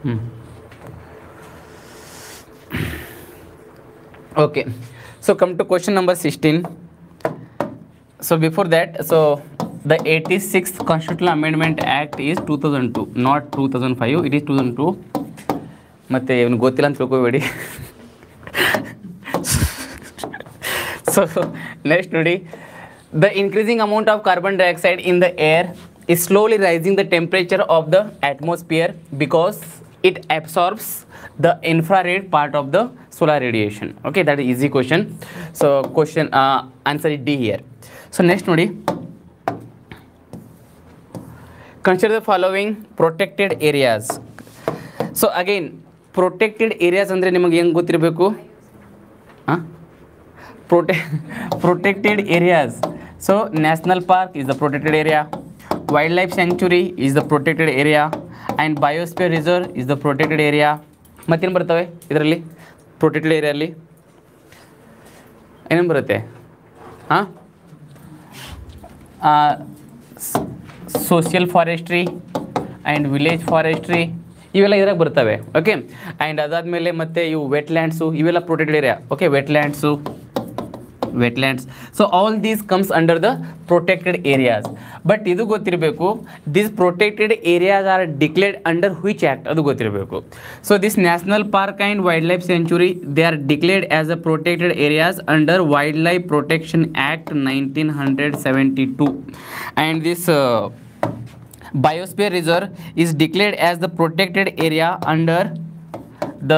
ಹ್ಞೂ okay so come to question number 16 so before that so the 86th constitutional amendment act is 2002 not 2005 it is 2002 ಮತ್ತೆ ಇವನು ಗೊತ್ತಿಲ್ಲ ಅಂತ ತಿಳ್ಕೊಬೇಡಿ so next ನೋಡಿ the increasing amount of carbon dioxide in the air is slowly rising the temperature of the atmosphere because it absorbs the infrared part of the solar radiation okay that is easy question so question uh, answer is d here so next ನೋಡಿ consider the following protected areas so again protected areas ಅಂದರೆ ನಿಮಗೆ ಹೆಂಗೆ ಗೊತ್ತಿರಬೇಕು ಹಾಂ prote- protected areas so national park is the protected area wildlife sanctuary is the protected area and biosphere reserve is the protected area ಮತ್ತೇನು ಬರ್ತವೆ ಇದರಲ್ಲಿ protected ಏರಿಯಲ್ಲಿ ಏನೇನು ಬರುತ್ತೆ ಹಾಂ social forestry and village forestry ಇವೆಲ್ಲ ಇದ್ರಾಗ ಬರ್ತವೆ ಓಕೆ ಆ್ಯಂಡ್ ಅದಾದಮೇಲೆ ಮತ್ತೆ ಇವು ವೆಟ್ಲ್ಯಾಂಡ್ಸು ಇವೆಲ್ಲ protected area okay wetlands wetlands so all these comes under the protected areas but ಇದು ಗೊತ್ತಿರಬೇಕು this protected areas are declared under which act ಅದು ಗೊತ್ತಿರಬೇಕು so this national park and wildlife sanctuary they are declared as a protected areas under wildlife protection act nineteen hundred seventy two and this biosphere reserve is declared as the protected area under the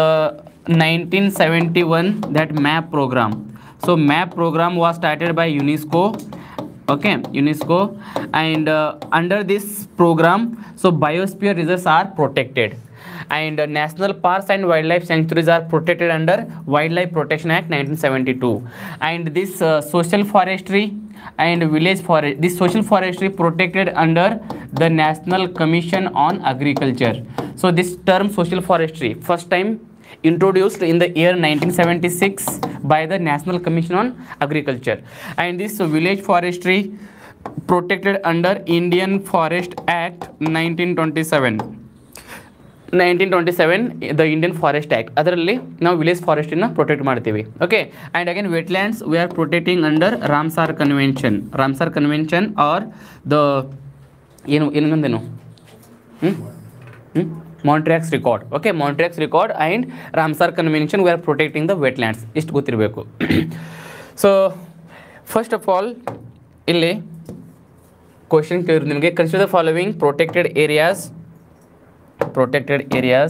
1971 that map program so map program was started by unesco okay unesco and uh, under this program so biosphere reserves are protected and uh, national parks and wildlife sanctuaries are protected under wildlife protection act 1972 and this uh, social forestry and village forest this social forestry protected under the national commission on agriculture so this term social forestry first time introduced in the year 1976 by the national commission on agriculture and this village forestry protected under indian forest act 1927 nineteen twenty seven the Indian forest act ಅದರಲ್ಲಿ ನಾವು village ಫಾರೆಸ್ಟನ್ನು protect ಮಾಡ್ತೀವಿ okay and again wetlands we are protecting under Ramsar convention Ramsar convention or the ಏನು ಇನ್ನೊಂದೇನು ಹ್ಞೂ ಹ್ಞೂ Montreux record okay Montreux record and Ramsar convention we are protecting the wetlands ಇಷ್ಟು ಗೊತ್ತಿರಬೇಕು ಸೊ ಫಸ್ಟ್ ಆಫ್ ಆಲ್ ಇಲ್ಲಿ question ಕೇಳಿದ್ರು ನಿಮಗೆ consider following protected areas protected areas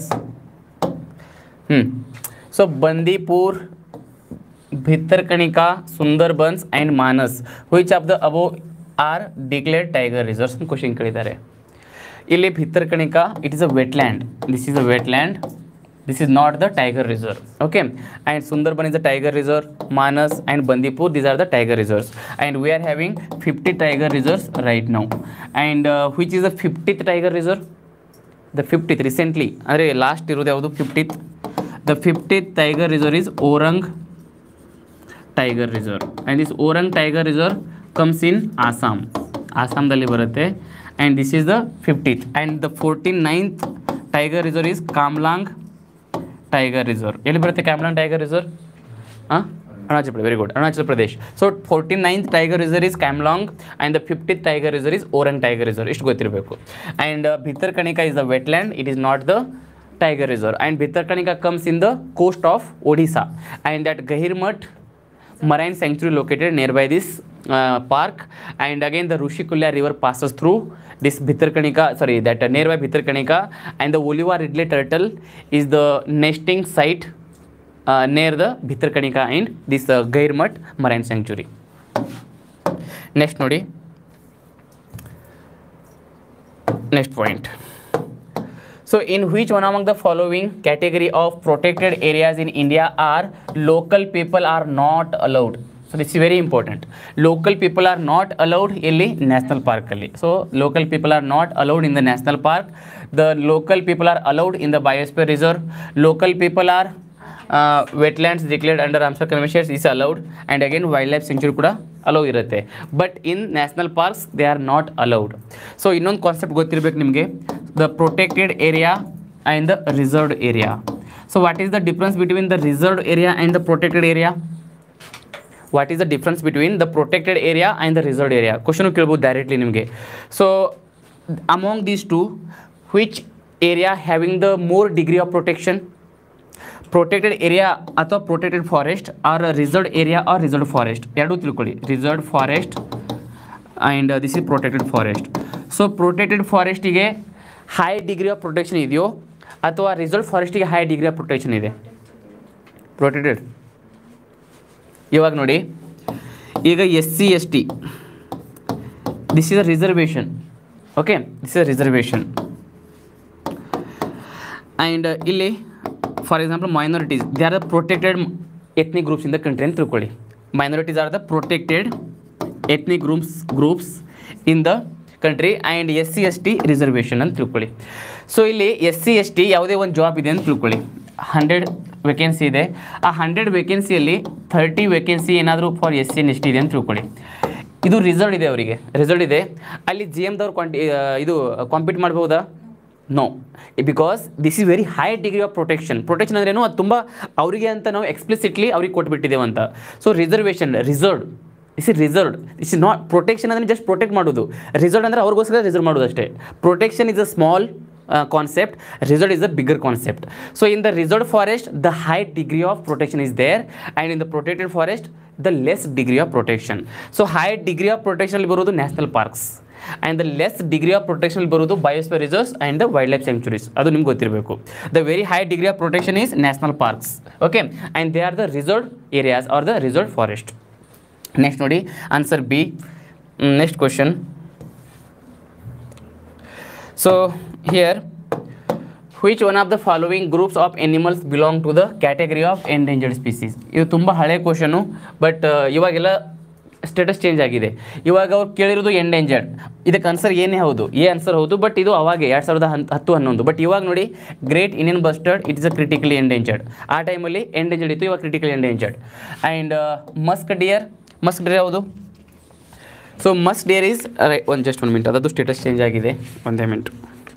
hmm so bandipur bhitarkanika sundarbans and manas which of the above are declared tiger reserves ಅಂತ question ಕೇಳಿದ್ದಾರೆ ಇಲ್ಲಿ Bhitarkanika it is a wetland this is a wetland this is not the tiger reserve okay and sundarban is the tiger reserve manas and bandipur these are the tiger reserves and we are having 50 tiger reserves right now and uh, which is the 50th tiger reserve the fiftieth recently ಅಂದರೆ last ಇರೋದು ಯಾವುದು fiftieth the fiftieth tiger reserve is Orang tiger reserve and this Orang tiger reserve comes in Assam ಆಸಾಮ್ದಲ್ಲಿ ಬರುತ್ತೆ and this is the fiftieth and the forty ninth tiger reserve is Kamlang tiger reserve ಎಲ್ಲಿ ಬರುತ್ತೆ Kamlang tiger reserve ಹಾಂ Arunachal Pradesh very good Arunachal Pradesh so forty ninth tiger reserve is Kamlang and the fiftieth tiger reserve is Orang tiger reserve ಇಷ್ಟು ಗೊತ್ತಿರಬೇಕು and Bhitarkanika is the wetland it is not the tiger reserve and Bhitarkanika comes in the coast of Odisha and that Gahirmatha marine sanctuary located nearby this uh, park and again the Rushikulya river passes through this Bhitarkanika sorry that uh, nearby Bhitarkanika and the Oliva ridley turtle is the nesting site uh, near the Bhitarkanika and this uh, Gairmat marine sanctuary next ನೋಡಿ next point so in which one among the following category of protected areas in India are local people are not allowed? So this is very important. Local people are not allowed ಇಲ್ಲಿ national park ಅಲ್ಲಿ. So local people are not allowed in the national park. The local people are allowed in the biosphere reserve. Local people are uh, wetlands declared under Ramsar Convention is allowed and again wildlife sanctuary ಕೂಡ allow ಇರುತ್ತೆ but in national parks they are not allowed so ಇನ್ನೊಂದು concept ಗೊತ್ತಿರಬೇಕು ನಿಮಗೆ the protected area and the reserved area so what is the difference between the reserved area and the protected area what is the difference between the protected area and the reserved area question ಕೇಳ್ಬೋದು directly ನಿಮಗೆ so among these two which area having the more degree of protection protected area ಅಥವಾ protected forest or reserved area or reserved forest ಎರಡೂ ತಿಳ್ಕೊಳ್ಳಿ reserved forest and this is protected forest so protected ಫಾರೆಸ್ಟಿಗೆ high degree of protection ಇದೆಯೋ ಅಥವಾ reserve ಫಾರೆಸ್ಟಿಗೆ high degree of protection ಇದೆ protected ಇವಾಗ ನೋಡಿ ಈಗ S C S T this is a reservation okay this is a reservation and ಇಲ್ಲಿ for example minorities they are the protected ethnic groups in the country ಅಂತ ತಿಳ್ಕೊಳ್ಳಿ minorities are the protected ethnic groups groups in the country and S C S T reservation ಅಂತ ತಿಳ್ಕೊಳ್ಳಿ so ಇಲ್ಲಿ S C S T ಯಾವುದೇ ಒಂದು job ಇದೆ ಅಂತ ತಿಳ್ಕೊಳ್ಳಿ ಹಂಡ್ರೆಡ್ ವೇಕೆನ್ಸಿ ಇದೆ ಆ ಹಂಡ್ರೆಡ್ ವೇಕೆನ್ಸಿಯಲ್ಲಿ ಥರ್ಟಿ ವೇಕೆನ್ಸಿ ಏನಾದರೂ for S C and S T ಇದೆ ಅಂತ ತಿಳ್ಕೊಳ್ಳಿ ಇದು ರಿಸಲ್ಟ್ ಇದೆ ಅವರಿಗೆ ರಿಸಲ್ಟ್ ಇದೆ ಅಲ್ಲಿ ಜಿ ಎಮ್ದವ್ರು ಕ್ವಾಂಟಿ ಇದು ಕಾಂಪೀಟ್ ಮಾಡ್ಬೋದಾ no because this is very high degree of protection protection ಅಂದ್ರೇನು ಅದು ತುಂಬ ಅವರಿಗೆ ಅಂತ ನಾವು ಎಕ್ಸ್ಪ್ಲಿಸಿಟ್ಲಿ ಅವ್ರಿಗೆ ಕೊಟ್ಬಿಟ್ಟಿದ್ದೇವೆ ಅಂತ so reservation reserved this is reserved this is not protection ಅಂದರೆ ಜಸ್ಟ್ ಪ್ರೊಟೆಕ್ಟ್ ಮಾಡೋದು ರಿಸರ್ವ್ ಅಂದರೆ ಅವ್ರಿಗೋಸ್ಕರ ರಿಸರ್ವ್ ಮಾಡೋದು ಅಷ್ಟೇ protection is a small concept reserve is a bigger concept so in the reserve forest the high degree of protection is there and in the protected forest the less degree of protection so high degree of ಪ್ರೊಟೆಕ್ಷನಲ್ಲಿ ಬರೋದು national parks and the less degree of protection ಬರೋದು biosphere reserves and the wildlife sanctuaries ಅದು ನಿಮ್ಗೆ ಗೊತ್ತಿರಬೇಕು the very high degree of protection is national parks okay and they are the reserved areas or the reserved forest next ನೋಡಿ answer B next question so here which one of the following groups of animals belong to the category of endangered species ಇದು ತುಂಬ ಹಳೆ question but ಇವಾಗೆಲ್ಲ status change ಆಗಿದೆ ಇವಾಗ ಅವ್ರು ಕೇಳಿರೋದು endangered ಇದಕ್ಕೆ answer ಏನೇ ಹೌದು ಎ ಆನ್ಸರ್ ಹೌದು ಬಟ್ ಇದು ಅವಾಗ ಎರಡು ಸಾವಿರದ ಹನ್ ಹತ್ತು ಹನ್ನೊಂದು ಬಟ್ ಇವಾಗ ನೋಡಿ great Indian bustard it is a critically endangered ಆ ಟೈಮಲ್ಲಿ ಎಂಡೇಂಜರ್ಡ್ ಇತ್ತು ಇವಾಗ critically endangered and musk deer musk deer ಯಾವುದು ಸೊ ಮಸ್ಕ್ ಡಿಯರ್ ಈಸ್ ಒಂದು ಜಸ್ಟ್ ಒಂದು ಮಿನಿಟ್ ಅದದ್ದು ಸ್ಟೇಟಸ್ ಚೇಂಜ್ ಆಗಿದೆ ಒಂದೇ minute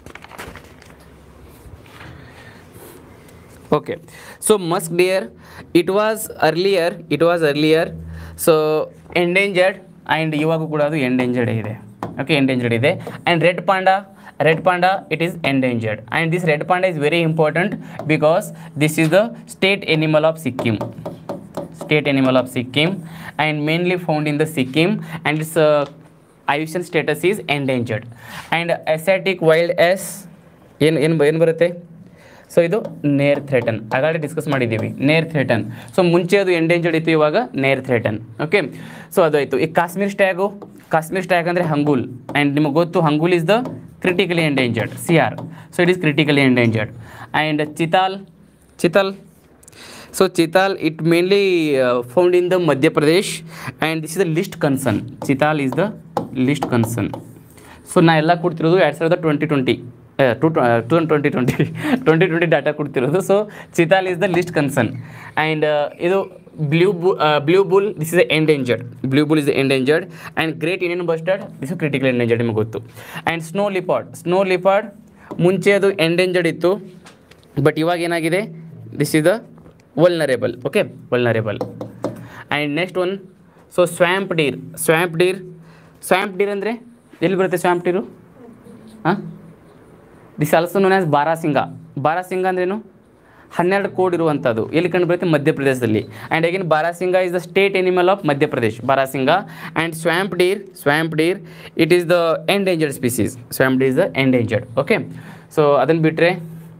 okay so musk deer it was earlier it was earlier so endangered and ಇವಾಗೂ ಕೂಡ ಅದು ಎಂಡೇಂಜರ್ಡ್ ಇದೆ ಓಕೆ ಎಂಡೇಂಜರ್ಡ್ ಇದೆ and red panda red panda it is endangered and this red panda is very important because this is the state animal of Sikkim state animal of Sikkim and mainly found in the Sikkim and its uh, IUCN status is endangered and asiatic wild as ಏನು ಏನು ಏನು ಬರುತ್ತೆ so ಇದು ನೇರ್ threaten ಆಗಾಗಲೇ discuss ಮಾಡಿದ್ದೀವಿ ನೇರ್ threaten so ಮುಂಚೆ ಅದು ಎಂಡೇಂಜರ್ಡ್ ಇತ್ತು ಇವಾಗ ನೇರ್ ಥ್ರೆಟನ್ ಓಕೆ ಸೊ ಅದು ಆಯಿತು ಈ ಕಾಶ್ಮೀರ್ ಸ್ಟ್ಯಾಗು ಕಾಶ್ಮೀರ್ ಸ್ಟ್ಯಾಗ್ ಅಂದರೆ ಹಂಗೂಲ್ ಆ್ಯಂಡ್ ನಿಮಗೆ ಗೊತ್ತು hangul is the critically endangered C R so it is critically endangered and chital chital So Chital, it mainly uh, found in the Madhya Pradesh, and this is the least concern. Chital is the least concern. So ನಾ ಎಲ್ಲ ಕೊಡ್ತಿರೋದು ಎರಡು ಸಾವಿರದ twenty twenty two two twenty twenty twenty twenty data ಕೊಡ್ತಿರೋದು so chital is the least concern and ಇದು blue ಬು blue bull this is endangered blue bull is endangered and great Indian bustard this is critical endangered ನಿಮಗೆ ಗೊತ್ತು and snow leopard snow leopard ಮುಂಚೆ ಅದು endangered ಇತ್ತು but ಇವಾಗ ಏನಾಗಿದೆ this is the vulnerable okay vulnerable and next one so swamp deer swamp deer swamp deer ಅಂದರೆ ಎಲ್ಲಿ ಬರುತ್ತೆ ಸ್ವ್ಯಾಂಪ್ ಡೀರು ಹಾಂ this also known as barasingha barasingha ಅಂದ್ರೇನು ಹನ್ನೆರಡು ಕೋಡ್ ಇರುವಂಥದ್ದು ಎಲ್ಲಿ ಕಂಡು ಬರುತ್ತೆ ಮಧ್ಯಪ್ರದೇಶದಲ್ಲಿ and again barasingha is the state animal of Madhya Pradesh barasingha and swamp deer swamp deer it is the endangered species swamp deer is the endangered okay so ಅದನ್ನು ಬಿಟ್ಟರೆ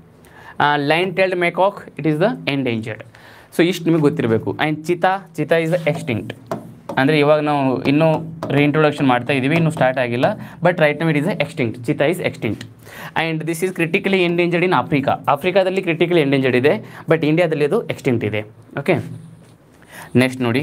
lion tailed macaque it is the endangered so ಇಷ್ಟು ನಿಮಗೆ ಗೊತ್ತಿರಬೇಕು and cheetah ಚಿತಾ is the extinct ಅಂದರೆ ಇವಾಗ ನಾವು ಇನ್ನೂ ರೀಇಂಟ್ರೊಡಕ್ಷನ್ ಮಾಡ್ತಾ ಇದ್ದೀವಿ ಇನ್ನೂ ಸ್ಟಾರ್ಟ್ ಆಗಿಲ್ಲ ಬಟ್ ರೈಟ್ ನಮ್ it is extinct cheetah is extinct and this is critically endangered in Africa ಆಫ್ರಿಕಾದಲ್ಲಿ ಕ್ರಿಟಿಕಲಿ ಎಂಡೇಂಜರ್ಡ್ ಇದೆ ಬಟ್ ಇಂಡಿಯಾದಲ್ಲಿ ಅದು ಎಕ್ಸ್ಟಿಂಕ್ಟ್ ಇದೆ ಓಕೆ ನೆಕ್ಸ್ಟ್ ನೋಡಿ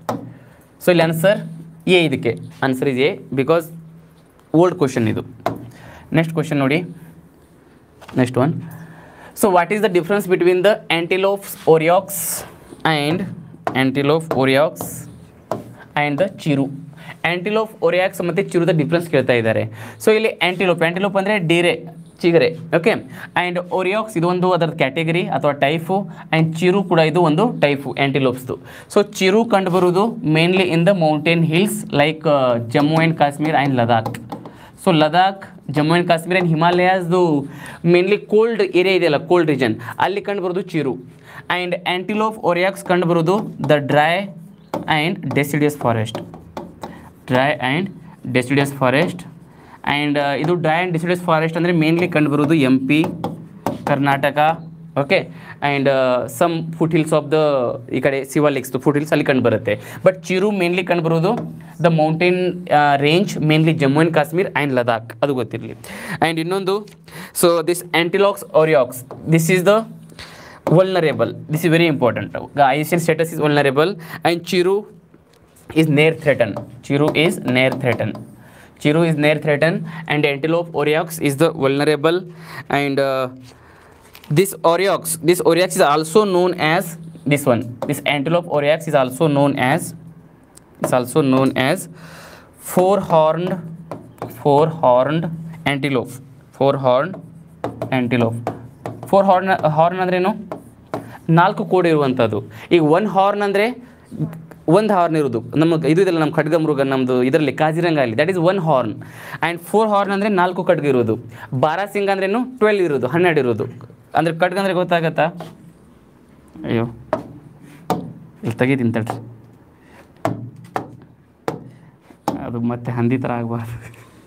ಸೊ ಇಲ್ಲಿ ಆನ್ಸರ್ ಎ ಇದಕ್ಕೆ answer is A because old question ಇದು ನೆಕ್ಸ್ಟ್ ಕ್ವಶನ್ ನೋಡಿ next one so what is the difference between the antelopes oryx and antelope oryx and the chiru antelope oryx ಮತ್ತು ಚಿರುದ difference ಕೇಳ್ತಾ ಇದ್ದಾರೆ so ಇಲ್ಲಿ antelope antelope ಅಂದರೆ ಡೀರೆ ಚಿಗರೆ ಓಕೆ ಆ್ಯಂಡ್ ಓರಿಯಾಕ್ಸ್ ಇದು ಒಂದು ಅದರ ಕ್ಯಾಟಗರಿ ಅಥವಾ ಟೈಫು ಆ್ಯಂಡ್ ಚಿರು ಕೂಡ ಇದು ಒಂದು ಟೈಫು ಆ್ಯಂಟಿಲೋಪ್ಸ್ದು ಸೊ ಚಿರು ಕಂಡುಬರುವುದು mainly in the mountain hills like Jammu and Kashmir and Ladakh so Ladakh Jammu and Kashmir and ಹಿಮಾಲಯಾಸ್ದು ಮೇನ್ಲಿ ಕೋಲ್ಡ್ ಏರಿಯಾ ಇದೆಯಲ್ಲ ಕೋಲ್ಡ್ ರೀಜನ್ ಅಲ್ಲಿ ಕಂಡುಬರೋದು ಚಿರು ಆ್ಯಂಡ್ ಆ್ಯಂಟಿಲೋಪ್ ಓರಿಯಾಕ್ಸ್ ಕಂಡುಬರೋದು the dry and deciduous forest dry and deciduous forest and ಇದು dry and deciduous forest ಅಂದರೆ mainly ಕಂಡುಬರೋದು M P Karnataka okay and some foothills of the ಈ ಕಡೆ ಸಿವಾಲಿಕ್ಸ್ದು ಫುಟ್ ಹಿಲ್ಸ್ ಅಲ್ಲಿ ಕಂಡುಬರುತ್ತೆ ಬಟ್ ಚಿರು ಮೇನ್ಲಿ ಕಂಡುಬರೋದು the mountain range mainly Jammu and Kashmir and Ladakh ಅದು ಗೊತ್ತಿರಲಿ ಆ್ಯಂಡ್ ಇನ್ನೊಂದು so this antelopes oryx this is the vulnerable this is very important the IUCN status is vulnerable and chiru is near threatened chiru is near threatened chiru is near threatened and antelope oryx is the vulnerable and uh, this oryx this oryx is also known as this one this antelope oryx is also known as is also known as four horned four horned antelope four horned antelope four horn horn ಅಂದ್ರೇನು ನಾಲ್ಕು code ಇರುವಂಥದ್ದು ಈಗ one horn ಅಂದರೆ ಒಂದು horn ಇರೋದು ನಮ್ಮ ಇದು ಇದೆಲ್ಲ ನಮ್ಮ ಖಡ್ಗ ಮೃಗ ನಮ್ಮದು ಇದರಲ್ಲಿ ಕಾಜಿರಂಗ ಅಲ್ಲಿ that is one horn and four horn ಅಂದರೆ ನಾಲ್ಕು ಖಡ್ಗ ಇರೋದು ಬಾರಾಸಿಂಗ್ ಅಂದ್ರೇನು ಟ್ವೆಲ್ ಇರೋದು ಹನ್ನೆರಡು ಇರೋದು ಅಂದರೆ ಖಡ್ಗ ಅಂದರೆ ಗೊತ್ತಾಗತ್ತಾ ಅಯ್ಯೋ ಇಲ್ಲಿ ತೆಗೀತೀನಿ ತಡ್ರಿ ಅದು ಮತ್ತೆ ಹಂದಿ ಥರ ಆಗಬಾರ್ದು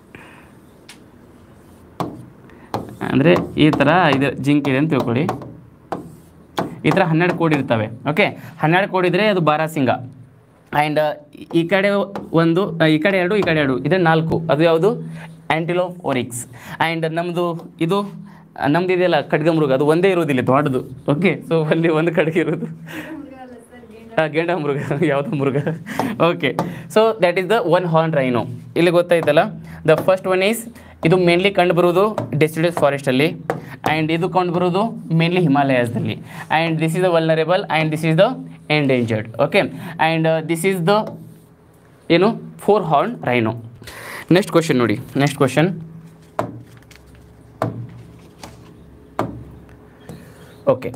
ಅಂದರೆ ಈ ಥರ ಇದು ಜಿಂಕ್ ಇದೆ ಅಂತ ತಿಳ್ಕೊಳ್ಳಿ ಈ ಥರ ಹನ್ನೆರಡು ಕೋಡ್ ಇರ್ತವೆ ಓಕೆ ಹನ್ನೆರಡು ಕೋಡ್ ಇದ್ದರೆ ಅದು ಬಾರಾಸಿಂಗ ಆ್ಯಂಡ್ ಈ ಕಡೆ ಒಂದು ಈ ಕಡೆ ಎರಡು ಈ ಕಡೆ ಎರಡು ಇದೆ ನಾಲ್ಕು ಅದು ಯಾವುದು ಆ್ಯಂಟಿಲೋಪ್ ಓರಿಕ್ಸ್ ಆ್ಯಂಡ್ ನಮ್ಮದು ಇದು ನಮ್ದು ಇದೆಯಲ್ಲ ಖಡ್ಗಮೃಗ ಅದು ಒಂದೇ ಇರೋದಿಲ್ಲ ದೊಡ್ಡದು ಓಕೆ ಸೊ ಅಲ್ಲಿ ಒಂದು ಕಡೆಗೆ ಇರೋದು ಆ, ಗೇಂಡ ಮೃಗ ಯಾವುದೋ ಮೃಗ okay so that is the one horn rhino ಇಲ್ಲಿ ಗೊತ್ತಾಯ್ತಲ್ಲ ದ ಫಸ್ಟ್ ಒನ್ ಈಸ್ ಇದು ಮೇನ್ಲಿ ಕಂಡುಬರೋದು ಡೆಸಿಡಸ್ ಫಾರೆಸ್ಟಲ್ಲಿ ಆ್ಯಂಡ್ ಇದು ಕಂಡುಬರೋದು ಮೇನ್ಲಿ ಹಿಮಾಲಯಾಸ್ದಲ್ಲಿ and this is the vulnerable and this is the endangered okay and this is the ಏನು four horn rhino next question ನೋಡಿ next question okay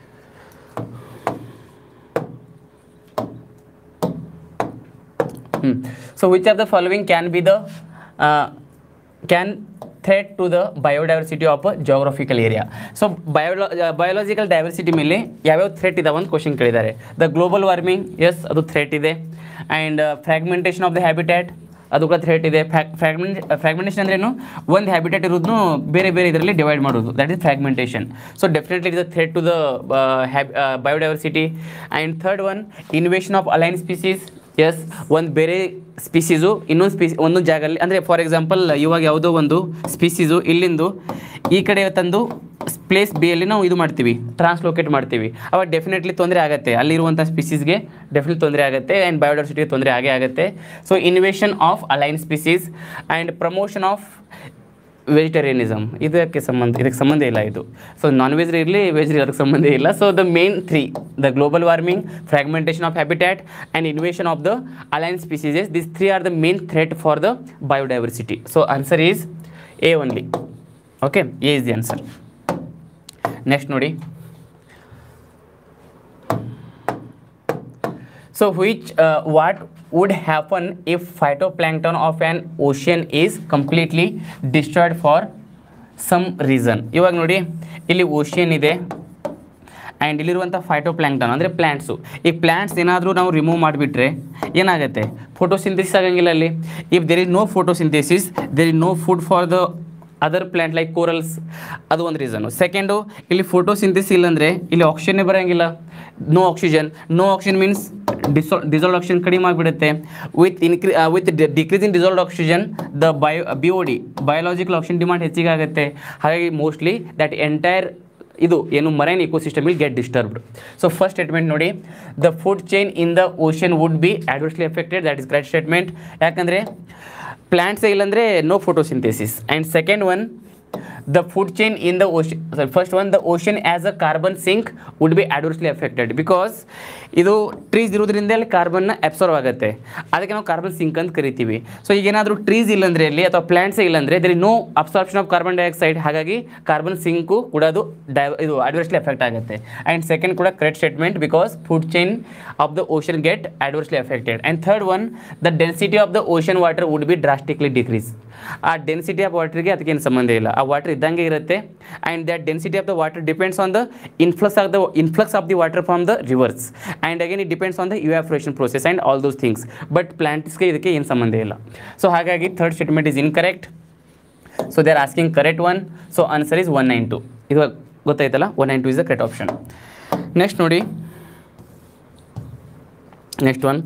Hmm. So which of the following can be the uh, can threat to the biodiversity of a geographical area? So biolo uh, biological diversity ಮೇಲೆ ಯಾವ್ಯಾವ threat ಇದಾವೆ ಅಂತ question ಕೇಳಿದ್ದಾರೆ the global warming is ಅದು threat ಇದೆ and fragmentation of the habitat ಅದು ಕೂಡ threat ಇದೆ ಫ್ರಾಗ್ಮೆಂಟ್ ಫ್ರಾಗ್ಮೆಂಟೇಷನ್ ಅಂದ್ರೇನು ಒಂದು ಹ್ಯಾಬಿಟೇಟ್ ಇರೋದನ್ನು ಬೇರೆ ಬೇರೆ ಇದರಲ್ಲಿ ಡಿವೈಡ್ ಮಾಡೋದು that is fragmentation so definitely is a threat to the biodiversity and third one invasion of alien species is ಒಂದು ಬೇರೆ ಸ್ಪೀಸೀಸು ಇನ್ನೊಂದು ಸ್ಪೀಸಿ ಒಂದೊಂದು ಜಾಗಲ್ಲಿ ಅಂದರೆ ಫಾರ್ ಎಕ್ಸಾಂಪಲ್ ಇವಾಗ ಯಾವುದೋ ಒಂದು ಸ್ಪೀಸೀಸು ಇಲ್ಲಿಂದು ಈ ಕಡೆ ತಂದು ಪ್ಲೇಸ್ ಬಿಯಲ್ಲಿ ನಾವು ಇದು ಮಾಡ್ತೀವಿ ಟ್ರಾನ್ಸ್ಲೋಕೇಟ್ ಮಾಡ್ತೀವಿ ಅವಾಗ ಡೆಫಿನೆಟ್ಲಿ ತೊಂದರೆ ಆಗುತ್ತೆ ಅಲ್ಲಿರುವಂಥ ಸ್ಪೀಸೀಸ್ಗೆ ಡೆಫಿನೆಟ್ಲಿ ತೊಂದರೆ ಆಗುತ್ತೆ ಆ್ಯಂಡ್ ಬಯೋಡೈವರ್ಸಿಟಿಗೆ ತೊಂದರೆ ಆಗೇ ಆಗುತ್ತೆ so invasion of alien species and promotion of vegetarianism ಇದಕ್ಕೆ ಸಂಬಂಧ ಇದಕ್ಕೆ ಸಂಬಂಧ ಇಲ್ಲ ಇದು ಸೊ ನಾನ್ ವೆಜ್ ಇರಲಿ ವೆಜ್ ಅದಕ್ಕೆ ಸಂಬಂಧ ಇಲ್ಲ so the main three the global warming fragmentation of habitat and invasion of the alien species this three are the main threat for the biodiversity so answer is A only okay A is the answer next ನೋಡಿ So which uh, what would happen if phytoplankton of an ocean is completely destroyed for some reason ಇವಾಗ ನೋಡಿ ಇಲ್ಲಿ ocean ಇದೆ and ಇಲ್ಲಿರುವಂಥ ಫೈಟೋಪ್ಲ್ಯಾಂಕ್ಟನ್ ಅಂದರೆ plants ಈ plants ಏನಾದರೂ ನಾವು ರಿಮೂವ್ ಮಾಡಿಬಿಟ್ರೆ ಏನಾಗುತ್ತೆ ಫೋಟೋಸಿಂಥೆಸಿಸ್ ಆಗಂಗಿಲ್ಲ ಅಲ್ಲಿ if there is no photosynthesis there is no food for the other plant like corals ಅದು ಒಂದು ರೀಸನು ಸೆಕೆಂಡು ಇಲ್ಲಿ ಫೋಟೋಸಿಂಥೆಸಿಸ್ ಇಲ್ಲಾಂದರೆ ಇಲ್ಲಿ ಆಕ್ಸಿಜನ್ನೇ ಬರೋಂಗಿಲ್ಲ no oxygen no oxygen means ಡಿಸೋ ಡಿಸಾಲ್ಡ್ ಆಕ್ಸಿಜನ್ ಕಡಿಮೆ ಆಗಿಬಿಡುತ್ತೆ ವಿತ್ ಇನ್ಕ್ರಿ with decrease in dissolved oxygen the bio B O D biological oxygen demand ಹೆಚ್ಚಿಗೆ ಆಗುತ್ತೆ ಹಾಗಾಗಿ ಮೋಸ್ಟ್ಲಿ ದಟ್ ಎಂಟೈರ್ ಇದು ಏನು marine ecosystem will get disturbed so first statement ನೋಡಿ the food chain in the ocean would be adversely affected that is correct statement ಯಾಕಂದರೆ ಪ್ಲ್ಯಾಂಟ್ಸೇ ಇಲ್ಲಾಂದರೆ no photosynthesis and second one the food chain in the ocean sorry, first one the ocean as a carbon sink would be adversely affected because ಇದು trees ಇರೋದ್ರಿಂದ ಅಲ್ಲಿ ಕಾರ್ಬನ್ನ observe ಆಗುತ್ತೆ ಅದಕ್ಕೆ ನಾವು carbon sink ಅಂತ ಕರಿತೀವಿ ಸೊ ಈಗ ಏನಾದರೂ ಟ್ರೀಸ್ ಇಲ್ಲಂದ್ರೆ ಅಲ್ಲಿ ಅಥವಾ ಪ್ಲಾಂಟ್ಸ್ ಇಲ್ಲಂದ್ರೆ there no absorption of carbon dioxide ಹಾಗಾಗಿ ಕಾರ್ಬನ್ ಸಿಂಕು ಕೂಡ ಅದು ಡೈ ಇದು ಅಡ್ವರ್ಸ್ಲಿ ಎಫೆಕ್ಟ್ ಆಗುತ್ತೆ ಆ್ಯಂಡ್ ಸೆಕೆಂಡ್ ಕೂಡ correct statement because food chain of the ocean get adversely affected and third one the density of the ocean water would be drastically decrease ಆ density of ವಾಟರ್ಗೆ ಅದಕ್ಕೇನು ಸಂಬಂಧ ಇಲ್ಲ ಆ ವಾಟರ್ ಇದ್ದಂಗೆ ಇರುತ್ತೆ and that density of the water depends on the influx of the influx of the water from the rivers and again it depends on the evaporation process and all those things but ಪ್ಲಾಂಟ್ಸ್ಗೆ ಇದಕ್ಕೆ ಏನು ಸಂಬಂಧ ಇಲ್ಲ so ಹಾಗಾಗಿ third statement is incorrect so they are asking correct one so answer is one nine two ಇದು ಗೊತ್ತಾಯ್ತಲ್ಲ one nine two is the correct option next ನೋಡಿ next one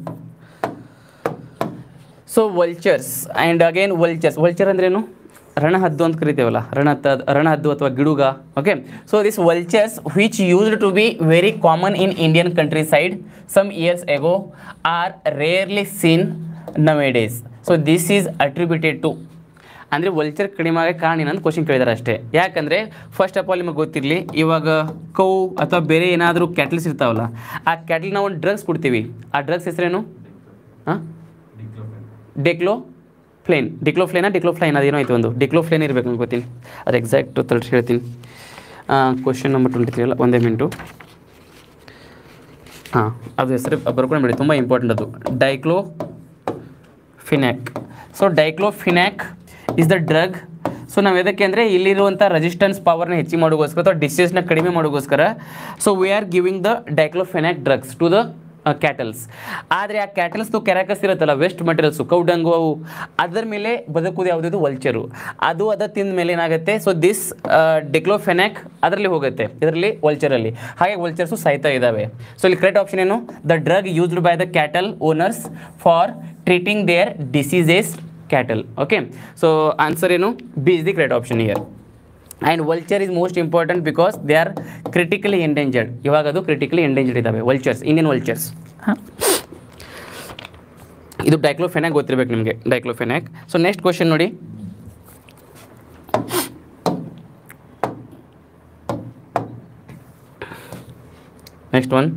so vultures and again vultures vulture ಅಂದ್ರೇನು ರಣಹದ್ದು ಅಂತ ಕರಿತೇವಲ್ಲ ರಣಹದ್ದು ರಣಹದ್ದು ಅಥವಾ ಗಿಡುಗ okay so this vultures which used to be very common in Indian countryside some years ago are rarely seen nowadays so this is attributed to ಅಂದರೆ vulture ಕಡಿಮೆ ಆಗಕ್ಕೆ ಕಾರಣ ಏನಂತ ಕ್ವಶನ್ ಕೇಳಿದಾರೆ ಅಷ್ಟೇ ಯಾಕಂದರೆ ಫಸ್ಟ್ ಆಫ್ ಆಲ್ ನಿಮಗೆ ಗೊತ್ತಿರಲಿ ಇವಾಗ ಕೌ ಅಥವಾ ಬೇರೆ ಏನಾದರೂ ಕ್ಯಾಟಲ್ಸ್ ಇರ್ತಾವಲ್ಲ ಆ ಕ್ಯಾಟಲ್ ನಾವು ಒಂದು ಡ್ರಗ್ಸ್ ಕೊಡ್ತೀವಿ ಆ ಡ್ರಗ್ಸ್ ಹೆಸರೇನು ಹಾಂ ಡೆಕ್ಲೋ ಫ್ಲೇನ್ ಡಿಕ್ಲೋಫ್ಲೇನಾ ಡಿಕ್ಲೋಫ್ಲೈನ್ ಅದೇನೋ ಆಯ್ತು ಒಂದು ಡಿಕ್ಲೋಫ್ಲೇನ್ ಇರಬೇಕು ನಂಗೆ ಗೊತ್ತೀನಿ ಅದು ಎಕ್ಸಾಕ್ಟ್ ತಲ್ಸಿ ಹೇಳ್ತೀನಿ ಕ್ವಶನ್ ನಂಬರ್ ಟ್ವೆಂಟಿ ತ್ರೀ ಅಲ್ಲ ಒಂದೇ ಮಿನಿಟು ಹಾಂ ಅದು ಹೆಸರು ಬರ್ಕೊಂಡು ಬಿಡಿ ತುಂಬ ಇಂಪಾರ್ಟೆಂಟ್ ಅದು diclofenac so diclofenac is the drug so ನಾವು ಎದಕ್ಕೆ ಅಂದರೆ ಇಲ್ಲಿರುವಂಥ ರೆಸಿಸ್ಟೆನ್ಸ್ ಪವರ್ನ ಹೆಚ್ಚಿಗೆ ಮಾಡೋಗೋಸ್ಕರ ಅಥವಾ ಡಿಸೀಸ್ನ ಕಡಿಮೆ ಮಾಡೋಗೋಸ್ಕರ so we are giving the diclofenac drugs to the cattles ಆದರೆ ಆ ಕ್ಯಾಟಲ್ಸ್ದು ಕೆರಾಕಸ್ ಇರುತ್ತಲ್ಲ ವೇಸ್ಟ್ ಮಟೀರಿಯಲ್ಸು ಕೌಡಂಗು ಅವು ಅದರ ಮೇಲೆ ಬದುಕುವುದು ಯಾವುದಿದು ವಲ್ಚರು ಅದು ಅದ ತಿಂದ ಮೇಲೆ ಏನಾಗುತ್ತೆ ಸೊ ದಿಸ್ ಡಿಕ್ಲೋಫೆನಾಕ್ ಅದರಲ್ಲಿ ಹೋಗುತ್ತೆ ಇದರಲ್ಲಿ ವಲ್ಚರಲ್ಲಿ ಹಾಗೆ ವಲ್ಚರ್ಸು ಸಾಯ್ತಾ ಇದ್ದಾವೆ ಸೊ ಇಲ್ಲಿ ಕರೆಕ್ಟ್ ಆಪ್ಷನ್ ಏನು the drug used by the cattle owners for treating their diseases cattle okay so answer ಏನು B is the correct option here and vulture is most important because they are critically endangered ಇವಾಗ ಅದು critically endangered ಇದ್ದಾವೆ vultures Indian vultures ಇದು diclofenac ಗೊತ್ತಿರಬೇಕು ನಿಮಗೆ diclofenac so next question ನೋಡಿ next one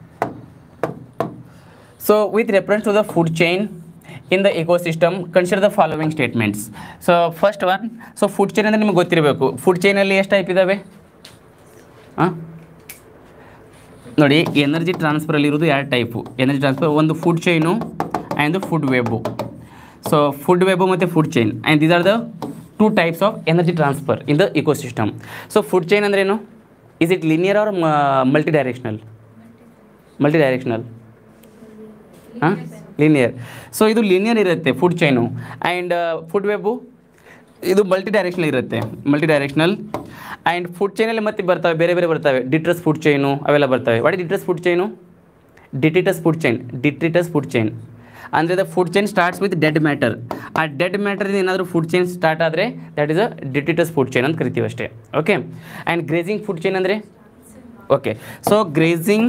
so with reference to the food chain in the ecosystem consider the following statements so first one so food chain ಅಂದರೆ ನಿಮಗೆ ಗೊತ್ತಿರಬೇಕು food ಚೈನಲ್ಲಿ ಎಷ್ಟು type ಇದ್ದಾವೆ ಹಾಂ ನೋಡಿ ಎನರ್ಜಿ ಟ್ರಾನ್ಸ್ಫರಲ್ಲಿ ಇರೋದು ಎರಡು ಟೈಪು ಎನರ್ಜಿ ಟ್ರಾನ್ಸ್ಫರ್ ಒಂದು food chain and food web so food web ಮತ್ತು food chain and these are the two types of energy transfer in the ecosystem so food chain ಅಂದ್ರೇನು is it linear or multidirectional multidirectional ಹಾಂ linear so ಇದು linear ಇರುತ್ತೆ food chain and food web ಇದು multidirectional ಇರುತ್ತೆ multidirectional and food ಚೈನಲ್ಲಿ ಮತ್ತೆ ಬರ್ತವೆ ಬೇರೆ ಬೇರೆ ಬರ್ತವೆ ಡಿಟ್ರಸ್ ಫುಡ್ ಚೈನು ಅವೆಲ್ಲ ಬರ್ತವೆ what detritus food chain detritus food chain detritus food chain ಅಂದರೆ the food chain starts with dead matter ಆ ಡೆಡ್ ಮ್ಯಾಟರಿಂದ ಏನಾದರೂ ಫುಡ್ ಚೈನ್ ಸ್ಟಾರ್ಟ್ ಆದರೆ that is a detritus food chain ಅಂತ ಕರಿತೀವಿ ಅಷ್ಟೇ okay and grazing food chain ಅಂದರೆ okay so grazing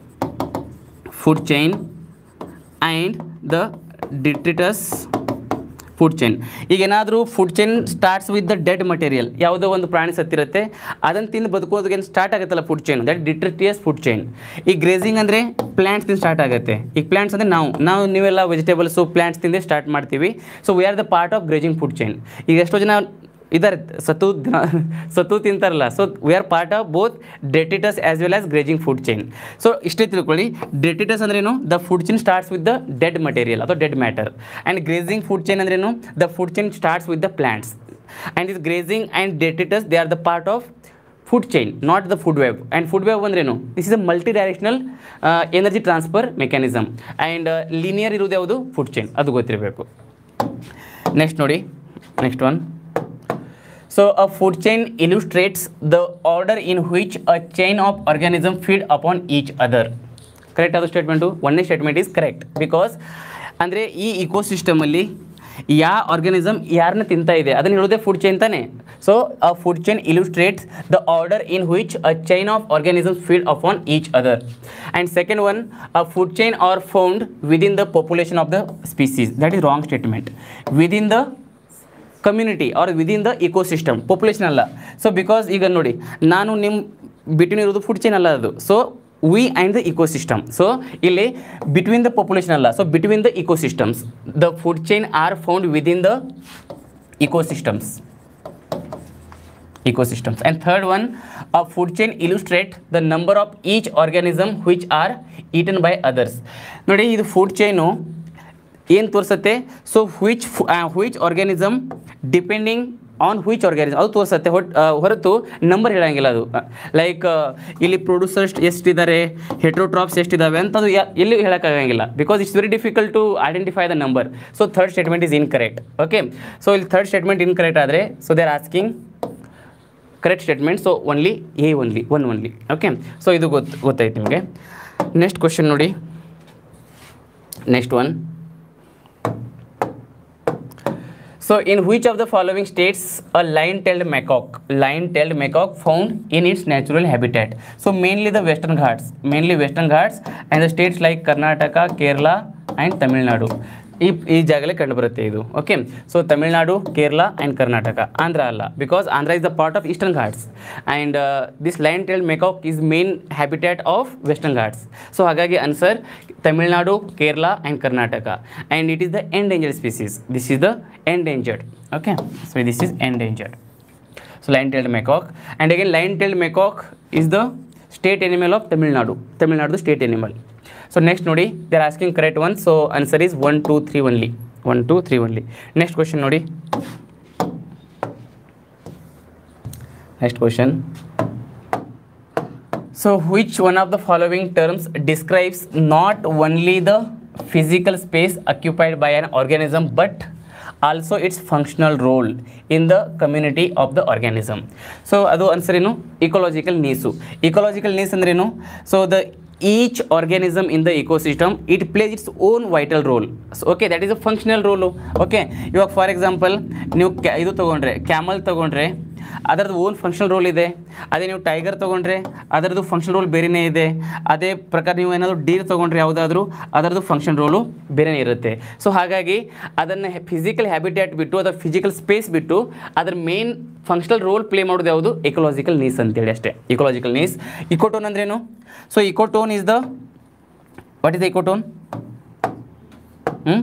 food chain and the detritus food chain ಈಗ ಏನಾದರೂ food chain starts with the dead material ಯಾವುದೋ ಒಂದು ಪ್ರಾಣಿ ಸತ್ತಿರುತ್ತೆ ಅದನ್ನು ತಿಂದು ಬದುಕೋದಕ್ಕೆ ಸ್ಟಾರ್ಟ್ ಆಗುತ್ತಲ್ಲ food chain that detritus food chain ಈ ಗ್ರೇಸಿಂಗ್ ಅಂದರೆ ಪ್ಲ್ಯಾಂಟ್ಸ್ ತಿಂದು ಸ್ಟಾರ್ಟ್ ಆಗುತ್ತೆ ಈಗ ಪ್ಲ್ಯಾಂಟ್ಸ್ ಅಂದರೆ ನಾವು ನಾವು ನೀವೆಲ್ಲ ವೆಜಿಟೇಬಲ್ಸು ಪ್ಲ್ಯಾಂಟ್ಸ್ ತಿಂದೇ ಸ್ಟಾರ್ಟ್ ಮಾಡ್ತೀವಿ so we are the part of grazing food chain ಈಗ ಎಷ್ಟೋ ಜನ ಇದ್ದಾರೆ ಸತ್ತು ದಿನ ಸತ್ತು ತಿಂತಾರಲ್ಲ so we are part of both detritus as well as grazing food chain so ಇಷ್ಟೇ ತಿಳ್ಕೊಳ್ಳಿ ಡೆಟಿಟಸ್ ಅಂದ್ರೇನು the food chain starts with the dead material ಅಥವಾ dead matter and grazing food chain ಅಂದ್ರೇನು the food chain starts with the plants and is grazing and detritus they are the part of food chain not the food web and food web ಅಂದ್ರೇನು this is a multidirectional energy transfer mechanism and linear ಇರೋದು ಯಾವುದು food chain ಅದು ಗೊತ್ತಿರಬೇಕು next ನೋಡಿ next one So a food chain illustrates the order in which a chain of organism feed upon each other. Correct ಅದು statement ಒಂದನೇ statement is correct because ಅಂದರೆ ಈ ಇಕೋಸಿಸ್ಟಮಲ್ಲಿ ಯಾವ ಆರ್ಗನಿಸಮ್ ಯಾರನ್ನ ತಿಂತಾ ಇದೆ ಅದನ್ನು ಹೇಳೋದೇ ಫುಡ್ ಚೈನ್ ತಾನೆ so a food chain illustrates the order in which a chain of organisms feed upon each other and second one a food chain are found within the population of the species that is wrong statement within the community or within the ecosystem population ಅಲ್ಲ so because ಈಗ ನೋಡಿ ನಾನು ನಿಮ್ಮ between ಇರೋದು food chain ಅಲ್ಲ ಅದು so we and the ecosystem so ಇಲ್ಲಿ between the population ಅಲ್ಲ so between the ecosystems the food chain are found within the ecosystems ecosystems and third one a food chain illustrate the number of each organism which are eaten by others ನೋಡಿ ಇದು food chain ಏನು ತೋರಿಸುತ್ತೆ so which which organism depending on which organism ಅದು ತೋರಿಸುತ್ತೆ ಹೊಟ್ ಆ, ಹೊರತು number ಹೇಳಂಗಿಲ್ಲ ಅದು ಲೈಕ್ ಇಲ್ಲಿ ಪ್ರೊಡ್ಯೂಸರ್ಸ್ ಎಷ್ಟಿದ್ದಾರೆ ಹೆಟ್ರೋಟ್ರಾಪ್ಸ್ ಎಷ್ಟಿದ್ದಾವೆ ಅಂತ ಅದು ಯಾ- ಎಲ್ಲಿ ಹೇಳೋಕ್ಕಾಗಂಗಿಲ್ಲ because it's very difficult to identify the number so third statement is incorrect okay so ಇಲ್ಲಿ ಥರ್ಡ್ ಸ್ಟೇಟ್ಮೆಂಟ್ ಇನ್ಕರೆಕ್ಟ್ ಆದರೆ so they are asking correct statement so only A only one only okay so ಇದು ಗೊತ್ತು ಗೊತ್ತಾಯ್ತು ನಿಮಗೆ next question ನೋಡಿ next one so in which of the following states a lion tailed macaque lion tailed macaque found in its natural habitat so mainly the western Ghats mainly Western Ghats and the states like Karnataka Kerala and Tamil Nadu ಈ ಈ ಜಾಗಲೇ ಕಂಡುಬರುತ್ತೆ ಇದು okay so Tamil Nadu Kerala and Karnataka Andhra ಅಲ್ಲ because Andhra is the part of Eastern Ghats and this lion tailed macaque is main habitat of Western Ghats so ಹಾಗಾಗಿ answer Tamil Nadu Kerala and Karnataka and it is the endangered species this is the endangered okay so this is endangered so lion tailed ಮೆಕಾಕ್ and again lion tailed macaque is the state animal of Tamil Nadu Tamil Nadu state animal so next ನೋಡಿ they are asking correct one so answer is one two three only one two three only next question ನೋಡಿ next question So, which one of the following terms describes not only the physical space occupied by an organism but also its functional role in the community of the organism? So, ಅದು answer ಏನು ecological niche ecological niche ಅಂದ್ರೇನು so the each organism in the ecosystem it plays its own vital role okay that is a functional role okay ಇವಾಗ for example ನೀವು ಕ್ಯಾ ಇದು ತೊಗೊಂಡ್ರೆ camel ತೊಗೊಂಡ್ರೆ ಅದರದ್ದು ಓನ್ ಫಂಕ್ಷನಲ್ ರೋಲ್ ಇದೆ ಅದೇ ನೀವು ಟೈಗರ್ ತೊಗೊಂಡ್ರೆ ಅದರದ್ದು ಫಂಕ್ಷನ್ ರೋಲ್ ಬೇರೆಯೇ ಇದೆ ಅದೇ ಪ್ರಕಾರ ನೀವು ಏನಾದರೂ ಡೀರ್ ತೊಗೊಂಡ್ರೆ ಯಾವುದಾದ್ರೂ ಅದರದ್ದು ಫಂಕ್ಷನ್ ರೋಲು ಬೇರೆಯೇ ಇರುತ್ತೆ ಸೊ ಹಾಗಾಗಿ ಅದನ್ನು ಫಿಸಿಕಲ್ ಹ್ಯಾಬಿಟ್ಯಾಟ್ ಬಿಟ್ಟು ಅದರ ಫಿಸಿಕಲ್ ಸ್ಪೇಸ್ ಬಿಟ್ಟು ಅದರ ಮೇನ್ ಫಂಕ್ಷನಲ್ ರೋಲ್ ಪ್ಲೇ ಮಾಡೋದು ಯಾವುದು ಇಕೋಲಾಜಿಕಲ್ ನೀಸ್ ಅಂತೇಳಿ ಅಷ್ಟೇ ಇಕೋಲಾಜಿಕಲ್ ನೀಸ್ ಇಕೋಟೋನ್ ಅಂದ್ರೇನು so ecotone is the what is the ecotone ಹ್ಞೂ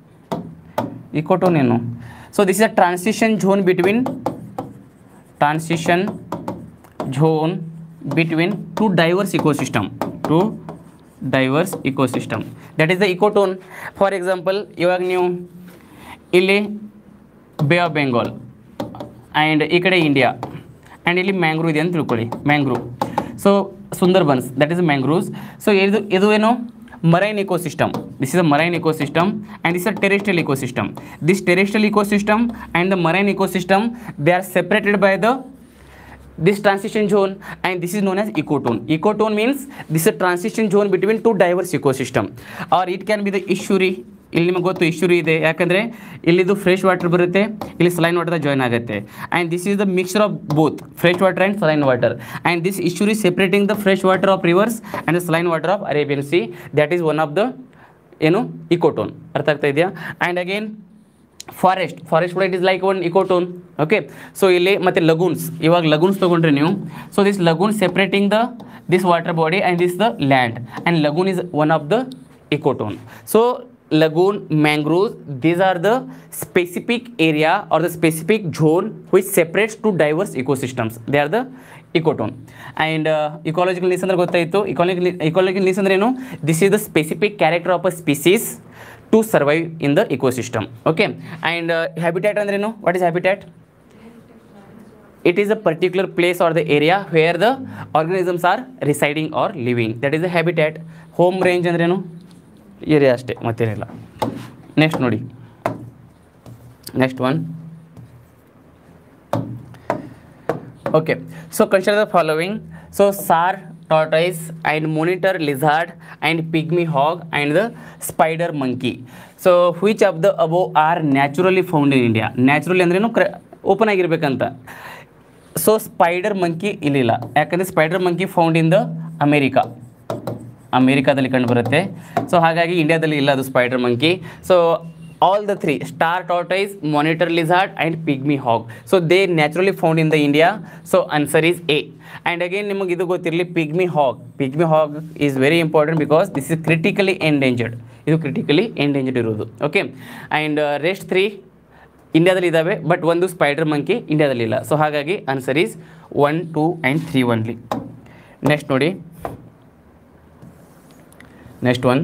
ಇಕೋಟೋನ್ ಏನು so this is a transition zone between transition zone between two diverse ecosystem two diverse ecosystem that is the ecotone for example ಇವಾಗ ನೀವು ಇಲ್ಲಿ bay of Bengal and ಈ ಕಡೆ India and ಇಲ್ಲಿ ಮ್ಯಾಂಗ್ರೂ ಇದೆ ಅಂತ ತಿಳ್ಕೊಳ್ಳಿ mangrove so Sundarbans that is mangroves so ಇದು ಇದು ಏನು marine ecosystem this is a marine ecosystem and this is a terrestrial ecosystem this terrestrial ecosystem and the marine ecosystem they are separated by the this transition zone and this is known as ecotone ecotone means this is a transition zone between two diverse ecosystem or it can be the estuary ಇಲ್ಲಿ ನಿಮಗೆ ಗೊತ್ತು ಇಶ್ಯೂರಿ ಇದೆ ಯಾಕಂದರೆ ಇಲ್ಲಿದು fresh water ಬರುತ್ತೆ ಇಲ್ಲಿ saline water join ಆಗುತ್ತೆ and this is the mixture of both fresh water and saline water and this estuary separating the fresh water of rivers and the saline water of Arabian sea that is one of the ಏನು ecotone ಅರ್ಥ ಆಗ್ತಾ ಇದೆಯಾ and again forest forest ಕೂಡ it is like one ecotone okay so ಇಲ್ಲಿ ಮತ್ತು lagoons ಇವಾಗ lagoons ತೊಗೊಂಡ್ರೆ ನೀವು so this lagoon separating the this water body and this the land and lagoon is one of the ecotone so lagoon mangroves these are the specific area or the specific zone which separates two diverse ecosystems they are the ecotone and uh, ecological niche ಅಂದ್ರೆ ಗೊತ್ತಾಯಿತು ecological ecological niche ಅಂದ್ರೆ ಏನು this is the specific character of a species to survive in the ecosystem okay and uh, habitat ಅಂದ್ರೇನು what is habitat it is a particular place or the area where the organisms are residing or living that is the habitat home range ಅಂದ್ರೇನು area ಅಷ್ಟೇ ಮತ್ತೇನಿಲ್ಲ next ನೋಡಿ next one okay so consider the following so star tortoise and monitor lizard and pygmy hog and the spider monkey so which of the above are naturally found in India naturally ಅಂದ್ರೇನು ಕ್ರ open ಆಗಿರ್ಬೇಕಂತ so spider monkey ಇಲ್ಲಿಲ್ಲ ಯಾಕಂದರೆ spider monkey found in the America ಅಮೇರಿಕಾದಲ್ಲಿ ಕಂಡುಬರುತ್ತೆ so ಹಾಗಾಗಿ ಇಂಡಿಯಾದಲ್ಲಿ ಇಲ್ಲ ಅದು spider monkey so all the three star tortoise monitor lizard and pygmy hog so they naturally found in the india so answer is a and again ನಿಮಗೆ ಇದು ಗೊತ್ತಿರಲಿ pigmy hog pygmy hog is very important because this is critically endangered ಇದು critically endangered ಇರೋದು okay and rest three ಇಂಡಿಯಾದಲ್ಲಿ ಇದ್ದಾವೆ but ಒಂದು spider monkey ಇಂಡಿಯಾದಲ್ಲಿ ಇಲ್ಲ ಸೊ ಹಾಗಾಗಿ answer is one two and three only next ನೋಡಿ ನೆಕ್ಸ್ಟ್ ಒನ್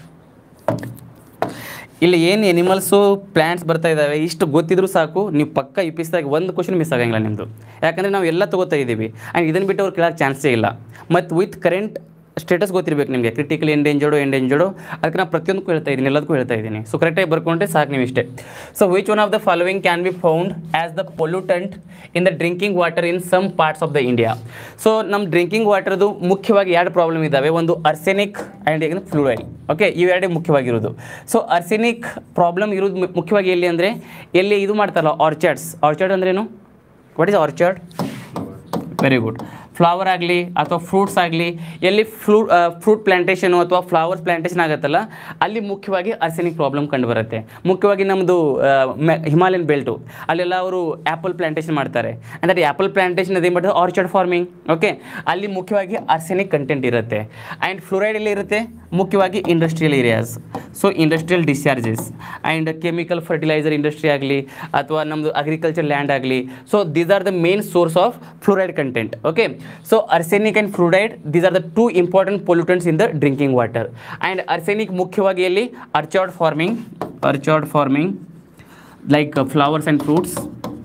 ಇಲ್ಲಿ ಏನು ಎನಿಮಲ್ಸು ಪ್ಲ್ಯಾಂಟ್ಸ್ ಬರ್ತಾ ಇದ್ದಾವೆ ಇಷ್ಟು ಗೊತ್ತಿದ್ರು ಸಾಕು ನೀವು ಪಕ್ಕ ಇಪ್ಪಿಸಿದಾಗ ಒಂದು ಕ್ವಶನ್ ಮಿಸ್ ಆಗಂಗಿಲ್ಲ ನಿಮ್ಮದು ಯಾಕಂದರೆ ನಾವು ಎಲ್ಲ ತಗೋತಾ ಇದ್ದೀವಿ ಆ್ಯಂಡ್ ಇದನ್ನು ಬಿಟ್ಟು ಅವ್ರು ಕೇಳೋಕ್ಕೆ ಚಾನ್ಸೇ ಇಲ್ಲ ಮತ್ತು ವಿತ್ ಕರೆಂಟ್ ಸ್ಟೇಟಸ್ ಗೊತ್ತಿರಬೇಕು ನಿಮಗೆ ಕ್ರಿಟಿಕಲ್ ಎಂಡೇಂಜರ್ಡು ಎಂಡೇಂಜರ್ಡು ಅದಕ್ಕೆ ನಾನು ಪ್ರತಿಯೊಂದಕ್ಕೂ ಹೇಳ್ತಾ ಇದ್ದೀನಿ ಎಲ್ಲದಕ್ಕೂ ಹೇಳ್ತಾ ಇದ್ದೀನಿ ಸೊ ಕರೆಕ್ಟಾಗಿ ಬರ್ಕೊಂಡ್ರೆ ಸಾಕು ನೀವು ಇಷ್ಟೇ so which one of the following can be found as the pollutant in the drinking water in some parts of the India so ನಮ್ಮ ಡ್ರಿಂಕಿಂಗ್ ವಾಟರ್ದು ಮುಖ್ಯವಾಗಿ ಎರಡು ಪ್ರಾಬ್ಲಮ್ ಇದ್ದಾವೆ ಒಂದು ಅರ್ಸೆನಿಕ್ ಆ್ಯಂಡ್ ಏನು ಫ್ಲೂರೈಡ್ ಓಕೆ ಇವೆರಡೇ ಮುಖ್ಯವಾಗಿರೋದು ಸೊ ಅರ್ಸೆನಿಕ್ ಪ್ರಾಬ್ಲಮ್ ಇರೋದು ಮು- ಮುಖ್ಯವಾಗಿ ಎಲ್ಲಿ ಅಂದರೆ ಎಲ್ಲಿ ಇದು ಮಾಡ್ತಾರಲ್ಲ ಆರ್ಚರ್ಡ್ಸ್ ಆರ್ಚರ್ಡ್ ಅಂದ್ರೇನು what is orchard very good flower ಆಗಲಿ ಅಥವಾ ಫ್ರೂಟ್ಸ್ ಆಗಲಿ ಎಲ್ಲಿ ಫ್ರೂ ಫ್ರೂಟ್ ಪ್ಲಾಂಟೇಷನು ಅಥವಾ ಫ್ಲವರ್ಸ್ ಪ್ಲಾಂಟೇಷನ್ ಆಗುತ್ತಲ್ಲ ಅಲ್ಲಿ ಮುಖ್ಯವಾಗಿ ಅರ್ಸೆನಿಕ್ ಪ್ರಾಬ್ಲಮ್ ಕಂಡುಬರುತ್ತೆ ಮುಖ್ಯವಾಗಿ ನಮ್ಮದು ಹಿಮಾಲಯನ್ ಬೆಲ್ಟು ಅಲ್ಲೆಲ್ಲ ಅವರು ಆ್ಯಪಲ್ ಪ್ಲಾಂಟೇಷನ್ ಮಾಡ್ತಾರೆ ಅಂದರೆ ಆ್ಯಪಲ್ ಪ್ಲಾಂಟೇಷನ್ ಅದೇ ಮಾಡಿದ್ರೆ ಆರ್ಚರ್ಡ್ ಫಾರ್ಮಿಂಗ್ ಓಕೆ ಅಲ್ಲಿ ಮುಖ್ಯವಾಗಿ ಅರ್ಸೆನಿಕ್ ಕಂಟೆಂಟ್ ಇರುತ್ತೆ ಆ್ಯಂಡ್ ಫ್ಲೋರೈಡ್ ಎಲ್ಲಿ ಇರುತ್ತೆ ಮುಖ್ಯವಾಗಿ industrial areas so industrial discharges and chemical fertiliser industry ಆಗಲಿ ಅಥವಾ ನಮ್ಮದು ಅಗ್ರಿಕಲ್ಚರ್ ಲ್ಯಾಂಡ್ ಆಗಲಿ so these are the main source of fluoride content okay so arsenic and fluoride these are the two important pollutants in the drinking water and arsenic ಮುಖ್ಯವಾಗಿ ಎಲ್ಲಿ orchard farming orchard farming like flowers and fruits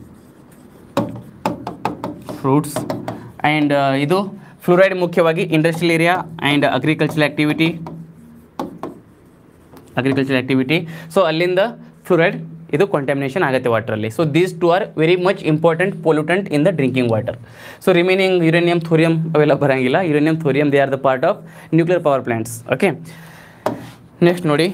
fruits and ಇದು fluoride ಮುಖ್ಯವಾಗಿ industrial area and agricultural activity agriculture activity so ಅಲ್ಲಿಂದ fluoride ಇದು contamination ಆಗುತ್ತೆ ವಾಟ್ರಲ್ಲಿ so these two are very much important pollutant in the drinking water so remaining uranium thorium ಅವೆಲ್ಲ ಬರೋಂಗಿಲ್ಲ uranium thorium they are the part of nuclear power plants okay next ನೋಡಿ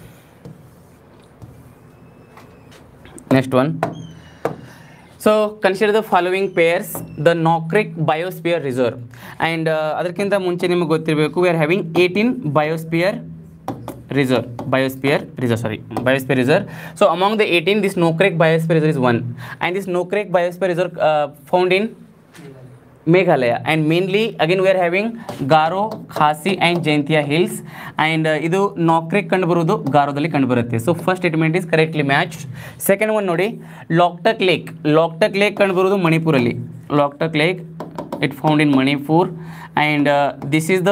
next one so consider the following pairs the Nokrek biosphere reserve and ಅದಕ್ಕಿಂತ ಮುಂಚೆ ನಿಮಗೆ ಗೊತ್ತಿರಬೇಕು we are having eighteen biosphere reserve biosphere reserve sorry biosphere reserve so among the 18 this nokrek biosphere reserve is one and this nokrek biosphere reserve uh, found in Meghalaya and mainly again we are having Garo, Khasi and Jaintia hills and uh, ಇದು ನಾಕ್ರಿಕ್ ಕಂಡು ಬರುವುದು ಗಾರೋದಲ್ಲಿ ಕಂಡು ಬರುತ್ತೆ so first statement is correctly match second one ನೋಡಿ Loktak Lake Loktak Lake ಕಂಡು ಬರುವುದು ಮಣಿಪುರಲ್ಲಿ Loktak Lake it found in Manipur and this is the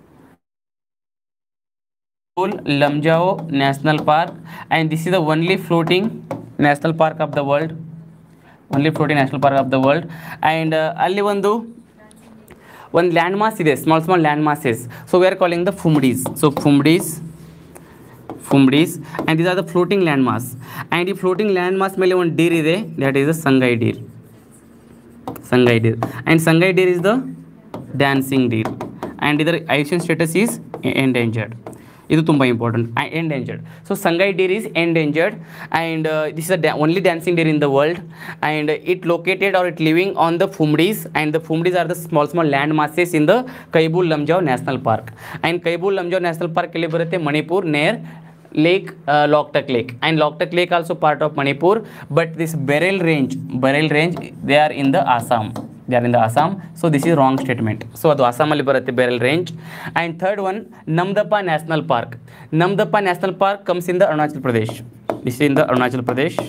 Lamjao National Park and this is the only floating national park of the world only floating national park of the world and uh, ಅಲ್ಲಿ ಒಂದು ಒಂದು land mass ಇದೆ small small land masses so we are calling the phumdis so phumdis phumdis and this are the floating land mass and ಈ floating land mass ಮೇಲೆ ಒಂದು deer ಇದೆ that is the sangai deer sangai deer and sangai deer is the dancing deer and ಇದರ IUCN status is endangered ಇದು ತುಂಬ important endangered so sangai deer is endangered and this is the only dancing deer in the world and it located are it living on the phumdis and the phumdis are the small small land masses in the Keibul Lamjao National park and Keibul Lamjao National park ಎಲ್ಲಿ ಬರುತ್ತೆ ಮಣಿಪುರ್ ನೇರ್ lake uh, Loktak Lake and Loktak Lake also part of Manipur but this Beryl range Beryl range they are in the Assam they are in the Assam so this is wrong statement so ಅದು ಅಸ್ಸಾಮಲ್ಲಿ ಬರುತ್ತೆ Barail Range and third one Namdapha national Park Namdapha national park comes in the Arunachal Pradesh this in the Arunachal Pradesh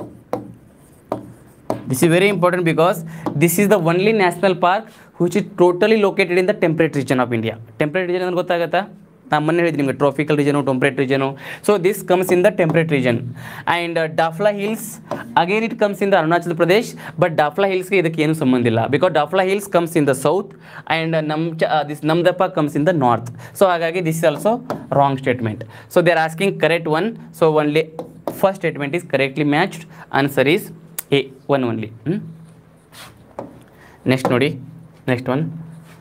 this is very important because this is the only national park which is totally located in the temperate region of India. Temperate region ಅಂದ್ರೆ ಗೊತ್ತಾಗತ್ತಾ ನಾನು ಮೊನ್ನೆ ಹೇಳಿದ್ದೀನಿ ನಿಮಗೆ tropical region temperate region so this comes in the temperate region and Dafla Hills again it comes in the Arunachal Pradesh but Dafla ಹಿಲ್ಸ್ಗೆ ಇದಕ್ಕೆ ಏನು ಸಂಬಂಧ ಇಲ್ಲ because Dafla Hills comes in the south and ನಮ್ this Namdapha comes in the north so ಹಾಗಾಗಿ this is also wrong statement so they are asking correct one so only first statement is correctly matched answer is A one only next ನೋಡಿ next one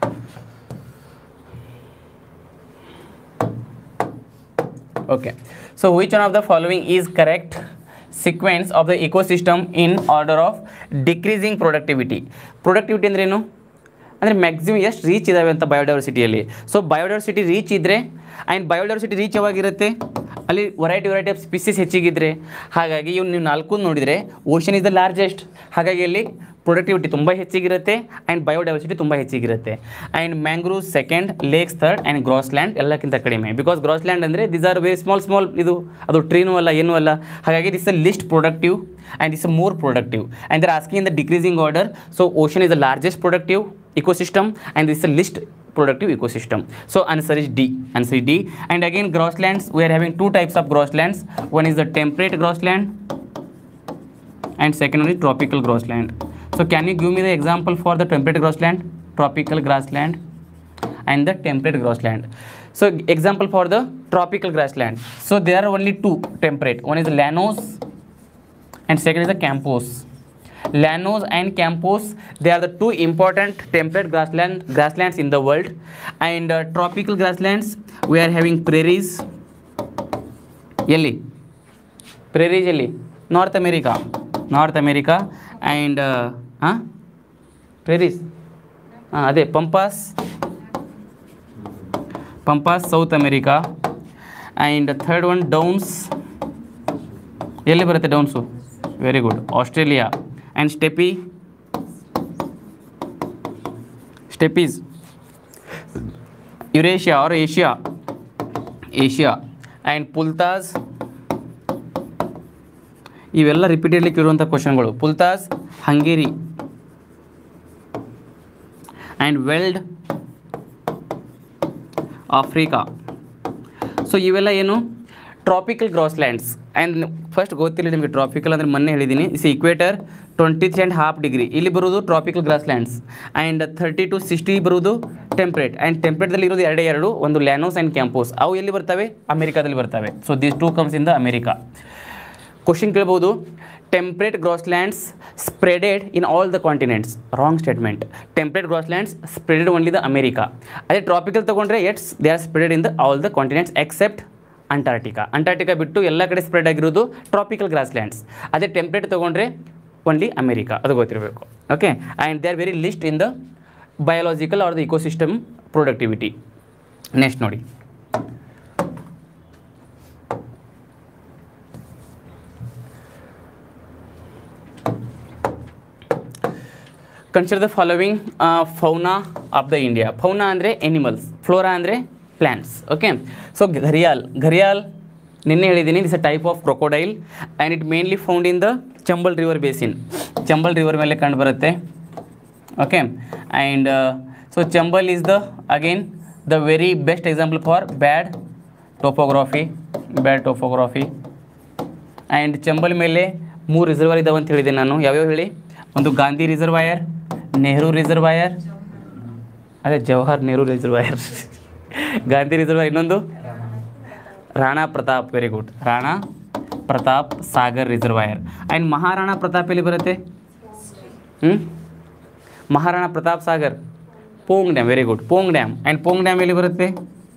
okay so which one of the following is correct sequence of the ecosystem in order of decreasing productivity productivity ಅಂದ್ರೇನು ಅಂದರೆ maximum ಎಷ್ಟು rich ಇದ್ದಾವೆ ಅಂತ ಬಯೋಡೈವರ್ಸಿಟಿಯಲ್ಲಿ so biodiversity rich ಇದ್ದರೆ and biodiversity rich ಯಾವಾಗಿರುತ್ತೆ ಅಲ್ಲಿ ವೆರೈಟಿ ವೆರೈಟಿ ಆಫ್ ಸ್ಪೀಸೀಸ್ ಹೆಚ್ಚಿಗಿದ್ರೆ ಹಾಗಾಗಿ ಇವ್ನು ನೀವು ನಾಲ್ಕು ನೋಡಿದರೆ ಓಷನ್ ಇಸ್ ದ ಲಾರ್ಜೆಸ್ಟ್ ಹಾಗಾಗಿ ಅಲ್ಲಿ ಪ್ರೊಡಕ್ಟಿವಿಟಿ ತುಂಬ ಹೆಚ್ಚಿಗಿರುತ್ತೆ ಆ್ಯಂಡ್ ಬಯೋಡೈವರ್ಸಿಟಿ ತುಂಬ ಹೆಚ್ಚಿಗಿರುತ್ತೆ and mangrove second lakes third and grassland ಎಲ್ಲಕ್ಕಿಂತ ಕಡಿಮೆ ಬಿಕಾಸ್ ಗ್ರಾಸ್ ಲ್ಯಾಂಡ್ ಅಂದರೆ this are very small small ಇದು ಅದು ಟ್ರೀನೂ ಅಲ್ಲ ಏನೂ ಅಲ್ಲ ಹಾಗಾಗಿ this a least productive and is a more productive and they asking in the decreasing order so ocean is the largest productive ecosystem and this is a least productive ecosystem so answer is d answer is d and again grasslands we are having two types of grasslands one is the temperate grassland and second one is tropical grassland so can you give me the example for the temperate grassland tropical grassland and the temperate grassland so example for the tropical grassland so there are only two temperate one is the llanos and second is the campos llanos and campos they are the two important temperate grassland grasslands in the world and uh, tropical grasslands we are having prairies ಎಲ್ಲಿ prairies ಎಲ್ಲಿ North America North America and ಹಾಂ prairies ಹಾಂ ಅದೇ pampas pampas South America and third one downs ಎಲ್ಲಿ ಬರುತ್ತೆ downs very good Australia and steppe steppes Eurasia or Asia Asia and pusztas ಇವೆಲ್ಲ repeatedly ಕೇಳುವಂಥ ಕ್ವಶನ್ಗಳು pusztas Hungary and veld Africa so ಇವೆಲ್ಲ ಏನು ಟ್ರಾಪಿಕಲ್ ಗ್ರಾಸ್ಲ್ಯಾಂಡ್ಸ್ ಆ್ಯಂಡ್ ಫಸ್ಟ್ ಗೊತ್ತಿಲ್ಲ ನಿಮಗೆ tropical ಅಂದರೆ ಮೊನ್ನೆ ಹೇಳಿದ್ದೀನಿ is equator twenty three and half degree ಇಲ್ಲಿ ಬರೋದು tropical grasslands and thirty to sixty ಬರೋದು ಟೆಂಪ್ರೇಟ್ ಆ್ಯಂಡ್ ಟೆಂಪ್ರೇಟ್ದಲ್ಲಿ ಇರೋದು ಎರಡೇ ಎರಡು ಒಂದು ಲ್ಯಾನೋಸ್ ಆ್ಯಂಡ್ ಕ್ಯಾಂಪೋಸ್ ಅವು ಎಲ್ಲಿ ಬರ್ತವೆ ಅಮೆರಿಕಾದಲ್ಲಿ ಬರ್ತವೆ so this two comes in the America question ಕೇಳ್ಬೋದು temperate grasslands spreaded in all the continents wrong statement temperate grasslands spreaded only the America ಅದೇ ಟ್ರಾಪಿಕಲ್ ತೊಗೊಂಡ್ರೆ it's they are spreaded in the all the continents except Antarctica Antarctica ಬಿಟ್ಟು ಎಲ್ಲ ಕಡೆ spread ಆಗಿರೋದು tropical grasslands ಅದೇ temperate ತೊಗೊಂಡ್ರೆ only America ಅದು ಗೊತ್ತಿರಬೇಕು okay and they are very least in the biological or the ecosystem productivity next ನೋಡಿ consider the following fauna of the India fauna ಅಂದರೆ ಎನಿಮಲ್ಸ್ ಫ್ಲೋರಾ ಅಂದರೆ plants okay so gharial gharial ನಿನ್ನೆ ಹೇಳಿದ್ದೀನಿ it's a type of crocodile and it mainly found in the Chambal River basin Chambal River ಮೇಲೆ ಕಂಡು ಬರುತ್ತೆ okay and so Chambal is the again the very best example for bad topography bad topography and Chambal ಮೇಲೆ ಮೂರು reservoir ಇದಾವೆ ಅಂತ ಹೇಳಿದೆ ನಾನು ಯಾವ್ಯಾವ ಹೇಳಿ ಒಂದು ಗಾಂಧಿ ರಿಸರ್ವಾಯರ್ ನೆಹರು ರಿಸರ್ವಾಯರ್ ಅದೇ ಜವಾಹರ್ ನೆಹರು ರಿಸರ್ವಾಯರ್ ಗಾಂಧಿ ರಿಸರ್ವಾಯರ್ ಇನ್ನೊಂದು Rana Pratap very good Rana Pratap Sagar reservoir and Maharana Pratap ಎಲ್ಲಿ ಬರುತ್ತೆ ಹ್ಞೂ Maharana Pratap Sagar Pong dam very good Pong dam and Pong dam ಎಲ್ಲಿ ಬರುತ್ತೆ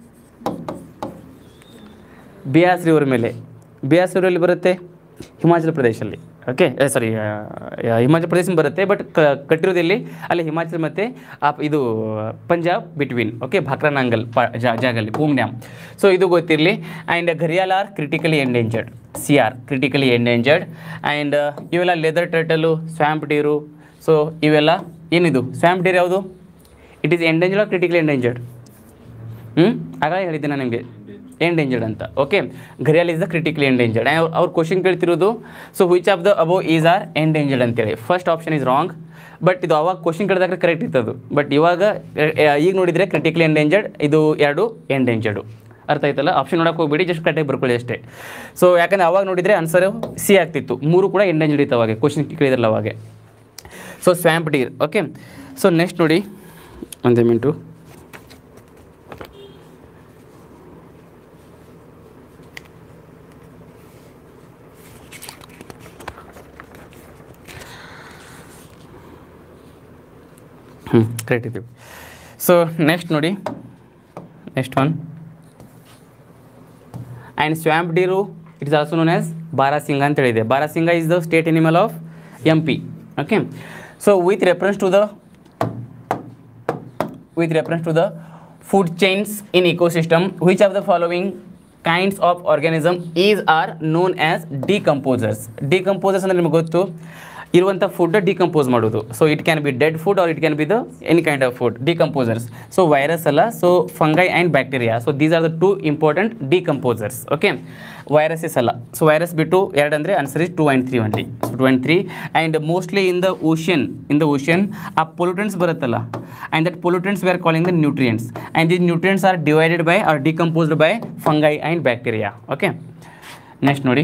ಬಿಯಾಸ್ ರಿವರ್ ಮೇಲೆ ಬಿಯಾಸ್ ರಿವರ್ ಎಲ್ಲಿ ಬರುತ್ತೆ ಹಿಮಾಚಲ ಪ್ರದೇಶಲ್ಲಿ ಓಕೆ ಸಾರಿ ಹಿಮಾಚಲ ಪ್ರದೇಶ ಬರುತ್ತೆ ಬಟ್ ಕಟ್ಟಿರೋದು ಎಲ್ಲಿ ಅಲ್ಲಿ ಹಿಮಾಚಲ ಮತ್ತು ಆ ಇದು ಪಂಜಾಬ್ ಬಿಟ್ವೀನ್ ಓಕೆ ಭಾಕ್ರಾನಾಂಗಲ್ ಪ ಜಾ ಜಾಗಲ್ಲಿ ಪೂಂಗ್ ಡ್ಯಾಮ್ ಸೊ ಇದು ಗೊತ್ತಿರಲಿ and gharial are critically endangered C are critically endangered and ಇವೆಲ್ಲ leather turtle swamp deer so ಇವೆಲ್ಲ ಏನಿದು ಸ್ವ್ಯಾಂಪ್ ಡೀರ್ ಯಾವುದು it is endangered or critically endangered ಹ್ಞೂ ಆಗಲೇ ಹೇಳಿದ್ದೆ ನಾನು ನಿಮಗೆ ಎಂಡೇಂಜರ್ಡ್ ಅಂತ okay gharial is the critically endangered ಅವ್ರ ಕ್ವಶನ್ ಕೇಳ್ತಿರೋದು so which of the above is are endangered ಅಂತೇಳಿ first option is wrong but ಇದು ಅವಾಗ ಕ್ವಶನ್ ಕೇಳಿದಾಗ ಕರೆಕ್ಟ್ ಇತ್ತದು ಬಟ್ ಇವಾಗ ಆ, ಈಗ ನೋಡಿದರೆ ಕ್ರಿಟಿಕಲಿ ಎಂಡೇಂಜರ್ಡ್ ಇದು ಎರಡು ಎಂಡೇಂಜರ್ಡು ಅರ್ಥ ಆಯ್ತಲ್ಲ ಆಪ್ಷನ್ ನೋಡಕ್ಕೆ ಹೋಗ್ಬೇಡಿ ಜಸ್ಟ್ ಕರೆಕ್ಟಾಗಿ ಬರ್ಕೊಳ್ಳಿ ಅಷ್ಟೇ ಸೊ ಯಾಕಂದರೆ ಅವಾಗ ನೋಡಿದರೆ ಆನ್ಸರ್ ಸಿ ಆಗ್ತಿತ್ತು ಮೂರು ಕೂಡ ಎಂಡೇಂಜರ್ಡ್ ಇತ್ತು ಅವಾಗ ಕ್ವಶನ್ ಕೇಳಿದ್ರಲ್ಲ ಅವಾಗೆ so swamp deer okay so next ನೋಡಿ ಒಂದೇ ಮಿನಿಟು ಹ್ಞೂ ಕರೆಕ್ಟ್ ಇದ್ದೀವಿ ಸೊ ನೆಕ್ಸ್ಟ್ ನೋಡಿ next one and swamp deer it is also known as barasingha ಅಂತ ಹೇಳಿದೆ barasingha is the state animal of M P okay so with reference to the with reference to the food chains in ecosystem which of the following kinds of organism is are known as decomposers decomposers ಅಂದ್ರೆ ನಿಮಗೆ ಗೊತ್ತು ಇರುವಂಥ food decompose ಮಾಡೋದು so it can be dead food or it can be the any kind of food decomposers so virus ಅಲ್ಲ so fungi and bacteria so these are the two important decomposers okay viruses ಅಲ್ಲ so virus ಬಿಟ್ಟು ಎರಡು ಅಂದರೆ answer is two and three only two and three and mostly in the ocean in the ocean ಆ pollutants ಬರುತ್ತಲ್ಲ and that pollutants we are calling the nutrients and these nutrients are divided by or decomposed by fungi and bacteria okay next ನೋಡಿ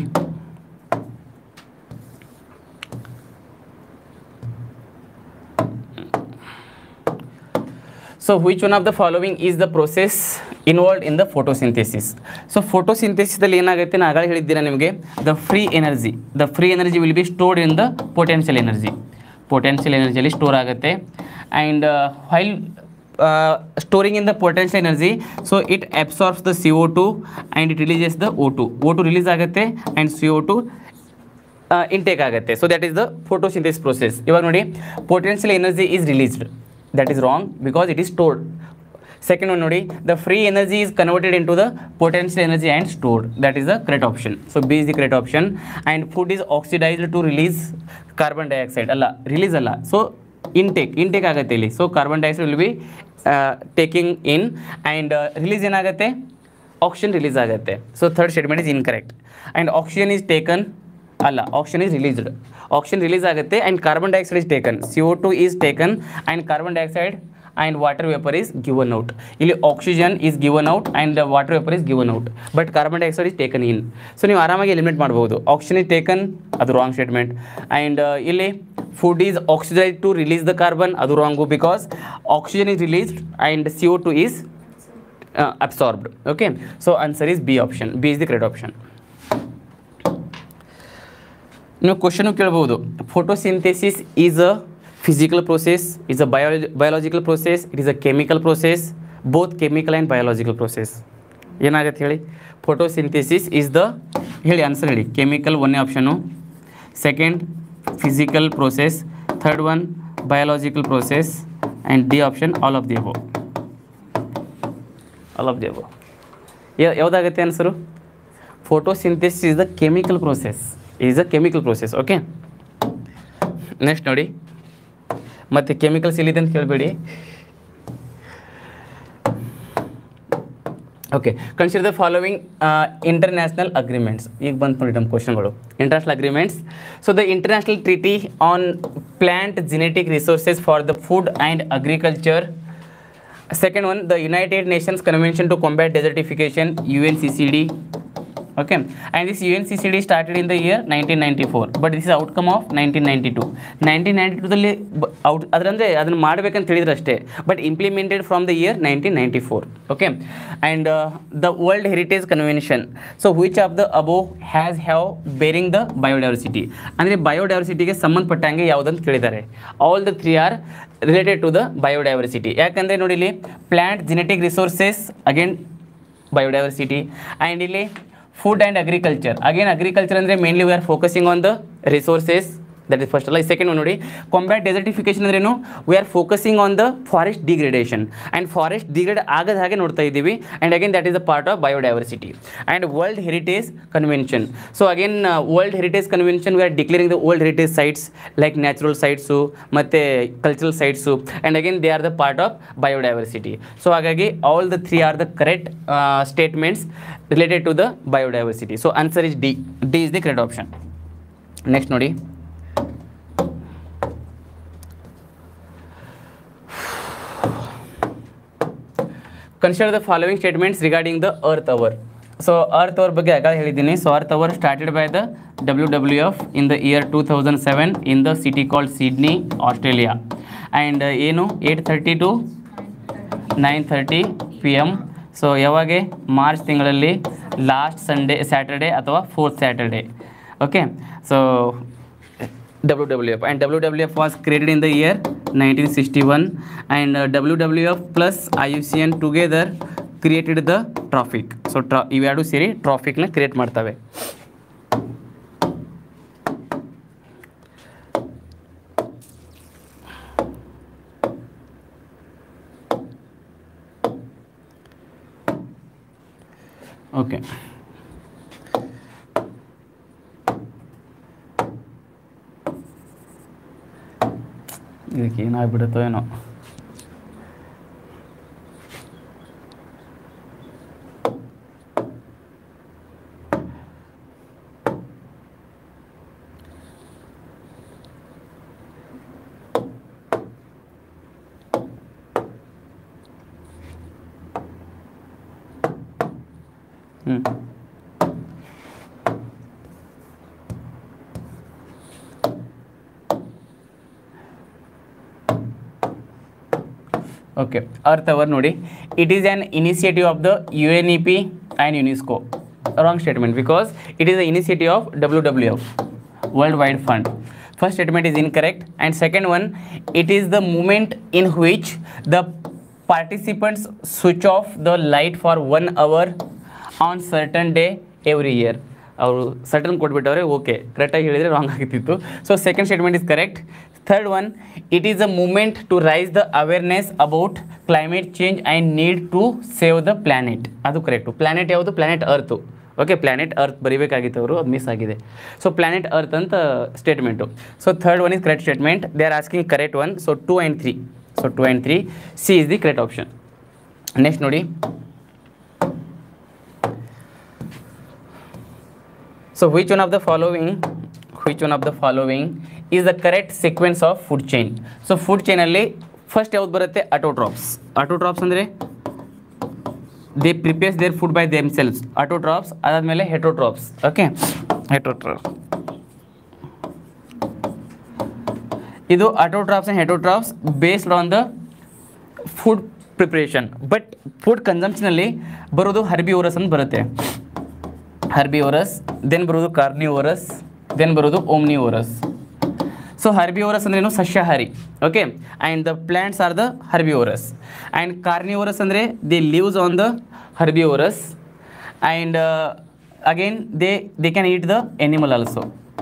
so which one of the following is the process involved in the photosynthesis so ಫೋಟೋಸಿಂಥೆಸಿಸಲ್ಲಿ ಏನಾಗುತ್ತೆ ನಾನು ಆಗಲೇ ಹೇಳಿದ್ದೀನ ನಿಮಗೆ the free energy the free energy will be stored in the potential energy potential ಎನರ್ಜಿಯಲ್ಲಿ store ಆಗುತ್ತೆ and while storing in the potential energy so it absorbs the C O two and it releases the O two O two release ಆಗುತ್ತೆ and C O two intake ಆಗುತ್ತೆ so that is the photosynthesis process ಇವಾಗ ನೋಡಿ potential energy is released that is wrong because it is stored second one nodi the free energy is converted into the potential energy and stored that is the correct option so b is the correct option and food is oxidized to release carbon dioxide ಅಲ್ಲ release ಅಲ್ಲ so intake intake ಆಗುತ್ತೆ ಇಲ್ಲಿ so carbon dioxide will be taking in and release ಏನಾಗುತ್ತೆ oxygen release ಆಗುತ್ತೆ so third statement is incorrect and oxygen is taken ಅಲ್ಲ oxygen is released oxygen release ಆಗುತ್ತೆ and carbon dioxide is taken C O two is taken and carbon dioxide and water vapour is given out ಇಲ್ಲಿ oxygen is given out and water vapour is given out but carbon dioxide is taken in so ನೀವು ಆರಾಮಾಗಿ eliminate ಮಾಡ್ಬೋದು oxygen is taken ಅದು wrong statement and ಇಲ್ಲಿ food is oxidise to release the carbon ಅದು wrong because oxygen is released and C O two is absorbed okay so answer is B option B is the correct option ನೀವು question ಕೇಳ್ಬೋದು photosynthesis is a physical process is a bio biological process it is a chemical process both chemical and biological process ಏನಾಗುತ್ತೆ ಹೇಳಿ photosynthesis is the ಹೇಳಿ answer ಹೇಳಿ chemical ಒಂದೇ option second physical process third one biological process and D option all of the above all of the above ಯಾವುದಾಗುತ್ತೆ answer photosynthesis is the chemical process is a chemical process okay next ನೋಡಿ ಮತ್ತು chemicals ಎಲ್ಲಿದೆ ಅಂತ ಕೇಳಬೇಡಿ okay consider the following international agreements ಈಗ ಬಂತು ನೋಡಿ ನಮ್ಮ ಕ್ವಶನ್ಗಳು international agreements so the international treaty on plant genetic resources for the food and agriculture second one the United Nations convention to combat desertification U N C C D okay and this UNCCD started in the year 1994 but this is outcome of 1992 1992 ದಲ್ಲಿ out ಅದರಂದರೆ ಅದನ್ನು ಮಾಡಬೇಕಂತ ಹೇಳಿದ್ರೆ ಅಷ್ಟೇ but implemented from the year nineteen ninety four okay and the world heritage convention so which of the above has have bearing the biodiversity ಅಂದರೆ ಬಯೋಡೈವರ್ಸಿಟಿಗೆ ಸಂಬಂಧಪಟ್ಟಂಗೆ ಯಾವುದಂತ ಕೇಳಿದ್ದಾರೆ all the three are related to the biodiversity ಯಾಕಂದರೆ ನೋಡಿ ಇಲ್ಲಿ plant genetic resources again biodiversity and ಇಲ್ಲಿ food and agriculture again agriculture ಅಂದರೆ mainly we are focusing on the resources that is first ಅಲ್ಲ ಸೆಕೆಂಡ್ ನೋಡಿ ಕಾಂಬ್ಯಾಟ್ ಡೆಸರ್ಟಿಫಿಕೇಶನ್ ಅಂದ್ರೇನು we are focusing on the forest degradation and forest degrade ಆಗದ ಹಾಗೆ ನೋಡ್ತಾ ಇದ್ದೀವಿ and again that is a part of biodiversity and world heritage convention so again world heritage convention we are declaring the world heritage sites like natural sites ಮತ್ತು cultural sites and again they are the part of biodiversity so ಹಾಗಾಗಿ all the three are the correct statements related to the biodiversity so answer is D D is the correct option next ನೋಡಿ consider the following statements regarding the earth hour so earth hour ಬಗ್ಗೆ ಆಗ ಹೇಳಿದ್ದೀನಿ so earth hour started by the W W F in the year two thousand seven in the city called Sydney Australia and ಏನು eight thirty to nine thirty P M so ಯಾವಾಗೆ March ತಿಂಗಳಲ್ಲಿ last Sunday Saturday ಅಥವಾ fourth Saturday okay so WWF and WWF was created in the year 1961 and uh, WWF plus IUCN together created the traffic so ಟ್ರಾ ಇವೆರಡು ಸೇರಿ ಟ್ರಾಫಿಕ್ನ create ಮಾಡ್ತವೆ okay ಇದಕ್ಕೆ ಏನಾಗ್ಬಿಡುತ್ತೋ ಏನೋ ಹ್ಞೂ ಓಕೆ ಅರ್ತ್ ಅವರ್ ನೋಡಿ it is an initiative of the U N E P and UNESCO wrong statement because it is the initiative of W W F world wide fund first statement is incorrect and second one it is the moment in which the participants switch off the light for one hour on certain day every year ಅವರು certain ಕೊಟ್ಬಿಟ್ಟವ್ರೆ okay ಕರೆಕ್ಟಾಗಿ ಹೇಳಿದರೆ wrong ಆಗಿತ್ತಿತ್ತು so second statement is correct third one it is a movement to raise the awareness about climate change and need to save the planet ಅದು correct planet ಯಾವುದು planet earth okay planet earth ಬರಿಬೇಕಾಗಿತ್ತು ಅವರು ಅದು miss ಆಗಿದೆ so planet earth ಅಂತ statement so third one is correct statement they are asking correct one so two and three so two and three C is the correct option next ನೋಡಿ so which one of the following which one of the following is the correct sequence of food chain so food ಚೈನಲ್ಲಿ first ಯಾವ್ದು ಬರುತ್ತೆ autotrophs autotrophs ಅಂದರೆ they prepares their food by them cells autotrophs ಅದಾದಮೇಲೆ heterotrophs okay heterotrophs ಇದು autotrophs and heterotrophs based on the food preparation but food ಕನ್ಸಂಪ್ಷನಲ್ಲಿ ಬರೋದು herbivorous ಅಂತ ಬರುತ್ತೆ ಹರ್ಬಿಯೋರಸ್ ದೆನ್ ಬರೋದು ಕಾರ್ನಿಯೋರಸ್ ದೆನ್ ಬರೋದು ಓಮ್ನಿಯೋರಸ್ ಸೊ ಹರ್ಬಿಯೋರಸ್ ಅಂದ್ರೇನು ಸಸ್ಯಾಹಾರಿ okay and the plants are the herbivorous and carnivorous ಅಂದರೆ they lives on the herbivorous and again they they can eat the animal also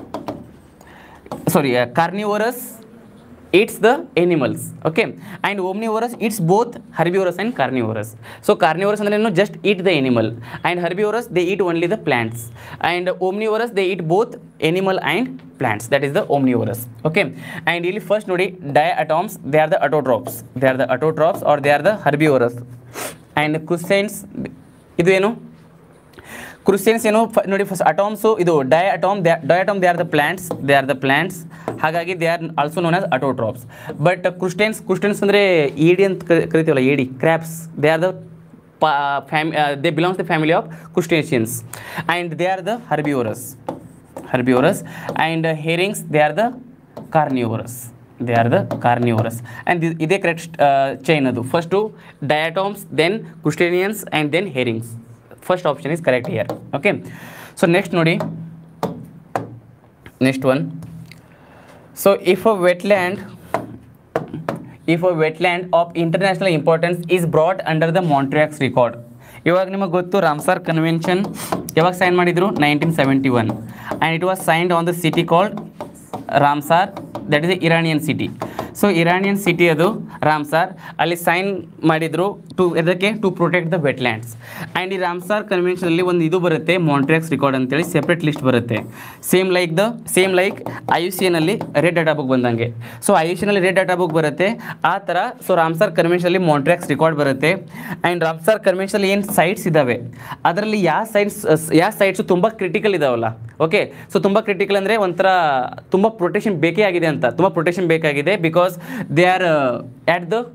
sorry uh, carnivorous eats the animals okay and omnivorous eats both herbivorous and carnivorous so carnivorous ಅಂದ್ರೆ ಏನು just eat the animal and herbivorous they eat only the plants and omnivorous they eat both animal and plants that is the omnivorous okay and ಇಲ್ಲಿ first ನೋಡಿ diatoms they are the autotrophs they are the autotrophs or they are the herbivorous and crustaceans ಇದು ಏನು Christians ಏನು ಫ ನೋಡಿ first atoms ಇದು diatom diatom they are the plants they are the plants ಹಾಗಾಗಿ they are also known as autotrophs but crustaceans crustaceans ಅಂದರೆ ಏಡಿ ಅಂತ ಕರಿ- ಕರಿತೀವಲ್ಲ ಏಡಿ ಕ್ರ್ಯಾಪ್ಸ್ ದೇ ಆರ್ ದ ಫ್ಯಾಮಿ they belongs the family of crustaceans and they are the herbivorous herbivorous and herrings they are the carnivorous they are the carnivorous and ಇದೇ correct chain ಅದು first diatoms then crustaceans and then ಹೇರಿಂಗ್ಸ್ first option is correct here okay so next ನೋಡಿ next one so if a wetland if a wetland of international importance is brought under the Montreux record ಇವಾಗ ನಿಮಗೆ ಗೊತ್ತು Ramsar convention ಯಾವಾಗ sign ಮಾಡಿದ್ರು nineteen seventy one and it was signed on the city called Ramsar that is Iranian city so Iranian city ಅದು Ramsar ಅಲ್ಲಿ sign ಮಾಡಿದ್ರು to ಇದಕ್ಕೆ to protect the wetlands and ಈ ರಾಮ್ಸಾರ್ ಕನ್ವೆನ್ಷನಲ್ಲಿ ಒಂದು ಇದು ಬರುತ್ತೆ ಮಾಂಟ್ರಿಯಾಕ್ಸ್ ರೆಕಾರ್ಡ್ ಅಂತೇಳಿ ಸೆಪ್ರೇಟ್ ಲಿಸ್ಟ್ ಬರುತ್ತೆ same like the same like I U C ಎನಲ್ಲಿ ರೆಡ್ ಡಾಟಾ ಬುಕ್ ಬಂದಂಗೆ ಸೊ ಐ ಯು ಸಿನಲ್ಲಿ ರೆಡ್ ಡಾಟಾ ಬುಕ್ ಬರುತ್ತೆ ಆ ಥರ ಸೊ ರಾಮ್ಸಾರ್ ಕನ್ವೆನ್ಷನಲ್ಲಿ ಮಾಂಟ್ರಿಯಾಕ್ಸ್ ರೆಕಾರ್ಡ್ ಬರುತ್ತೆ ಆ್ಯಂಡ್ ರಾಮ್ಸಾರ್ ಕನ್ವೆನ್ಷನಲ್ಲಿ ಏನು ಸೈಟ್ಸ್ ಇದ್ದಾವೆ ಅದರಲ್ಲಿ ಯಾವ ಸೈಟ್ಸ್ ಯಾವ ಸೈಟ್ಸು ತುಂಬ ಕ್ರಿಟಿಕಲ್ ಇದಾವಲ್ಲ ಓಕೆ ಸೊ ತುಂಬ ಕ್ರಿಟಿಕಲ್ ಅಂದರೆ ಒಂಥರ ತುಂಬ ಪ್ರೊಟೆಕ್ಷನ್ ಬೇಕೇ ಆಗಿದೆ ಅಂತ ತುಂಬ ಪ್ರೊಟೆಕ್ಷನ್ ಬೇಕಾಗಿದೆ because they are at the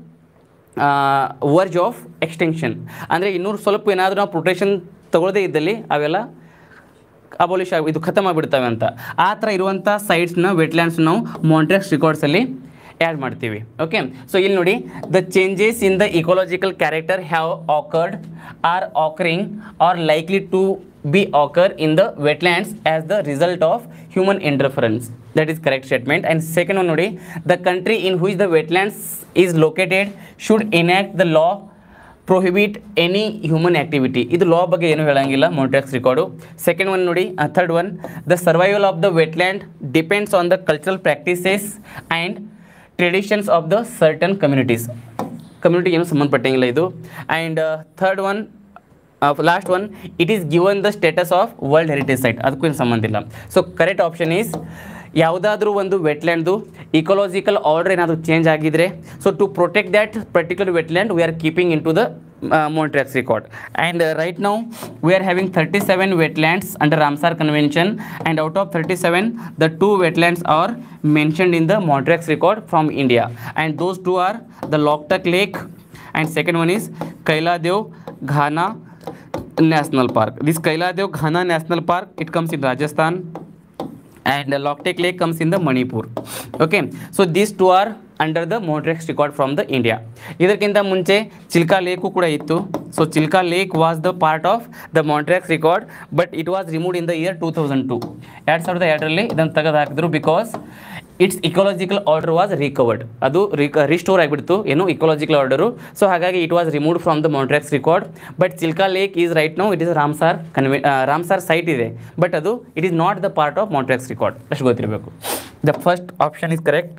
verge of extension ಅಂದರೆ ಇನ್ನೂರು ಸ್ವಲ್ಪ ಏನಾದರೂ ನಾವು ಪ್ರೊಟೆಕ್ಷನ್ ತಗೊಳ್ಳದೇ ಇದ್ದಲ್ಲಿ ಅವೆಲ್ಲ ಅಬೋಲಿಷ್ ಆಗಿ ಇದು ಖತಮ್ ಆಗಿಬಿಡ್ತವೆ ಅಂತ ಆ ಥರ ಇರುವಂಥ ಸೈಟ್ಸ್ನ ವೆಟ್ಲ್ಯಾಂಡ್ಸ್ ನಾವು ಮಾಂಟ್ರೆಕ್ಸ್ ರೆಕಾರ್ಡ್ಸಲ್ಲಿ ಆ್ಯಡ್ ಮಾಡ್ತೀವಿ ಓಕೆ ಸೊ ಇಲ್ಲಿ ನೋಡಿ the changes in the ecological character have occurred or occurring are likely to be occur in the wetlands as the result of human interference that is correct statement and second one ನೋಡಿ the country in which the wetlands is located should enact the law prohibit any human activity ಇದು law ಬಗ್ಗೆ ಏನು ಹೇಳಂಗಿಲ್ಲ Montreux record second one ನೋಡಿ third one the survival of the wetland depends on the cultural practices and traditions of the certain communities community ಏನು ಸಂಬಂಧಪಟ್ಟಂಗಿಲ್ಲ ಇದು and third one last one it is given the status of world heritage site ಅದಕ್ಕೂ ಏನು ಸಂಬಂಧ ಇಲ್ಲ so correct option is ಯಾವುದಾದ್ರೂ ಒಂದು ವೆಟ್ಲ್ಯಾಂಡ್ದು ಇಕೊಲಾಜಿಕಲ್ ಆರ್ಡರ್ ಏನಾದರೂ ಚೇಂಜ್ ಆಗಿದ್ರೆ so to protect that particular wetland we are keeping into the Montreal's record. And uh, right now we are having 37 wetlands under Ramsar Convention, and out of 37, the two wetlands are mentioned in the Montreal's record from India, and those two are the Loktak Lake, and second one is Kailadev Ghana National Park. This Kailadev Ghana National Park it comes in Rajasthan, and uh, Loktak Lake comes in the Manipur. Okay, so these two are under the Montreux record from the India ಇದಕ್ಕಿಂತ ಮುಂಚೆ Chilka lake ಕೂಡ ಇತ್ತು so Chilka lake was the part of the Montreux record but it was removed in the year two thousand two ಎರಡು ಸಾವಿರದ ಎರಡರಲ್ಲಿ ಇದನ್ನು ತೆಗೆದು ಹಾಕಿದ್ರು because its ecological order was recovered ಅದು ರಿಸ್ಟೋರ್ ಆಗಿಬಿಡ್ತು ಏನು ಇಕೊಲಾಜಿಕಲ್ ಆರ್ಡರು ಸೊ ಹಾಗಾಗಿ it was removed from the Montreux record but Chilka lake is right no it is Ramsar convention Ramsar site ಇದೆ ಬಟ್ ಅದು it is not the part of Montreux record ಅಷ್ಟು ಗೊತ್ತಿರಬೇಕು the first option is correct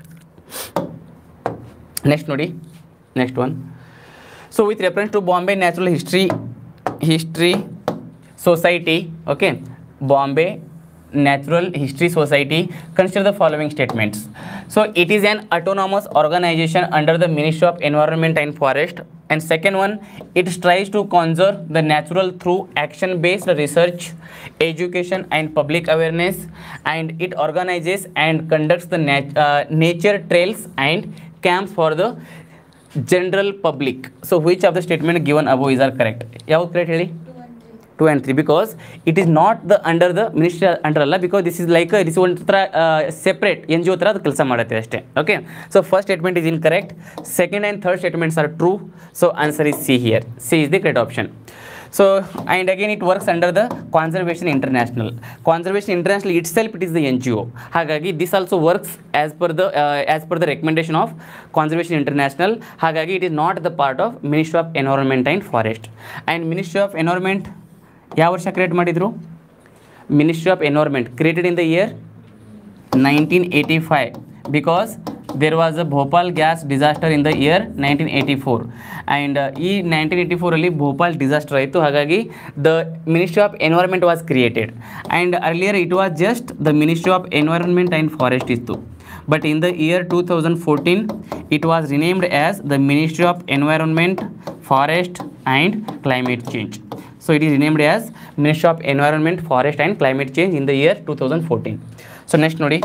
next ನೋಡಿ next one so with reference to Bombay natural history history society okay Bombay natural history society consider the following statements so it is an autonomous organisation under the ministry of environment and forest and second one it strives to conserve the natural through action based research education and public awareness and it organizes and conducts the nat- uh, nature trails and camps for the general public so which of the statement given above is are correct ಯಾವ್ದು correct ಹೇಳಿ two and three because it is not the under the ministry under ಅಲ್ಲ because this is like this ಒಂಥರ separate N G O ಥರ ಅದು ಕೆಲಸ ಮಾಡುತ್ತೆ ಅಷ್ಟೇ okay so first statement is incorrect second and third statements are true so answer is C here C is the correct option so and again it works under the conservation international conservation international itself it is the ngo ಹಾಗಾಗಿ this also works as per the uh, as per the recommendation of conservation international ಹಾಗಾಗಿ it is not the part of ministry of environment and forest and ministry of environment ಯಾವ ವರ್ಷ create ಮಾಡಿದ್ರು ministry of environment created in the year nineteen eighty five because there was a Bhopal gas disaster in the year nineteen eighty four and ಈ nineteen eighty ಫೋರಲ್ಲಿ Bhopal disaster ಆಯಿತು ಹಾಗಾಗಿ the ministry of environment was created and earlier it was just the ministry of environment and forest ಇತ್ತು but in the year two thousand fourteen it was renamed as the ministry of environment forest and climate change so it is renamed as ministry of environment forest and climate change in the year two thousand fourteen so next ನೋಡಿ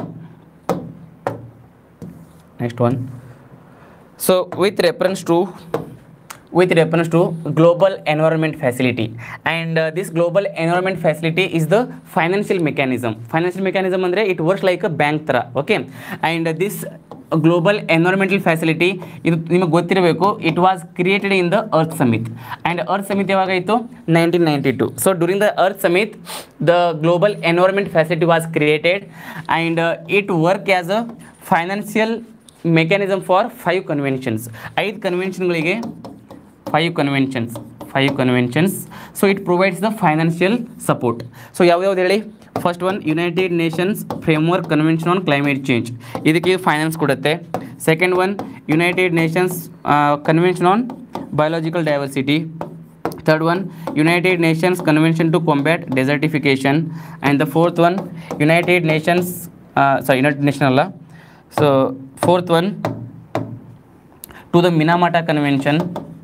next one so with reference to with reference to global environment facility and uh, this global environment facility is the financial mechanism financial mechanism andre it works like a bank ತರ okay and uh, this global environmental facility ಇದು ನಿಮಗೆ ಗೊತ್ತಿರಬೇಕು it was created in the earth Samit and earth summit ಯಾವಾಗಾಯಿತು nineteen ninety two so during the earth summit the global environment facility was created and it work as a financial mechanism for five conventions ಐದು ಕನ್ವೆನ್ಷನ್ಗಳಿಗೆ five conventions five conventions so it provides the financial support so ಯಾವ್ಯಾವ್ದು ಹೇಳಿ first one United Nations framework convention on climate change ಇದಕ್ಕೆ finance ಕೊಡುತ್ತೆ second one United Nations convention on biological diversity third one United Nations convention to combat desertification and the fourth one United Nations sorry United Nation ಅಲ್ಲ so fourth one to the Minamata convention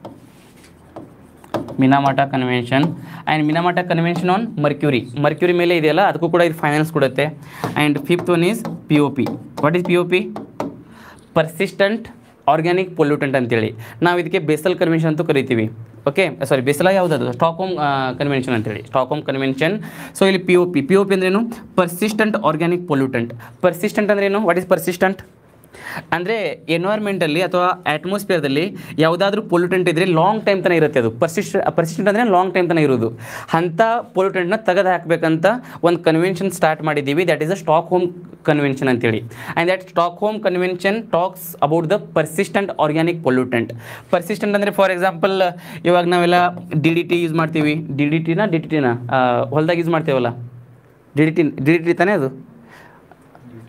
Minamata convention and Minamata convention on mercury mercury ಮೇಲೆ ಇದೆಯಲ್ಲ ಅದಕ್ಕೂ ಕೂಡ ಇದು finance ಕೊಡುತ್ತೆ and fifth one is P O P what is P O P persistent organic pollutant ಅಂತೇಳಿ ನಾವು ಇದಕ್ಕೆ basal convention ಅಂತೂ ಕರಿತೀವಿ ಓಕೆ ಸಾರಿ ಬೇಸಲ ಯಾವುದದು ಸ್ಟಾಕ್ಹೋಮ್ ಕನ್ವೆನ್ಷನ್ ಅಂತೇಳಿ ಸ್ಟಾಕ್ಹೋಮ್ ಕನ್ವೆನ್ಷನ್ ಸೊ ಇಲ್ಲಿ P O P P O P ಅಂದ್ರೇನು persistent organic pollutant persistent ಅಂದ್ರೇನು ವಾಟ್ ಈಸ್ ಪರ್ಸಿಸ್ಟೆಂಟ್ ಅಂದರೆ ಎನ್ವೈರ್ಮೆಂಟಲ್ಲಿ ಅಥವಾ ಅಟ್ಮಾಸ್ಫಿಯರ್ದಲ್ಲಿ ಯಾವುದಾದ್ರೂ ಪೊಲ್ಯೂಟೆಂಟ್ ಇದ್ದರೆ ಲಾಂಗ್ ಟೈಮ್ ತನಕ ಇರುತ್ತೆ ಅದು ಪರ್ಸಿಸ್ಟ್ ಪರ್ಸಿಸ್ಟೆಂಟ್ ಅಂದರೆ ಲಾಂಗ್ ಟೈಮ್ ತನಕ ಇರೋದು ಅಂಥ ಪೊಲ್ಯೂಟೆಂಟ್ನ ತೆಗೆದು ಹಾಕಬೇಕಂತ ಒಂದು ಕನ್ವೆನ್ಷನ್ ಸ್ಟಾರ್ಟ್ ಮಾಡಿದ್ದೀವಿ that is a Stockholm convention ಅಂತೇಳಿ and that Stockholm convention talks about the persistent organic pollutant persistent ಅಂದರೆ ಫಾರ್ ಎಕ್ಸಾಂಪಲ್ ಇವಾಗ ನಾವೆಲ್ಲ ಡಿ ಡಿ ಟಿ ಯೂಸ್ ಮಾಡ್ತೀವಿ ಡಿ ಡಿ ಟಿನ ಡಿ ಟಿ ಟಿನ ಹೊಲ್ದಾಗ ಯೂಸ್ ಮಾಡ್ತೀವಲ್ಲ D D T D D T ತಾನೇ ಅದು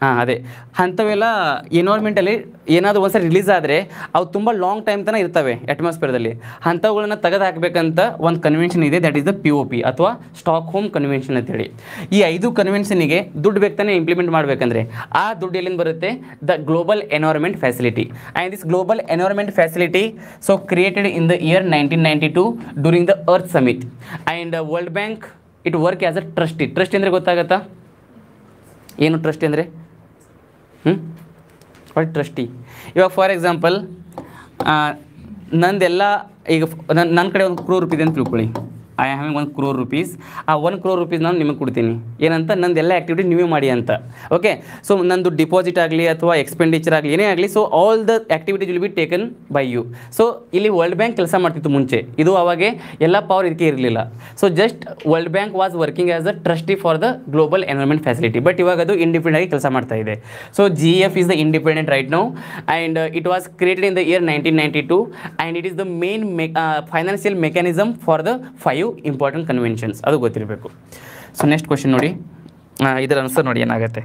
ಹಾಂ ಅದೇ ಅಂಥವೆಲ್ಲ ಎನ್ವೈರ್ಮೆಂಟಲ್ಲಿ ಏನಾದರೂ ಒಂದ್ಸರಿ ರಿಲೀಸ್ ಆದರೆ ಅವು ತುಂಬ ಲಾಂಗ್ ಟೈಮ್ ತನಕ ಇರ್ತವೆ ಅಟ್ಮಾಸ್ಫಿಯರ್ದಲ್ಲಿ ಅಂಥವುಗಳನ್ನ ತೆಗೆದು ಹಾಕಬೇಕಂತ ಒಂದು ಕನ್ವೆನ್ಷನ್ ಇದೆ that is the P O P ಅಥವಾ ಸ್ಟಾಕ್ ಹೋಮ್ ಕನ್ವೆನ್ಷನ್ ಅಂತೇಳಿ ಈ ಐದು ಕನ್ವೆನ್ಷನಿಗೆ ದುಡ್ಡು ಬೇಕು ತಾನೇ ಇಂಪ್ಲಿಮೆಂಟ್ ಮಾಡಬೇಕಂದ್ರೆ ಆ ದುಡ್ಡು ಎಲ್ಲಿಂದ ಬರುತ್ತೆ the global environment facility and this global environment facility so created in the year nineteen ninety two during the earth summit and world bank it work as a trustee trust ಅಂದರೆ ಗೊತ್ತಾಗತ್ತಾ ಏನು trust ಅಂದರೆ ಹ್ಞೂ what trustee ಇವಾಗ for example ನಂದೆಲ್ಲ ಈಗ ನನ್ನ ನನ್ನ ಕಡೆ ಒಂದು ಕ್ರೋರ್ ರುಪೀಸ್ ಅಂತ ತಿಳ್ಕೊಳ್ಳಿ ಐ ಹ್ಯಾವಿಂಗ್ ಒಂದು ಕ್ರೋರ್ ರುಪೀಸ್ ಆ ಒನ್ ಕ್ರೋರ್ ರುಪೀಸ್ ನಾನು ನಿಮಗೆ ಕೊಡ್ತೀನಿ ಏನಂತ ನಂದೆಲ್ಲ ಆ್ಯಕ್ಟಿವಿಟಿ ನೀವೇ ಮಾಡಿ ಅಂತ ಓಕೆ ಸೊ ನಂದು ಡಿಪಾಸಿಟ್ ಆಗಲಿ ಅಥವಾ ಎಕ್ಸ್ಪೆಂಡಿಚರ್ ಆಗಲಿ ಏನೇ ಆಗಲಿ so all the activities will be taken by you so ಇಲ್ಲಿ ವರ್ಲ್ಡ್ ಬ್ಯಾಂಕ್ ಕೆಲಸ ಮಾಡ್ತಿತ್ತು ಮುಂಚೆ ಇದು ಅವಾಗೆ ಎಲ್ಲ ಪವರ್ ಇದಕ್ಕೆ ಇರಲಿಲ್ಲ so just world bank was working as a trustee for the global environment facility but ಇವಾಗ ಅದು ಇಂಡಿಪೆಂಡೆಂಟ್ ಆಗಿ ಕೆಲಸ ಮಾಡ್ತಾ ಇದೆ so G F is the independent right now and it was created in the year nineteen ninety two and it is the main ಮೆ financial mechanism for the five important conventions ಅದು ಗೊತ್ತಿರಬೇಕು so next question ನೋಡಿ ಆ, ಇದರ answer ನೋಡಿ ಏನಾಗುತ್ತೆ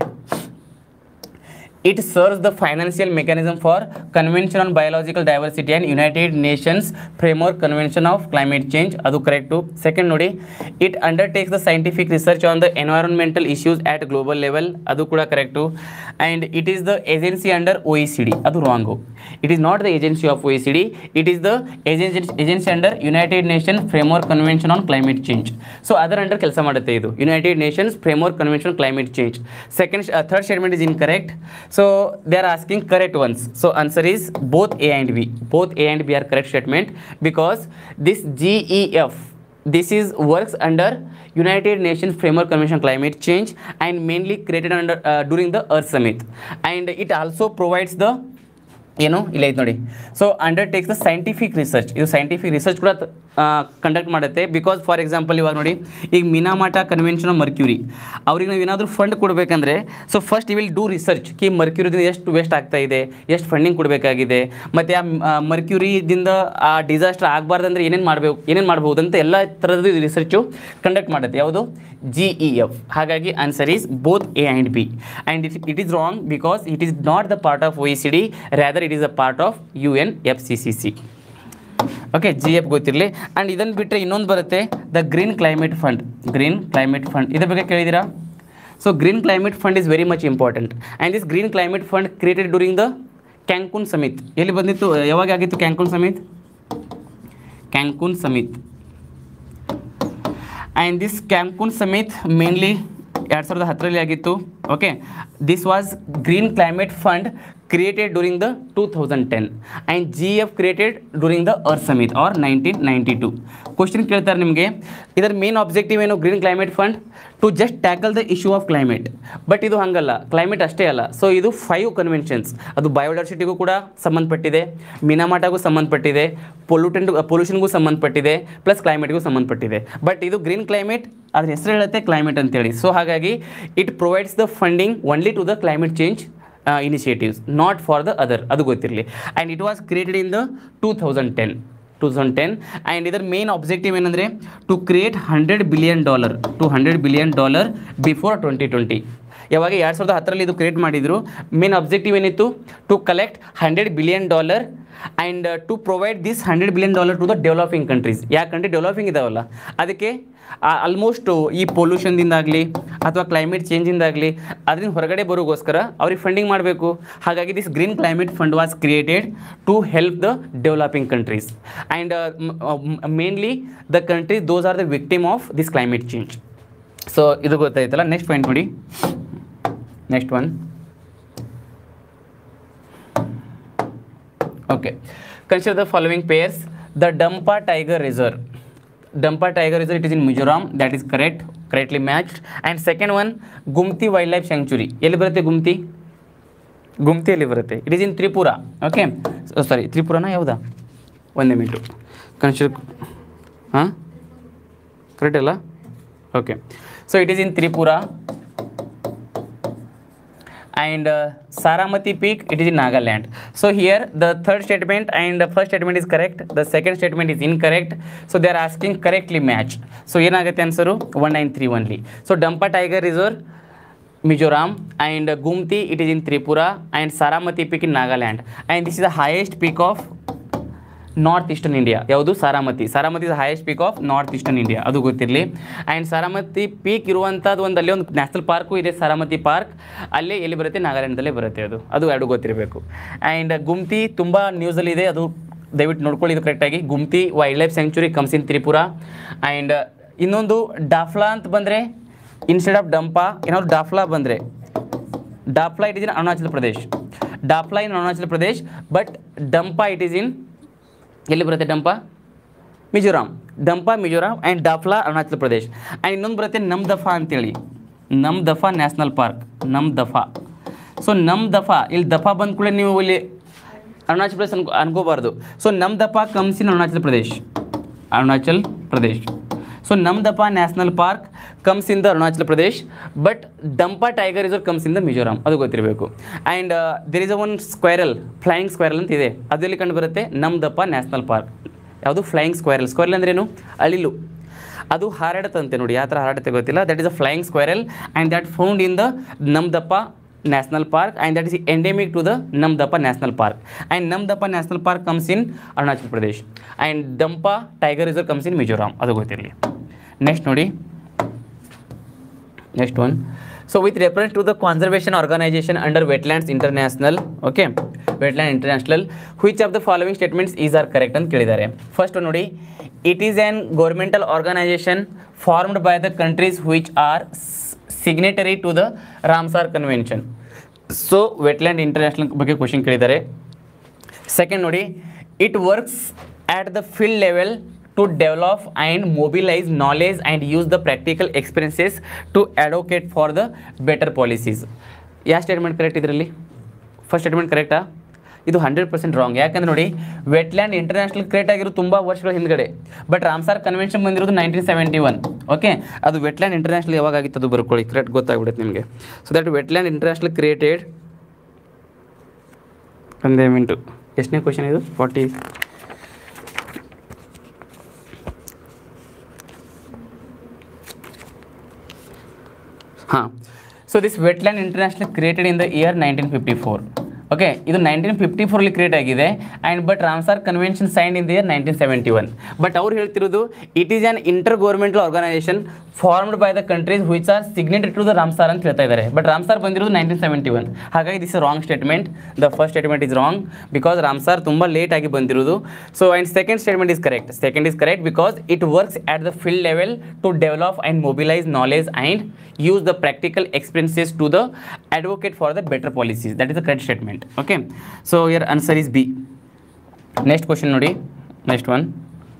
It serves the financial mechanism for Convention on Biological Diversity and United Nations Framework Convention of Climate Change. ಅದು correct second ನೋಡಿ it undertakes the scientific research on the environmental issues at global level ಅದು ಕೂಡ correct and it is the agency under O E C D ಅದು wrong it is not the agency of O E C D it is the agency agency under United Nation framework convention on climate change so ಅದರ under ಕೆಲಸ ಮಾಡುತ್ತೆ ಇದು United Nations framework convention climate change second third statement is incorrect so they are asking correct ones so answer is both a and b both a and b are correct statement because this gef this is works under united nations framework convention on climate change and mainly created under uh, during the earth summit and it also provides the ಏನು ಇಲ್ಲ ಐತೆ ನೋಡಿ so undertakes the scientific research ಇದು scientific research ಕೂಡ conduct ಮಾಡುತ್ತೆ because for example ಇವಾಗ ನೋಡಿ ಈಗ ಮಿನಾಮಾಟ ಕನ್ವೆನ್ಷನ್ ಆಫ್ ಮರ್ಕ್ಯೂರಿ ಅವ್ರಿಗೆ ನಾವು ಏನಾದರೂ ಫಂಡ್ ಕೊಡಬೇಕಂದ್ರೆ so first will do research ಕಿ ಮರ್ಕ್ಯೂರಿದಿಂದ ಎಷ್ಟು ವೇಸ್ಟ್ ಆಗ್ತಾ ಇದೆ ಎಷ್ಟು ಫಂಡಿಂಗ್ ಕೊಡಬೇಕಾಗಿದೆ ಮತ್ತು ಆ ಮರ್ಕ್ಯೂರಿದಿಂದ ಆ ಡಿಸಾಸ್ಟರ್ ಆಗಬಾರ್ದಂದ್ರೆ ಏನೇನು ಮಾಡಬೇಕು ಏನೇನು ಮಾಡ್ಬೋದು ಅಂತ ಎಲ್ಲ ಥರದ್ದು ರಿಸರ್ಚು ಕಂಡಕ್ಟ್ ಮಾಡುತ್ತೆ ಯಾವುದು ಜಿ ಇ ಎಫ್ ಹಾಗಾಗಿ answer is both A and B and it it is wrong because it is not the part of O E C D rather it is a part of U N F C C C okay G F ಗೊತ್ತಿರಲಿ and ಇದನ್ನು ಬಿಟ್ಟರೆ ಇನ್ನೊಂದು ಬರುತ್ತೆ the green climate fund green climate fund ಇದ್ರ ಬಗ್ಗೆ ಕೇಳಿದ್ದೀರಾ so green climate fund is very much important and this green climate fund created during the Cancun summit ಎಲ್ಲಿ ಬಂದಿತ್ತು ಯಾವಾಗ ಆಗಿತ್ತು Cancun summit Cancun summit and this Cancun summit mainly ಎರಡು ಸಾವಿರದ ಹತ್ತರಲ್ಲಿ ಆಗಿತ್ತು okay this was green climate fund created during the two thousand ten and G F created during the earth summit or nineteen ninety two question ಕೇಳ್ತಾರೆ ನಿಮಗೆ ಇದರ main objective ಏನು green climate fund to just tackle the issue of climate but ಇದು ಹಂಗಲ್ಲ climate ಅಷ್ಟೇ ಅಲ್ಲ so ಇದು five conventions ಅದು ಬಯೋಡೈವರ್ಸಿಟಿಗೂ ಕೂಡ ಸಂಬಂಧಪಟ್ಟಿದೆ ಮಿನಾಮಾಟಾಗೂ ಸಂಬಂಧಪಟ್ಟಿದೆ ಪೊಲ್ಯೂಟೆಂಟ್ ಪೊಲ್ಯೂಷನ್ಗೂ ಸಂಬಂಧಪಟ್ಟಿದೆ ಪ್ಲಸ್ ಕ್ಲೈಮೇಟ್ಗೂ ಸಂಬಂಧಪಟ್ಟಿದೆ ಬಟ್ ಇದು ಗ್ರೀನ್ ಕ್ಲೈಮೇಟ್ ಅದ್ರ ಹೆಸರು ಹೇಳುತ್ತೆ ಕ್ಲೈಮೇಟ್ ಅಂತೇಳಿ ಸೊ ಹಾಗಾಗಿ it provides the funding only to the climate change initiatives not for the other ಅದು ಗೊತ್ತಿರಲಿ and it was created in the two thousand ten two thousand ten and ಇದರ main objective ಏನಂದರೆ to create hundred billion dollar to hundred billion dollar before twenty twenty ಯಾವಾಗ ಎರಡು ಸಾವಿರದ ಹತ್ತರಲ್ಲಿ ಇದು create ಮಾಡಿದರು ಮೇನ್ ಆಬ್ಜೆಕ್ಟಿವ್ ಏನಿತ್ತು to collect hundred billion dollar and to provide this hundred billion dollar to the developing countries ಯಾಕೆ country developing ಇದಾವಲ್ಲ ಅದಕ್ಕೆ ಆಲ್ಮೋಸ್ಟ್ ಈ ಪೊಲ್ಯೂಷನ್ದಿಂದಾಗಲಿ ಅಥವಾ ಕ್ಲೈಮೇಟ್ ಚೇಂಜಿಂದಾಗಲಿ ಅದರಿಂದ ಹೊರಗಡೆ ಬರೋಗೋಸ್ಕರ ಅವ್ರಿಗೆ ಫಂಡಿಂಗ್ ಮಾಡಬೇಕು ಹಾಗಾಗಿ this green climate fund was created to help the developing countries and mainly the countries those are the victim of this climate change so ಇದು ಗೊತ್ತಾಯ್ತಲ್ಲ ನೆಕ್ಸ್ಟ್ ಪಾಯಿಂಟ್ ನೋಡಿ next one okay consider the following pairs the Dampa tiger reserve Dampa tiger reserve it is in Mizoram that is correct correctly matched and second one Gumti wild life sanctuary ಎಲ್ಲಿ ಬರುತ್ತೆ ಗುಮ್ತಿ ಗುಮ್ತಿಯಲ್ಲಿ ಬರುತ್ತೆ it is in Tripura okay sorry ತ್ರಿಪುರನ ಯಾವುದಾ ಒಂದೇ minute consider ಹಾಂ correct ಅಲ್ಲ okay so it is in Tripura and uh, Saramati Peak, it is in Nagaland. So here the third statement and the first statement is correct. The second statement is incorrect. So they are asking correctly match. So ಏನಾಗುತ್ತೆ answer one nine three only so Dampa tiger reserve Mizoram and Gumti it is in Tripura and Saramati peak in Nagaland and this is the highest peak of north eastern India ಯಾವುದು Saramati Saramati is highest peak of north eastern India ಅದು ಗೊತ್ತಿರಲಿ and ಸಾರಾಮತಿ peak ಇರುವಂಥದ್ದು ಒಂದು ಅಲ್ಲಿ ಒಂದು national park ಇದೆ ಸಾರಾಮತಿ park ಅಲ್ಲೇ ಎಲ್ಲಿ ಬರುತ್ತೆ ನಾಗಾಲ್ಯಾಂಡ್ದಲ್ಲೇ ಬರುತ್ತೆ ಅದು ಅದು ಎರಡು ಗೊತ್ತಿರಬೇಕು ಆ್ಯಂಡ್ ಗುಮ್ತಿ ತುಂಬ ನ್ಯೂಸಲ್ಲಿ ಇದೆ ಅದು ದಯವಿಟ್ಟು ನೋಡ್ಕೊಳ್ಳಿ ಇದು ಕರೆಕ್ಟಾಗಿ Gumti wild life sanctuary comes in Tripura and ಇನ್ನೊಂದು ಡಾಫ್ಲಾ ಅಂತ ಬಂದರೆ ಇನ್ಸ್ಟೆಡ್ ಆಫ್ ಡಂಪಾ ಏನಾದ್ರು ಡಾಫ್ಲಾ ಬಂದರೆ Dafla it is in Arunachal Pradesh Dafla in Arunachal Pradesh but Dampa it is in ಎಲ್ಲಿ ಬರುತ್ತೆ ಡಂಪಾ ಮಿಜೋರಾಂ ಡಂಪಾ ಮಿಜೋರಾಂ ಆ್ಯಂಡ್ ಡಾಫ್ಲಾ ಅರುಣಾಚಲ್ ಪ್ರದೇಶ್ ಆ್ಯಂಡ್ ಇನ್ನೊಂದು ಬರುತ್ತೆ ನಮ್ ದಫಾ ಅಂತೇಳಿ ನಮ್ ದಫಾ ನ್ಯಾಷನಲ್ ಪಾರ್ಕ್ ನಮ್ ದಫಾ ಸೊ ನಮ್ ದಫಾ ಇಲ್ಲಿ ದಫಾ ಬಂದ ಕೂಡಲೇ ನೀವು ಇಲ್ಲಿ ಅರುಣಾಚಲ್ ಪ್ರದೇಶ್ ಅನ್ಕೋ ಅನ್ಕೋಬಾರ್ದು so Namdapha comes in Arunachal Pradesh Arunachal Pradesh so Namdapha national park comes in the Arunachal Pradesh but Dampa tiger reserve comes in the Mizoram ಅದು ಗೊತ್ತಿರಬೇಕು and there is a one squirrel flying squirrel ಅಂತ ಇದೆ ಅದರಲ್ಲಿ ಕಂಡು ಬರುತ್ತೆ ನಮ್ ದಪ್ಪ ನ್ಯಾಷನಲ್ ಪಾರ್ಕ್ ಯಾವುದು ಫ್ಲೈಯಿಂಗ್ ಸ್ಕ್ವೈರಲ್ ಸ್ಕ್ವೈರಲ್ ಅಂದ್ರೇನು ಅಳಿಲು ಅದು ಹಾರಾಡುತ್ತಂತೆ ನೋಡಿ ಯಾವ ಥರ ಹಾರಾಡುತ್ತೆ ಗೊತ್ತಿಲ್ಲ that is a flying squirrel and that found in the Namdapha national park and that is endemic to the Namdapha national park and Namdapha national park comes in Arunachal Pradesh and Dampa tiger reserve comes in Mizoram ಅದು ಗೊತ್ತಿರಲಿ ನೆಕ್ಸ್ಟ್ ನೋಡಿ next one so with reference to the conservation organisation under wetlands international okay wetland international which of the following statements is are correct ಅಂತ ಕೇಳಿದ್ದಾರೆ first ನೋಡಿ it is an governmental organisation formed by the countries which R signatory to the Ramsar convention so wetland international ಬಗ್ಗೆ question ಕೇಳಿದ್ದಾರೆ second ನೋಡಿ it works at the field level to develop and mobilise knowledge and use the practical experiences to advocate for the better policies ಯಾವ statement correct ಇದರಲ್ಲಿ first statement ಕರೆಕ್ಟಾ ಇದು hundred percent wrong ಯಾಕಂದ್ರೆ ನೋಡಿ wetland international create ಆಗಿರೋ ತುಂಬ ವರ್ಷಗಳ ಹಿಂದ್ಗಡೆ ಬಟ್ ರಾಮ್ಸಾರ್ ಕನ್ವೆನ್ಷನ್ ಬಂದಿರೋದು ನೈನ್ಟೀನ್ ಸೆವೆಂಟಿ ಒನ್ ಓಕೆ ಅದು ವೆಟ್ಲ್ಯಾಂಡ್ ಇಂಟರ್ನ್ಯಾಷನಲ್ ಯಾವಾಗ ಆಗಿತ್ತು ಅದು ಬರ್ಕೊಳ್ಳಿ ಕರೆಕ್ಟ್ ಗೊತ್ತಾಗ್ಬಿಡುತ್ತೆ ನಿಮಗೆ so that wetland international created ಒಂದೇ ಮಿಂಟು ಎಷ್ಟನೇ ಕ್ವಶನ್ ಇದು ಫಾರ್ಟಿ ಹಾಂ so this wetland international created in the year nineteen fifty four okay ಇದು ನೈನ್ಟೀನ್ ಫಿಫ್ಟಿ ಫೋರ್ಲಿ ಕ್ರಿಯೇಟ್ ಆಗಿದೆ and but Ramsar convention sign in the year nineteen seventy one but ಅವ್ರು ಹೇಳ್ತಿರೋದು it is an inter governmental organisation formed by the countries which are signated to the Ramsar ಅಂತ ಹೇಳ್ತಾ ಇದ್ದಾರೆ but Ramsar ಬಂದಿರೋದು nineteen seventy one ಹಾಗಾಗಿ this wrong statement the first statement is wrong because Ramsar ತುಂಬ late ಆಗಿ ಬಂದಿರೋದು so and second statement is correct second is correct because it works at the field level to develop and mobilise knowledge and use the practical experiences to the advocate for the better policies that is the correct statement okay so your answer is b next question nodi next one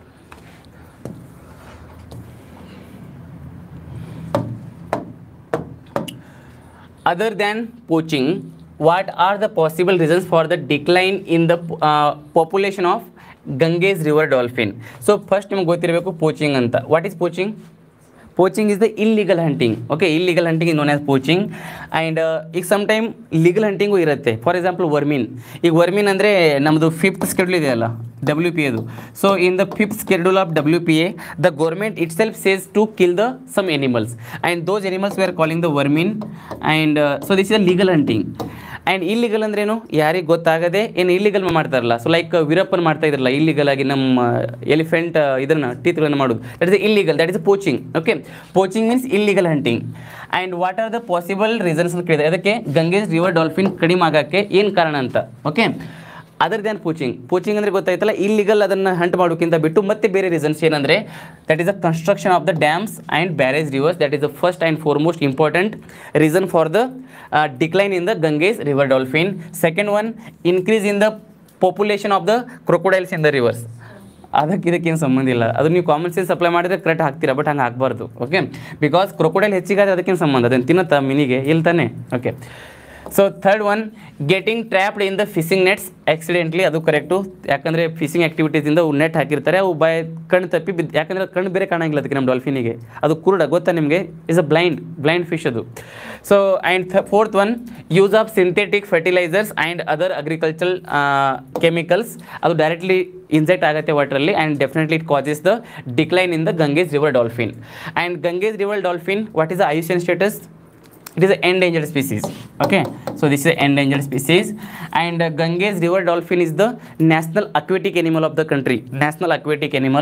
other than poaching what are the possible reasons for the decline in the uh, population of ganges river dolphin so first ನಿಮ್ಗೆ ಗೊತ್ತಿರಬೇಕು poaching ಅಂತ what is poaching poaching is the illegal hunting okay illegal hunting is known as poaching and ಈಗ some time legal hunting ಇರುತ್ತೆ for example vermin ಈಗ vermin ಅಂದರೆ ನಮ್ಮದು fifth schedule ಇದೆಯಲ್ಲ W P ಎದು so in the fifth schedule of W P A the government itself says to kill the some animals and those animals we are calling the vermin and so this is a legal hunting and illegal ಅಂದ್ರೇನು ಯಾರಿಗೆ ಗೊತ್ತಾಗದೆ ಏನು illegal ಮಾಡ್ತಾರಲ್ಲ so like Veerappan ಮಾಡ್ತಾ ಇದ್ರಲ್ಲ illegal ಆಗಿ ನಮ್ಮ elephant ಇದನ್ನ ಟೀತ್ಗಳನ್ನು ಮಾಡೋದು that is illegal that is poaching okay poaching means illegal hunting and what are the possible reasons ಅಂತ ಕೇಳಿದ್ರೆ ಅದಕ್ಕೆ ಗಂಗೇಜ್ ರಿವರ್ ಡಾಲ್ಫಿನ್ ಕಡಿಮೆ ಆಗೋಕ್ಕೆ ಏನು ಕಾರಣ ಅಂತ okay other than poaching poaching ಅಂದರೆ ಗೊತ್ತಾಯ್ತಲ್ಲ ಇಲ್ಲಿಗಲ್ ಅದನ್ನು ಹಂಟ್ ಮಾಡೋಕ್ಕಿಂತ ಬಿಟ್ಟು ಮತ್ತೆ ಬೇರೆ ರೀಸನ್ಸ್ ಏನಂದರೆ that is the construction of the dams and barrage rivers that is the first and foremost important reason for the decline in the Ganges river dolphin second one increase in the population of the crocodiles in the rivers ಅದಕ್ಕೆ ಇದಕ್ಕೇನು ಸಂಬಂಧ ಇಲ್ಲ ಅದು ನೀವು common sense apply ಮಾಡಿದ್ರೆ correct ಹಾಕ್ತೀರಾ but ಹಂಗೆ ಹಾಕ್ಬಾರ್ದು ಓಕೆ ಬಿಕಾಸ್ ಕ್ರೊಕೊಡೈಲ್ ಹೆಚ್ಚಿಗಾದ್ರೆ ಅದಕ್ಕೇನು ಸಂಬಂಧ ಅದನ್ನು ತಿನ್ನುತ್ತಾ ಮಿನಿಗೆ ಇಲ್ಲ ತಾನೆ okay so third one getting trapped in the fishing nets accidentally ಅದು ಕರೆಕ್ಟು ಯಾಕಂದರೆ ಫಿಶಿಂಗ್ ಆ್ಯಕ್ಟಿವಿಟೀಸಿಂದ ಅವು ನೆಟ್ ಹಾಕಿರ್ತಾರೆ ಅವು ಬೈ ಕಣ್ಣು ತಪ್ಪಿ ಬಿದ್ದು ಯಾಕಂದರೆ ಕಣ್ಣು ಬೇರೆ ಕಾಣಂಗಿಲ್ಲ ಅದಕ್ಕೆ ನಮ್ಮ ಡಾಲ್ಫಿನಿಗೆ ಅದು ಕುರುಡ ಗೊತ್ತಾ ನಿಮಗೆ is a blind blind fish ಅದು so and fourth one use of synthetic fertilisers and other agriculture chemicals ಅದು ಡೈರೆಕ್ಟ್ಲಿ ಇನ್ಸೆಕ್ಟ್ ಆಗುತ್ತೆ ವಾಟ್ರಲ್ಲಿ and definitely it causes the decline in the Ganges river dolphin and Ganges river dolphin what is the IUCN status it is an endangered species okay so this is an endangered species and uh, ganges river dolphin is the national aquatic animal of the country national aquatic animal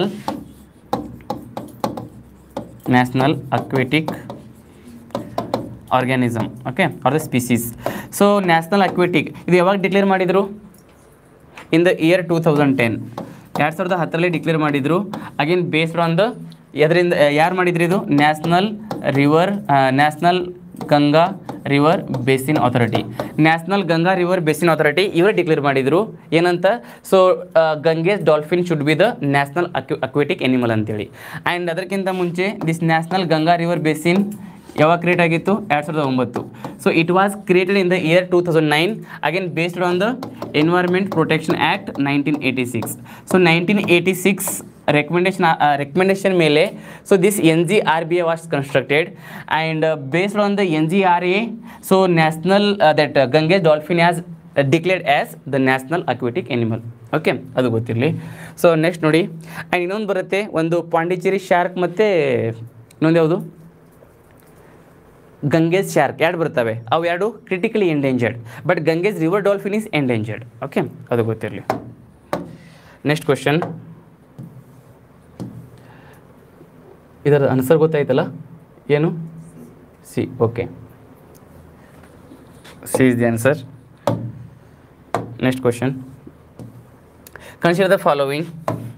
national aquatic organism okay are the species so national aquatic ಇದು ಯಾವಾಗ declare ಮಾಡಿದರು in the year two thousand ten ಎರಡು ಸಾವಿರದ ಹತ್ತರಲ್ಲಿ declare ಮಾಡಿದರು again based on the ಎದರಿಂದ ಯಾರು ಮಾಡಿದ್ರು ಇದು national river national Ganga river basin authority national Ganga river basin authority ಇವರೇ ಡಿಕ್ಲೇರ್ ಮಾಡಿದರು ಏನಂತ so Ganges dolphin should be the national aqua aquatic animal ಅಂತೇಳಿ ಆ್ಯಂಡ್ ಅದಕ್ಕಿಂತ ಮುಂಚೆ this national Ganga river basin ಯಾವಾಗ ಕ್ರಿಯೇಟ್ ಆಗಿತ್ತು ಎರಡು ಸಾವಿರದ ಒಂಬತ್ತು so it was created in the year two thousand nine again based on the environment protection act nineteen eighty six so nineteen eighty six recommendation recommendation ಮೇಲೆ so this N G R B A was constructed and based on the N G R A so national that Gange dolphin as declared as the national aquatic animal okay ಅದು ಗೊತ್ತಿರಲಿ so next ನೋಡಿ and ಇನ್ನೊಂದು ಬರುತ್ತೆ ಒಂದು Pondicherry shark ಮತ್ತು ಇನ್ನೊಂದು ಯಾವುದು ಗಂಗೇಜ್ shark ಎರಡು ಬರ್ತವೆ ಅವು ಎರಡು critically endangered but Ganges river dolphin is endangered okay ಅದು ಗೊತ್ತಿರಲಿ ನೆಕ್ಸ್ಟ್ ಕ್ವೆಶನ್ ಇದರ ಆನ್ಸರ್ ಗೊತ್ತಾಯ್ತಲ್ಲ ಏನು C okay C is the answer next question consider the following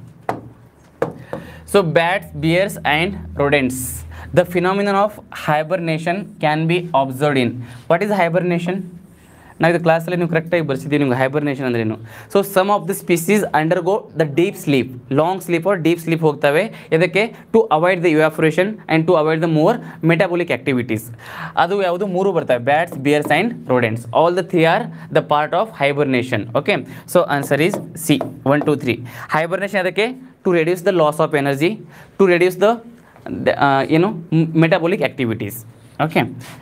So bats, bears and rodents. The phenomenon of hibernation can be observed in. What is hibernation? ನಾವು ಇದು ಕ್ಲಾಸಲ್ಲಿ ನೀವು ಕರೆಕ್ಟಾಗಿ ಬರ್ಸಿದ್ದೀವಿ ನಿಮ್ಗೆ ಹೈಬರ್ನೇಷನ್ ಅಂದ್ರೇನು so some of the species undergo the deep sleep long sleep or deep sleep ಹೋಗ್ತವೆ ಇದಕ್ಕೆ to avoid the evaporation and to avoid the more metabolic activities ಅದು ಯಾವುದು ಮೂರು ಬರ್ತವೆ bats bears and rodents all the three are the part of hibernation okay so answer is C one two three hibernation ಅದಕ್ಕೆ to reduce the loss of energy to reduce the ಏನು metabolic activities okay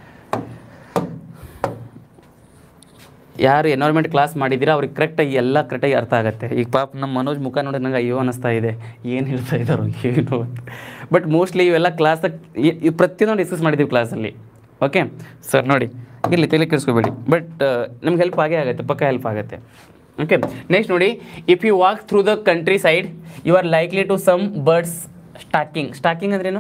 ಯಾರು environment class ಮಾಡಿದ್ದೀರಾ ಅವ್ರಿಗೆ ಕರೆಕ್ಟಾಗಿ ಎಲ್ಲ ಕರೆಕ್ಟಾಗಿ ಅರ್ಥ ಆಗುತ್ತೆ ಈಗ ಪಾಪ ನಮ್ಮ ಮನೋಜ್ ಮುಖ ನೋಡಿ ನಂಗೆ ಅಯ್ಯೋ ಅನ್ನಿಸ್ತಾ ಇದೆ ಏನು ಹೇಳ್ತಾ ಇದ್ದಾರೆ ಏನು ಅಂತ ಬಟ್ ಮೋಸ್ಟ್ಲಿ ಇವೆಲ್ಲ ಕ್ಲಾಸಾಗ ಪ್ರತಿಯೊಂದು ಡಿಸ್ಕಸ್ ಮಾಡಿದ್ದೀವಿ ಕ್ಲಾಸಲ್ಲಿ ಓಕೆ ಸರ್ ನೋಡಿ ಇಲ್ಲಿ ತಲೆ ಕೆಡಿಸ್ಕೋಬೇಡಿ ಬಟ್ ನಮ್ಗೆ ಹೆಲ್ಪ್ ಆಗೇ ಆಗುತ್ತೆ ಪಕ್ಕ ಹೆಲ್ಪ್ ಆಗುತ್ತೆ ಓಕೆ ನೆಕ್ಸ್ಟ್ ನೋಡಿ if you walk through the countryside you are likely to some birds stalking stalking ಅಂದ್ರೇನು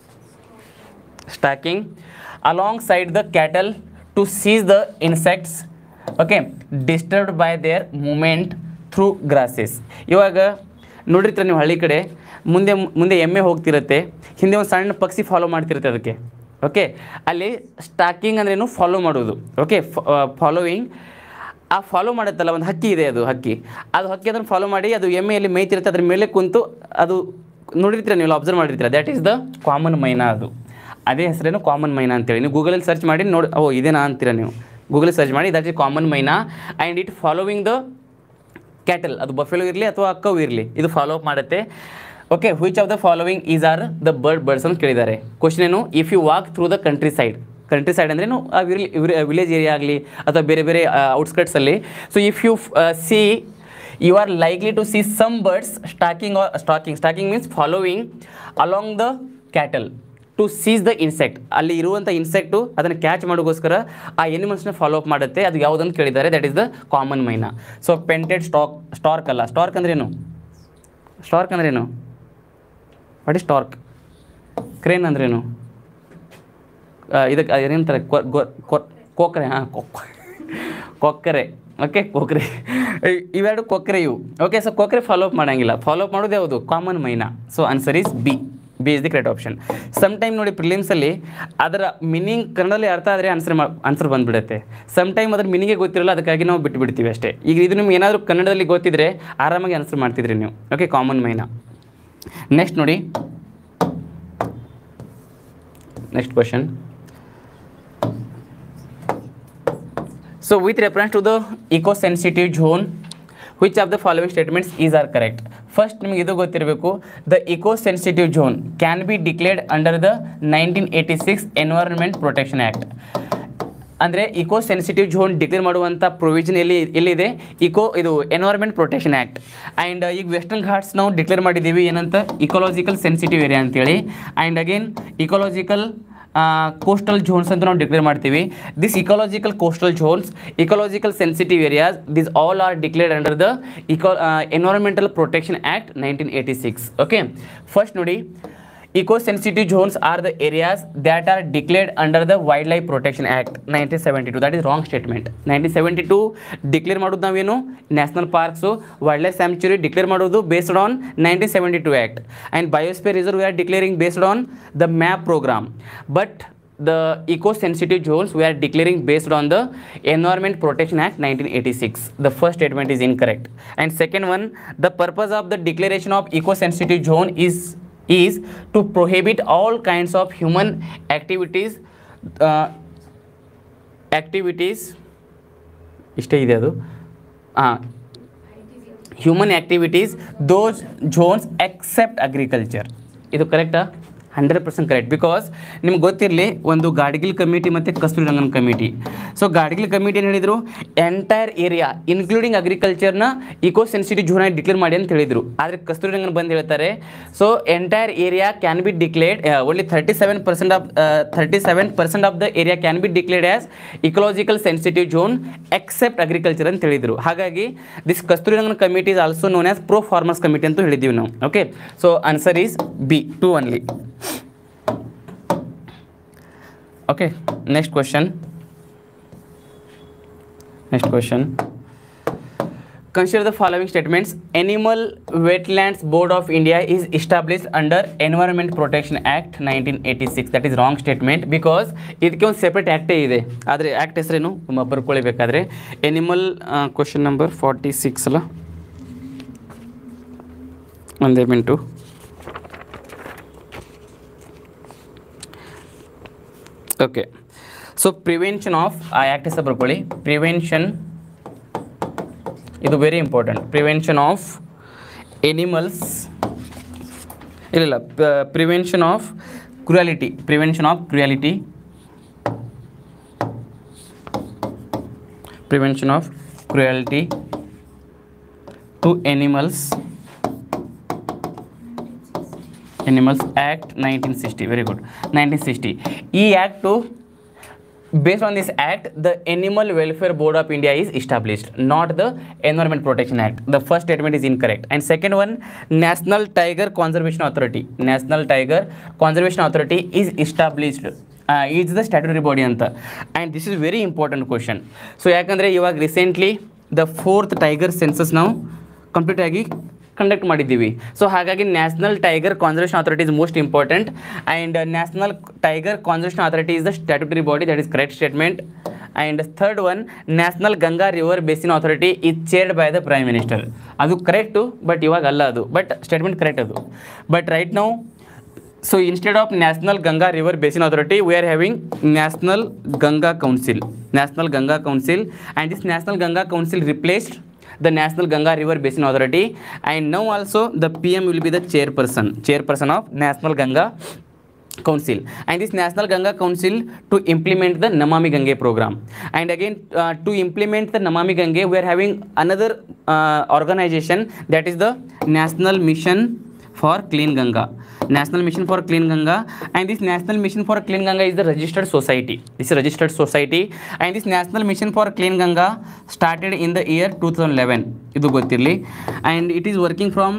stalking alongside the cattle to seize the insects okay disturbed by their movement through grasses ಇವಾಗ ನೋಡಿರ್ತೀರ ನೀವು ಹಳ್ಳಿ ಕಡೆ ಮುಂದೆ ಮುಂದೆ ಎಮ್ಮೆ ಹೋಗ್ತಿರುತ್ತೆ ಹಿಂದೆ ಒಂದು ಸಣ್ಣ ಪಕ್ಷಿ ಫಾಲೋ ಮಾಡ್ತಿರುತ್ತೆ ಅದಕ್ಕೆ ಓಕೆ ಅಲ್ಲಿ ಸ್ಟಾಕಿಂಗ್ ಅಂದ್ರೇನು ಫಾಲೋ ಮಾಡೋದು ಓಕೆ ಫಾಲೋವಿಂಗ್ ಆ ಫಾಲೋ ಮಾಡುತ್ತಲ್ಲ ಒಂದು ಹಕ್ಕಿ ಇದೆ ಅದು ಹಕ್ಕಿ ಅದು ಹಕ್ಕಿ ಅದನ್ನು ಫಾಲೋ ಮಾಡಿ ಅದು ಎಮ್ಮೆಯಲ್ಲಿ ಮೇಯ್ತಿರುತ್ತೆ ಅದ್ರ ಮೇಲೆ ಕುಂತು ಅದು ನೋಡಿರ್ತೀರ ನೀವು ಅಬ್ಸರ್ವ್ ಮಾಡಿರ್ತೀರ that is the common myna ಅದು ಅದೇ ಹೆಸರೇನು ಕಾಮನ್ ಮೈನಾ ಅಂತೇಳಿ ನೀವು ಗೂಗಲಲ್ಲಿ ಸರ್ಚ್ ಮಾಡಿ ನೋಡಿ ಓ ಇದೇನಾ ಅಂತೀರ ನೀವು ಗೂಗಲ್ ಸರ್ಚ್ ಮಾಡಿ that is common myna and it following the cattle ಅದು ಬಫೆಲೋ ಇರಲಿ ಅಥವಾ ಅಕ್ಕವು ಇರಲಿ ಇದು ಫಾಲೋ ಅಪ್ ಮಾಡುತ್ತೆ okay which of the following is are the bird birds ಅಂತ ಕೇಳಿದ್ದಾರೆ ಕ್ವಶನ್ ಏನು if you walk through the countryside countryside ಅಂದ್ರೇನು ಆ ವಿಲೇಜ್ ಏರಿಯಾ ಆಗಲಿ ಅಥವಾ ಬೇರೆ ಬೇರೆ ಔಟ್ಸ್ಕಟ್ಸಲ್ಲಿ so if you see you are likely to see some birds stalking stalking stalking means following along the cattle to seize the insect ಅಲ್ಲಿ ಇರುವಂಥ insect ಅದನ್ನು ಕ್ಯಾಚ್ ಮಾಡೋಕ್ಕೋಸ್ಕರ ಆ ಎನಿಮಲ್ಸ್ನ ಫಾಲೋ ಅಪ್ ಮಾಡುತ್ತೆ ಅದು ಯಾವುದಂತ ಕೇಳಿದ್ದಾರೆ that is the common myna so painted stalk stork ಅಲ್ಲ ಸ್ಟಾರ್ಕ್ ಅಂದ್ರೇನು ಸ್ಟಾರ್ಕ್ ಅಂದ್ರೇನು ವಾಟ್ ಇಸ್ ಸ್ಟಾರ್ಕ್ ಕ್ರೇನ್ ಅಂದ್ರೇನು ಆ, ಇದಕ್ಕೆ ಏನಂತಾರೆ ಕೊ- ಗೊ- ಕೊ- ಕೊಕ್ಕರೆ ಹಾಂ ಕೊಕ್ಕರೆ ಓಕೆ ಕೊಕ್ಕರೆ ಇ- ಇವೆರಡು ಕೊಕ್ಕರೆ ಇವು ಓಕೆ ಸೊ ಕೊಕ್ಕರೆ ಫಾಲೋ ಅಪ್ ಮಾಡೋಂಗಿಲ್ಲ ಫಾಲೋ ಅಪ್ ಮಾಡೋದು ಯಾವುದು common myna so answer is B B is the correct option some time ನೋಡಿ ಪ್ರಿಲಿಮ್ಸಲ್ಲಿ ಅದರ ಮೀನಿಂಗ್ ಕನ್ನಡದಲ್ಲಿ ಅರ್ಥ ಆದರೆ ಆನ್ಸರ್ ಮಾ ಆನ್ಸರ್ ಬಂದುಬಿಡುತ್ತೆ ಸಮ್ ಟೈಮ್ ಅದ್ರ ಮೀನಿಂಗೇ ಗೊತ್ತಿರಲ್ಲ ಅದಕ್ಕಾಗಿ ನಾವು ಬಿಟ್ಟು ಬಿಡ್ತೀವಿ ಅಷ್ಟೇ ಈಗ ಇದು ನಿಮ್ಗೆ ಏನಾದರೂ ಕನ್ನಡದಲ್ಲಿ ಗೊತ್ತಿದ್ರೆ ಆರಾಮಾಗಿ ಆನ್ಸರ್ ಮಾಡ್ತಿದ್ರಿ ನೀವು ಓಕೆ ಕಾಮನ್ ಮೈನಾ ನೆಕ್ಸ್ಟ್ ನೋಡಿ next question So with reference to the eco-sensitive zone, which of the following statements is are correct? First ನಿಮಗೆ ಇದು ಗೊತ್ತಿರಬೇಕು the eco sensitive zone can be declared under the nineteen eighty six environment protection act ಅಂದರೆ eco sensitive zone declare ಮಾಡುವಂಥ provision ಎಲ್ಲಿ ಎಲ್ಲಿದೆ eco ಇದು environment protection act and ಈಗ Western Ghats ನಾವು ಡಿಕ್ಲೇರ್ ಮಾಡಿದ್ದೀವಿ ಏನಂತ ಇಕೋಲಾಜಿಕಲ್ ಸೆನ್ಸಿಟಿವ್ ಏರಿಯಾ ಅಂತೇಳಿ and again ecological coastal zones ಅಂತ ನಾವು ಡಿಕ್ಲೇರ್ ಮಾಡ್ತೀವಿ this ecological coastal zones ecological sensitive areas this all are declared under the eco environmental protection act nineteen eighty six okay first ನೋಡಿ eco sensitive zones are the areas that are declared under the wildlife protection act 1972 that is wrong statement 1972 declare ಮಾಡೋದು ನಾವೇನು national parks wild life sanctuary declare ಮಾಡೋದು based on nineteen seventy two act and biosphere reserve we are declaring based on the MAB programme but the eco sensitive zones we are declaring based on the environment protection act 1986 the first statement is incorrect and second one the purpose of the declaration of eco sensitive zone is is to prohibit all kinds of human activities uh, activities ಇಷ್ಟೇ ಇದೆ ಅದು ಹಾಂ human activities those zones except agriculture ಇದು ಕರೆಕ್ಟಾ hundred percent correct because ನಿಮ್ಗೆ ಗೊತ್ತಿರಲಿ ಒಂದು Gadgil committee ಮತ್ತು Kasturirangan committee so Gadgil committee ಏನು ಹೇಳಿದರು ಎಂಟೈರ್ ಏರಿಯಾ ಇನ್ಕ್ಲೂಡಿಂಗ್ ಅಗ್ರಿಕಲ್ಚರ್ನ ಇಕೋ ಸೆನ್ಸಿಟಿವ್ ಝೋನ್ ಆಗಿ ಡಿಕ್ಲೇರ್ ಮಾಡಿ ಅಂತ ಹೇಳಿದರು ಆದರೆ ಕಸ್ತೂರಿ ರಂಗನ್ ಬಂದು ಹೇಳ್ತಾರೆ so entire area can be declared only thirty seven percent of thirty seven percent of the area can be declared as ecological sensitive zone except agriculture ಅಂತ ಹೇಳಿದರು ಹಾಗಾಗಿ this Kasturirangan committee is also known as pro farmers committee ಅಂತ ಹೇಳಿದ್ದೀವಿ ನಾವು okay so answer is B two only okay next question next question consider the following statements animal wetlands board of india is established under environment protection act 1986 that is wrong statement because ಇದಕ್ಕೆ ಒಂದು separate ಆ್ಯಕ್ಟೇ ಇದೆ ಆದರೆ act ಹೆಸರೇನು ತುಂಬ ಬರ್ಕೊಳ್ಬೇಕಾದ್ರೆ animal question number forty six ಅಲ್ಲ ಒಂದೇ minute okay so prevention of ಆ ಆ್ಯಕ್ಟ್ ಹೆಸರು ಬರ್ಕೊಳ್ಳಿ ಪ್ರಿವೆನ್ಷನ್ ಇದು very important prevention of animals ಇಲ್ಲ prevention of cruelty prevention of cruelty prevention of cruelty to animals animals act nineteen sixty very good nineteen sixty ಈ act based on this act the animal welfare board of india is established not the environment protection act the first statement is incorrect and second one national tiger conservation authority national tiger conservation authority is established is the statutory body ಅಂತ and this is very important question so ಯಾಕಂದರೆ ಇವಾಗ recently the fourth tiger census ನಾವು complete ಆಗಿ conduct ಮಾಡಿದ್ದೀವಿ so ಹಾಗಾಗಿ National Tiger Conservation Authority is most important and National Tiger Conservation Authority is the statutory body that is correct statement and third one National Ganga river basin Authority is chaired by the prime minister ಅದು correct but ಇವಾಗ ಅಲ್ಲ ಅದು but statement correct ಅದು but right ನಾವು so instead of National Ganga river basin Authority we are having National Ganga Council National Ganga Council and this national Ganga Council replaced the National Ganga River Basin Authority and now also the PM will be the chairperson chairperson of National Ganga Council and this National Ganga Council to implement the Namami Gange program and again uh, to implement the Namami Gange we are having another uh, organization that is the National Mission for Clean Ganga National Mission for Clean Ganga and this National Mission for Clean Ganga is the registered society this is a registered society and this National Mission for Clean Ganga started in the year 2011 ಇದು ಗೊತ್ತಿರಲಿ and it is working from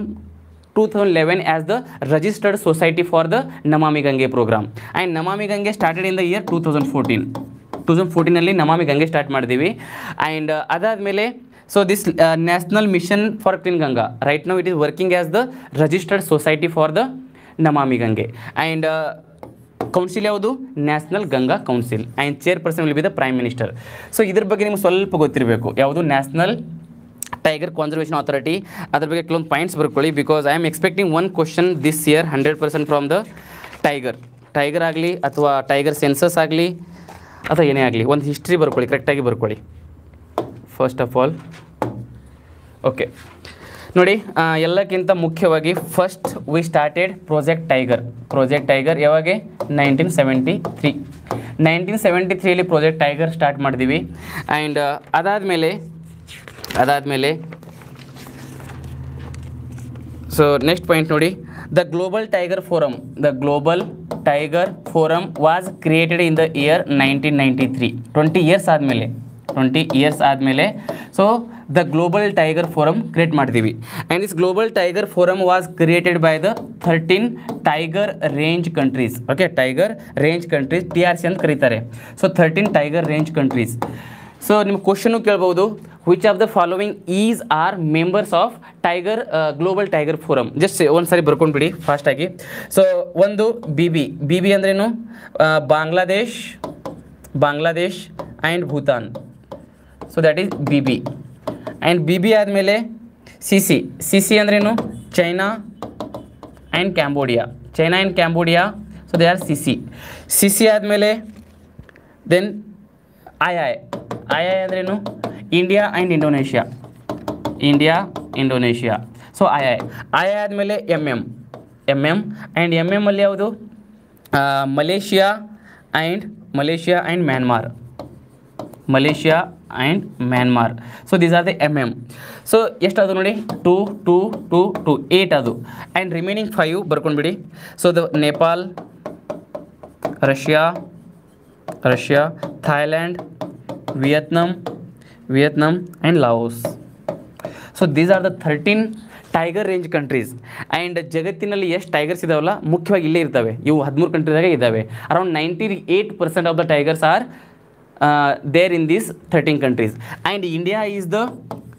2011 as the registered society for the Namami Gange program and Namami Gange started in the year 2014 two thousand ಫೋರ್ಟೀನಲ್ಲಿ Namami Gange start ಮಾಡಿದ್ದೀವಿ and ಅದಾದಮೇಲೆ so this National Mission for Clean Ganga right now it is working as the registered society for the Namami Gange and council ಯಾವುದು National Ganga Council and chairperson will be the prime minister so ಇದ್ರ ಬಗ್ಗೆ ನಿಮ್ಗೆ ಸ್ವಲ್ಪ ಗೊತ್ತಿರಬೇಕು ಯಾವುದು national Tiger Conservation authority ಅದ್ರ ಬಗ್ಗೆ ಕೆಲವೊಂದು ಪಾಯಿಂಟ್ಸ್ ಬರ್ಕೊಳ್ಳಿ because I am expecting one question this year hundred percent from the tiger tiger ಆಗಲಿ ಅಥವಾ ಟೈಗರ್ ಸೆನ್ಸಸ್ ಆಗಲಿ ಅಥವಾ ಏನೇ ಆಗಲಿ ಒಂದು ಹಿಸ್ಟ್ರಿ ಬರ್ಕೊಳ್ಳಿ ಕರೆಕ್ಟಾಗಿ ಬರ್ಕೊಳ್ಳಿ ಫಸ್ಟ್ ಆಫ್ ಆಲ್ ಓಕೆ ನೋಡಿ ಆ, ಎಲ್ಲಕ್ಕಿಂತ ಮುಖ್ಯವಾಗಿ first we started Project Tiger Project Tiger ಯಾವಾಗ nineteen seventy three nineteen seventy ತ್ರೀಯಲ್ಲಿ ಪ್ರಾಜೆಕ್ಟ್ ಟೈಗರ್ ಸ್ಟಾರ್ಟ್ ಮಾಡಿದ್ದೀವಿ ಆ್ಯಂಡ್ ಅದಾದಮೇಲೆ ಅದಾದಮೇಲೆ ಸೊ ನೆಕ್ಸ್ಟ್ ಪಾಯಿಂಟ್ ನೋಡಿ the Global Tiger Forum the Global Tiger Forum was created in the year nineteen ninety three twenty years ಆದಮೇಲೆ twenty years ಆದಮೇಲೆ so the Global Tiger Forum create ಮಾಡ್ತೀವಿ and this Global Tiger Forum was created by the thirteen tiger range countries okay tiger range countries T R C ಅಂತ ಕರೀತಾರೆ so thirteen tiger range countries so ನಿಮ್ಮ question ಕೇಳ್ಬೋದು which of the following is are members of tiger Global Tiger Forum just ಒಂದು ಸಾರಿ ಬರ್ಕೊಂಡ್ಬಿಡಿ ಫಾಸ್ಟಾಗಿ so ಒಂದು B B B B ಅಂದ್ರೇನು ಆ, Bangladesh Bangladesh and Bhutan so that is B B and B B ಆದಮೇಲೆ C C C C ಅಂದ್ರೇನು China and Cambodia China and Cambodia so they are C C C C ಆದಮೇಲೆ then I I I I ಅಂದ್ರೇನು India and Indonesia India Indonesia so I I I ಆದಮೇಲೆ M M M M and M M ಅಲ್ಲಿ ಯಾವುದು Malaysia and Malaysia and Myanmar Malaysia and Myanmar so these are the M M so ಎಷ್ಟು ಅದು ನೋಡಿ two two two two eight ಅದು and remaining five ಬರ್ಕೊಂಡ್ಬಿಡಿ so the Nepal Russia Russia Thailand Vietnam Vietnam and Laos so these are the thirteen tiger range countries and ಜಗತ್ತಿನಲ್ಲಿ ಎಷ್ಟು tigers ಇದಾವಲ್ಲ ಮುಖ್ಯವಾಗಿ ಇಲ್ಲೇ ಇರ್ತವೆ ಇವು ಹದಿಮೂರು ಕಂಟ್ರಿದಾಗೆ ಇದ್ದಾವೆ around ninety eight percent of the tigers are there in these thirteen countries and India is the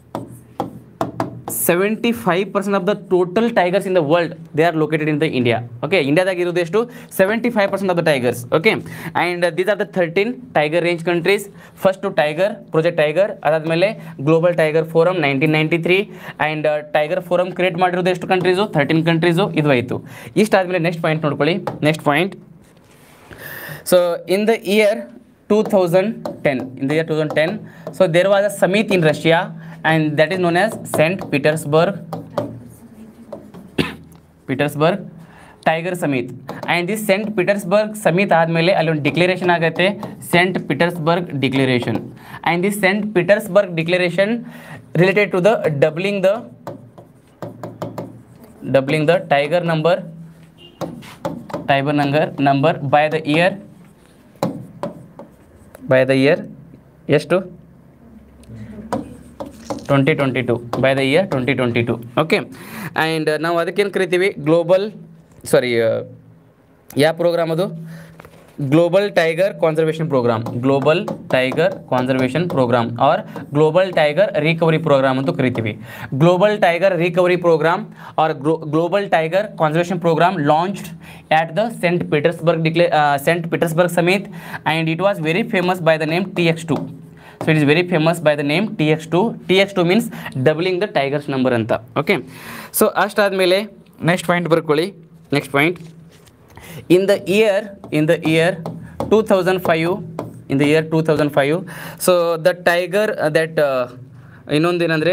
seventy five percent of the total tigers in the world they are located in the India okay ಇಂಡಿಯಾದಾಗ ಇರೋದು ಎಷ್ಟು seventy five percent of the tigers okay and these are the thirteen tiger range countries first tiger Project Tiger ಅದಾದಮೇಲೆ Global Tiger Forum nineteen ninety three and Tiger Forum create ಮಾಡಿರೋದು ಎಷ್ಟು countries thirteen countries ಇದು ಆಯಿತು ಇಷ್ಟಾದಮೇಲೆ next point ನೋಡ್ಕೊಳ್ಳಿ next point so in the year 2010 in the year 2010 so there was a summit in russia and that is known as st petersburg petersburg tiger summit and this Saint Petersburg summit ಆದಮೇಲೆ ಅಲ್ಲಿ ಒಂದು declaration ಆಗುತ್ತೆ Saint Petersburg declaration and this Saint Petersburg declaration related to the doubling the doubling the tiger number tiger number number by the year by the year ಎಷ್ಟು twenty twenty two by the year twenty twenty two okay and ನಾವು ಅದಕ್ಕೇನು ಕರಿತೀವಿ global sorry ಯಾವ programme ಅದು Global Tiger Conservation Programme Global Tiger Conservation program or Global Tiger Recovery Programme ಅಂತ ಕರಿತೀವಿ Global Tiger Recovery Programme or Global Tiger Conservation Programme launched at the St. Petersburg declare, uh, St. Petersburg summit and it was very famous by the name TX2. So it is very famous by the name TX2. TX2 means doubling the tigers number ಅಂತ okay so ಅಷ್ಟಾದಮೇಲೆ next point ಬರ್ಕೊಳ್ಳಿ next point in the year in the year two thousand five in the year two thousand five so the tiger that ಇನ್ನೊಂದೇನೆಂದರೆ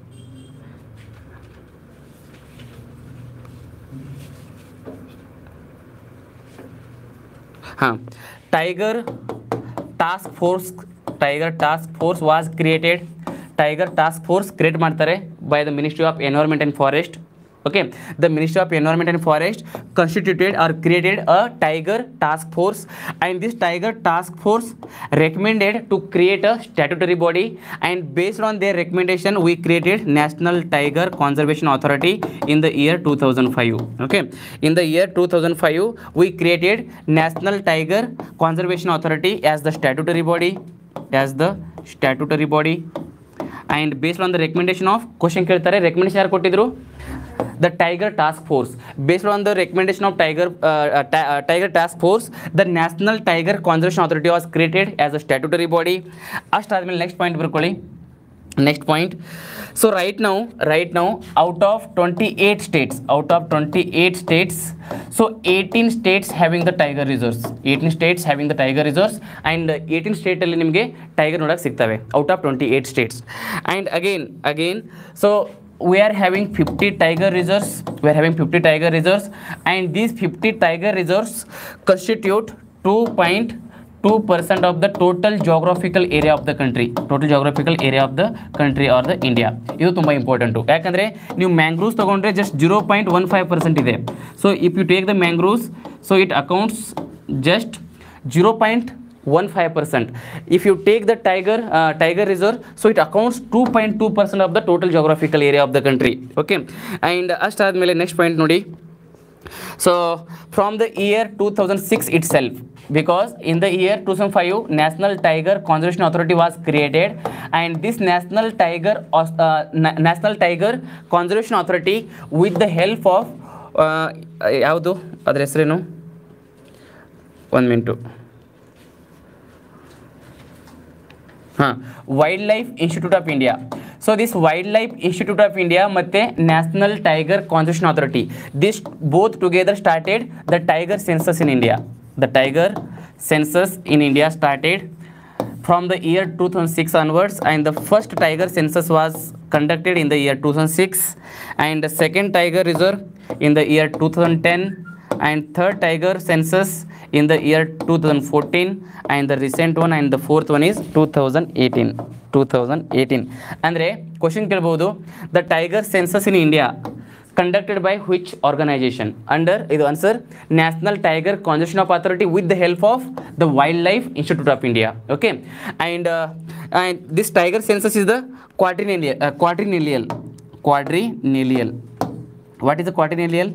ಹಾಂ Tiger Task Force Tiger Task Force was created Tiger Task Force create ಮಾಡ್ತಾರೆ by the ministry of environment and Forest okay the ministry of environment and forest constituted or created a tiger task force and this tiger task force recommended to create a statutory body and based on their recommendation we created national tiger conservation authority in the year 2005 okay in the year 2005 we created national tiger conservation authority as the statutory body as the statutory body and based on the recommendation of question ಕೇಳ್ತಾರೆ recommendation ಯಾರು ಕೊಟ್ಟಿದ್ರು the tiger task force based on the recommendation of tiger uh, uh, ti- uh, tiger task force the national tiger conservation authority was created as a statutory body ಅಷ್ಟಾದ್ಮೇಲೆ next point ಬರ್ಕೊಳ್ಳಿ next point so right now right now out of twenty eight states out of twenty eight states so eighteen states having the tiger reserves eighteen states having the tiger reserves and eighteen ಸ್ಟೇಟಲ್ಲಿ ನಿಮಗೆ tiger ನೋಡೋಕೆ ಸಿಗ್ತವೆ out of twenty eight states and again again so we are having 50 tiger reserves we are having 50 tiger reserves and these 50 tiger reserves constitute two percent of the total geographical area of the country total geographical area of the country or the India ಇದು ತುಂಬ important ಯಾಕಂದರೆ ನೀವು mangroves ತೊಗೊಂಡ್ರೆ just zero point one five percent ಇದೆ so if you take the mangroves so it accounts just zero point one five percent if you take the tiger tiger reserve so it accounts two point two percent of the total geographical area of the country okay and ಅಷ್ಟಾದಮೇಲೆ next point ನೋಡಿ so from the year 2006 itself because in the year 2005 national tiger conservation authority was created and this national tiger Aus- uh, Na- national tiger conservation authority with the help of uh, ಯಾವುದು ಅದ್ರ ಹೆಸರೇನು ಒಂದು minute ಹಾಂ Wildlife Institute of India so this Wildlife Institute of India ಮತ್ತು National Tiger Conservation Authority this both together started the tiger census in India the tiger census in India started from the year 2006 onwards and the first tiger census was conducted in the year 2006 and the second tiger reserve in the year 2010 and third tiger census in the year 2014 and the recent one and the fourth one is 2018 2018 ಅಂದರೆ question ಕೇಳ್ಬೋದು the tiger census in India conducted by which organization under ಇದು answer national tiger conservation of authority with the help of the wildlife institute of india okay and uh, and this tiger census is the quadrennial uh, quadrennial quadrennial what is the quadrennial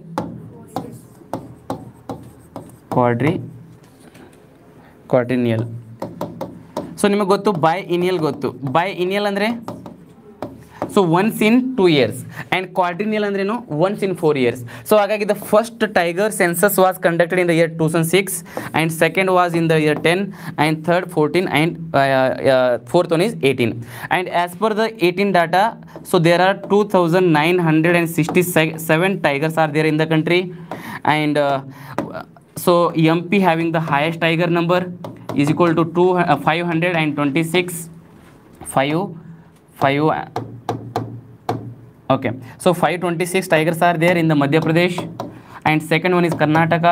quadri quadrennial so ನಿಮಗೆ ಗೊತ್ತು biennial ಗೊತ್ತು biennial ಅಂದರೆ so once in two years and quadrennial ಅಂದ್ರೇನು once in four years so ಹಾಗಾಗಿ the first tiger census was conducted in the year two thousand six and second was in the year ten and third fourteen and fourth one is eighteen and as per the eighteen data so there are two thousand nine hundred and sixty seven tigers are there in the country and uh, so mp having the highest tiger number is equal to 2 uh, 526 5 5 okay so 526 tigers are there in the madhya pradesh and second one is karnataka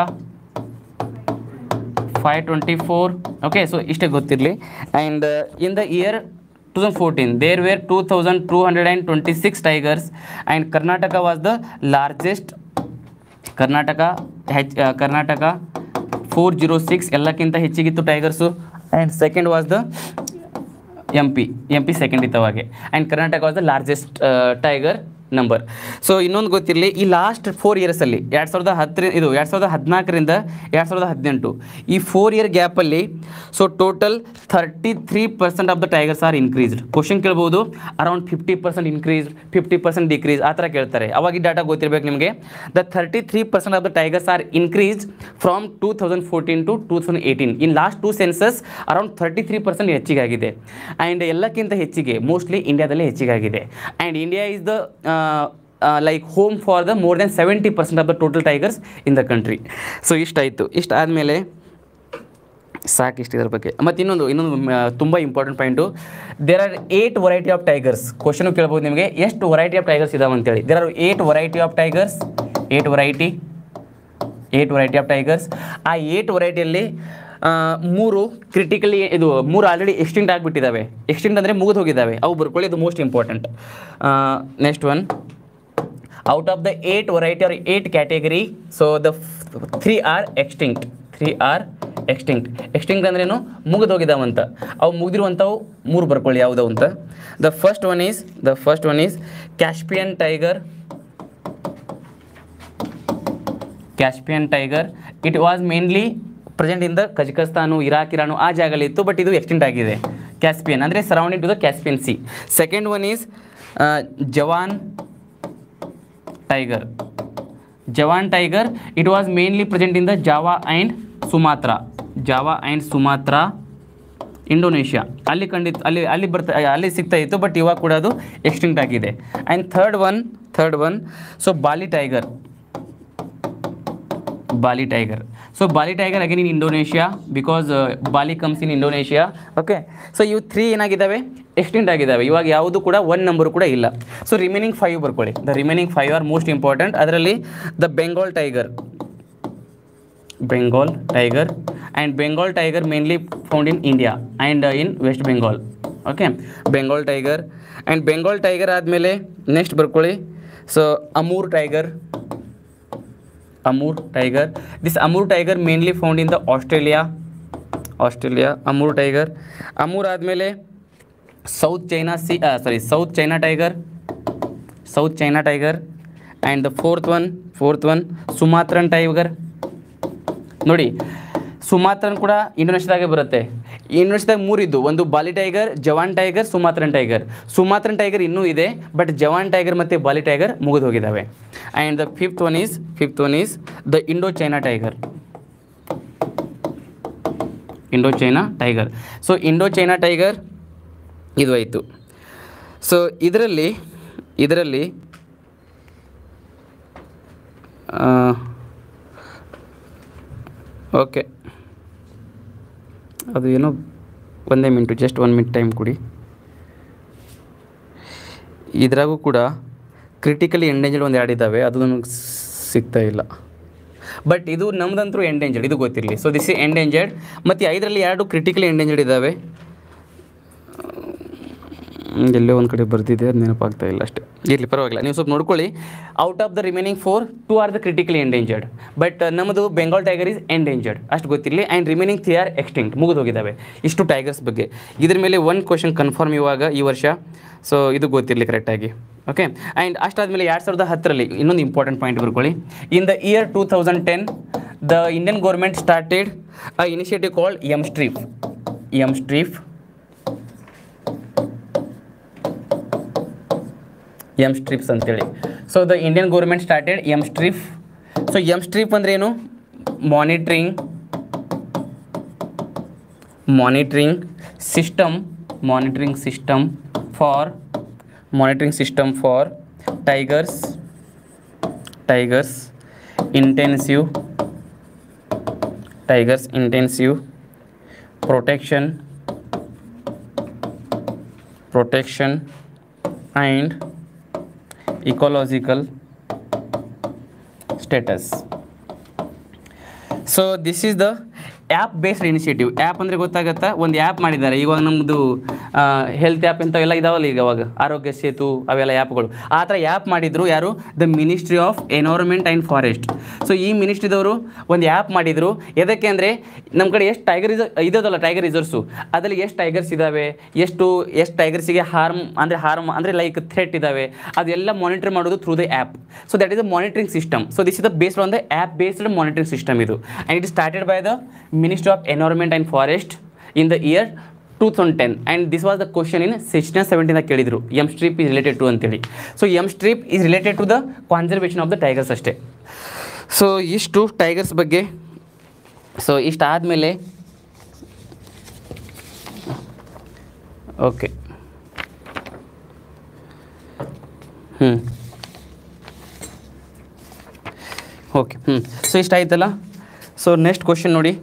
524 okay so ಇಷ್ಟೇ ಗೊತ್ತಿರಲಿ and in the year 2014 there were 2226 tigers and karnataka was the largest Karnataka ಹೆಚ್ Karnataka four zero six ಎಲ್ಲಕ್ಕಿಂತ ಹೆಚ್ಚಿಗಿತ್ತು tigers and second was the M P M P second ಇತ್ತು ಅವಾಗೆ and Karnataka was the largest tiger number so ಇನ್ನೊಂದು ಗೊತ್ತಿರಲಿ ಈ last four ಇಯರ್ಸಲ್ಲಿ ಎರಡು ಸಾವಿರದ ಹತ್ತರ ಇದು ಎರಡು ಸಾವಿರದ ಹದಿನಾಲ್ಕರಿಂದ ಎರಡು ಸಾವಿರದ ಹದಿನೆಂಟು ಈ ಫೋರ್ ಇಯರ್ ಗ್ಯಾಪಲ್ಲಿ so total thirty three percent of the tigers are increased question ಕೇಳ್ಬೋದು around fifty percent increase fifty percent decrease ಆ ಥರ ಕೇಳ್ತಾರೆ ಅವಾಗ ಈ ಡಾಟಾ ಗೊತ್ತಿರಬೇಕು ನಿಮಗೆ the thirty three percent of the tigers are increased from two thousand fourteen to two thousand eighteen in last two census around thirty three percent ಹೆಚ್ಚಿಗಾಗಿದೆ and ಎಲ್ಲಕ್ಕಿಂತ ಹೆಚ್ಚಿಗೆ ಮೋಸ್ಟ್ಲಿ ಇಂಡಿಯಾದಲ್ಲೇ ಹೆಚ್ಚಿಗಾಗಿದೆ and India is the like home for the more than seventy percent of the total tigers in the country so ಇಷ್ಟಾಯಿತು ಇಷ್ಟು ಆದಮೇಲೆ ಸಾಕಿಷ್ಟು ಇದ್ರ ಬಗ್ಗೆ ಮತ್ತು ಇನ್ನೊಂದು ಇನ್ನೊಂದು ತುಂಬ important point there are eight variety of tigers question ಕೇಳ್ಬೋದು ನಿಮಗೆ ಎಷ್ಟು ವೆರೈಟಿ ಆಫ್ ಟೈಗರ್ಸ್ ಇದಾವೆ ಅಂತೇಳಿ there are eight variety of tigers eight variety eight variety of tigers ಆ ಏಟ್ ವೆರೈಟಿಯಲ್ಲಿ ಮೂರು ಕ್ರಿಟಿಕಲಿ ಇದು ಮೂರು ಆಲ್ರೆಡಿ ಎಕ್ಸ್ಟಿಂಕ್ಟ್ ಆಗಿಬಿಟ್ಟಿದ್ದಾವೆ ಎಕ್ಸ್ಟಿಂಕ್ಟ್ ಅಂದರೆ ಮುಗಿದು ಹೋಗಿದ್ದಾವೆ ಅವು ಬರ್ಕೊಳ್ಳಿ ಇದು most important next one out of the eight variety are eight category so the three are extinct three are extinct extinct ಅಂದ್ರೇನು ಮುಗಿದು ಹೋಗಿದಾವಂತ ಅವು ಮುಗಿದಿರುವಂಥವು ಮೂರು ಬರ್ಕೊಳ್ಳಿ ಯಾವುದು ಅಂತ the first one is the first one is Caspian tiger Caspian tiger it was mainly present in the Kazakhstan Iraq Iran ಆ ಜಾಗದಲ್ಲಿ ಇತ್ತು ಬಟ್ ಇದು ಎಕ್ಸ್ಟೆಂಟ್ ಆಗಿದೆ ಕ್ಯಾಸ್ಪಿಯನ್ ಅಂದರೆ surrounding to the Caspian sea second one is Javan tiger Javan tiger it was mainly present in the Java and Sumatra Java and Sumatra Indonesia ಅಲ್ಲಿ ಕಂಡಿತ್ತು ಅಲ್ಲಿ ಅಲ್ಲಿ ಬರ್ತಾ ಅಲ್ಲಿ ಸಿಗ್ತಾ ಇತ್ತು ಬಟ್ ಇವಾಗ ಕೂಡ ಅದು ಎಕ್ಸ್ಟಿಂಕ್ಟ್ ಆಗಿದೆ and third one third one so Bali tiger Bali tiger so Bali tiger again in Indonesia because Bali comes in Indonesia okay so ಇವು ತ್ರೀ ಏನಾಗಿದ್ದಾವೆ ಎಕ್ಸ್ಟೆಂಟ್ ಆಗಿದ್ದಾವೆ ಇವಾಗ ಯಾವುದು ಕೂಡ ಒನ್ ನಂಬರ್ ಕೂಡ ಇಲ್ಲ ಸೊ ರಿಮೈನಿಂಗ್ ಫೈವ್ ಬರ್ಕೊಳ್ಳಿ the remaining five are most important ಅದರಲ್ಲಿ the Bengal tiger Bengal tiger and Bengal tiger mainly found in India and in West Bengal okay Bengal tiger and Bengal tiger ಆದಮೇಲೆ ನೆಕ್ಸ್ಟ್ ಬರ್ಕೊಳ್ಳಿ so Amur tiger Amur tiger this Amur tiger mainly found in the Australia Australia Amur tiger Amur ಆದಮೇಲೆ south China sea sorry south China tiger south China tiger and the fourth one fourth one Sumatran tiger ನೋಡಿ Sumatran ಕೂಡ ಇಂಡೋನೇಷ್ಯಾದಾಗೆ ಬರುತ್ತೆ ಇಂಡೋನೇಷ್ಯಾದಾಗ ಮೂರಿದ್ದು ಒಂದು Bali tiger Javan tiger Sumatran tiger Sumatran tiger ಇನ್ನೂ ಇದೆ ಬಟ್ ಜವಾನ್ ಟೈಗರ್ ಮತ್ತು ಬಾಲಿ ಟೈಗರ್ ಮುಗಿದು ಹೋಗಿದ್ದಾವೆ and the fifth one is fifth one is the Indo China tiger Indo China tiger so Indo China tiger ಇದು ಆಯಿತು so ಇದರಲ್ಲಿ ಇದರಲ್ಲಿ okay ಅದು ಏನೋ ಒಂದೇ minute just one minute time ಕೊಡಿ ಇದ್ರಾಗೂ ಕೂಡ ಕ್ರಿಟಿಕಲಿ ಎಂಡೇಂಜರ್ಡ್ ಒಂದು ಎರಡು ಇದ್ದಾವೆ ಅದು ನನಗೆ ಸಿಗ್ತಾ ಇಲ್ಲ ಬಟ್ ಇದು ನಮ್ದಂತರೂ ಎಂಡೇಂಜರ್ಡ್ ಇದು ಗೊತ್ತಿರಲಿ ಸೊ ದಿಸ್ ಇಸ್ ಎಂಡೇಂಜರ್ಡ್ ಮತ್ತು ಐದರಲ್ಲಿ ಎರಡು ಕ್ರಿಟಿಕಲಿ ಎಂಡೇಂಜರ್ಡ್ ಇದ್ದಾವೆ ಹ್ಮ್, ಎಲ್ಲೋ ಒಂದು ಕಡೆ ಬರ್ತಿದೆ ಅದು ನೆನಪಾಗ್ತಾ ಇಲ್ಲ ಅಷ್ಟೇ ಇರಲಿ ಪರವಾಗಿಲ್ಲ ನೀವು ಸ್ವಲ್ಪ ನೋಡ್ಕೊಳ್ಳಿ out of the remaining four two are the critically endangered but ನಮ್ಮದು ಬೆಂಗಾಲ್ ಟೈಗರ್ ಇಸ್ ಎಂಡೇಂಜರ್ಡ್ ಅಷ್ಟು ಗೊತ್ತಿರಲಿ and remaining three are extinct ಮುಗಿದು ಹೋಗಿದ್ದಾವೆ ಇಷ್ಟು ಟೈಗರ್ಸ್ ಬಗ್ಗೆ ಇದ್ರ ಮೇಲೆ ಒಂದು ಕ್ವಶನ್ ಕನ್ಫರ್ಮ್ ಇವಾಗ ಈ ವರ್ಷ ಸೊ ಇದು ಗೊತ್ತಿರಲಿ ಕರೆಕ್ಟಾಗಿ ಓಕೆ ಆ್ಯಂಡ್ ಅಷ್ಟಾದಮೇಲೆ ಎರಡು ಸಾವಿರದ ಹತ್ತರಲ್ಲಿ ಇನ್ನೊಂದು ಇಂಪಾರ್ಟೆಂಟ್ ಪಾಯಿಂಟ್ ಬರ್ಕೊಳ್ಳಿ in the year two thousand ten the Indian government started a initiative called M stripes M stripes M stripes ಅಂತೇಳಿ so the Indian government started M strip so M strip ಅಂದ್ರೆ ಏನು monitoring monitoring system monitoring system for monitoring system for tigers tigers intensive tigers intensive protection protection and ecological status so this is the app based initiative app ಅಂದರೆ ಗೊತ್ತಾಗತ್ತಾ ಒಂದು app ಮಾಡಿದ್ದಾರೆ ಇವಾಗ ನಮ್ಮದು health app ಇಂಥವೆಲ್ಲ ಇದಾವಲ್ಲ ಈಗ ಅವಾಗ ಆರೋಗ್ಯ ಸೇತು ಅವೆಲ್ಲ ಆ್ಯಪ್ಗಳು ಆ ಥರ ಆ್ಯಪ್ ಮಾಡಿದ್ರು ಯಾರು the ministry of environment and forest so ಈ ಮಿನಿಸ್ಟ್ರಿದವರು ಒಂದು ಆ್ಯಪ್ ಮಾಡಿದರು ಎದಕ್ಕೆ ಅಂದರೆ ನಮ್ಮ ಕಡೆ ಎಷ್ಟು ಟೈಗರ್ ರಿಸರ್ ಇರೋದಲ್ಲ ಟೈಗರ್ ರಿಸರ್ವ್ಸು ಅದರಲ್ಲಿ ಎಷ್ಟು ಟೈಗರ್ಸ್ ಇದ್ದಾವೆ ಎಷ್ಟು ಎಷ್ಟು ಟೈಗರ್ಸಿಗೆ ಹಾರ್ಮ್ ಅಂದರೆ ಹಾರ್ಮ್ ಅಂದರೆ ಲೈಕ್ ಥ್ರೆಟ್ ಇದ್ದಾವೆ ಅದೆಲ್ಲ ಮಾನಿಟರ್ ಮಾಡೋದು through the app so that is the monitoring system so this is the based on the app based monitoring system ಇದು and it started by the ministry of environment and forest in the year two thousand ten and this was the question in sixteen seventeen ಕೇಳಿದರು M strip is related to ಅಂತೇಳಿ so M strip is related to the conservation of the tigers ಅಷ್ಟೇ so ಇಷ್ಟು tigers ಬಗ್ಗೆ so ಇಷ್ಟು ಆದಮೇಲೆ okay ಹ್ಞೂ okay ಹ್ಞೂ so ಇಷ್ಟ ಆಯ್ತಲ್ಲ ಸೊ ನೆಕ್ಸ್ಟ್ ಕ್ವಶನ್ ನೋಡಿ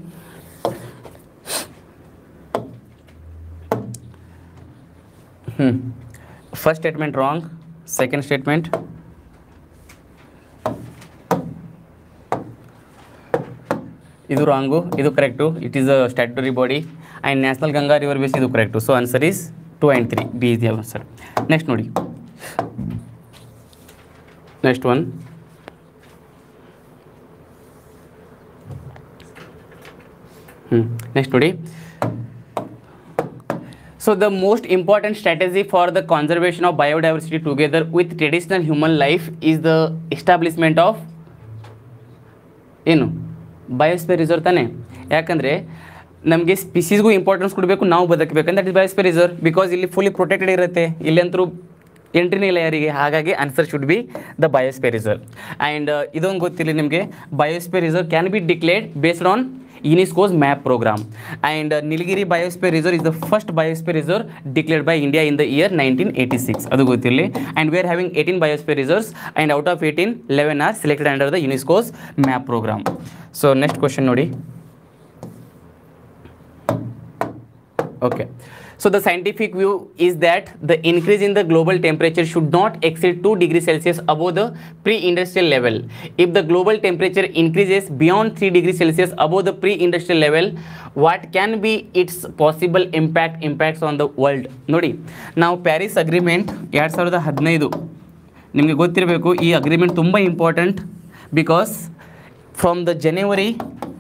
ಹ್ಞೂ first statement wrong second statement ಇದು ರಾಂಗು ಇದು correct it is a statutory body and national Ganga river basin ಇದು correct so answer is two and three B is the answer next ನೋಡಿ next one ಹ್ಞೂ next ನೋಡಿ so the most important strategy for the conservation of biodiversity together with traditional human life is the establishment of ಏನು biosphere reserve ತಾನೇ ಯಾಕಂದರೆ ನಮಗೆ ಸ್ಪೀಸೀಸ್ಗೂ importance ಕೊಡಬೇಕು ನಾವು ಬದುಕಬೇಕು that is biosphere reserve because ಇಲ್ಲಿ ಫುಲ್ಲಿ ಪ್ರೊಟೆಕ್ಟೆಡ್ ಇರುತ್ತೆ ಇಲ್ಲಂತರೂ ಎಂಟ್ರಿನೇ ಇಲ್ಲ ಯಾರಿಗೆ ಹಾಗಾಗಿ answer should be the biosphere reserve and ಇದೊಂದು ಗೊತ್ತಿಲ್ಲ ನಿಮಗೆ biosphere reserve can be declared based on UNESCO's MAB programme and Nilgiri biosphere reserve is the first biosphere reserve declared by India in the year nineteen eighty six ಅದು ಗೊತ್ತಿರಲಿ and we are having eighteen biosphere reserves and out of eighteen eleven are selected under the UNESCO's MAB programme so next question ನೋಡಿ okay so the scientific view is that the increase in the global temperature should not exceed 2 degrees celsius above the pre-industrial level if the global temperature increases beyond 3 degrees celsius above the pre-industrial level what can be its possible impact impacts on the world ನೋಡಿ ನಾವು Paris agreement ಎರಡು ಸಾವಿರದ ಹದಿನೈದು ನಿಮಗೆ ಗೊತ್ತಿರಬೇಕು ಈ agreement ತುಂಬ important because from the January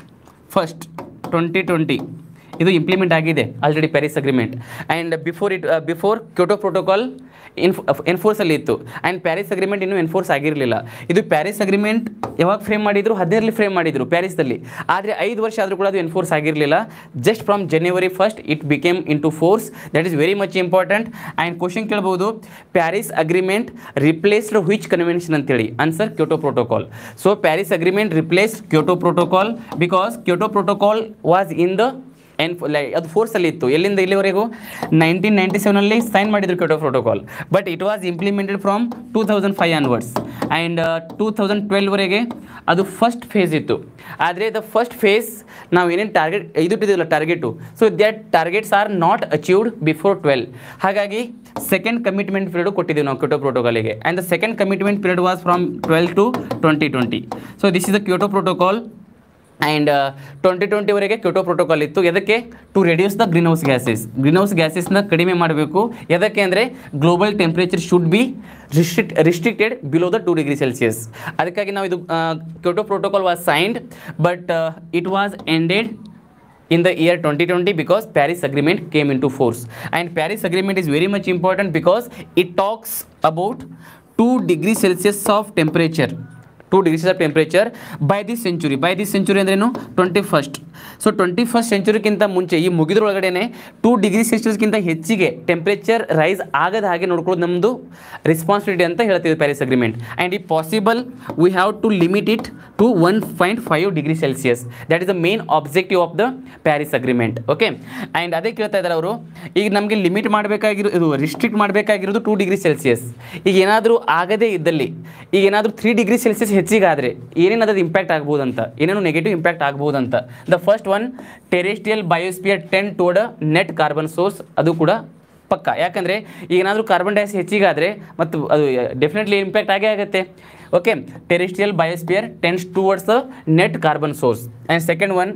first twenty twenty ಇದು ಇಂಪ್ಲಿಮೆಂಟ್ ಆಗಿದೆ already Paris agreement and before it before Kyoto protocol ಇನ್ಫ್ ಎನ್ಫೋರ್ಸಲ್ಲಿ ಇತ್ತು ಆ್ಯಂಡ್ ಪ್ಯಾರಿಸ್ ಅಗ್ರಿಮೆಂಟ್ ಇನ್ನೂ ಎನ್ಫೋರ್ಸ್ ಆಗಿರಲಿಲ್ಲ ಇದು ಪ್ಯಾರಿಸ್ ಅಗ್ರಿಮೆಂಟ್ ಯಾವಾಗ ಫ್ರೇಮ್ ಮಾಡಿದ್ರು ಹದಿನೈದರಲ್ಲಿ ಫ್ರೇಮ್ ಮಾಡಿದ್ರು ಪ್ಯಾರಿಸ್ದಲ್ಲಿ ಆದರೆ ಐದು ವರ್ಷ ಆದರೂ ಕೂಡ ಅದು ಎನ್ಫೋರ್ಸ್ ಆಗಿರಲಿಲ್ಲ just from January first it became into force that is very much important and question ಕೇಳ್ಬೋದು Paris agreement replaced which convention ಅಂತೇಳಿ answer Kyoto protocol so Paris agreement replaced Kyoto protocol because Kyoto protocol was in the ಎನ್ like ಅದು ಫೋರ್ಸಲ್ಲಿ ಇತ್ತು ಎಲ್ಲಿಂದ ಇಲ್ಲಿವರೆಗೂ nineteen ninety ಸೆವೆನಲ್ಲಿ sign ಮಾಡಿದ್ರು Kyoto protocol but it was implemented from two thousand five onwards and two thousand ಟ್ವೆಲ್ವರೆಗೆ ಅದು ಫಸ್ಟ್ ಫೇಸ್ ಇತ್ತು ಆದರೆ ದ ಫಸ್ಟ್ ಫೇಸ್ ನಾವು ಏನೇನು ಟಾರ್ಗೆಟ್ ಇದು ಇಟ್ಟಿದ್ದಿಲ್ಲ target so that targets are not achieved before twelve ಹಾಗಾಗಿ ಸೆಕೆಂಡ್ ಕಮಿಟ್ಮೆಂಟ್ ಪೀರಿಯಡ್ ಕೊಟ್ಟಿದ್ದೀವಿ ನಾವು ಕ್ಯೋಟೋ ಪ್ರೋಟೋಕಾಲಿಗೆ and the second commitment period was from twelve to twenty twenty so this is the Kyoto protocol and twenty ಟ್ವೆಂಟಿವರೆಗೆ Kyoto protocol ಇತ್ತು ಎದಕ್ಕೆ to reduce the greenhouse gases greenhouse ಗ್ಯಾಸಸ್ನ ಕಡಿಮೆ ಮಾಡಬೇಕು ಎದಕ್ಕೆ ಅಂದರೆ global temperature should be restrict restricted below the two degree Celsius ಅದಕ್ಕಾಗಿ ನಾವು ಇದು Kyoto protocol was signed but it was ended in the year 2020 because paris agreement came into force and paris agreement is very much important because it talks about 2 degrees celsius of temperature two degrees of temperature by this century by this century ಅಂದ್ರೇನು twenty first so twenty first ಸೆಂಚುರಿಗಿಂತ ಮುಂಚೆ ಈ ಮುಗಿದ್ರೊಳಗಡೆ two degree ಸೆಲ್ಸಿಯಸ್ಗಿಂತ ಹೆಚ್ಚಿಗೆ temperature rice ಆಗದ ಹಾಗೆ ನೋಡ್ಕೊಳ್ಳೋದು ನಮ್ಮದು responsibility ಅಂತ ಹೇಳ್ತೀವಿ ಪ್ಯಾರಿಸ್ ಅಗ್ರಿಮೆಂಟ್ ಆ್ಯಂಡ್ ಈ possible we have to limit it to one point five degree Celsius that is the main objective of the Paris agreement okay and ಅದೇ ಕೇಳ್ತಾ ಇದ್ದಾರೆ ಅವರು ಈಗ ನಮಗೆ ಲಿಮಿಟ್ ಮಾಡಬೇಕಾಗಿರೋ ಇದು ರಿಸ್ಟ್ರಿಕ್ಟ್ ಮಾಡಬೇಕಾಗಿರೋದು ಟೂ ಡಿಗ್ರಿ ಸೆಲ್ಸಿಯಸ್ ಈಗ ಏನಾದರೂ ಆಗದೇ ಇದ್ದಲ್ಲಿ ಈಗ ಏನಾದರೂ ತ್ರೀ ಡಿಗ್ರಿ ಸೆಲ್ಸಿಯಸ್ ಹೆಚ್ಚಿಗಾದರೆ ಏನೇನು ಅದ್ರದ್ದು ಇಂಪ್ಯಾಕ್ಟ್ ಆಗ್ಬೋದಂತ ಏನೇನು ನೆಗೆಟಿವ್ ಇಂಪ್ಯಾಕ್ಟ್ ಆಗ್ಬೋದಂತ the first one terrestrial biosphere tends ಟೋಡ್ ನೆಟ್ ಕಾರ್ಬನ್ ಸೋರ್ಸ್ ಅದು ಕೂಡ ಪಕ್ಕ ಯಾಕಂದರೆ ಈಗ ಏನಾದರೂ ಕಾರ್ಬನ್ ಡೈಆಕ್ಸೈಡ್ ಹೆಚ್ಚಿಗಾದರೆ ಮತ್ತು ಅದು ಡೆಫಿನೆಟ್ಲಿ ಇಂಪ್ಯಾಕ್ಟ್ ಆಗೇ ಆಗುತ್ತೆ okay terrestrial biosphere tends towards the net carbon source and second one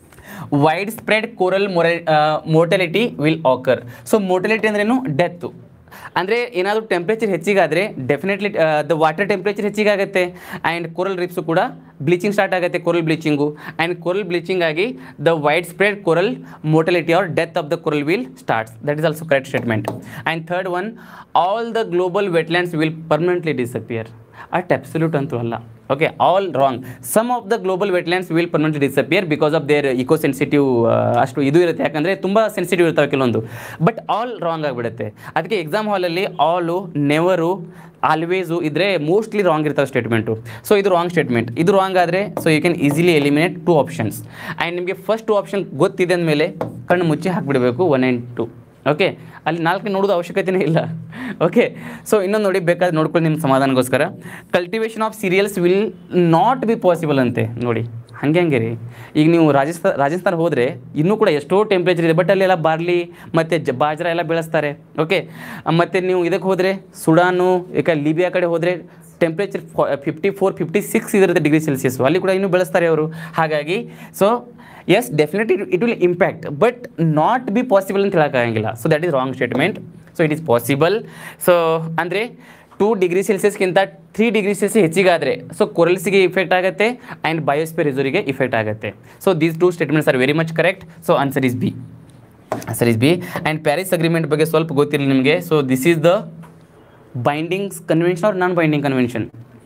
widespread coral more mortality will ಆಕರ್ so ಮೋರ್ಟಲಿಟಿ ಅಂದ್ರೇನು ಡೆತ್ತು ಅಂದರೆ ಏನಾದರೂ ಟೆಂಪ್ರೇಚರ್ ಹೆಚ್ಚಿಗಾದರೆ ಡೆಫಿನೆಟ್ಲಿ ದ ವಾಟರ್ ಟೆಂಪ್ರೇಚರ್ ಹೆಚ್ಚಿಗಾಗುತ್ತೆ ಆ್ಯಂಡ್ ಕೋರಲ್ ರಿಪ್ಸು ಕೂಡ ಬ್ಲೀಚಿಂಗ್ ಸ್ಟಾರ್ಟ್ ಆಗುತ್ತೆ coral bleaching and coral bleaching ಆಗಿ the widespread coral mortality or death of the coral will starts that is also correct statement and third one all the global wetlands will permanently disappear at absolute ಅಂತೂ ಅಲ್ಲ okay all wrong some of the global wetlands will permanently disappear because of their eco sensitive ಅಷ್ಟು ಇದು ಇರುತ್ತೆ ಯಾಕಂದರೆ ತುಂಬ sensitive ಇರ್ತವೆ ಕೆಲವೊಂದು but all wrong ಆಗಿಬಿಡುತ್ತೆ ಅದಕ್ಕೆ ಎಕ್ಸಾಮ್ ಹಾಲಲ್ಲಿ ಆಲು ನೆವರು ಆಲ್ವೇಸು ಇದ್ರೆ ಮೋಸ್ಟ್ಲಿ ರಾಂಗ್ ಇರ್ತಾವೆ ಸ್ಟೇಟ್ಮೆಂಟು ಸೊ ಇದು ರಾಂಗ್ ಸ್ಟೇಟ್ಮೆಂಟ್ ಇದು ರಾಂಗ್ ಆದರೆ so you can easily eliminate two options and ನಿಮಗೆ ಫಸ್ಟ್ ಟು ಆಪ್ಷನ್ ಗೊತ್ತಿದೆ ಅಂದಮೇಲೆ ಕಣ್ಣು ಮುಚ್ಚಿ ಹಾಕಿಬಿಡಬೇಕು ಒನ್ ಆ್ಯಂಡ್ ಟು ಓಕೆ ಅಲ್ಲಿ ನಾಲ್ಕು ನೋಡೋದು ಅವಶ್ಯಕತೆನೇ ಇಲ್ಲ ಓಕೆ ಸೊ ಇನ್ನೊಂದು ನೋಡಿ ಬೇಕಾದ್ರೆ ನೋಡ್ಕೊಂಡು ನಿಮ್ಮ ಸಮಾಧಾನಗೋಸ್ಕರ cultivation of cereals will not be possible ಅಂತೆ ನೋಡಿ ಹಾಗೆ ಹಂಗೆ ರೀ ಈಗ ನೀವು ರಾಜಸ್ಥಾನ ರಾಜಸ್ಥಾನ ಹೋದರೆ ಇನ್ನೂ ಕೂಡ ಎಷ್ಟೋ ಟೆಂಪ್ರೇಚರ್ ಇದೆ ಬಟ್ ಅಲ್ಲೆಲ್ಲ ಬಾರ್ಲಿ ಮತ್ತು ಜ ಬಾಜ್ರ ಎಲ್ಲ ಬೆಳೆಸ್ತಾರೆ ಓಕೆ ಮತ್ತು ನೀವು ಇದಕ್ಕೆ ಹೋದರೆ ಸುಡಾನು ಈಗ ಲಿಬಿಯಾ ಕಡೆ ಹೋದರೆ temperature fifty four fifty six ಇರುತ್ತೆ ಡಿಗ್ರಿ ಸೆಲ್ಸಿಯಸ್ ಅಲ್ಲಿ ಕೂಡ ಇನ್ನೂ ಬೆಳೆಸ್ತಾರೆ ಅವರು ಹಾಗಾಗಿ so yes definitely it will impact but not be possible ಅಂತ ಹೇಳೋಕ್ಕಾಗಂಗಿಲ್ಲ so that is wrong statement so it is possible so ಅಂದರೆ ಟೂ ಡಿಗ್ರಿ ಸೆಲ್ಸಿಯಸ್ಗಿಂತ ತ್ರೀ ಡಿಗ್ರಿ ಸೆಲ್ಸಿಯಸ್ ಹೆಚ್ಚಿಗಾದರೆ ಸೊ ಕೊರಲ್ಸಿಗೆ ಇಫೆಕ್ಟ್ ಆಗುತ್ತೆ ಆ್ಯಂಡ್ ಬಯೋಸ್ಪಿಯರ್ ರಿಸೋರಿಗೆ ಇಫೆಕ್ಟ್ ಆಗುತ್ತೆ so these two statements are very much correct so answer is B answer is B and Paris agreement ಬಗ್ಗೆ ಸ್ವಲ್ಪ ಗೊತ್ತಿರಲಿ ನಿಮಗೆ so this is the bindings convention or non binding convention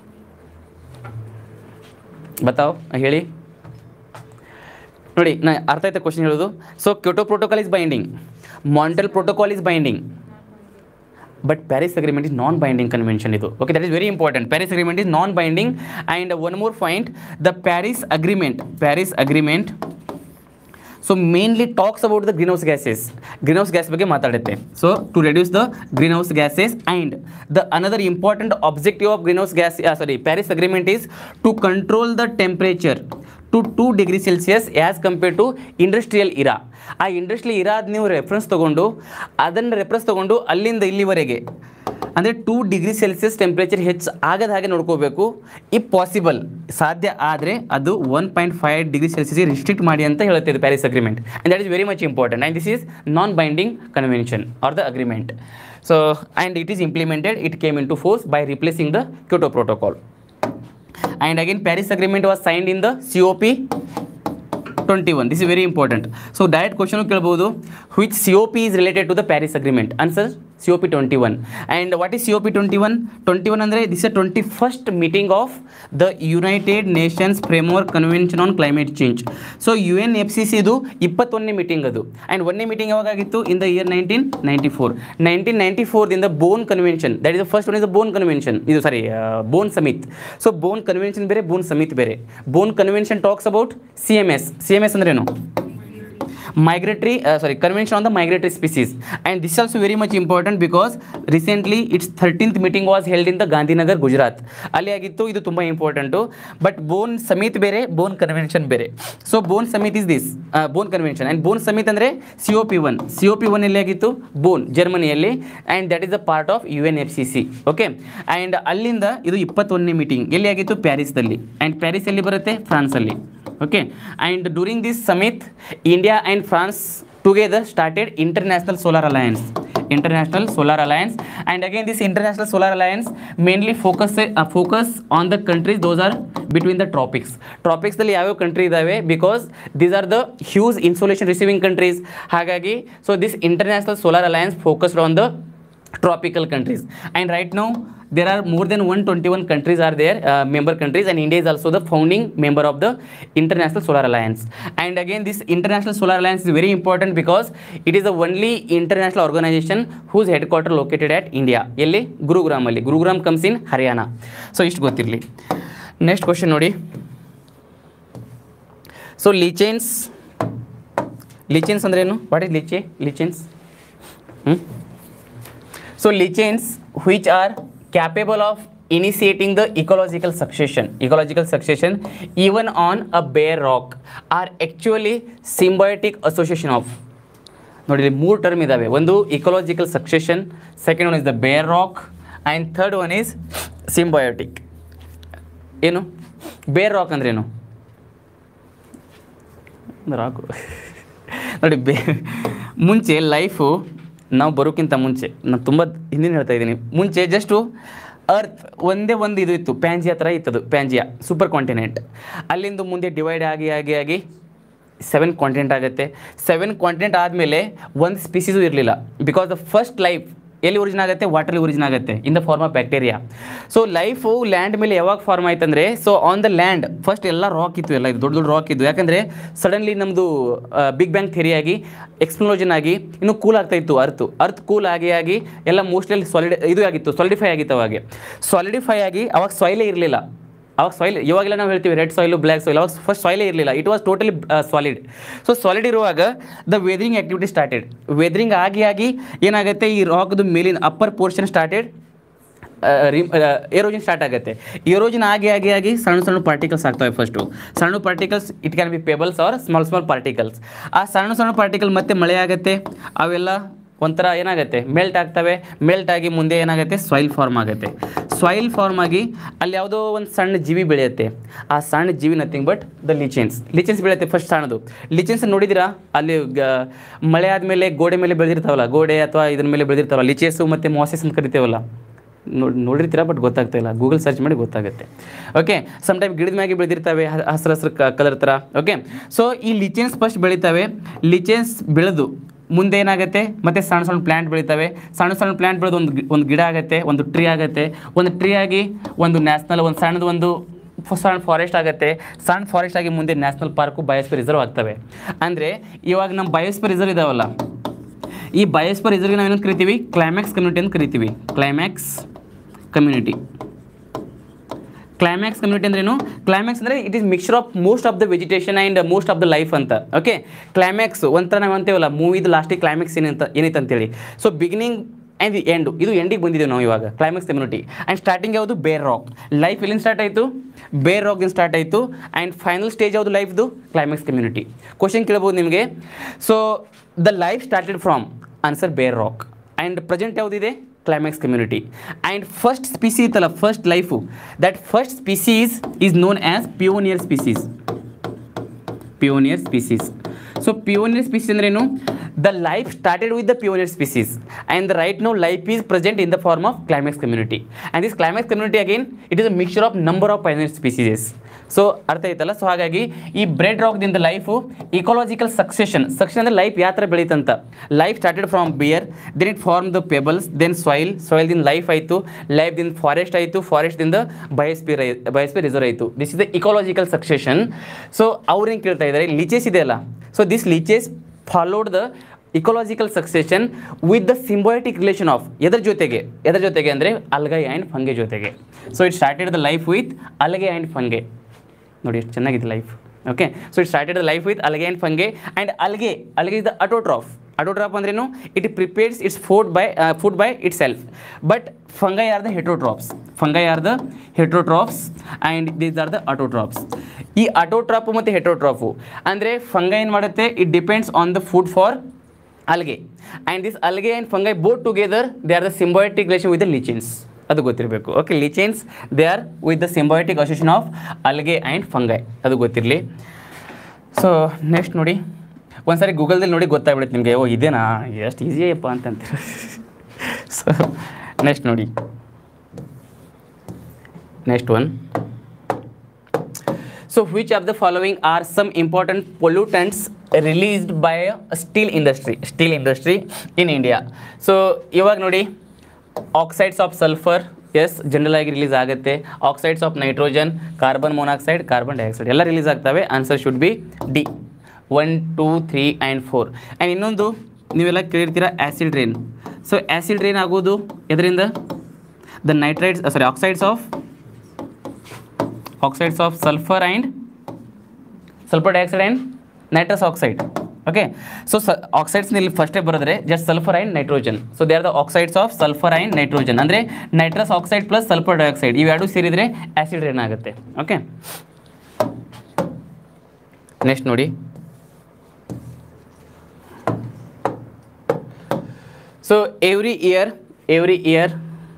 ಬತಾವ್ ಹೇಳಿ ನೋಡಿ ನಾ ಅರ್ಥ ಆಯ್ತಾ ಕ್ವಶನ್ ಹೇಳೋದು so Kyoto protocol is binding Montreal protocol is binding but Paris agreement is non binding convention ಇದು okay that is very important Paris agreement is non binding and one more point the Paris agreement Paris agreement so mainly talks about the greenhouse gases greenhouse gas ಬಗ್ಗೆ ಮಾತಾಡುತ್ತೆ so to reduce the greenhouse gases and the another important objective of greenhouse gas sorry Paris agreement is to control the temperature to two degree Celsius as compare to industrial era ಆ industrial ಇರಾದ ನೀವು reference ತೊಗೊಂಡು ಅದನ್ನು reference ತೊಗೊಂಡು ಅಲ್ಲಿಂದ ಇಲ್ಲಿವರೆಗೆ ಅಂದರೆ two degree Celsius temperature ಹೆಚ್ಚು ಆಗದ ಹಾಗೆ ನೋಡ್ಕೋಬೇಕು ಇಫ್ ಪಾಸಿಬಲ್ ಸಾಧ್ಯ ಆದರೆ ಅದು one point five degree Celsius restrict ಮಾಡಿ ಅಂತ ಹೇಳುತ್ತೆ ಇದು Paris agreement and that is very much important and this is non binding convention or the agreement so and it is implemented it came into force by replacing the Kyoto protocol and again paris agreement was signed in the cop 21 this is very important so direct question ಕೇಳ್ಬೋದು which cop is related to the paris agreement answer cop 21 and what is cop 21 21 ಅಂದರೆ this is a 21st meeting of the united nations framework convention on climate change so un fcc ಇದು ಇಪ್ಪತ್ತೊಂದನೇ meeting ಅದು and ಒಂದನೇ meeting ಯಾವಾಗ ಆಗಿತ್ತು in the year nineteen ninety four nineteen ninety ಫೋರ್ದಿಂದ Bonn convention that is the first one is the Bonn convention ಇದು sorry ಬೋನ್ ಸಮಿತ್ so ಬೋನ್ convention ಬೇರೆ Bonn summit ಬೇರೆ Bonn convention talks about C M S C M S ಅಂದ್ರೇನು migratory uh, sorry convention on the migratory species and this is also very much important because recently its 13th meeting was held in the gandhinagar gujarat ಅಲ್ಲಿ ಆಗಿತ್ತು ಇದು ತುಂಬ important but Bonn summit ಬೇರೆ Bonn convention ಬೇರೆ so Bonn summit is this Bonn convention and Bonn summit ಅಂದರೆ C O P one C O P one ಎಲ್ಲಿ ಆಗಿತ್ತು Bonn ಜರ್ಮನಿಯಲ್ಲಿ and that is the part of U N F C C okay and ಅಲ್ಲಿಂದ ಇದು ಇಪ್ಪತ್ತೊಂದನೇ meeting ಎಲ್ಲಿ ಆಗಿತ್ತು ಪ್ಯಾರಿಸ್ದಲ್ಲಿ and Paris ಎಲ್ಲಿ ಬರುತ್ತೆ ಫ್ರಾನ್ಸಲ್ಲಿ okay and during this summit india and france together started international solar alliance international solar alliance and again this international solar alliance mainly focus uh, focus on the countries those are between the tropics tropics ದಲ್ಲಿ ಯಾವ್ಯಾವ country ಇದಾವೆ because these are the huge insolation receiving countries ಹಾಗಾಗಿ so this international solar alliance focused on the tropical countries and right now there are more than 121 countries are there uh, member countries and india is also the founding member of the international solar alliance and again this international solar alliance is very important because it is the only international organization whose headquarter located at india ಎಲ್ಲಿ ಗುರುಗ್ರಾಮ್ ಅಲ್ಲಿ Gurugram comes in Haryana so ಇಷ್ಟು ಗೊತ್ತಿರಲಿ next question ನೋಡಿ so lichens lichens ಅಂದ್ರೆ ಏನು what is ಲಿಚೆ lichens ಹ್ಞೂ So lichens which are capable of initiating the ecological succession, ecological succession even on a bare rock are actually symbiotic association of ನೋಡಿ ಇಲ್ಲಿ ಮೂರು ಟರ್ಮ್ ಇದ್ದಾವೆ ಒಂದು ecological succession second one is the bare rock and third one is symbiotic ಏನು bare rock ಅಂದ್ರೇನು rock ನೋಡಿ ಬೇ ಮುಂಚೆ ಲೈಫು ನಾವು ಬರೋಕ್ಕಿಂತ ಮುಂಚೆ ನಾನು ತುಂಬ ಹಿಂದಿನ ಹೇಳ್ತಾ ಇದ್ದೀನಿ ಮುಂಚೆ ಜಸ್ಟು ಅರ್ತ್ ಒಂದೇ ಒಂದು ಇದು ಇತ್ತು ಪ್ಯಾಂಜಿಯಾ ಥರ ಇತ್ತದು ಪ್ಯಾಂಜಿಯಾ ಸೂಪರ್ ಕಾಂಟಿನೆಂಟ್ ಅಲ್ಲಿಂದ ಮುಂದೆ ಡಿವೈಡ್ ಆಗಿ ಆಗಿ ಆಗಿ ಸೆವೆನ್ ಕಾಂಟಿನೆಂಟ್ ಆಗುತ್ತೆ ಸೆವೆನ್ ಕಾಂಟಿನೆಂಟ್ ಆದಮೇಲೆ ಒಂದು ಸ್ಪೀಸೀಸು ಇರಲಿಲ್ಲ ಬಿಕಾಸ್ ದ ಫಸ್ಟ್ ಲೈಫ್ ಎಲ್ಲಿ ಒರಿಜಿನ್ ಆಗುತ್ತೆ ವಾಟರ್ಲಿ ಒರಿಜಿನ್ ಆಗುತ್ತೆ in the form of bacteria so life land ಮೇಲೆ ಯಾವಾಗ ಫಾರ್ಮ್ ಆಯ್ತಂದ್ರೆ so on the land first ಎಲ್ಲ ರಾಕ್ ಇತ್ತು ಎಲ್ಲ ಇದು ದೊಡ್ಡ ದೊಡ್ಡ ರಾಕ್ ಇದ್ದು ಯಾಕಂದರೆ ಸಡನ್ಲಿ ನಮ್ಮದು ಬಿಗ್ ಬ್ಯಾಂಗ್ ಥೆರಿಯಾಗಿ ಎಕ್ಸ್ಪ್ಲೋಷನ್ ಆಗಿ ಇನ್ನು ಕೂಲ್ ಆಗ್ತಾ ಇತ್ತು ಅರ್ತ್ ಅರ್ತ್ ಕೂಲ್ ಆಗಿ ಆಗಿ ಎಲ್ಲ ಮೋಸ್ಟ್ಲಿ ಸಾಲಿಡ್ ಇದು ಆಗಿತ್ತು ಸಾಲಿಡಿಫೈ ಆಗಿತ್ತು ಅವಾಗೆ ಸಾಲಿಡಿಫೈ ಆಗಿ ಅವಾಗ ಸಾಯಿಲೇ ಇರಲಿಲ್ಲ ಅವಾಗ ಸಾಯಿಲ್ ಇವಾಗೆಲ್ಲ ನಾವು ಹೇಳ್ತೀವಿ ರೆಡ್ ಸಾಯಿಲು ಬ್ಲ್ಯಾಕ್ ಸಾಯಿಲ್ ಅವಾಗ ಫಸ್ಟ್ ಸಾಯಿಲೇ ಇರಲಿಲ್ಲ it was totally solid so solid ಇರುವಾಗ the weathering activity started weathering ಆಗಿ ಆಗಿ ಏನಾಗುತ್ತೆ ಈ ರಾಕ್ದು ಮೇಲಿನ upper portion started erosion start ಆಗುತ್ತೆ ಏರೋಜಿನ್ ಆಗಿ ಆಗಿ ಆಗಿ ಸಣ್ಣ ಸಣ್ಣ ಪಾರ್ಟಿಕಲ್ಸ್ ಆಗ್ತವೆ ಫಸ್ಟು ಸಣ್ಣ particles it can be pebbles or small small particles ಆ ಸಣ್ಣ ಸಣ್ಣ ಪಾರ್ಟಿಕಲ್ ಮತ್ತೆ ಮಳೆ ಆಗುತ್ತೆ ಅವೆಲ್ಲ ಒಂಥರ ಏನಾಗುತ್ತೆ ಮೆಲ್ಟ್ ಆಗ್ತವೆ ಮೆಲ್ಟ್ ಆಗಿ ಮುಂದೆ ಏನಾಗುತ್ತೆ ಸಾಯಿಲ್ ಫಾರ್ಮ್ ಆಗುತ್ತೆ ಸಾಯಿಲ್ ಫಾರ್ಮ್ ಆಗಿ ಅಲ್ಲಿ ಯಾವುದೋ ಒಂದು ಸಣ್ಣ ಜೀವಿ ಬೆಳೆಯುತ್ತೆ ಆ ಸಣ್ಣ ಜೀವಿ nothing but the lichens lichens ಬೆಳೆಯುತ್ತೆ ಫಸ್ಟ್ ಸಣ್ಣದು ಲಿಚೆನ್ಸ್ ನೋಡಿದಿರಾ ಅಲ್ಲಿ ಗ- ಮಳೆ ಆದಮೇಲೆ ಗೋಡೆ ಮೇಲೆ ಬೆಳೆದಿರ್ತಾವಲ್ಲ ಗೋಡೆ ಅಥವಾ ಇದ್ರ ಮೇಲೆ ಬೆಳೆದಿರ್ತಾವಲ್ಲ ಲಿಚೇಸು ಮತ್ತು ಮಾಸೆಸ್ ಅಂತ ಕರಿತೇವಲ್ಲ ನೋಡಿ ನೋಡಿರ್ತೀರಾ ಬಟ್ ಗೊತ್ತಾಗ್ತಾ ಇಲ್ಲ ಗೂಗಲ್ ಸರ್ಚ್ ಮಾಡಿ ಗೊತ್ತಾಗುತ್ತೆ ಓಕೆ ಸಮ್ ಟೈಮ್ ಗಿಡದ ಮ್ಯಾಗೆ ಬೆಳೆದಿರ್ತವೆ ಹ- ಹಸ್ರು ಹಸ್ರು ಕಲರ್ ಥರ ಓಕೆ ಸೊ ಈ ಲಿಚೆನ್ಸ್ ಫಸ್ಟ್ ಬೆಳಿತವೆ ಲಿಚೆನ್ಸ್ ಬೆಳೆದು ಮುಂದೆ ಏನಾಗುತ್ತೆ ಮತ್ತೆ ಸಣ್ಣ ಸಣ್ಣ ಪ್ಲ್ಯಾಂಟ್ ಬೆಳಿತವೆ ಸಣ್ಣ ಸಣ್ಣ ಪ್ಲ್ಯಾಂಟ್ ಬೆಳೆದು ಒಂದು ಗಿ- ಒಂದು ಗಿಡ ಆಗುತ್ತೆ ಒಂದು ಟ್ರೀ ಆಗುತ್ತೆ ಒಂದು ಟ್ರೀ ಆಗಿ ಒಂದು ನ್ಯಾಷನಲ್ ಒಂದು ಸಣ್ಣದು ಒಂದು ಫ- ಸಣ್ಣ ಫಾರೆಸ್ಟ್ ಆಗುತ್ತೆ ಸಣ್ಣ ಫಾರೆಸ್ಟ್ ಆಗಿ ಮುಂದೆ ನ್ಯಾಷನಲ್ ಪಾರ್ಕು ಬಯೋಸ್ಫಿಯರ್ ರಿಸರ್ವ್ ಆಗ್ತವೆ ಅಂದರೆ ಇವಾಗ ನಮ್ಮ ಬಯೋಸ್ಫಿಯರ್ ರಿಸರ್ವ್ ಇದಾವಲ್ಲ ಈ ಬಯೋಸ್ಫಿಯರ್ ರಿಸರ್ವ್ಗೆ ನಾವು ಏನಂತ ಕರಿತೀವಿ ಕ್ಲೈಮ್ಯಾಕ್ಸ್ ಕಮ್ಯುನಿಟಿ ಅಂತ ಕರಿತೀವಿ ಕ್ಲೈಮ್ಯಾಕ್ಸ್ ಕಮ್ಯುನಿಟಿ ಕ್ಲೈಮ್ಯಾಕ್ಸ್ ಕಮ್ಯುನಿಟಿ ಅಂದ್ರೇನು ಕ್ಲೈಮ್ಯಾಕ್ಸ್ ಅಂದರೆ it is mixture of most of the vegetation and most of the life ಅಂತ ಓಕೆ ಕ್ಲೈಮ್ಯಾಕ್ಸ್ ಒಂಥರ ನಾವು ಅಂತೇವಲ್ಲ ಮೂವಿದು ಲಾಸ್ಟಿಗೆ ಕ್ಲೈಮ್ಯಾಕ್ಸ್ ಏನಂತ ಏನಿತ್ತು ಅಂತೇಳಿ so beginning and the end ಇದು ಎಂಡಿಗೆ ಬಂದಿದ್ದೇವೆ ನಾವು ಇವಾಗ ಕ್ಲೈಮ್ಯಾಕ್ಸ್ ಕಮ್ಯುನಿಟಿ ಆ್ಯಂಡ್ ಸ್ಟಾರ್ಟಿಂಗ್ ಯಾವುದು ಬೇರ್ ರಾಕ್ ಲೈಫ್ ಎಲ್ಲಿಂದ ಸ್ಟಾರ್ಟ್ ಆಯಿತು ಬೇರ್ ರಾಕ್ದಿಂದ ಸ್ಟಾರ್ಟ್ ಆಯಿತು ಆ್ಯಂಡ್ ಫೈನಲ್ ಸ್ಟೇಜ್ ಯಾವುದು ಲೈಫ್ದು ಕ್ಲೈಮ್ಯಾಕ್ಸ್ ಕಮ್ಯುನಿಟಿ ಕ್ವಶನ್ ಕೇಳ್ಬೋದು ನಿಮಗೆ so the life started from answer bare rock and present ಯಾವುದಿದೆ climax community and first species ಇತ್ತಲ್ಲ first life that first species is known as pioneer species pioneer species so pioneer species ಅಂದ್ರೇನು the life started with the pioneer species and the right now life is present in the form of climax community and this climax community again it is a mixture of number of pioneer species so ಅರ್ಥ ಆಯ್ತಲ್ಲ so ಹಾಗಾಗಿ ಈ bare ರಾಕ್ದಿಂದ life ecological succession succession ಅಂದರೆ life ಯಾವ ಥರ ಬೆಳೀತಂತ life started from bare then it form the pebbles then soil ಸಾಯಿಲ್ದಿಂದ ಲೈಫ್ ಆಯಿತು ಲೈಫ್ದಿಂದ ಫಾರೆಸ್ಟ್ ಆಯಿತು ಫಾರೆಸ್ಟ್ದಿಂದ ಬಯೋಸ್ಪಿಯರ್ ಬಯೋಸ್ಪಿಯರ್ ರಿಸರ್ವ್ ಆಯಿತು this is the ecological succession so ಅವ್ರೇನು ಕೇಳ್ತಾ ಇದ್ದಾರೆ ಲಿಚೇಸ್ ಇದೆಯಲ್ಲ so this lichens followed the ecological succession with the symbiotic relation of ಎದ್ರ ಜೊತೆಗೆ ಎದ್ರ ಜೊತೆಗೆ ಅಂದರೆ ಅಲ್ಗೈ ಆ್ಯಂಡ್ ಫಂಗೆ ಜೊತೆಗೆ so it started the life with algae and fungi ನೋಡಿ ಎಷ್ಟು ಚೆನ್ನಾಗಿದೆ life okay so it started the life with algae and fungi and algae algae is the autotroph autotroph ಅಂದ್ರೇನು it prepares its food by food by itself but fungi are the heterotrophs fungi are the heterotrophs and these are the autotrophs ಈ ಅಟೋಟ್ರಾಪು ಮತ್ತು heterotroph ಅಂದರೆ fungi ಏನು ಮಾಡುತ್ತೆ it depends on the food for algae and this algae and fungi both together they are the symbiotic relation with the lichens ಅದು ಗೊತ್ತಿರಬೇಕು okay lichens they are with the symbiotic association of algae and fungi ಅದು ಗೊತ್ತಿರಲಿ so next ನೋಡಿ ಒಂದ್ಸರಿ ಗೂಗಲ್ದಲ್ಲಿ ನೋಡಿ ಗೊತ್ತಾಗ್ಬಿಡುತ್ತೆ ನಿಮಗೆ ಓ ಇದೇನಾ ಎಷ್ಟು ಈಸಿಯಪ್ಪ ಅಂತಂತೀರ ಸೊ ನೆಕ್ಸ್ಟ್ ನೋಡಿ next one So which of the following are some important pollutants released by a steel industry steel industry in India so ಇವಾಗ ನೋಡಿ ಆಕ್ಸೈಡ್ಸ್ ಆಫ್ ಸಲ್ಫರ್ ಎಸ್ ಜನರಲ್ ಆಗಿ ರಿಲೀಸ್ ಆಗುತ್ತೆ oxides of nitrogen carbon monoxide carbon dioxide ಎಲ್ಲ release ಆಗ್ತವೆ answer should be D one two three and four and ಇನ್ನೊಂದು ನೀವೆಲ್ಲ ಕೇಳಿರ್ತೀರ acid rain so acid rain ಆಗೋದು ಇದರಿಂದ the nitrides sorry oxides of oxides of sulfur and sulfur dioxide and nitrous oxide okay so ಸ oxides ಇಲ್ಲಿ ಫಸ್ಟೇ ಬರೆದ್ರೆ just sulphur and nitrogen so they are the oxides of sulphur and nitrogen ಅಂದರೆ nitrous oxide plus sulphur dioxide ಇವೆರಡು ಸೇರಿದರೆ acid ಏನಾಗುತ್ತೆ okay next ನೋಡಿ so every year every year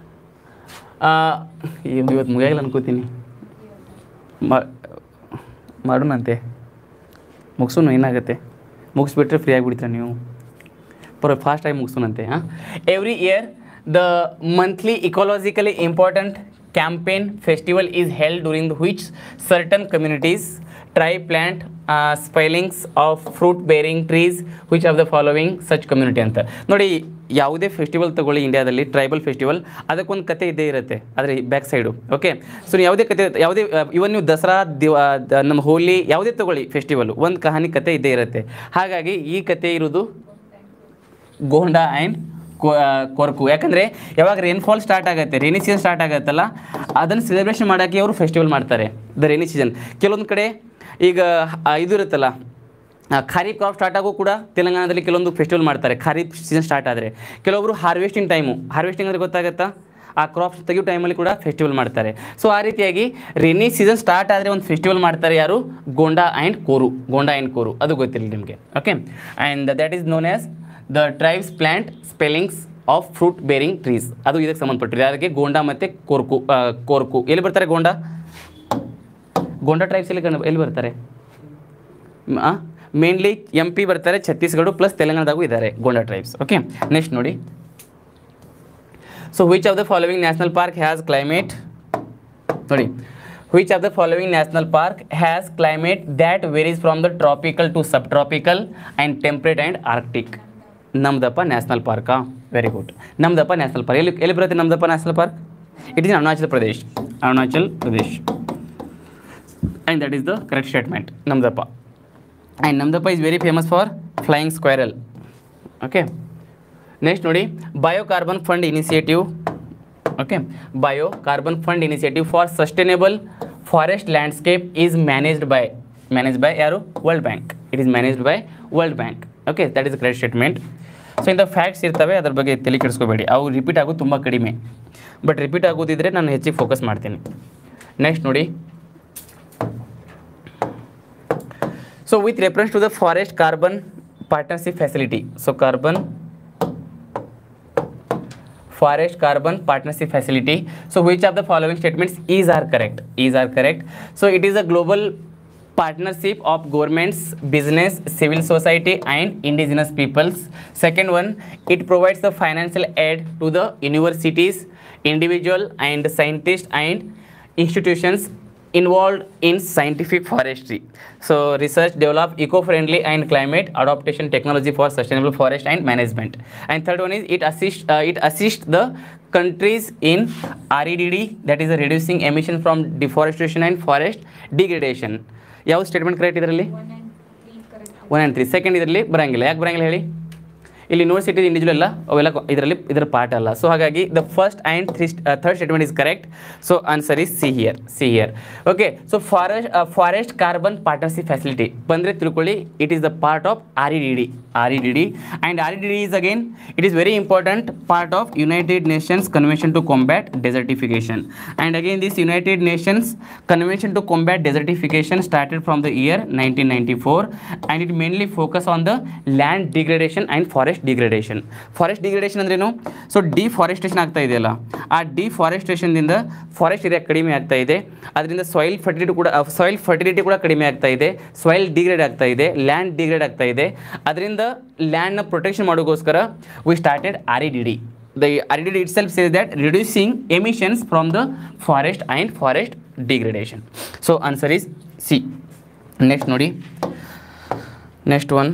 ಇವತ್ತು ಮುಗಿಯಾಗಿಲ್ಲ ಅನ್ಕೋತೀನಿ ಮಾ- ಮಾಡೋಣಂತೆ ಮುಗಿಸೋಣ ಏನಾಗುತ್ತೆ ಮುಗಿಸ್ಬಿಟ್ರೆ ಫ್ರೀ ಆಗಿಬಿಡ್ತೀರ ನೀವು ಪರ ಫಾಸ್ಟಾಗಿ ಮುಗಿಸೋಣಂತೆ ಹಾಂ every year the monthly ecologically important campaign festival is held during which certain communities try plant saplings of fruit bearing trees which of the following such community ಅಂತ ನೋಡಿ ಯಾವುದೇ ಫೆಸ್ಟಿವಲ್ ತಗೊಳ್ಳಿ ಇಂಡಿಯಾದಲ್ಲಿ ಟ್ರೈಬಲ್ ಫೆಸ್ಟಿವಲ್ ಅದಕ್ಕೊಂದು ಕತೆ ಇದ್ದೇ ಇರುತ್ತೆ ಆದರೆ ಬ್ಯಾಕ್ ಸೈಡು ಓಕೆ ಸೊ ಯಾವುದೇ ಕತೆ ಯಾವುದೇ ಇವನ್ ನೀವು ದಸರಾ ದಿವ ದ- ನಮ್ಮ ಹೋಲಿ ಯಾವುದೇ ತಗೊಳ್ಳಿ ಫೆಸ್ಟಿವಲ್ ಒಂದು ಕಹಾನಿ ಕತೆ ಇದ್ದೇ ಇರುತ್ತೆ ಹಾಗಾಗಿ ಈ ಕತೆ ಇರೋದು ಗೋಂಡ ಆ್ಯಂಡ್ ಕೊರ್ಕು ಯಾಕಂದರೆ ಯಾವಾಗ ರೇನ್ಫಾಲ್ ಸ್ಟಾರ್ಟ್ ಆಗುತ್ತೆ ರೇನಿ ಸೀಸನ್ ಸ್ಟಾರ್ಟ್ ಆಗುತ್ತಲ್ಲ ಅದನ್ನು ಸೆಲೆಬ್ರೇಷನ್ ಮಾಡೋಕ್ಕೆ ಅವರು ಫೆಸ್ಟಿವಲ್ ಮಾಡ್ತಾರೆ ದ ರೇನಿ ಸೀಸನ್ ಕೆಲವೊಂದು ಕಡೆ ಈಗ ಆ, ಇದು ಇರುತ್ತಲ್ಲ ಆ, ಖಾರೀಫ್ ಕ್ರಾಪ್ ಸ್ಟಾರ್ಟ್ ಆಗೋ ಕೂಡ ತೆಲಂಗಾಣದಲ್ಲಿ ಕೆಲವೊಂದು ಫೆಸ್ಟಿವಲ್ ಮಾಡ್ತಾರೆ ಖಾರೀಫ್ ಸೀಸನ್ ಸ್ಟಾರ್ಟ್ ಆದರೆ ಕೆಲವೊಬ್ಬರು ಹಾರ್ವೆಸ್ಟಿಂಗ್ ಟೈಮು ಹಾರ್ವೆಸ್ಟಿಂಗ್ ಅಂದರೆ ಗೊತ್ತಾಗುತ್ತಾ ಆ ಕ್ರಾಪ್ಸ್ ತೆಗಿಯೋ ಟೈಮಲ್ಲಿ ಕೂಡ ಫೆಸ್ಟಿವಲ್ ಮಾಡ್ತಾರೆ ಸೊ ಆ ರೀತಿಯಾಗಿ ರೇನಿ ಸೀಸನ್ ಸ್ಟಾರ್ಟ್ ಆದರೆ ಒಂದು ಫೆಸ್ಟಿವಲ್ ಮಾಡ್ತಾರೆ ಯಾರು ಗೋಂಡಾ ಆ್ಯಂಡ್ ಕೋರು ಗೋಂಡಾ ಆ್ಯಂಡ್ ಕೋರು ಅದು ಗೊತ್ತಿರಲಿ ನಿಮಗೆ okay and that is known as the tribes plant saplings of fruit bearing trees ಅದು ಇದಕ್ಕೆ ಸಂಬಂಧಪಟ್ಟಿದೆ ಅದಕ್ಕೆ ಗೋಂಡಾ ಮತ್ತು ಕೋರ್ಕು ಆ, ಕೋರ್ಕು ಎಲ್ಲಿ ಬರ್ತಾರೆ ಗೋಂಡಾ ಗೋಂಡಾ ಟ್ರೈಬ್ಸ್ ಎಲ್ಲಿ ಕಂಡು ಎಲ್ಲಿ ಬರ್ತಾರೆ ಮೇನ್ಲಿ ಎಂ ಪಿ ಬರ್ತಾರೆ ಛತ್ತೀಸ್ಗಢ ಪ್ಲಸ್ ತೆಲಂಗಾಣದಾಗೂ ಇದ್ದಾರೆ ಗೋಂಡಾ ಟ್ರೈಬ್ಸ್ ಓಕೆ ನೆಕ್ಸ್ಟ್ ನೋಡಿ so which of the following national park has climate ನೋಡಿ which of the following national park has climate that varies from the tropical to subtropical and temperate and arctic Namdapha national ಪಾರ್ಕಾ very good Namdapha national park ಎಲ್ಲಿ ಎಲ್ಲಿ ಬರುತ್ತೆ Namdapha national park it is Arunachal Pradesh Arunachal Pradesh and that is the correct statement Namdapha and Namdapha is very famous for flying squirrel okay next ನೋಡಿ bio carbon fund initiative okay bio carbon fund initiative for sustainable forest landscape is managed by manage by ಯಾರು World bank it is managed by World Bank okay that is correct statement so ಇಂಥ facts ಇರ್ತವೆ ಅದ್ರ ಬಗ್ಗೆ ತಲೆ ಕೆಡಿಸ್ಕೋಬೇಡಿ ಅವು repeat ಆಗೋದು ತುಂಬ ಕಡಿಮೆ ಬಟ್ ರಿಪೀಟ್ ಆಗೋದಿದ್ರೆ ನಾನು ಹೆಚ್ಚಿಗೆ ಫೋಕಸ್ ಮಾಡ್ತೀನಿ ನೆಕ್ಸ್ಟ್ ನೋಡಿ so with reference to the forest carbon partnership facility so carbon forest carbon partnership facility so which of the following statements is are correct is are correct so it is a global partnership of governments business civil society and indigenous peoples second one it provides the financial aid to the universities individual and scientists and institutions involved in scientific forestry so research develop eco-friendly and climate adaptation technology for sustainable forest and management and third one is it assists uh, it assists the countries in REDD that is reducing emission from deforestation and forest degradation ಯಾವ statement correct ಇದರಲ್ಲಿ one and three correct one and three second ಇದರಲ್ಲಿ ಬರಂಗಿಲ್ಲ ಯಾಕೆ ಬರಂಗಿಲ್ಲ ಹೇಳಿ ಇಲ್ಲಿ university individual ಅಲ್ಲ ಅವೆಲ್ಲ ಇದರಲ್ಲಿ ಇದರ ಪಾರ್ಟ್ ಅಲ್ಲ ಸೊ ಹಾಗಾಗಿ the first and three third statement is correct so answer is C here C here okay so forest forest carbon partnership facility ಬಂದರೆ ತಿಳ್ಕೊಳ್ಳಿ it is the part of R E D D R E D D and R E D D is again it is very important part of United Nations convention to combat desertification and again this united nations convention to combat desertification started from the year 1994 and it mainly focus on the land degradation and forest degradation forest degradation ಅಂದ್ರೇನು so deforestation ಆಗ್ತಾ ಇದೆಯಲ್ಲ ಆ ಡಿಫಾರೆಸ್ಟೇಷನ್ದಿಂದ forest area ಕಡಿಮೆ ಆಗ್ತಾ ಇದೆ ಅದರಿಂದ soil fertility ಕೂಡ soil fertility ಕೂಡ ಕಡಿಮೆ ಆಗ್ತಾ ಇದೆ ಸಾಯಿಲ್ ಡಿಗ್ರೇಡ್ ಆಗ್ತಾ ಇದೆ ಲ್ಯಾಂಡ್ ಡಿಗ್ರೇಡ್ ಆಗ್ತಾ ಇದೆ ಅದರಿಂದ ಲ್ಯಾಂಡ್ನ ಪ್ರೊಟೆಕ್ಷನ್ ಮಾಡೋಕ್ಕೋಸ್ಕರ we started R E D D the RDD itself says that reducing emissions from the forest and forest degradation. So answer is C. Next nodi. Next one.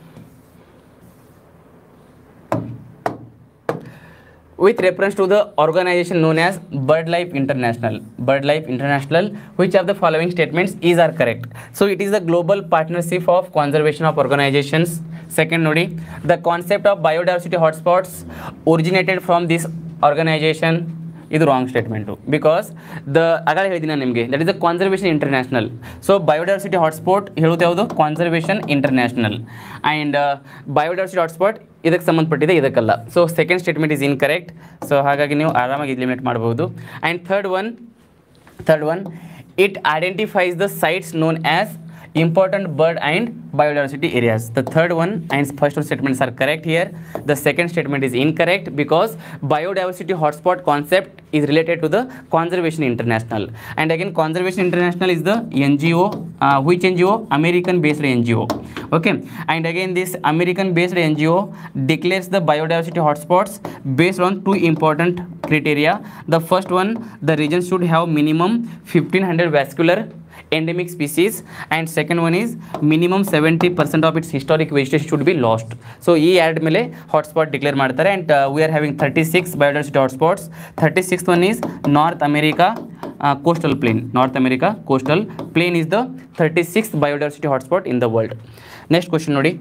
With reference to the organization known as BirdLife International, BirdLife International, which of the following statements is are correct? So it is the global partnership of conservation of organizations. Second nodi, the concept of biodiversity hotspots originated from this organization ಇದು wrong statement because the ಆಗಲೇ ಹೇಳಿದ್ದೀನಿ ನಾನು ನಿಮಗೆ that is the conservation international so biodiversity hotspot ಹೇಳೋದು ಯಾವುದು conservation international and biodiversity hotspot ಇದಕ್ಕೆ ಸಂಬಂಧಪಟ್ಟಿದೆ ಇದಕ್ಕಲ್ಲ so second statement is incorrect so ಹಾಗಾಗಿ ನೀವು ಆರಾಮಾಗಿ ಇಲಿಮಿನೇಟ್ ಮಾಡ್ಬೋದು and third one third one it identifies the sites known as important bird and biodiversity areas the third one and first two statements are correct here the second statement is incorrect because biodiversity hotspot concept is related to the conservation international and again conservation international is the ngo uh, which ngo american based ngo okay and again this american based ngo declares the biodiversity hotspots based on two important criteria the first one the region should have minimum 1500 vascular endemic species and second one is minimum 70% of its historic vegetation should be lost so ಈ ಎರಡು ಮೇಲೆ hotspot declare ಮಾಡ್ತಾರೆ and we are having thirty six biodiversity hotspots thirty six one is North America coastal plain North America coastal plain is the thirty six biodiversity hotspot in the world next question ನೋಡಿ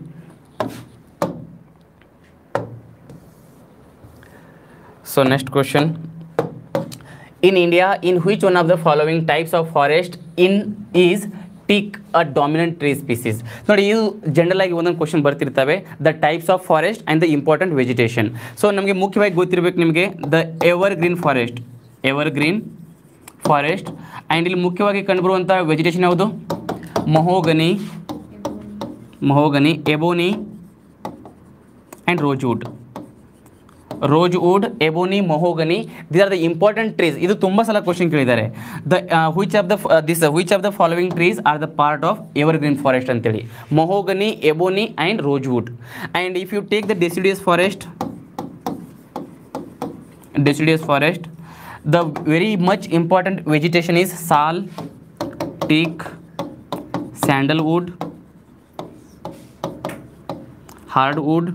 so next question in India, in which one of the following types of forest in is teak a dominant tree species? ನೋಡಿ ಇದು general ಆಗಿ ಒಂದೊಂದು question ಬರ್ತಿರ್ತವೆ the types of forest and the important vegetation so ನಮಗೆ ಮುಖ್ಯವಾಗಿ ಗೊತ್ತಿರಬೇಕು ನಿಮಗೆ the evergreen forest evergreen forest and ಇಲ್ಲಿ ಮುಖ್ಯವಾಗಿ ಕಂಡುಬರುವಂಥ ವೆಜಿಟೇಷನ್ ಯಾವುದು mahogany mahogany ebony and rosewood rosewood ebony mahogany these are the important trees ಇದು ತುಂಬ ಸಲ ಕ್ವಶನ್ ಕೇಳಿದ್ದಾರೆ the which of the this which of the following trees are the part of evergreen forest ಅಂತೇಳಿ ಮೊಹೋಗನಿ ebony and rosewood and if you take the deciduous forest deciduous forest the very much important vegetation is sal teak sandalwood hardwood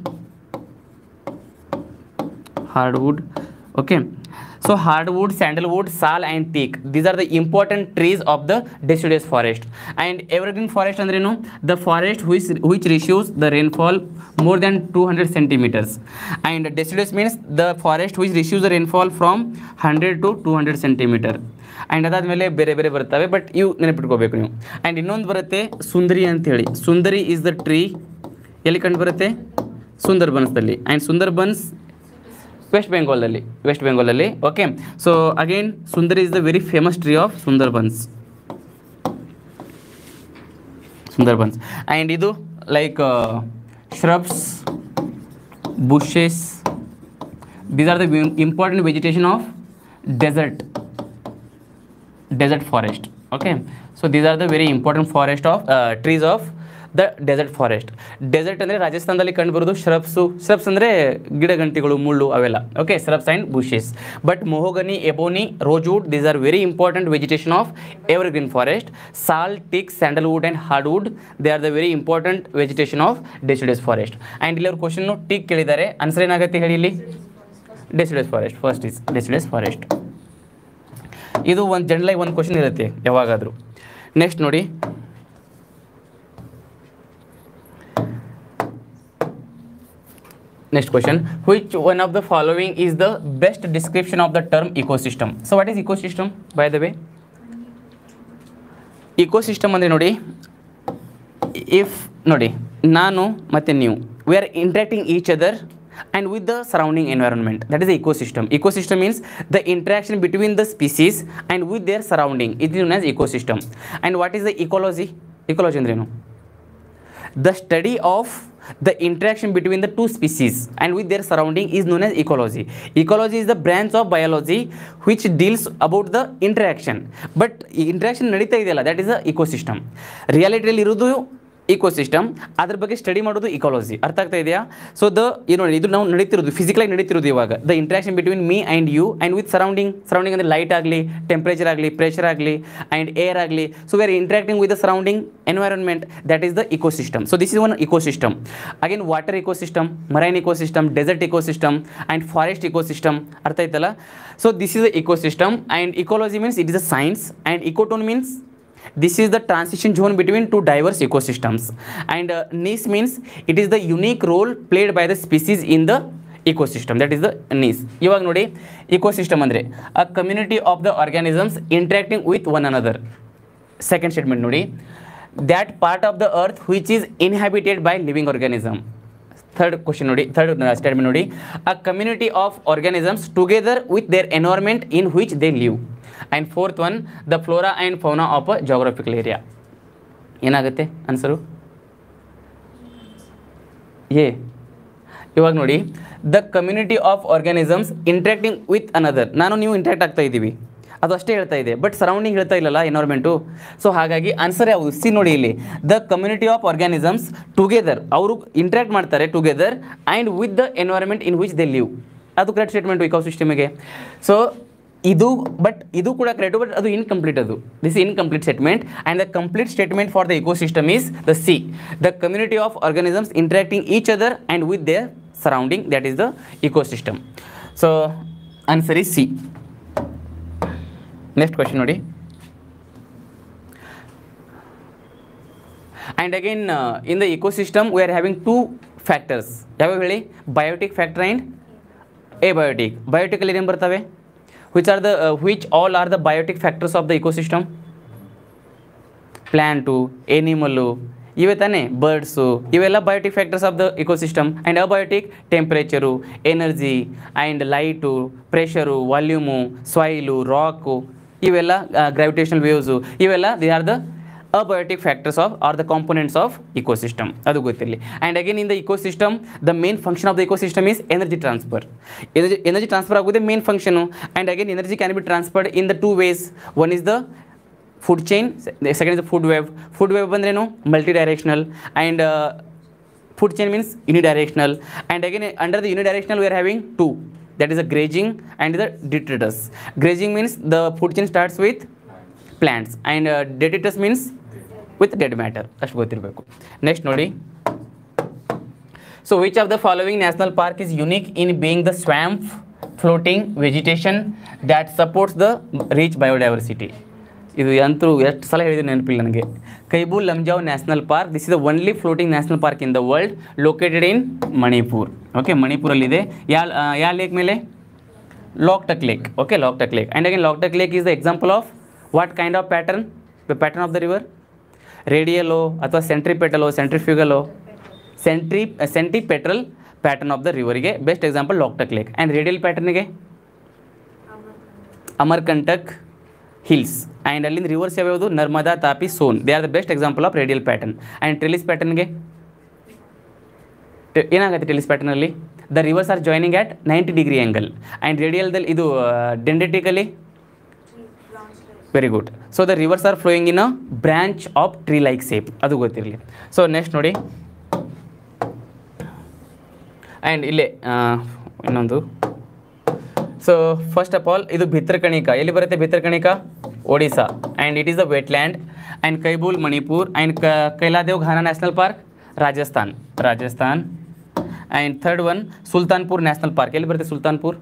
hardwood okay so hardwood sandalwood sal and teak these are the important trees of the deciduous forest and evergreen forest ಅಂದ್ರೇನು the forest which which receives the rainfall more than 200 centimeters and deciduous means the forest which receives the rainfall from 100 to 200 centimeter and ಅದಾದಮೇಲೆ ಬೇರೆ ಬೇರೆ ಬರ್ತವೆ but ಇವು ನೆನಪಿಟ್ಕೋಬೇಕು ನೀವು and ಇನ್ನೊಂದು ಬರುತ್ತೆ ಸುಂದರಿ ಅಂತೇಳಿ ಸುಂದರಿ ಇಸ್ ದ ಟ್ರೀ ಎಲ್ಲಿ ಕಂಡು ಬರುತ್ತೆ ಸುಂದರ್ಬನ್ಸ್ದಲ್ಲಿ ಆ್ಯಂಡ್ ಸುಂದರ್ಬನ್ಸ್ ವೆಸ್ಟ್ ಬೆಂಗಾಲಲ್ಲಿ ವೆಸ್ಟ್ ಬೆಂಗಾಲಲ್ಲಿ ಓಕೆ ಸೊ ಅಗೇನ್ ಸುಂದರ್ is the very famous tree of Sundarbans Sundarbans and ಇದು like shrubs bushes these are the important vegetation of desert desert forest okay so these are the very important forest of uh, trees of the desert forest desert ಅಂದರೆ ರಾಜಸ್ಥಾನದಲ್ಲಿ ಕಂಡುಬರೋದು shrubs shrubs ಅಂದರೆ ಗಿಡಗಂಟಿಗಳು ಮುಳ್ಳು ಅವೆಲ್ಲ okay shrubs and bushes but mahogany ebony rosewood these are very important vegetation of evergreen forest sal teak sandalwood and hardwood they are the very important vegetation of deciduous forest and ಇಲ್ಲಿ ಅವ್ರ ಕ್ವಶನ್ನು teak ಕೇಳಿದ್ದಾರೆ answer ಏನಾಗುತ್ತೆ ಹೇಳಿ ಇಲ್ಲಿ deciduous forest first is deciduous forest ಇದು ಒಂದು ಜನರಲಾಗಿ ಒಂದು ಕ್ವಶನ್ ಇರುತ್ತೆ ಯಾವಾಗಾದರೂ ನೆಕ್ಸ್ಟ್ ನೋಡಿ Next question. Which one of the following is the best description of the term ecosystem? So what is ecosystem by the way? Ecosystem ಅಂದರೆ ನೋಡಿ if ನೋಡಿ ನಾನು ಮತ್ತು ನೀವು we are interacting each other and with the surrounding environment that is ecosystem ecosystem means the interaction between the species and with their surrounding it is known as ecosystem and what is the ecology ecology ಅಂದ್ರೇನು the study of the interaction between the two species and with their surrounding is known as ecology ecology is the branch of biology which deals about the interaction but interaction ನಡೀತಾ ಇದೆಯಲ್ಲ that is the ecosystem ರಿಯಾಲಿಟಿಯಲ್ಲಿ ಇರೋದು ecosystem ಅದ್ರ ಬಗ್ಗೆ study ಮಾಡೋದು ecology ಅರ್ಥ ಆಗ್ತಾ ಇದೆಯಾ so the ಏನು ನೋಡಿ ಇದು ನಾವು ನಡೀತಿರೋದು ಫಿಸಿಕಲಾಗಿ ನಡೀತಿರೋದು ಇವಾಗ the interaction between me and you and with surrounding surrounding ಅಂದರೆ ಲೈಟ್ ಆಗಲಿ ಟೆಂಪ್ರೇಚರ್ ಆಗಲಿ ಪ್ರೆಷರ್ ಆಗಲಿ ಆ್ಯಂಡ್ ಏರ್ ಆಗಲಿ so we are interacting with the surrounding environment that is the ecosystem so this is one ecosystem again water ecosystem marine ecosystem desert ecosystem and forest ecosystem ಅರ್ಥ ಆಯ್ತಲ್ಲ so this is the ecosystem and ecology means it is a science and ecotone means this is the transition zone between two diverse ecosystems and uh, niche means it is the unique role played by the species in the ecosystem that is the niche ಇವಾಗ ನೋಡಿ ecosystem ಅಂದರೆ a community of the organisms interacting with one another second statement ನೋಡಿ that part of the earth which is inhabited by living organism third question ನೋಡಿ third statement ನೋಡಿ a community of organisms together with their environment in which they live and fourth one the flora and fauna of a geographical area ಏನಾಗುತ್ತೆ answer A ಇವಾಗ ನೋಡಿ the community of organisms interacting with another ನಾನು ನೀವು interact ಆಗ್ತಾ ಇದ್ದೀವಿ ಅದು ಅಷ್ಟೇ ಹೇಳ್ತಾ ಇದೆ ಬಟ್ ಸರೌಂಡಿಂಗ್ ಹೇಳ್ತಾ ಇಲ್ಲಲ್ಲ ಎನ್ವೈರ್ಮೆಂಟು ಸೊ ಹಾಗಾಗಿ ಆನ್ಸರ್ ಯಾವುದು ಸಿ ನೋಡಿ ಇಲ್ಲಿ the community of organisms together ಅವರು ಇಂಟ್ರಾಕ್ಟ್ ಮಾಡ್ತಾರೆ together and with the environment in which they live ಅದು ಕರೆಕ್ಟ್ ಸ್ಟೇಟ್ಮೆಂಟು ಇಕೋಸಿಸ್ಟಮಿಗೆ ಸೊ ಇದು ಬಟ್ ಇದು ಕೂಡ ಕರೆಕ್ಟು ಬಟ್ ಅದು ಇನ್ಕಂಪ್ಲೀಟ್ ಅದು this incomplete statement and the complete statement for the ecosystem is the C the community of organisms interacting each other and with their surrounding that is the ecosystem so answer is C next question ನೋಡಿ and again in the ecosystem we are having two factors ಯಾವ್ಯಾವ ಹೇಳಿ biotic factor and abiotic ಬಯೋಟಿಕಲ್ಲಿ ಏನೇನು ಬರ್ತವೆ which are the which all are the biotic factors of the ecosystem plant animal ಇವೆ ತಾನೇ birds ಇವೆಲ್ಲ biotic factors of the ecosystem and abiotic temperature energy and light pressure volume soil rock ಇವೆಲ್ಲ gravitational waves ಇವೆಲ್ಲ they are the abiotic factors of are the components of ecosystem ಅದು ಗೊತ್ತಿರಲಿ and again in the ecosystem the main function of the ecosystem is energy transfer energy energy transfer ಆಗೋದೇ main function and again energy can be transferred in the two ways one is the food chain second is food web food web ಬಂದ್ರೇನು multidirectional and food chain means unidirectional and again under the unidirectional we are having two that is a grazing and the detritus grazing means the food chain starts with plants and uh, detritus means with dead matter ಅಷ್ಟು ಗೊತ್ತಿರಬೇಕು next ನೋಡಿ so which of the following national park is unique in being the swamp floating vegetation that supports the rich biodiversity ಇದು ಅಂತೂ ಎಷ್ಟು ಸಲ ಹೇಳಿದ್ರೆ ನೆನಪಿಲ್ಲ ನನಗೆ Keibul Lamjao national park this is the only floating national park in the world located in Manipur okay ಮಣಿಪುರಲ್ಲಿದೆ yeah yeah lake ಮೇಲೆ Loktak lake okay Loktak lake and again Loktak lake is the example of what kind of pattern the pattern of the river ರೇಡಿಯಲೋ ಅಥವಾ ಸೆಂಟ್ರಿಪೆಟಲೋ ಸೆಂಟ್ರಿಫ್ಯೂಗಲೋ ಸೆಂಟ್ರಿ centripetal pattern of the ರಿವರಿಗೆ best example Loktak lake and radial ಪ್ಯಾಟರ್ನಿಗೆ Amarkantak hills and ಅಲ್ಲಿಂದ rivers ಯಾವ್ಯಾವುದು Narmada Tapi Son they are the best example of radial pattern and trellis ಪ್ಯಾಟರ್ನ್ಗೆ ಏನಾಗುತ್ತೆ ಟೆಲಿಸ್ ಪ್ಯಾಟರ್ನಲ್ಲಿ the rivers are joining at ninety degree angle and ರೇಡಿಯಲ್ದಲ್ಲಿ ಇದು ಡೆಂಡೆಟಿಕಲಿ very good so the rivers are flowing in a branch of tree like shape ಅದು ಗೊತ್ತಿರಲಿ so next ನೋಡಿ and ಇಲ್ಲೇ ಆ, ಇನ್ನೊಂದು ಸೊ ಫಸ್ಟ್ ಆಫ್ ಆಲ್ ಇದು ಭಿತ್ರಕಣಿಕ ಎಲ್ಲಿ ಬರುತ್ತೆ Bhitarkanika Odisha and it is a wetland and Keibul Manipur and ಕ Keoladeo Ghana national park Rajasthan Rajasthan and third one Sultanpur national park ಎಲ್ಲಿ ಬರುತ್ತೆ ಸುಲ್ತಾನ್ಪುರ್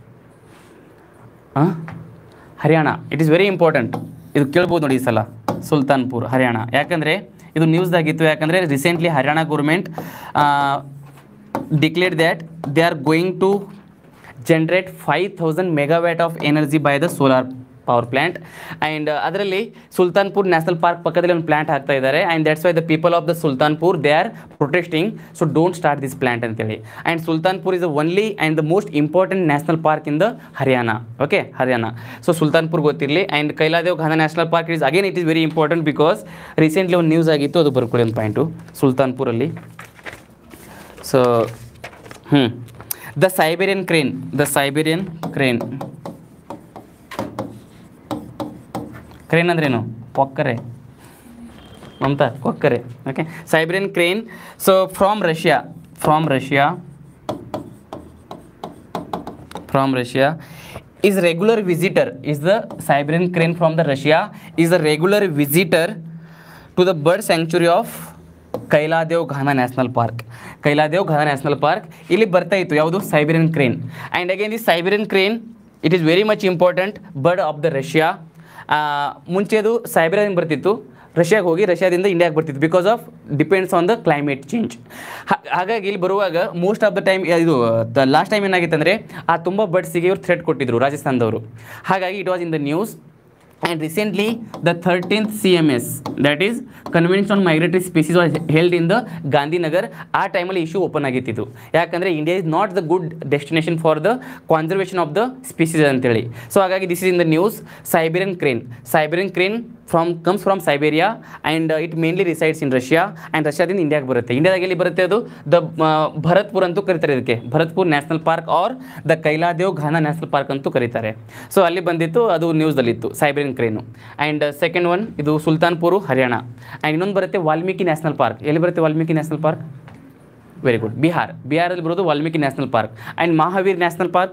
ಹಾಂ Haryana it is very important ಇದು ಕೇಳ್ಬೋದು ನೋಡಿ ಈ ಸಲ ಸುಲ್ತಾನ್ಪುರ್ ಹರಿಯಾಣ ಯಾಕಂದರೆ ಇದು ನ್ಯೂಸ್ದಾಗಿತ್ತು ಯಾಕಂದರೆ recently Haryana government declare that they are going to generate five thousand megawatt of energy by the solar power plant and ಅದರಲ್ಲಿ ಸುಲ್ತಾನ್ಪುರ್ ನ್ಯಾಷನಲ್ ಪಾರ್ಕ್ ಪಕ್ಕದಲ್ಲಿ ಒಂದು ಪ್ಲ್ಯಾಂಟ್ ಹಾಕ್ತಾ ಇದ್ದಾರೆ and that's why the people of the Sultanpur they are protesting so don't start this plant ಅಂತೇಳಿ and Sultanpur is the only and the most important national park in the Haryana okay Haryana so Sultanpur ಗೊತ್ತಿರಲಿ and Keoladeo Ghana national park is again it is very important because recently ಒಂದು news ಆಗಿತ್ತು ಅದು ಬರ್ಕೊಳ್ಳಿ ಒಂದು point ಸುಲ್ತಾನ್ಪುರಲ್ಲಿ so ಹ್ಞೂ the Siberian crane the Siberian crane crane ಅಂದ್ರೇನು ಕೊಕ್ಕರೆ ಮಮತಾ ಕೊಕ್ಕರೆ okay Siberian crane so from Russia from Russia from Russia is regular visitor is the Siberian crane from the Russia is a regular visitor to the bird sanctuary of Keoladeo Ghana national park Keoladeo Ghana national park ಇಲ್ಲಿ ಬರ್ತಾ ಇತ್ತು ಯಾವುದು Siberian crane and again ಈ Siberian crane it is very much important bird of the Russia ಮುಂಚೆದು Siberian ಬರ್ತಿತ್ತು ರಷ್ಯಾಗೆ ಹೋಗಿ ರಷ್ಯಾದಿಂದ ಇಂಡಿಯಾಗೆ ಬರ್ತಿತ್ತು because of depends on the climate change ಹಾಗಾಗಿ ಇಲ್ಲಿ ಬರುವಾಗ ಮೋಸ್ಟ್ ಆಫ್ ದ ಟೈಮ್ ಇದು ಲಾಸ್ಟ್ ಟೈಮ್ ಏನಾಗಿತ್ತು ಅಂದರೆ ಆ ತುಂಬ ಬರ್ಡ್ಸಿಗೆ ಇವ್ರು ಥ್ರೆಟ್ ಕೊಟ್ಟಿದ್ರು ರಾಜಸ್ಥಾನದವರು ಹಾಗಾಗಿ it was in the news and recently the thirteenth C M S that is convention on migratory species was held in the Gandhinagar ಆ ಟೈಮಲ್ಲಿ ಇಶ್ಯೂ ಓಪನ್ ಆಗಿತ್ತಿದ್ದು ಯಾಕಂದರೆ India is not the good destination for the conservation of the species ಅಂತೇಳಿ so ಹಾಗಾಗಿ this is in the news Siberian crane Siberian crane from comes from Siberia and it mainly resides in Russia and ರಷ್ಯಾದಿಂದ ಇಂಡಿಯಾಗೆ ಬರುತ್ತೆ ಇಂಡಿಯಾದಾಗ ಎಲ್ಲಿ ಬರುತ್ತೆ ಅದು the Bharatpur ಅಂತೂ ಕರೀತಾರೆ ಇದಕ್ಕೆ Bharatpur national park or the Keoladeo Ghana national park ಅಂತೂ ಕರೀತಾರೆ ಸೊ ಅಲ್ಲಿ ಬಂದಿತ್ತು ಅದು ನ್ಯೂಸ್ದಲ್ಲಿತ್ತು Siberian crane and second one ಇದು ಸುಲ್ತಾನ್ಪುರು ಹರಿಯಾಣ ಆ್ಯಂಡ್ ಇನ್ನೊಂದು ಬರುತ್ತೆ ವಾಲ್ಮೀಕಿ ನ್ಯಾಷನಲ್ ಪಾರ್ಕ್ ಎಲ್ಲಿ ಬರುತ್ತೆ Valmiki national park very good Bihar ಬಿಹಾರಲ್ಲಿ ಬರೋದು Valmiki national park and Mahavir national park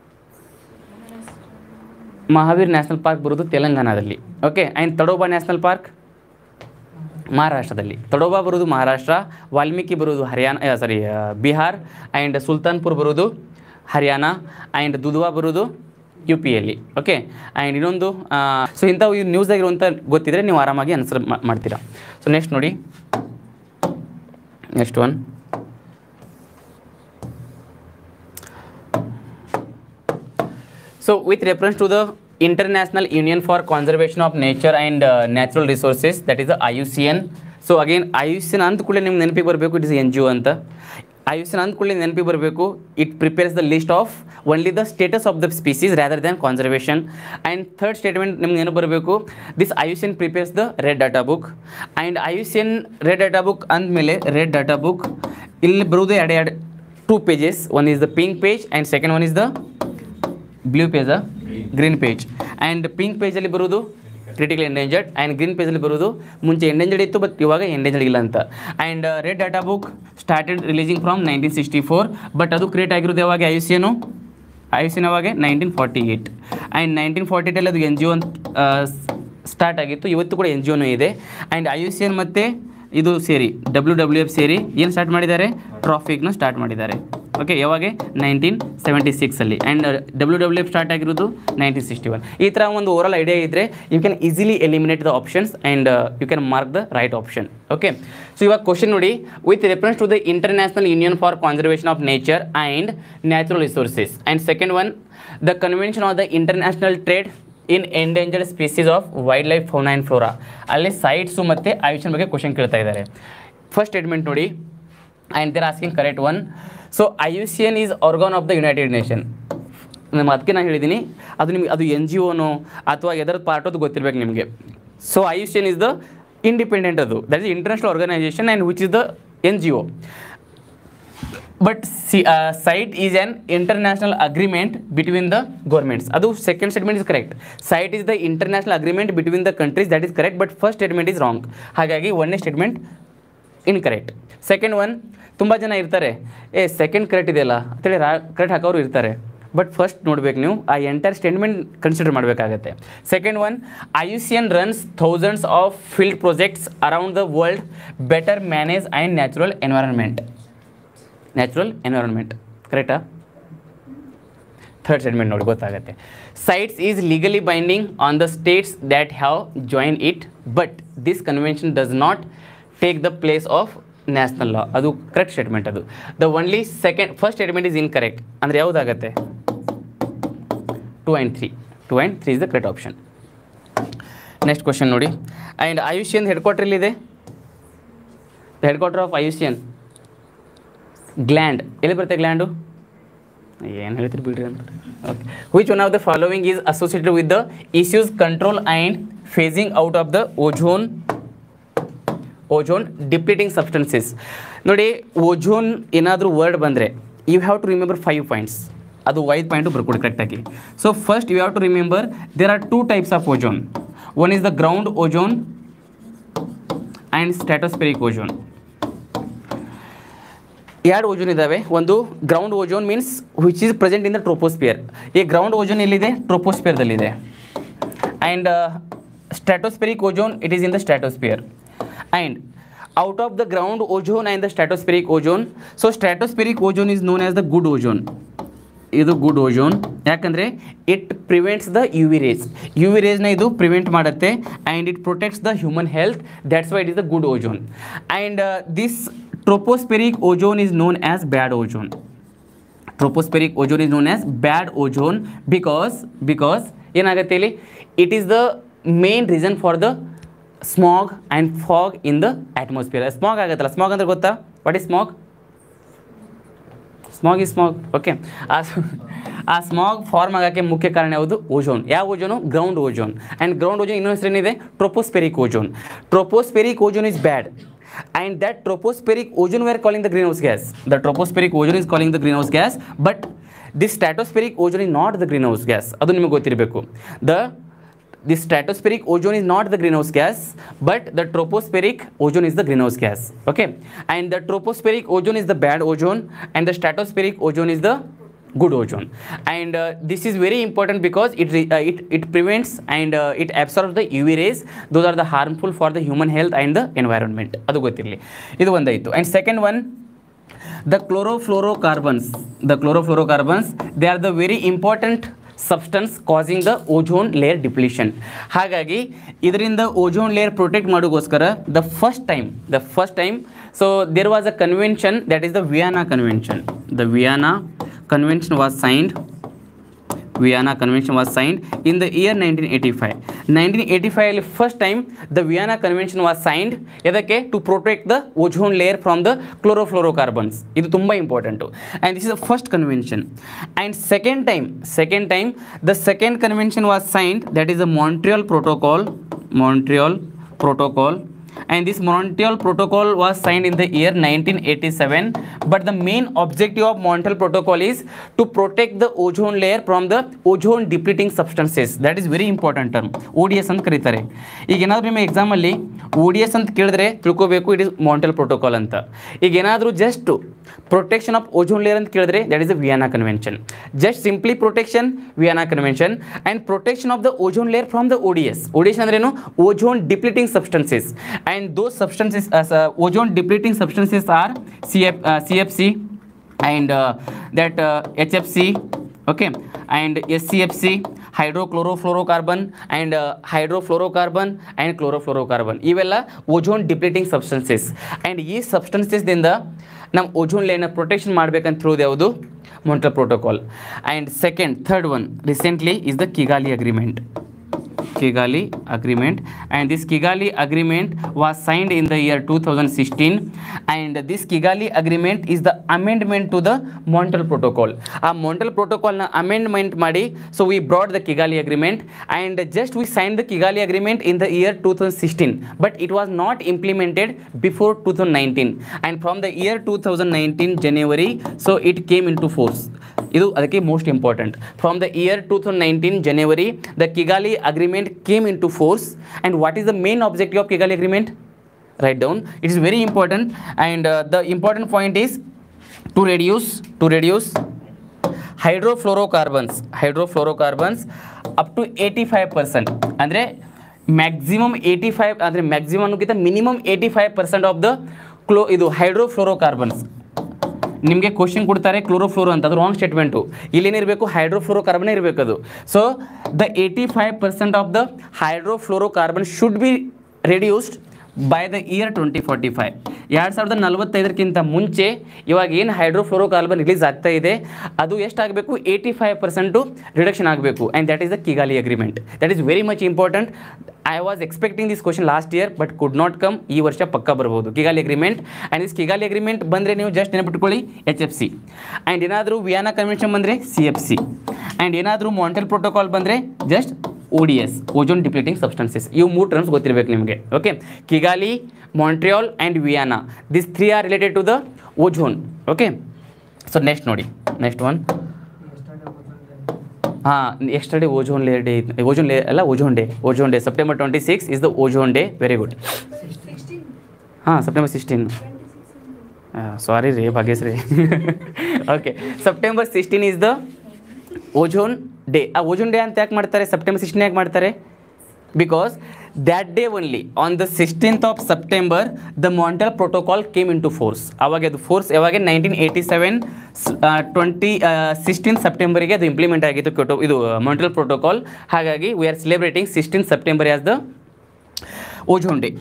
Mahavir national park ಬರೋದು ತೆಲಂಗಾಣದಲ್ಲಿ okay and Tadoba national park ಮಹಾರಾಷ್ಟ್ರದಲ್ಲಿ ತಡೋಬಾ ಬರೋದು ಮಹಾರಾಷ್ಟ್ರ ವಾಲ್ಮೀಕಿ ಬರೋದು ಹರಿಯಾಣ ಸಾರಿ ಬಿಹಾರ್ ಆ್ಯಂಡ್ ಸುಲ್ತಾನ್ಪುರ್ ಬರೋದು ಹರಿಯಾಣ ಆ್ಯಂಡ್ ದುಧ್ವಾ ಬರೋದು ಯು ಪಿಯಲ್ಲಿ ಓಕೆ ಆ್ಯಂಡ್ ಇನ್ನೊಂದು ಸೊ ಇಂಥವು ಈ ನ್ಯೂಸಾಗಿರುವಂಥ ಗೊತ್ತಿದ್ರೆ ನೀವು ಆರಾಮಾಗಿ ಆನ್ಸರ್ ಮಾಡ್ತೀರಾ ಸೊ ನೆಕ್ಸ್ಟ್ ನೋಡಿ next one So, with reference to the International Union for Conservation of Nature and uh, Natural Resources, that is the IUCN. So again IUCN ಅಂದ ಕೂಡಲೇ ನಿಮ್ಗೆ ನೆನಪಿಗೆ ಬರಬೇಕು it is N G O ಅಂತ IUCN ಅಂದ ಕೂಡಲೇ ನೆನಪಿಗೆ ಬರಬೇಕು it prepares the list of only the status of the species rather than conservation and third statement ನಿಮ್ಗೆ ಏನು ಬರಬೇಕು this IUCN prepares the red data book and IUCN red data book ಅಂದಮೇಲೆ red data book ಇಲ್ಲಿ ಬರುವುದು ಎರಡು ಎರಡು two pages one is the pink page and second one is the blue page green page and pink ಪೇಜಲ್ಲಿ ಬರೋದು critical endangered and green ಪೇಜಲ್ಲಿ ಬರೋದು ಮುಂಚೆ ಎಂಡೇಂಜರ್ಡ್ ಇತ್ತು ಬಟ್ ಇವಾಗ ಎಂಡೇಂಜರ್ಡ್ ಇಲ್ಲ ಅಂತ and red data book started releasing from nineteen sixty four but ಅದು ಕ್ರಿಯೇಟ್ ಆಗಿರೋದು ಯಾವಾಗ ಐ ಸಿ ಏನು ಐ ಸಿ ಯಾವಾಗ nineteen forty eight and nineteen forty ಏಯ್ಟಲ್ಲಿ ಅದು ಎನ್ ಜಿ ಒ ಅಂತ ಸ್ಟಾರ್ಟ್ ಆಗಿತ್ತು ಇವತ್ತು ಕೂಡ ಎನ್ ಜಿ ಒನೂ ಇದೆ and I U C N ಮತ್ತು ಇದು ಸೇರಿ ಡಬ್ಲ್ಯೂ ಡಬ್ಲ್ಯೂ ಎಫ್ ಸೇರಿ ಏನು ಸ್ಟಾರ್ಟ್ ಮಾಡಿದ್ದಾರೆ ಟ್ರಾಫಿಕ್ನ ಸ್ಟಾರ್ಟ್ ಮಾಡಿದ್ದಾರೆ ಓಕೆ ಯಾವಾಗ ನೈನ್ಟೀನ್ ಸೆವೆಂಟಿ ಸಿಕ್ಸಲ್ಲಿ and W W F start ಆಗಿರೋದು ನೈನ್ಟೀನ್ ಸಿಕ್ಸ್ಟಿ ಒನ್ ಈ ಥರ ಒಂದು ಓವರಾಲ್ ಐಡಿಯಾ ಇದ್ದರೆ you can easily eliminate the options and you can mark the right option okay so ಇವಾಗ ಕ್ವಶನ್ ನೋಡಿ with reference to the international union for conservation of nature and natural resources and second one the convention of the international trade in endangered species of wild life fauna and flora ಅಲ್ಲಿ CITES ಮತ್ತು IUCN ಬಗ್ಗೆ question ಕೇಳ್ತಾ ಇದ್ದಾರೆ first statement ನೋಡಿ and they're asking correct one so I U C N is organ of the United nation ನಮ್ಮ ಅದಕ್ಕೆ ನಾನು ಹೇಳಿದ್ದೀನಿ ಅದು ನಿಮಗೆ ಅದು ಎನ್ ಜಿ ಒನೋ ಅಥವಾ ಎದರ ಪಾರ್ಟ್ ಅದು ಗೊತ್ತಿರ್ಬೇಕು ನಿಮಗೆ so I U C N is the independent ಅದು that is international organisation and which is the N G O but C CITES is an international agreement between the governments ಅದು second statement is correct CITES is the international agreement between the countries that is correct but first statement is wrong ಹಾಗಾಗಿ ಒಂದನೇ statement incorrect second one ತುಂಬ ಜನ ಇರ್ತಾರೆ ಏ second correct ಇದೆಯಲ್ಲ ಅಂತೇಳಿ ರಾ correct ಹಾಕೋರು ಇರ್ತಾರೆ ಬಟ್ ಫಸ್ಟ್ ನೋಡ್ಬೇಕು ನೀವು ಆ ಎಂಟೈರ್ ಸ್ಟೇಟ್ಮೆಂಟ್ ಕನ್ಸಿಡರ್ ಮಾಡಬೇಕಾಗತ್ತೆ second one I U C N runs thousands of field projects around the world better manage and natural environment natural environment ಕರೆಕ್ಟಾ ಥರ್ಡ್ ಸ್ಟೇಟ್ಮೆಂಟ್ ನೋಡಿ ಗೊತ್ತಾಗುತ್ತೆ CITES is legally binding on the states that have join it but this convention does not take the place of national law ಅದು correct statement ಅದು the only second first statement is incorrect ಅಂದರೆ ಯಾವುದಾಗತ್ತೆ to and three two and three is the correct option next question ನೋಡಿ and IUCN headquarter ಎಲ್ಲಿದೆ headquarter of IUCN Gland ಎಲ್ಲಿ ಬರುತ್ತೆ Gland ಏನು ಹೇಳ್ತೀರಿ ಬಿಡ್ರಿ ಅಂತ okay which one of the following is associated with the issues control and facing out of the ozone ozone depleting substances ನೋಡಿ ozone ಏನಾದರೂ word ಬಂದರೆ you have to remember five points ಅದು ಐದು ಪಾಯಿಂಟು ಬರ್ಕೊಡಿ ಕರೆಕ್ಟಾಗಿ so first you have to remember there are two types of ozone one is the ground ozone and stratospheric ozone ಎರಡು ozone ಇದ್ದಾವೆ ಒಂದು ground ozone means which is present in the troposphere ಈ ground ozone ಎಲ್ಲಿದೆ ಟ್ರೋಪೋಸ್ಪಿಯರ್ದಲ್ಲಿದೆ and stratospheric ozone it is in the stratosphere and out of the ground ozone and the stratospheric ozone so stratospheric ozone is known as the good ozone ಇದು good ozone ಯಾಕಂದರೆ it prevents the you V rays U V ರೇಸ್ನ ಇದು prevent ಮಾಡುತ್ತೆ and it protects the human health that's why it is the good ozone and this tropospheric ozone is known as bad ozone tropospheric ozone is known as bad ozone because because ಏನಾಗುತ್ತೆ ಇಲ್ಲಿ it is the main reason for the smog and fog in the atmosphere smog ಆಗುತ್ತಲ್ಲ smog ಅಂದ್ರೆ ಗೊತ್ತಾ what is smog smog is smog okay ಆ ಆ smog form ಆಗೋಕ್ಕೆ ಮುಖ್ಯ ಕಾರಣ ಯಾವುದು ಓಜೋನ್ ಯಾವ ozone ground ozone and ground ozone ಇನ್ನೊಂದು ಹೆಸರೇನಿದೆ tropospheric ozone tropospheric ozone is bad and that tropospheric ozone we are calling the greenhouse gas the tropospheric ozone is calling the greenhouse gas but this stratospheric ozone is not the greenhouse gas ಅದು ನಿಮಗೆ ಗೊತ್ತಿರಬೇಕು the the stratospheric ozone is not the greenhouse gas but the tropospheric ozone is the greenhouse gas okay and the tropospheric ozone is the bad ozone and the stratospheric ozone is the good ozone and uh, this is very important because it re- uh, it it prevents and uh, it absorbs the UV rays those are the harmful for the human health and the environment ಅದು ಗೊತ್ತಿರಲಿ ಇದು ಒಂದಾಯಿತು and second one the chlorofluorocarbons the chlorofluorocarbons they are the very important substance causing the ozone layer depletion ಹಾಗಾಗಿ ಇದರಿಂದ ozone layer protect ಮಾಡೋಕ್ಕೋಸ್ಕರ the first time the first time so there was a convention that is the Vienna convention the Vienna convention was signed Vienna convention was signed in the year nineteen eighty five nineteen eighty ಫೈವಲ್ಲಿ first time the Vienna convention was signed ಎದಕ್ಕೆ to protect the ozone layer from the chlorofluorocarbons ಇದು ತುಂಬ important and this is the first convention and second time second time the second convention was signed that is the Montreal protocol Montreal protocol and this Montreal Protocol was signed in the year 1987 but the main objective of Montreal Protocol is to protect the ozone layer from the ozone depleting substances that is very important term ODS ಅಂತ ಕರೀತಾರೆ ಈಗ ಏನಾದರೂ ನಿಮ್ಮ ಎಕ್ಸಾಮಲ್ಲಿ ಓ D S ಅಂತ ಕೇಳಿದ್ರೆ ತಿಳ್ಕೊಬೇಕು it is ಮಾಂಟೆಲ್ protocol ಅಂತ ಈಗ ಏನಾದರೂ just protection of ozone layer ಅಂತ ಕೇಳಿದ್ರೆ that is the Vienna convention just simply protection Vienna convention and protection of the ozone layer from the O D S O D S ಅಂದ್ರೇನು ozone depleting substances and those substances ozone depleting substances are C F C F C and that H F C okay and scfc hydrochlorofluorocarbon and uh, hydrofluorocarbon and chlorofluorocarbon ಇವೆಲ್ಲ ozone depleting substances and ಈ ಸಬ್ಸ್ಟೆನ್ಸಸ್ದಿಂದ ನಮ್ಮ ozone ಲೈನ protection ಮಾಡ್ಬೇಕಂತ ಹೇಳೋದು ಯಾವುದು Montreal protocol and second third one recently is the Kigali agreement Kigali Agreement and this Kigali Agreement was signed in the year 2016 and this Kigali Agreement is the amendment to the Montreal Protocol. ಆ Montreal Protocol ನ amendment ಮಾಡಿ so we brought the Kigali Agreement and just we signed the Kigali Agreement in the year 2016 but it was not implemented before 2019 and from the year 2019 January so it came into force. ಇದು ಅದಕ್ಕೆ most important from the year two thousand nineteen January the Kigali agreement came into force and what is the main objective of Kigali agreement write down it is very important and uh, the important point is to reduce to reduce hydrofluorocarbons hydrofluorocarbons up to 85% ಅಂದರೆ maximum eighty five ಅಂದರೆ maximum ಅನ್ನೋಕ್ಕಿಂತ minimum eighty five percent of the ಕ್ಲೋ ಇದು hydrofluorocarbons ನಿಮಗೆ question ಕೊಡ್ತಾರೆ chlorofluoro ಅಂತ ಅದು wrong statement ಇಲ್ಲೇನಿರಬೇಕು ಹೈಡ್ರೋಫ್ಲೋರೋ ಕಾರ್ಬನ್ ಇರಬೇಕು ಅದು so the eighty five percent of the hydrofluorocarbon should be reduced by the year twenty forty five ಎರಡು ಸಾವಿರದ ನಲವತ್ತೈದಕ್ಕಿಂತ ಮುಂಚೆ ಇವಾಗ ಏನು ಹೈಡ್ರೋಫ್ಲೋರೋ ಕಾರ್ಬನ್ ರಿಲೀಸ್ ಆಗ್ತಾ ಇದೆ ಅದು ಎಷ್ಟಾಗಬೇಕು ಏಯ್ಟಿ ಫೈವ್ ಪರ್ಸೆಂಟು ರಿಡಕ್ಷನ್ ಆಗಬೇಕು and that is the Kigali agreement that is very much important I was expecting this question last year but could not come ಈ ವರ್ಷ ಪಕ್ಕ ಬರ್ಬೋದು Kigali agreement and this Kigali agreement ಬಂದರೆ ನೀವು just ನೆನಪಿಟ್ಕೊಳ್ಳಿ H F C and ಏನಾದರೂ Vienna convention ಬಂದರೆ C F C and ಏನಾದರೂ ಮಾಂಟೆಲ್ ಪ್ರೋಟೋಕಾಲ್ ಬಂದರೆ just O D S ozone depleting substances ಇವು ಮೂರು ಟರ್ಮ್ಸ್ ಗೊತ್ತಿರಬೇಕು ನಿಮಗೆ okay Kigali Montreal and Vienna this three are related to the ozone okay so next ನೋಡಿ next one ಹಾಂ yesterday ozone layer day ozone ಲೇ ಅಲ್ಲ ozone day ozone day September twenty six is the ozone day very good ಹಾಂ September sixteen sorry ರೀ Bhagyashree okay September sixteen is the ozone day ಆ ozone day ಅಂತ ಯಾಕೆ ಮಾಡ್ತಾರೆ September sixteen ಯಾಕೆ ಮಾಡ್ತಾರೆ because that day only on the sixteenth of September the Montreal protocol came into force ಅವಾಗ ಅದು ಫೋರ್ಸ್ ಯಾವಾಗ nineteen eighty seven twenty sixteen ಸೆಪ್ಟೆಂಬರಿಗೆ ಅದು ಇಂಪ್ಲಿಮೆಂಟ್ ಆಗಿತ್ತು ಕ್ಯೋಟೋ ಇದು ಮಾಂಟಲ್ ಪ್ರೋಟೋಕಾಲ್ ಹಾಗಾಗಿ we are celebrating sixteen September as the ozone day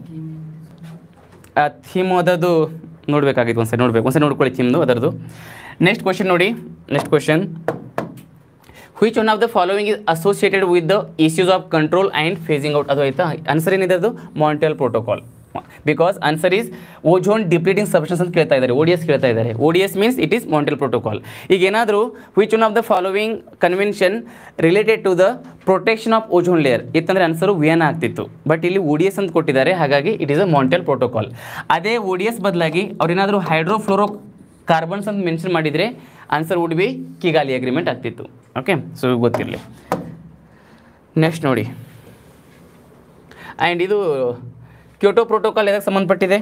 ಆ theme ಅದದು ನೋಡಬೇಕಾಗಿತ್ತು ಒಂದ್ಸರಿ ನೋಡ್ಬೇಕು ಒಂದ್ಸರಿ ನೋಡ್ಕೊಳ್ಳಿ ಥೀಮ್ದು ಅದರದ್ದು ನೆಕ್ಸ್ಟ್ ಕ್ವಶನ್ ನೋಡಿ next question which one of the following is associated with the issues of control and facing out ಅದು ಆಯ್ತಾ ಆನ್ಸರ್ ಏನಿದೆ ಅದು Montreal protocol because answer is ozone depleting substance ಅಂತ ಕೇಳ್ತಾ ಇದ್ದಾರೆ ಓ ಡಿ ಎಸ್ ಕೇಳ್ತಾ ಇದ್ದಾರೆ O D S means it is Montreal protocol ಈಗ ಏನಾದರೂ which one of the following convention related to the protection of ozone layer ಇತ್ತಂದರೆ answer Vienna ಆಗ್ತಿತ್ತು but ಇಲ್ಲಿ ಓ ಡಿ ಎಸ್ ಅಂತ ಕೊಟ್ಟಿದ್ದಾರೆ ಹಾಗಾಗಿ it is a Montreal protocol ಅದೇ O D S ಬದಲಾಗಿ ಅವ್ರೇನಾದರೂ ಹೈಡ್ರೋಫ್ಲೋರೋ ಕಾರ್ಬನ್ಸ್ ಅಂತ ಮೆನ್ಷನ್ ಮಾಡಿದರೆ answer would be Kigali agreement ಆಗ್ತಿತ್ತು ಓಕೆ ಸೊ ಗೊತ್ತಿರಲಿ ನೆಕ್ಸ್ಟ್ ನೋಡಿ ಆ್ಯಂಡ್ ಇದು ಕ್ಯೋಟೋ ಪ್ರೋಟೋಕಾಲ್ ಎದಕ್ಕೆ ಸಂಬಂಧಪಟ್ಟಿದೆ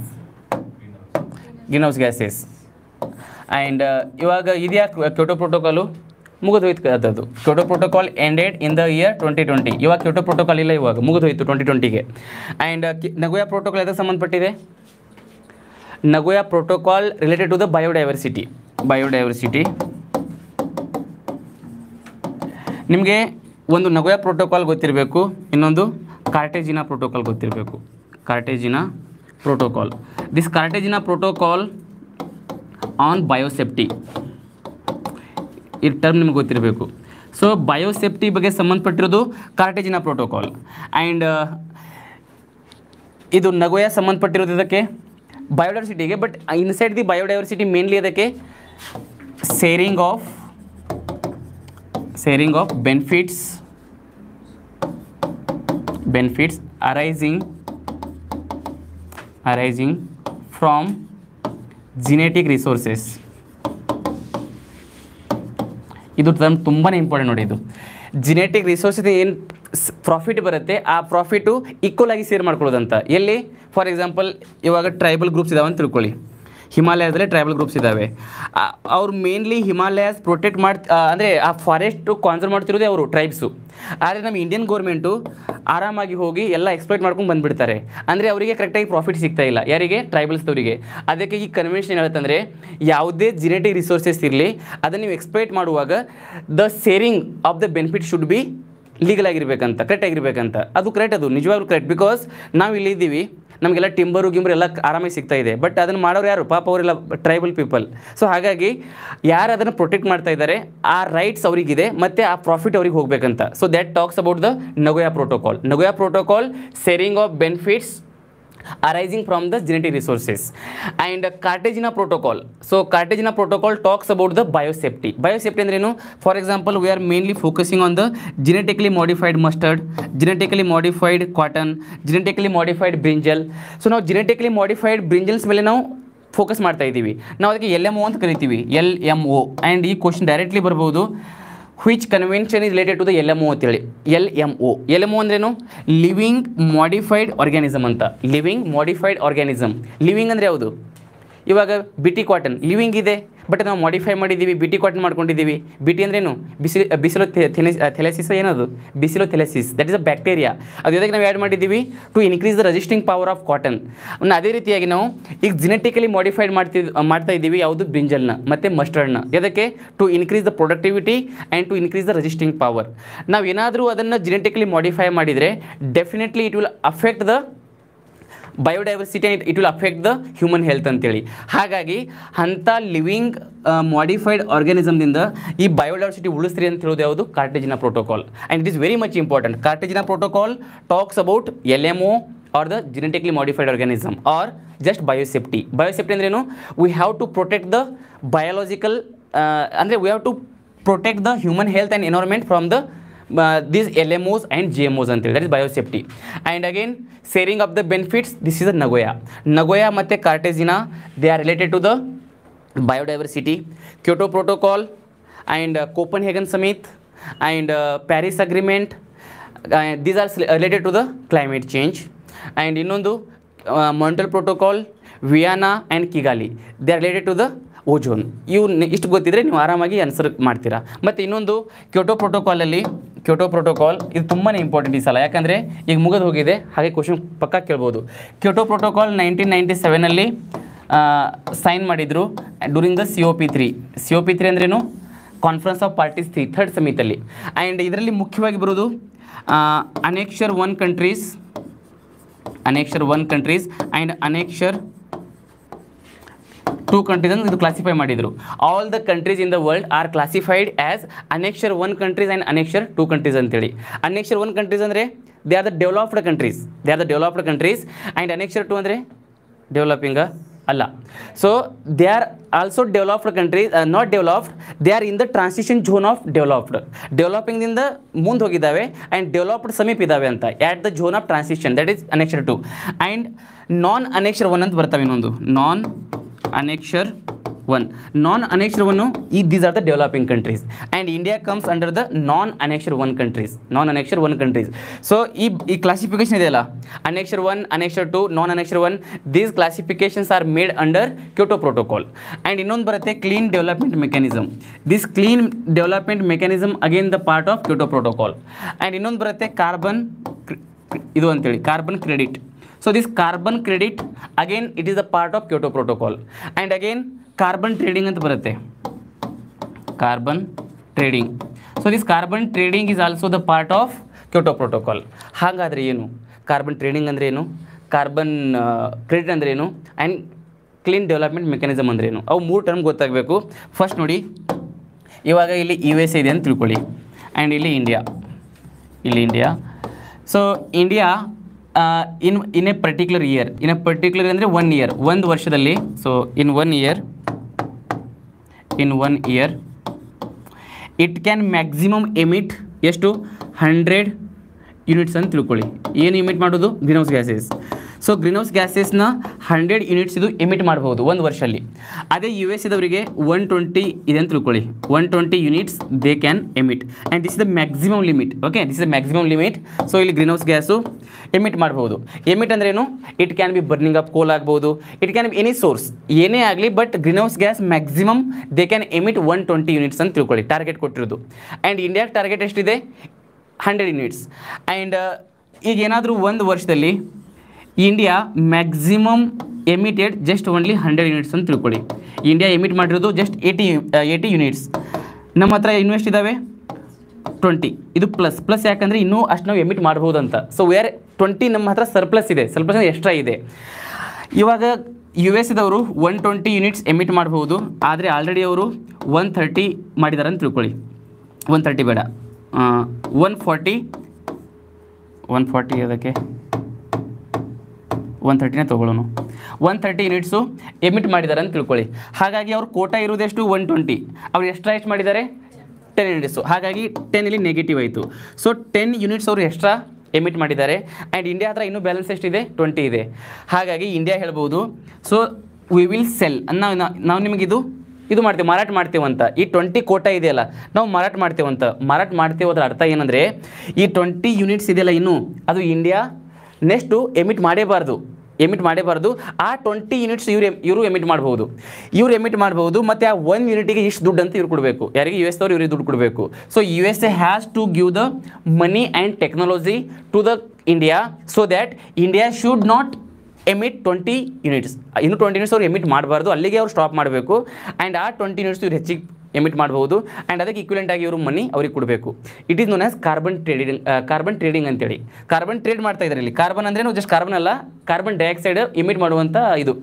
ಗ್ರೀನ್ ಹೌಸ್ ಗ್ಯಾಸಸ್ ಆ್ಯಂಡ್ ಇವಾಗ ಇದ್ಯಾಕೆ ಕ್ಯೋಟೋ ಪ್ರೋಟೋಕಾಲು ಮುಗಿದೋಯ್ತು ಅದದ್ದು Kyoto protocol ended in the year twenty twenty ಇವಾಗ ಕ್ಯೋಟೋ ಪ್ರೋಟೋಕಾಲ್ ಇಲ್ಲ ಇವಾಗ ಮುಗಿದೋಯ್ತು ಟ್ವೆಂಟಿ ಟ್ವೆಂಟಿಗೆ ಆ್ಯಂಡ್ ನಗೋಯಾ ಪ್ರೋಟೋಕಾಲ್ ಎದಕ್ಕೆ ಸಂಬಂಧಪಟ್ಟಿದೆ Nagoya protocol related to the biodiversity biodiversity ನಿಮಗೆ ಒಂದು ನಗೋಯಾ ಪ್ರೋಟೋಕಾಲ್ ಗೊತ್ತಿರಬೇಕು ಇನ್ನೊಂದು ಕಾರ್ಟೇಜಿನ ಪ್ರೋಟೋಕಾಲ್ ಗೊತ್ತಿರಬೇಕು Cartagena protocol this Cartagena protocol on biosafety ಈ ಟರ್ಮ್ ನಿಮ್ಗೆ ಗೊತ್ತಿರಬೇಕು ಸೊ ಬಯೋಸೇಫ್ಟಿ ಬಗ್ಗೆ ಸಂಬಂಧಪಟ್ಟಿರೋದು ಕಾರ್ಟೇಜಿನ ಪ್ರೋಟೋಕಾಲ್ ಆ್ಯಂಡ್ ಇದು ನಗೋಯ ಸಂಬಂಧಪಟ್ಟಿರೋದು ಇದಕ್ಕೆ ಬಯೋಡೈವರ್ಸಿಟಿಗೆ but inside the biodiversity mainly ಅದಕ್ಕೆ sharing of sharing of benefits benefits arising arising from genetic resources ಇದು ಟರ್ಮ್ ತುಂಬಾ ಇಂಪಾರ್ಟೆಂಟ್ ನೋಡಿ ಇದು ಜಿನೆಟಿಕ್ ರಿಸೋರ್ಸಸ್ ಏನು ಪ್ರಾಫಿಟ್ ಬರುತ್ತೆ ಆ ಪ್ರಾಫಿಟು ಈಕ್ವಲ್ ಆಗಿ ಶೇರ್ ಮಾಡ್ಕೊಳ್ಳೋದಂತ ಎಲ್ಲಿ ಫಾರ್ ಎಕ್ಸಾಂಪಲ್ ಇವಾಗ ಟ್ರೈಬಲ್ ಗ್ರೂಪ್ಸ್ ಇದಾವೆ ಅಂತ ತಿಳ್ಕೊಳ್ಳಿ ಹಿಮಾಲಯದಲ್ಲೇ ಟ್ರೈಬಲ್ ಗ್ರೂಪ್ಸ್ ಇದ್ದಾವೆ ಅವ್ರು ಮೇನ್ಲಿ ಹಿಮಾಲಯಾಸ್ ಪ್ರೊಟೆಕ್ಟ್ ಮಾಡಿ ಅಂದರೆ ಆ ಫಾರೆಸ್ಟು ಕಾನ್ಸರ್ವ್ ಮಾಡ್ತಿರೋದೇ ಅವರು ಟ್ರೈಬ್ಸು ಆದರೆ ನಮ್ಮ ಇಂಡಿಯನ್ ಗೌರ್ಮೆಂಟು ಆರಾಮಾಗಿ ಹೋಗಿ ಎಲ್ಲ ಎಕ್ಸ್ಪ್ಲೈಟ್ ಮಾಡ್ಕೊಂಡು ಬಂದುಬಿಡ್ತಾರೆ ಅಂದರೆ ಅವರಿಗೆ ಕರೆಕ್ಟಾಗಿ ಪ್ರಾಫಿಟ್ ಸಿಗ್ತಾ ಇಲ್ಲ ಯಾರಿಗೆ ಟ್ರೈಬಲ್ಸ್ದವರಿಗೆ ಅದಕ್ಕೆ ಈ ಕನ್ವೆನ್ಷನ್ ಹೇಳುತ್ತಂದರೆ ಯಾವುದೇ ಜಿನೆಟಿಕ್ ರಿಸೋರ್ಸಸ್ ಇರಲಿ ಅದನ್ನು ನೀವು ಎಕ್ಸ್ಪ್ಲೈಟ್ ಮಾಡುವಾಗ the sharing of the benefit should be legal ಆಗಿರ್ಬೇಕಂತ ಕರೆಕ್ಟ್ ಆಗಿರ್ಬೇಕಂತ ಅದು ಕರೆಕ್ಟ್ ಅದು ನಿಜವಾಗ್ಲೂ ಕರೆಕ್ಟ್ ಬಿಕಾಸ್ ನಾವು ಇಲ್ಲಿ ಇದ್ದೀವಿ ನಮಗೆಲ್ಲ ಟಿಂಬರು ಗಿಂಬರು ಎಲ್ಲ ಆರಾಮಾಗಿ ಸಿಗ್ತಾ ಇದೆ ಬಟ್ ಅದನ್ನು ಮಾಡೋರು ಯಾರು ಪಾಪ ಅವರೆಲ್ಲ ಟ್ರೈಬಲ್ ಪೀಪಲ್ ಸೊ ಹಾಗಾಗಿ ಯಾರು ಅದನ್ನು ಪ್ರೊಟೆಕ್ಟ್ ಮಾಡ್ತಾ ಇದ್ದಾರೆ ಆ ರೈಟ್ಸ್ ಅವರಿಗಿದೆ ಮತ್ತು ಆ ಪ್ರಾಫಿಟ್ ಅವ್ರಿಗೆ ಹೋಗಬೇಕಂತ so that talks about the Nagoya protocol Nagoya protocol sharing of benefits arising from the genetic resources and cartagena protocol so cartagena protocol talks about the biosafety biosafety ಅಂದ್ರೇನು for example we are mainly focusing on the genetically modified mustard genetically modified cotton genetically modified brinjal so ನಾವು genetically modified brinjals ಮೇಲೆ ನಾವು focus ಮಾಡ್ತಾ ಇದ್ದೀವಿ ನಾವು ಅದಕ್ಕೆ L M O ಅಂತ ಕರಿತೀವಿ ಎಲ್ ಎಮ್ ಒ ಆ್ಯಂಡ್ ಈ ಕ್ವಶನ್ ಡೈರೆಕ್ಟ್ಲಿ ಬರ್ಬೋದು which convention is related to the L M O ಅಂತೇಳಿ L M O L M O ಅಂದ್ರೇನು ಲಿವಿಂಗ್ ಮಾಡಿಫೈಡ್ ಆರ್ಗ್ಯಾನಿಸಮ್ ಅಂತ ಲಿವಿಂಗ್ ಮಾಡಿಫೈಡ್ ಆರ್ಗ್ಯಾನಿಸಮ್ ಲಿವಿಂಗ್ ಅಂದರೆ ಯಾವುದು ಇವಾಗ ಬಿಟಿ ಕಾಟನ್ ಲಿವಿಂಗ್ ಇದೆ but ನಾವು ಮಾಡಿಫೈ ಮಾಡಿದ್ದೀವಿ ಬಿಟಿ ಕಾಟನ್ ಮಾಡ್ಕೊಂಡಿದ್ದೀವಿ ಬಿಟಿ ಅಂದ್ರೇನು ಬಿಸಿಲು ಬಿಸಿಲು ಥೆಲೆಸಿಸ್ ಏನದು bacillus thuringiensis that is a bacteria ಅದು ಇದಕ್ಕೆ ನಾವು ಆ್ಯಡ್ ಮಾಡಿದ್ದೀವಿ to increase the resisting power of cotton ಅದೇ ರೀತಿಯಾಗಿ ನಾವು ಈಗ ಜಿನೆಟಿಕಲಿ ಮಾಡಿಫೈಡ್ ಮಾಡ್ತಿದ್ ಮಾಡ್ತಾ ಇದ್ದೀವಿ ಯಾವುದು ಬ್ರಿಂಜಲ್ನ ಮತ್ತು ಮಸ್ಟರ್ಡ್ನ ಇದಕ್ಕೆ to increase the productivity and to increase the resisting power ನಾವು ಏನಾದರೂ ಅದನ್ನು ಜಿನೆಟಿಕಲಿ ಮಾಡಿಫೈ ಮಾಡಿದರೆ definitely it will affect the biodiversity and it will affect the human health ಅಂತೇಳಿ ಹಾಗಾಗಿ ಅಂಥ ಲಿವಿಂಗ್ ಮಾಡಿಫೈಡ್ ಆರ್ಗ್ಯಾನಿಸಮ್ದಿಂದ ಈ ಬಯೋಡೈವರ್ಸಿಟಿ ಉಳಿಸ್ರಿ ಅಂತ ಹೇಳೋದು ಯಾವುದು Cartagena protocol and it is very much important Cartagena protocol talks about L M O or the genetically modified organism or just biosafety biosafety ಅಂದ್ರೇನು we have to protect the biological ಅಂದರೆ we have to protect the human health and environment from the these LMOs and GMOs ಅಂತೇಳಿ that is biosafety and again sharing of the benefits this is a Nagoya Nagoya ಮತ್ತು Cartagena they are related to the biodiversity Kyoto protocol and Copenhagen summit and Paris agreement these are related to the climate change and ಇನ್ನೊಂದು Montreal protocol Vienna and Kigali they are related to the ozone ಇವು ನಿ- ಇಷ್ಟು ಗೊತ್ತಿದ್ರೆ ನೀವು ಆರಾಮಾಗಿ answer ಮಾಡ್ತೀರಾ ಮತ್ತು ಇನ್ನೊಂದು ಕ್ಯೋಟೋ ಪ್ರೋಟೋಕಾಲಲ್ಲಿ ಕ್ಯೋಟೋ ಪ್ರೋಟೋಕಾಲ್ ಇದು ತುಂಬಾ ಇಂಪಾರ್ಟೆಂಟ್ ಈ ಸಲ ಯಾಕಂದರೆ ಈಗ ಮುಗಿದು ಹೋಗಿದೆ ಹಾಗೆ ಕ್ವಶನ್ ಪಕ್ಕ ಕೇಳ್ಬೋದು ಕ್ಯೋಟೋ ಪ್ರೋಟೋಕಾಲ್ ನೈನ್ಟೀನ್ ನೈಂಟಿ ಸೆವೆನಲ್ಲಿ ಸೈನ್ ಮಾಡಿದರು during the C O P three C O P three ಅಂದ್ರೇನು conference of parties three third ಸಮಿತಲ್ಲಿ ಆ್ಯಂಡ್ ಇದರಲ್ಲಿ ಮುಖ್ಯವಾಗಿ ಬರೋದು annexure one countries annexure one countries and annexure two countries ಅಂತ ಇದು classify ಮಾಡಿದರು all the countries in the world are classified as annexure one countries and annexure two countries ಅಂತೇಳಿ annexure one countries ಅಂದರೆ they are the developed countries they are the developed countries and annexure two ಅಂದರೆ developing ಅಲ್ಲ so they are also developed countries not developed they are in the transition zone of developed ಡೆವಲಪಿಂಗ್ದಿಂದ ಮುಂದೆ ಹೋಗಿದ್ದಾವೆ and developed ಸಮೀಪ ಇದ್ದಾವೆ ಅಂತ at the zone of transition that is annexure two and non annexure one ಅಂತ ಬರ್ತವೆ ಇನ್ನೊಂದು ನಾನ್ annexure 1 non annexure 1 ಈ these are the developing countries and india comes under the non annexure 1 countries non annexure 1 countries so ಈ ಈ classification ಇದೆಯಲ್ಲ annexure 1 annexure 2 non annexure 1 these classifications are made under kyoto protocol and ಇನ್ನೊಂದು ಬರುತ್ತೆ clean development mechanism this clean development mechanism again the part of kyoto protocol and ಇನ್ನೊಂದು ಬರುತ್ತೆ carbon ಇದು ಅಂತೇಳಿ carbon credit so this carbon credit again it is a part of Kyoto protocol and again carbon trading ಅಂತ ಬರುತ್ತೆ carbon trading so this carbon trading is also the part of Kyoto protocol ಹಾಗಾದರೆ ಏನು carbon trading ಅಂದರೆ ಏನು carbon credit ಅಂದರೆ ಏನು and clean development mechanism ಅಂದ್ರೆ ಏನು ಅವು ಮೂರು ಟರ್ಮ್ ಗೊತ್ತಾಗಬೇಕು ಫಸ್ಟ್ ನೋಡಿ ಇವಾಗ ಇಲ್ಲಿ ಯು ಎಸ್ ಇದೆ ಅಂತ ತಿಳ್ಕೊಳ್ಳಿ ಆ್ಯಂಡ್ ಇಲ್ಲಿ ಇಂಡಿಯಾ ಇಲ್ಲಿ India so India in in a particular year in a particular ಅಂದರೆ ಒನ್ ಇಯರ್ ಒಂದು ವರ್ಷದಲ್ಲಿ so in one year in one year it can maximum emit ಎಷ್ಟು ಹಂಡ್ರೆಡ್ ಯೂನಿಟ್ಸ್ ಅಂತ ತಿಳ್ಕೊಳ್ಳಿ ಏನು ಇಮಿಟ್ ಮಾಡೋದು greenhouse gases so greenhouse ಗ್ಯಾಸಸ್ನ hundred units ಇದು ಎಮಿಟ್ ಮಾಡ್ಬೋದು ಒಂದು ವರ್ಷದಲ್ಲಿ ಅದೇ ಯು ಎಸ್ ಇದವರಿಗೆ ಒನ್ ಟ್ವೆಂಟಿ ಇದೆ ಅಂತ ತಿಳ್ಕೊಳ್ಳಿ one twenty units they can emit and this is the maximum limit okay this is the maximum limit so ಇಲ್ಲಿ ಗ್ರೀನ್ ಹೌಸ್ ಗ್ಯಾಸು ಎಮಿಟ್ ಮಾಡ್ಬೋದು ಎಮಿಟ್ ಅಂದ್ರೇನು it can be burning up coal ಆಗ್ಬೋದು it can be any source ಏನೇ ಆಗಲಿ but greenhouse gas maximum they can emit one twenty units ಅಂತ ತಿಳ್ಕೊಳ್ಳಿ target ಕೊಟ್ಟಿರೋದು and ಇಂಡಿಯಾಗೆ ಟಾರ್ಗೆಟ್ ಎಷ್ಟಿದೆ ಹಂಡ್ರೆಡ್ ಯೂನಿಟ್ಸ್ ಆ್ಯಂಡ್ ಈಗ ಏನಾದರೂ ಒಂದು ವರ್ಷದಲ್ಲಿ India maximum emitted just only hundred units ಅಂತ ತಿಳ್ಕೊಳ್ಳಿ ಇಂಡಿಯಾ ಎಮಿಟ್ ಮಾಡಿರೋದು ಜಸ್ಟ್ ಏಯ್ಟಿ ಏಯ್ಟಿ ಯೂನಿಟ್ಸ್ ನಮ್ಮ ಹತ್ರ ಇನ್ವೆಸ್ಟ್ ಇದ್ದಾವೆ ಟ್ವೆಂಟಿ ಇದು ಪ್ಲಸ್ ಪ್ಲಸ್ ಯಾಕಂದರೆ ಇನ್ನೂ ಅಷ್ಟು ನಾವು ಎಮಿಟ್ ಮಾಡ್ಬೋದು ಅಂತ ಸೊ ವೇರ್ ಟ್ವೆಂಟಿ ನಮ್ಮ ಹತ್ರ ಸರ್ಪ್ಲಸ್ ಇದೆ ಸರ್ಪ್ಲಸ್ ಎಕ್ಸ್ಟ್ರಾ ಇದೆ ಇವಾಗ ಯು ಎಸ್ ದವರು ಒನ್ ಟ್ವೆಂಟಿ ಯೂನಿಟ್ಸ್ ಎಮಿಟ್ ಮಾಡ್ಬೋದು ಆದರೆ ಆಲ್ರೆಡಿ ಅವರು ಒನ್ ಥರ್ಟಿ ಮಾಡಿದ್ದಾರೆ ಅಂತ ತಿಳ್ಕೊಳ್ಳಿ ಒನ್ ತರ್ಟಿ ಬೇಡ ಒನ್ ಫಾರ್ಟಿ ಒನ್ ಫಾರ್ಟಿ ಅದಕ್ಕೆ ಒನ್ ತರ್ಟಿನೇ ತೊಗೊಳ್ಳೋಣ ಒನ್ ತರ್ಟಿ ಯೂನಿಟ್ಸು ಎಮಿಟ್ ಮಾಡಿದ್ದಾರೆ ಅಂತ ತಿಳ್ಕೊಳ್ಳಿ ಹಾಗಾಗಿ ಅವ್ರ ಕೋಟಾ ಇರೋದೆಷ್ಟು ಒನ್ ಟ್ವೆಂಟಿ ಅವ್ರು ಎಕ್ಸ್ಟ್ರಾ ಎಷ್ಟು ಮಾಡಿದ್ದಾರೆ ಟೆನ್ ಯೂನಿಟ್ಸು ಹಾಗಾಗಿ ಟೆನ್ ಇಲ್ಲಿ ನೆಗೆಟಿವ್ ಆಯಿತು ಸೊ ಟೆನ್ ಯೂನಿಟ್ಸ್ ಅವರು ಎಕ್ಸ್ಟ್ರಾ ಎಮಿಟ್ ಮಾಡಿದ್ದಾರೆ ಆ್ಯಂಡ್ ಇಂಡಿಯಾ ಹತ್ರ ಇನ್ನೂ ಬ್ಯಾಲೆನ್ಸ್ ಎಷ್ಟಿದೆ ಟ್ವೆಂಟಿ ಇದೆ ಹಾಗಾಗಿ ಇಂಡಿಯಾ ಹೇಳ್ಬೋದು ಸೊ ವಿ ವಿಲ್ ಸೆಲ್ ನಾವು ನಾವು ನಿಮಗಿದು ಇದು ಮಾಡ್ತೀವಿ ಮಾರಾಟ ಮಾಡ್ತೀವಂತ ಈ ಟ್ವೆಂಟಿ ಕೋಟ ಇದೆಯಲ್ಲ ನಾವು ಮಾರಾಟ ಮಾಡ್ತೀವಂತ ಮಾರಾಟ ಮಾಡ್ತೀವಿ ಅದ್ರ ಅರ್ಥ ಏನಂದರೆ ಈ ಟ್ವೆಂಟಿ ಯೂನಿಟ್ಸ್ ಇದೆಯಲ್ಲ ಇನ್ನು ಅದು ಇಂಡಿಯಾ ನೆಕ್ಸ್ಟು ಎಮಿಟ್ ಮಾಡೇಬಾರ್ದು ಎಮಿಟ್ ಮಾಡೇಬಾರ್ದು ಆ ಟ್ವೆಂಟಿ ಯೂನಿಟ್ಸ್ ಇವ್ರು ಇವರು ಎಮಿಟ್ ಮಾಡ್ಬೋದು ಇವ್ರು ಎಮಿಟ್ ಮಾಡ್ಬೋದು ಮತ್ತು ಆ ಒನ್ ಯೂನಿಟಿಗೆ ಇಷ್ಟು ದುಡ್ಡು ಅಂತ ಇವ್ರು ಕೊಡಬೇಕು ಯಾರಿಗೆ ಯು ಎಸ್ ಅವ್ರು ಇವ್ರಿಗೆ ದುಡ್ಡು ಕೊಡಬೇಕು so U S A has to give the money and technology to the India so that India should not emit twenty units ಇನ್ನು ಟ್ವೆಂಟಿ ಯೂನಿಟ್ಸ್ ಅವ್ರು ಎಮಿಟ್ ಮಾಡಬಾರ್ದು ಅಲ್ಲಿಗೆ ಅವ್ರು ಸ್ಟಾಪ್ ಮಾಡಬೇಕು ಆ್ಯಂಡ್ ಆ ಟ್ವೆಂಟಿ ಯೂನಿಟ್ಸ್ ಇವ್ರು ಹೆಚ್ಚಿಗೆ ಎಮಿಟ್ ಮಾಡ್ಬೋದು ಆ್ಯಂಡ್ ಅದಕ್ಕೆ ಈಕ್ವಲೆಂಟ್ ಆಗಿ ಇವರು ಮನಿ ಅವ್ರಿಗೆ ಕೊಡಬೇಕು it is known as carbon trading carbon trading ಅಂತೇಳಿ ಕಾರ್ಬನ್ ಟ್ರೇಡ್ ಮಾಡ್ತಾ ಇದ್ದಾರೆ ಇಲ್ಲಿ ಕಾರ್ಬನ್ ಅಂದ್ರೆ ಜಸ್ಟ್ ಕಾರ್ಬನ್ ಅಲ್ಲ ಕಾರ್ಬನ್ ಡೈಆಕ್ಸೈಡ್ ಎಮಿಟ್ ಮಾಡುವಂಥ ಇದು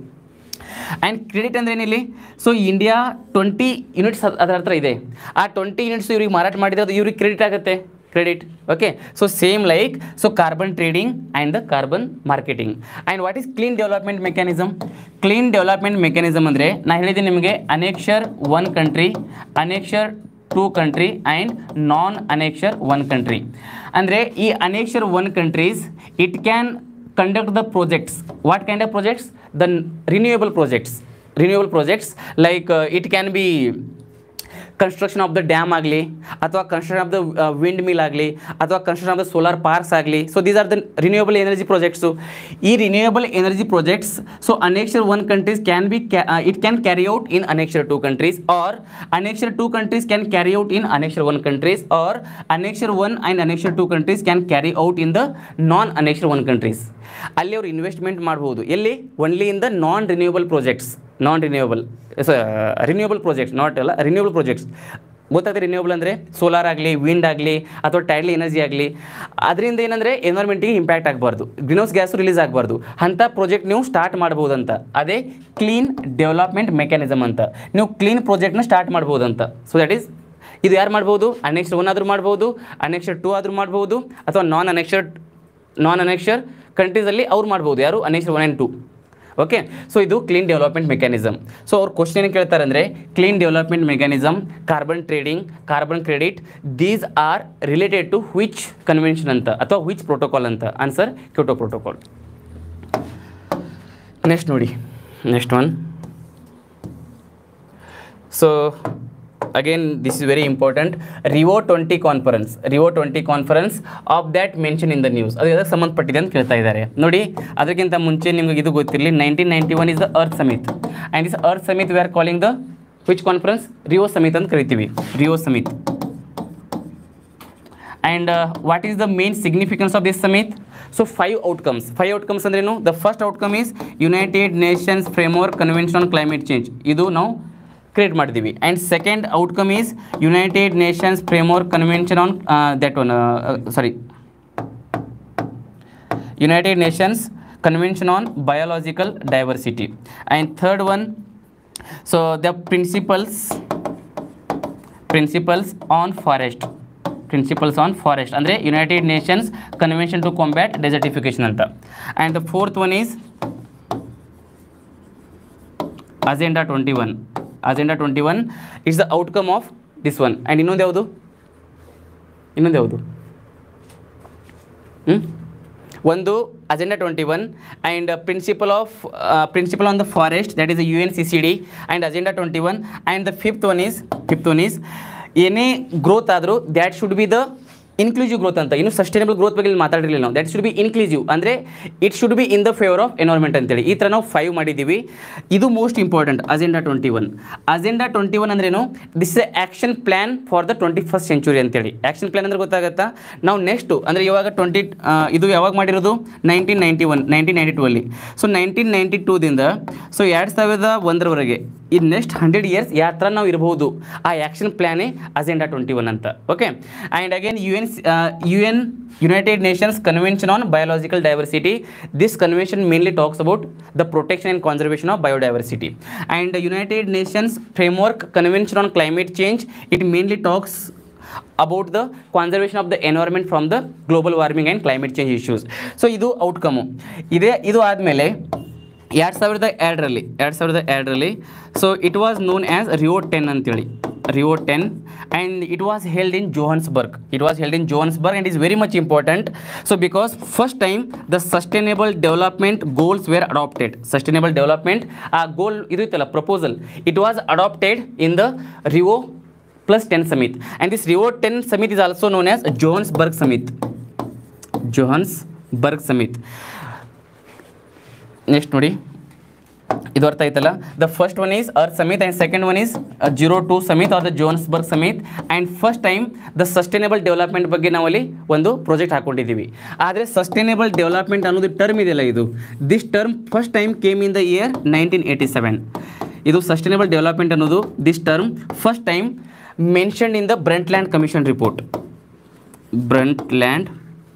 ಆ್ಯಂಡ್ ಕ್ರೆಡಿಟ್ ಅಂದ್ರೆ ಏನಿಲ್ಲಿ ಸೊ ಇಂಡಿಯಾ ಟ್ವೆಂಟಿ ಯೂನಿಟ್ಸ್ ಅದರ ಹತ್ರ ಇದೆ ಆ ಟ್ವೆಂಟಿ ಯೂನಿಟ್ಸ್ ಇವ್ರಿಗೆ ಮಾರಾಟ ಮಾಡಿದ್ರೆ ಅದು ಇವ್ರಿಗೆ ಕ್ರೆಡಿಟ್ ಆಗುತ್ತೆ credit okay so same like so carbon trading and the carbon marketing and what is clean development mechanism clean development mechanism ಅಂದರೆ ನಾನು ಹೇಳಿದ್ದೀನಿ ನಿಮಗೆ annexure one country annexure two country and non annexure one country ಅಂದರೆ ಈ annexure one countries it can conduct the projects what kind of projects the renewable projects renewable projects like uh, it can be construction of the dam ಆಗಲಿ ಅಥವಾ construction of the windmill ಆಗಲಿ ಅಥವಾ construction of the solar parks ಆಗಲಿ so these are the renewable energy projects ಈ renewable energy projects so annexure one countries can be it can carry out in annexure two countries or annexure two countries can carry out in annexure one countries or annexure one and annexure two countries can carry out in the non annexure one countries ಅಲ್ಲಿ ಅವರು investment ಮಾಡ್ಬೋದು ಎಲ್ಲಿ only in the non renewable projects non renewable renewable projects not ಅಲ್ಲ renewable projects ಗೊತ್ತಾಗುತ್ತೆ renewable ಅಂದರೆ solar ಆಗಲಿ wind ಆಗಲಿ ಅಥವಾ ಟೈಡ್ಲಿ ಎನರ್ಜಿ ಆಗಲಿ ಅದರಿಂದ ಏನಂದರೆ ಎನ್ವೈರ್ಮೆಂಟಿಗೆ ಇಂಪ್ಯಾಕ್ಟ್ ಆಗಬಾರ್ದು ಗ್ರೀನ್ಹೌಸ್ ಗ್ಯಾಸ್ ರಿಲೀಸ್ ಆಗಬಾರ್ದು ಅಂಥ ಪ್ರಾಜೆಕ್ಟ್ ನೀವು ಸ್ಟಾರ್ಟ್ ಮಾಡ್ಬೋದಂತ ಅದೇ ಕ್ಲೀನ್ ಡೆವಲಪ್ಮೆಂಟ್ ಮೆಕ್ಯಾನಿಸಮ್ ಅಂತ ನೀವು ಕ್ಲೀನ್ ಪ್ರಾಜೆಕ್ಟ್ನ ಸ್ಟಾರ್ಟ್ ಮಾಡ್ಬೋದಂತ ಸೊ ದಟ್ ಈಸ್ ಇದು ಯಾರು ಮಾಡ್ಬೋದು ಅನೆಕ್ಷರ್ ಒನ್ ಆದರೂ ಮಾಡ್ಬೋದು ಅನೆಕ್ಷರ್ ಟೂ ಆದರೂ ಮಾಡ್ಬೋದು ಅಥವಾ ನಾನ್ ಅನೆಕ್ಷರ್ ನಾನ್ ಅನೆಕ್ಷರ್ ಕಂಟ್ರೀಸಲ್ಲಿ ಅವ್ರು ಮಾಡ್ಬೋದು ಯಾರು annexure one and two okay so ಇದು ಕ್ಲೀನ್ ಡೆವಲಪ್ಮೆಂಟ್ ಮೆಕ್ಯಾನಿಸಮ್ ಸೊ ಅವ್ರು ಕ್ವಶನ್ ಏನು ಕೇಳ್ತಾರೆ ಅಂದರೆ clean development mechanism carbon trading carbon credit these are related to which convention ಅಂತ ಅಥವಾ ವಿಚ್ ಪ್ರೋಟೋಕಾಲ್ ಅಂತ ಆನ್ಸರ್ ಕ್ಯೂಟೋ ಪ್ರೋಟೋಕಾಲ್ ನೆಕ್ಸ್ಟ್ ನೋಡಿ next one so again this is very important Rio twenty conference Rio twenty conference of that mention in the news ಅದು ಎದಕ್ಕೆ ಸಂಬಂಧಪಟ್ಟಿದೆ ಅಂತ ಕೇಳ್ತಾ ಇದ್ದಾರೆ ನೋಡಿ ಅದಕ್ಕಿಂತ ಮುಂಚೆ ನಿಮಗೆ ಇದು ಗೊತ್ತಿರಲಿ nineteen ninety one is the earth Samit and is Earth Summit we are calling the which conference Rio summit ಅಂತ ಕರಿತೀವಿ Rio summit and what is the main significance of this summit so five outcomes five outcomes ಅಂದ್ರೇನು the first outcome is United Nations framework convention on climate change ಇದು ನಾವು create ಮಾಡಿದ್ದೀವಿ and second outcome is United Nations framework convention on that one sorry United Nations convention on biological diversity and third one so the principles principles on forest principles on forest ಅಂದರೆ United Nations convention to combat desertification ಅಂತ and the fourth one is Agenda twenty one Agenda twenty one it's the outcome of this one and ಇನ್ನೊಂದು ಯಾವುದು ಇನ್ನೊಂದು ಯಾವುದು hmm? ಒಂದು Agenda twenty one and principle of principle on the forest that is U N C C D and Agenda twenty one and the fifth one is fifth one is ಏನೇ growth ಆದರೂ that should be the inclusive growth ಅಂತ ಇನ್ನು sustainable growth ಬಗ್ಗೆ ಇಲ್ಲಿ ಮಾತಾಡಿರಲಿಲ್ಲ ನಾವು that should be inclusive ಅಂದರೆ it should be in the favour of environment ಅಂತೇಳಿ ಈ ಥರ ನಾವು ಫೈವ್ ಮಾಡಿದ್ದೀವಿ ಇದು most important Agenda twenty one Agenda twenty one ಅಂದ್ರೇನು this is action plan for the twenty first century ಅಂತೇಳಿ ಆ್ಯಕ್ಷನ್ ಪ್ಲ್ಯಾನ್ ಅಂದ್ರೆ ಗೊತ್ತಾಗುತ್ತಾ ನಾವು ನೆಕ್ಸ್ಟು ಅಂದರೆ ಇವಾಗ ಟ್ವೆಂಟಿ ಇದು ಯಾವಾಗ ಮಾಡಿರೋದು nineteen ninety one nineteen ninety two ಅಲ್ಲಿ ಸೊ ನೈನ್ಟೀನ್ ನೈಂಟಿ ಟೂದಿಂದ ಸೊ ಎರಡು ಸಾವಿರದ ಒಂದರವರೆಗೆ ಈ ನೆಕ್ಸ್ಟ್ ಹಂಡ್ರೆಡ್ ಇಯರ್ಸ್ ಯಾವ ಥರ ನಾವು ಇರಬಹುದು ಆ ಆ್ಯಕ್ಷನ್ ಪ್ಲ್ಯಾನೇ ಅಜೆಂಡಾ ಟ್ವೆಂಟಿ ಒನ್ ಅಂತ okay and again U N U N United Nations convention on biological diversity this convention mainly talks about the protection and conservation of biodiversity and United Nations framework convention on climate change it mainly talks about the conservation of the environment from the global warming and climate change issues so ಇದು outcome ಇದೇ ಇದು ಆದಮೇಲೆ ಎರಡು ಸಾವಿರದ ಎರಡರಲ್ಲಿ ಎರಡು ಸಾವಿರದ ಎರಡರಲ್ಲಿ so it was known as Rio ten ಅಂತೇಳಿ Rio ten and it was held in Johannesburg it was held in Johannesburg and is very much important so because first time the sustainable development goals were adopted sustainable development ಆ goal ಇದು ಇತ್ತಲ್ಲ proposal it was adopted in the Rio plus 10 summit and this Rio 10 summit is also known as Johannesburg summit Johannesburg summit next ನೋಡಿ ಇದು ಅರ್ಥ ಆಯ್ತಲ್ಲ the first one is Earth Samit and second one is zero two summit or the Johannesburg summit and first time the sustainable development ಬಗ್ಗೆ ನಾವಲ್ಲಿ ಒಂದು project ಹಾಕೊಂಡಿದ್ದೀವಿ ಆದರೆ sustainable development ಅನ್ನೋದು term ಇದೆಯಲ್ಲ ಇದು this term first time came in the year nineteen eighty seven ಇದು sustainable development ಅನ್ನೋದು this term first time mentioned in the Brundtland commission report Brundtland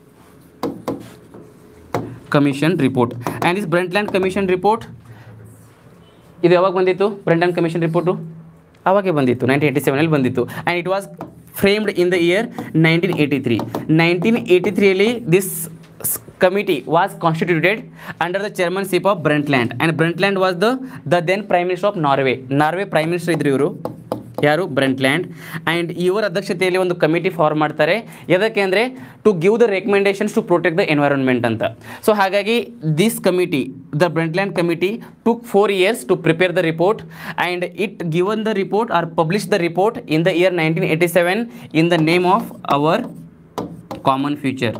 commission report and this Brundtland commission report ಇದು ಯಾವಾಗ ಬಂದಿತ್ತು ಬ್ರಂಟ್ಲ್ಯಾಂಡ್ commission report ಅವಾಗೇ ಬಂದಿತ್ತು nineteen eighty ಸೆವೆನಲ್ಲಿ ಬಂದಿತ್ತು and it was framed in the year nineteen eighty three nineteen eighty ತ್ರೀಯಲ್ಲಿ this committee was constituted under the chairmanship of Brundtland and Brundtland was the the then prime minister of Norway Norway prime minister ಇದ್ರು ಇವರು ಯಾರು ಬ್ರಂಟ್ಲ್ಯಾಂಡ್ and ಇವರ ಅಧ್ಯಕ್ಷತೆಯಲ್ಲಿ ಒಂದು committee form ಮಾಡ್ತಾರೆ ಎದಕ್ಕೆ ಅಂದರೆ to give the recommendations to protect the environment ಅಂತ ಸೊ ಹಾಗಾಗಿ this committee the Brundtland committee took four years to prepare the report and it given the report or publish the report in the year nineteen eighty seven in the name of Our Common Future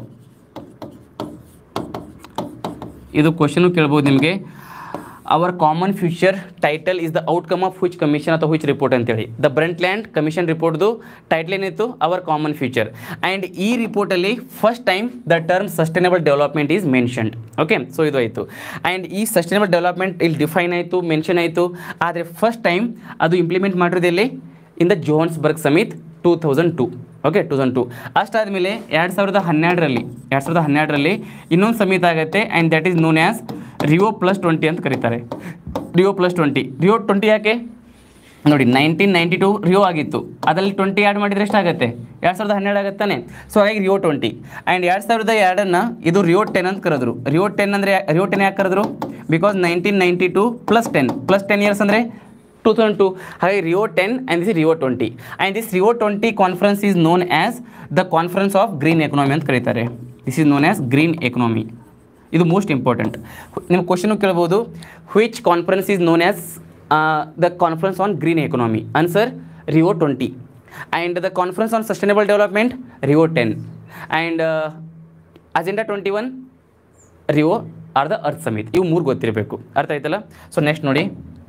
ಇದು question ಕೇಳ್ಬೋದು ನಿಮಗೆ Our Common Future title is the outcome of which commission ಅಥವಾ which report ಅಂತೇಳಿ the ಬ್ರಂಟ್ land commission ರಿಪೋರ್ಟ್ದು title ಏನಿತ್ತು Our Common Future and ಈ ರಿಪೋರ್ಟಲ್ಲಿ first time the term sustainable development is mentioned okay so ಇದು ಆಯಿತು ಆ್ಯಂಡ್ ಈ sustainable development ಇಲ್ಲಿ ಡಿಫೈನ್ ಆಯಿತು ಮೆನ್ಷನ್ ಆಯಿತು ಆದರೆ ಫಸ್ಟ್ ಟೈಮ್ ಅದು ಇಂಪ್ಲಿಮೆಂಟ್ ಮಾಡಿರೋದೆಲ್ಲಿ in the Johannesburg summit two thousand two okay two thousand two ಅಷ್ಟಾದಮೇಲೆ ಎರಡು ಸಾವಿರದ ಹನ್ನೆರಡರಲ್ಲಿ ಎರಡು ಸಾವಿರದ ಹನ್ನೆರಡರಲ್ಲಿ ಇನ್ನೊಂದು ಸಮಿತಿ ಆಗುತ್ತೆ and that is known as Rio plus twenty ಅಂತ ಕರೀತಾರೆ Rio plus twenty Rio twenty ಯಾಕೆ ನೋಡಿ ನೈನ್ಟೀನ್ ನೈಂಟಿ ಟು ರಿಯೋ ಆಗಿತ್ತು ಅದರಲ್ಲಿ ಟ್ವೆಂಟಿ ಆ್ಯಡ್ ಮಾಡಿದರೆ ಎಷ್ಟಾಗುತ್ತೆ ಎರಡು ಸಾವಿರದ ಹನ್ನೆರಡು ಆಗುತ್ತಾನೆ ಸೊ ಹಾಗಾಗಿ ರಿಯೋ ಟ್ವೆಂಟಿ ಆ್ಯಂಡ್ ಎರಡು ಸಾವಿರದ ಎರಡನ್ನು ಇದು ರಿಯೋ ಟೆನ್ ಅಂತ ಕರೆದ್ರು ರಿಯೋ ಟೆನ್ ಅಂದರೆ ರಿಯೋ ಟೆನ್ ಯಾಕೆ ಕರೆದ್ರು because nineteen ninety two plus ten plus ten years ಅಂದರೆ ಟೂ ತೌಸಂಡ್ ಟು ಹಾಗೆ Rio ten and this Rio twenty and this Rio twenty conference is known as the conference of green economy ಅಂತ ಕರೀತಾರೆ this is known as green economy ಇದು most important ನಿಮ್ಮ question ಕೇಳ್ಬೋದು which conference is known as the conference on green economy answer Rio twenty and the conference on sustainable development Rio ten and Agenda twenty one Rio or the earth Summit ಇವು ಮೂರು ಗೊತ್ತಿರಬೇಕು ಅರ್ಥ ಆಯ್ತಲ್ಲ so next ನೋಡಿ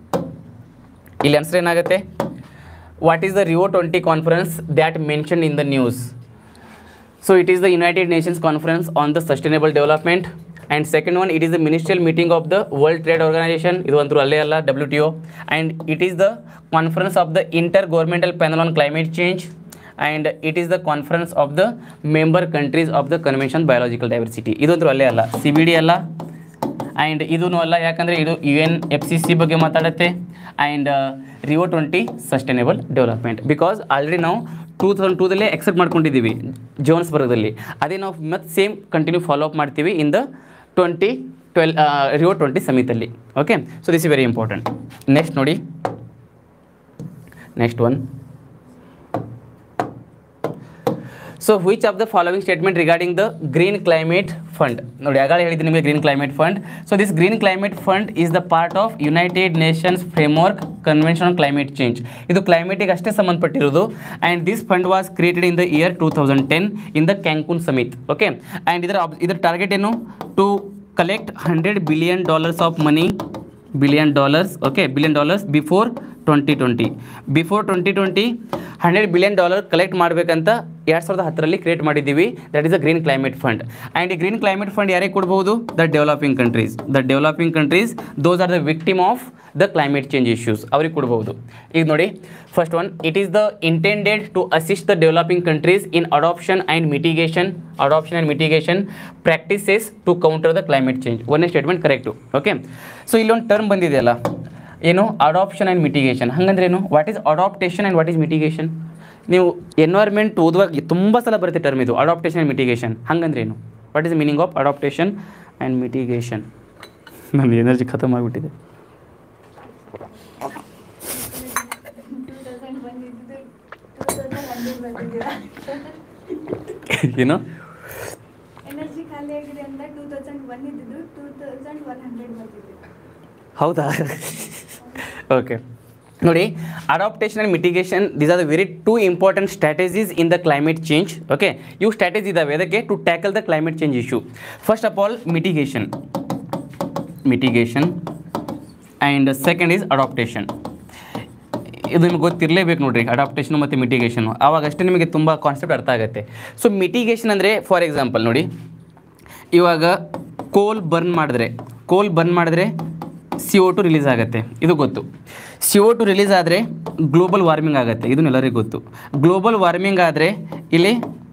ಇಲ್ಲಿ answer ಏನಾಗುತ್ತೆ what is the Rio twenty conference that mention in the news so it is the United Nations conference on the sustainable development and second one it is the ministerial meeting of the World Trade Organization ಇದು ಅಂತೂ ಅಲ್ಲೇ ಅಲ್ಲ W T O and it is the conference of the intergovernmental panel on climate change and it is the conference of the member countries of the convention biological diversity ಇದಂತೂ ಅಲ್ಲೇ ಅಲ್ಲ C B D ಅಲ್ಲ and ಇದೂ ಅಲ್ಲ ಯಾಕಂದರೆ ಇದು U N F C C ಬಗ್ಗೆ ಮಾತಾಡುತ್ತೆ and Rio twenty sustainable development because already ನಾವು ಟೂ ತೌಸಂಡ್ ಟೂದಲ್ಲೇ ಎಕ್ಸೆಪ್ಟ್ ಮಾಡ್ಕೊಂಡಿದ್ದೀವಿ ಜೋನ್ಸ್ಬರ್ಗದಲ್ಲಿ ಅದೇ ನಾವು ಮತ್ತೆ ಸೇಮ್ ಕಂಟಿನ್ಯೂ ಫಾಲೋ ಅಪ್ ಮಾಡ್ತೀವಿ in the twenty twelve Rio twenty ಸಮಿತಲ್ಲಿ okay so this is very important next ನೋಡಿ next one So which of the following statement regarding the green climate fund ನೋಡಿ ಆಗಾಗ ಹೇಳಿದ್ದೀನಿ ನಿಮಗೆ green climate fund so this green climate fund is the part of United Nations framework convention on climate change ಇದು ಕ್ಲೈಮೇಟಿಗೆ ಅಷ್ಟೇ ಸಂಬಂಧಪಟ್ಟಿರೋದು and this fund was created in the year two thousand ten in the Cancun summit okay and ಇದರ ob- ಇದರ target ಏನು to collect hundred billion dollars of money billion dollars okay billion dollars before twenty twenty before twenty twenty hundred billion dollar collect ಮಾಡಬೇಕಂತ ಎರಡು ಸಾವಿರದ ಹತ್ತರಲ್ಲಿ create ಮಾಡಿದ್ದೀವಿ that is a green climate fund and ಈ green climate fund ಯಾರಿಗೆ ಕೊಡ್ಬೋದು the developing countries the developing countries those are the victim of the climate change issues ಅವ್ರಿಗೆ ಕೊಡ್ಬೋದು ಈಗ ನೋಡಿ first one it is the intended to assist the developing countries in adoption and mitigation adoption and mitigation practices to counter the climate change ಒಂದೇ statement correct okay so ಇಲ್ಲೊಂದು term ಬಂದಿದೆಯಲ್ಲ ಏನು adoption and mitigation ಹಂಗಂದ್ರೆ ಏನು what is adaptation and what is mitigation ನೀವು environment ಓದುವಾಗ ತುಂಬ ಸಲ ಬರುತ್ತೆ ಟರ್ಮ್ ಇದು ಅಡಾಪ್ಟೇಷನ್ ಆ್ಯಂಡ್ ಮಿಟಿಗೇಷನ್ ಹಂಗಂದ್ರೆ ಏನು what is meaning of adaptation and mitigation ನನ್ನ ಎನರ್ಜಿ ಖತಮ್ ಆಗಿಬಿಟ್ಟಿದೆ ಟೂ ತೌಸಂಡ್ ಬಂದಿದ್ದು ಟೂ ತೌಸಂಡ್ ಹಂಡ್ರೆಡ್ ಬಂದಿದ್ದೀರಾ ಏನು ಎನರ್ಜಿ ಖಾಲಿ ಆಗಿದೆ ಅಂತ ಟೂ ತೌಸಂಡ್ ಬಂದಿದ್ದು ಟೂ ತೌಸಂಡ್ ಒನ್ ಹಂಡ್ರೆಡ್ ಬಂದಿದ್ದು ಹೌದಾ ಓಕೆ ನೋಡಿ adaptation and mitigation these are the very too important strategies in the climate change okay ಇವು ಸ್ಟ್ರಾಟಜಿ ಇದಾವೆ ಅದಕ್ಕೆ to tackle the climate change issue first of all mitigation mitigation and second is adaptation ಇದು ನಿಮ್ಗೆ ಗೊತ್ತಿರಲೇಬೇಕು ನೋಡ್ರಿ adaptation ಮತ್ತು mitigation ಆವಾಗಷ್ಟೇ ನಿಮಗೆ ತುಂಬ concept ಅರ್ಥ ಆಗುತ್ತೆ ಸೊ ಮಿಟಿಗೇಷನ್ ಅಂದರೆ ಫಾರ್ ಎಕ್ಸಾಂಪಲ್ ನೋಡಿ ಇವಾಗ ಕೋಲ್ ಬರ್ನ್ ಮಾಡಿದ್ರೆ ಕೋಲ್ ಬರ್ನ್ ಮಾಡಿದ್ರೆ ಸಿ ಓ ಟು ರಿಲೀಸ್ ಆಗುತ್ತೆ ಇದು ಗೊತ್ತು ಸಿ ಓ ಟು ರಿಲೀಸ್ ಆದರೆ ಗ್ಲೋಬಲ್ ವಾರ್ಮಿಂಗ್ ಆಗುತ್ತೆ ಇದನ್ನು ಎಲ್ಲರಿಗೂ ಗೊತ್ತು ಗ್ಲೋಬಲ್ ವಾರ್ಮಿಂಗ್ ಆದರೆ ಇಲ್ಲಿ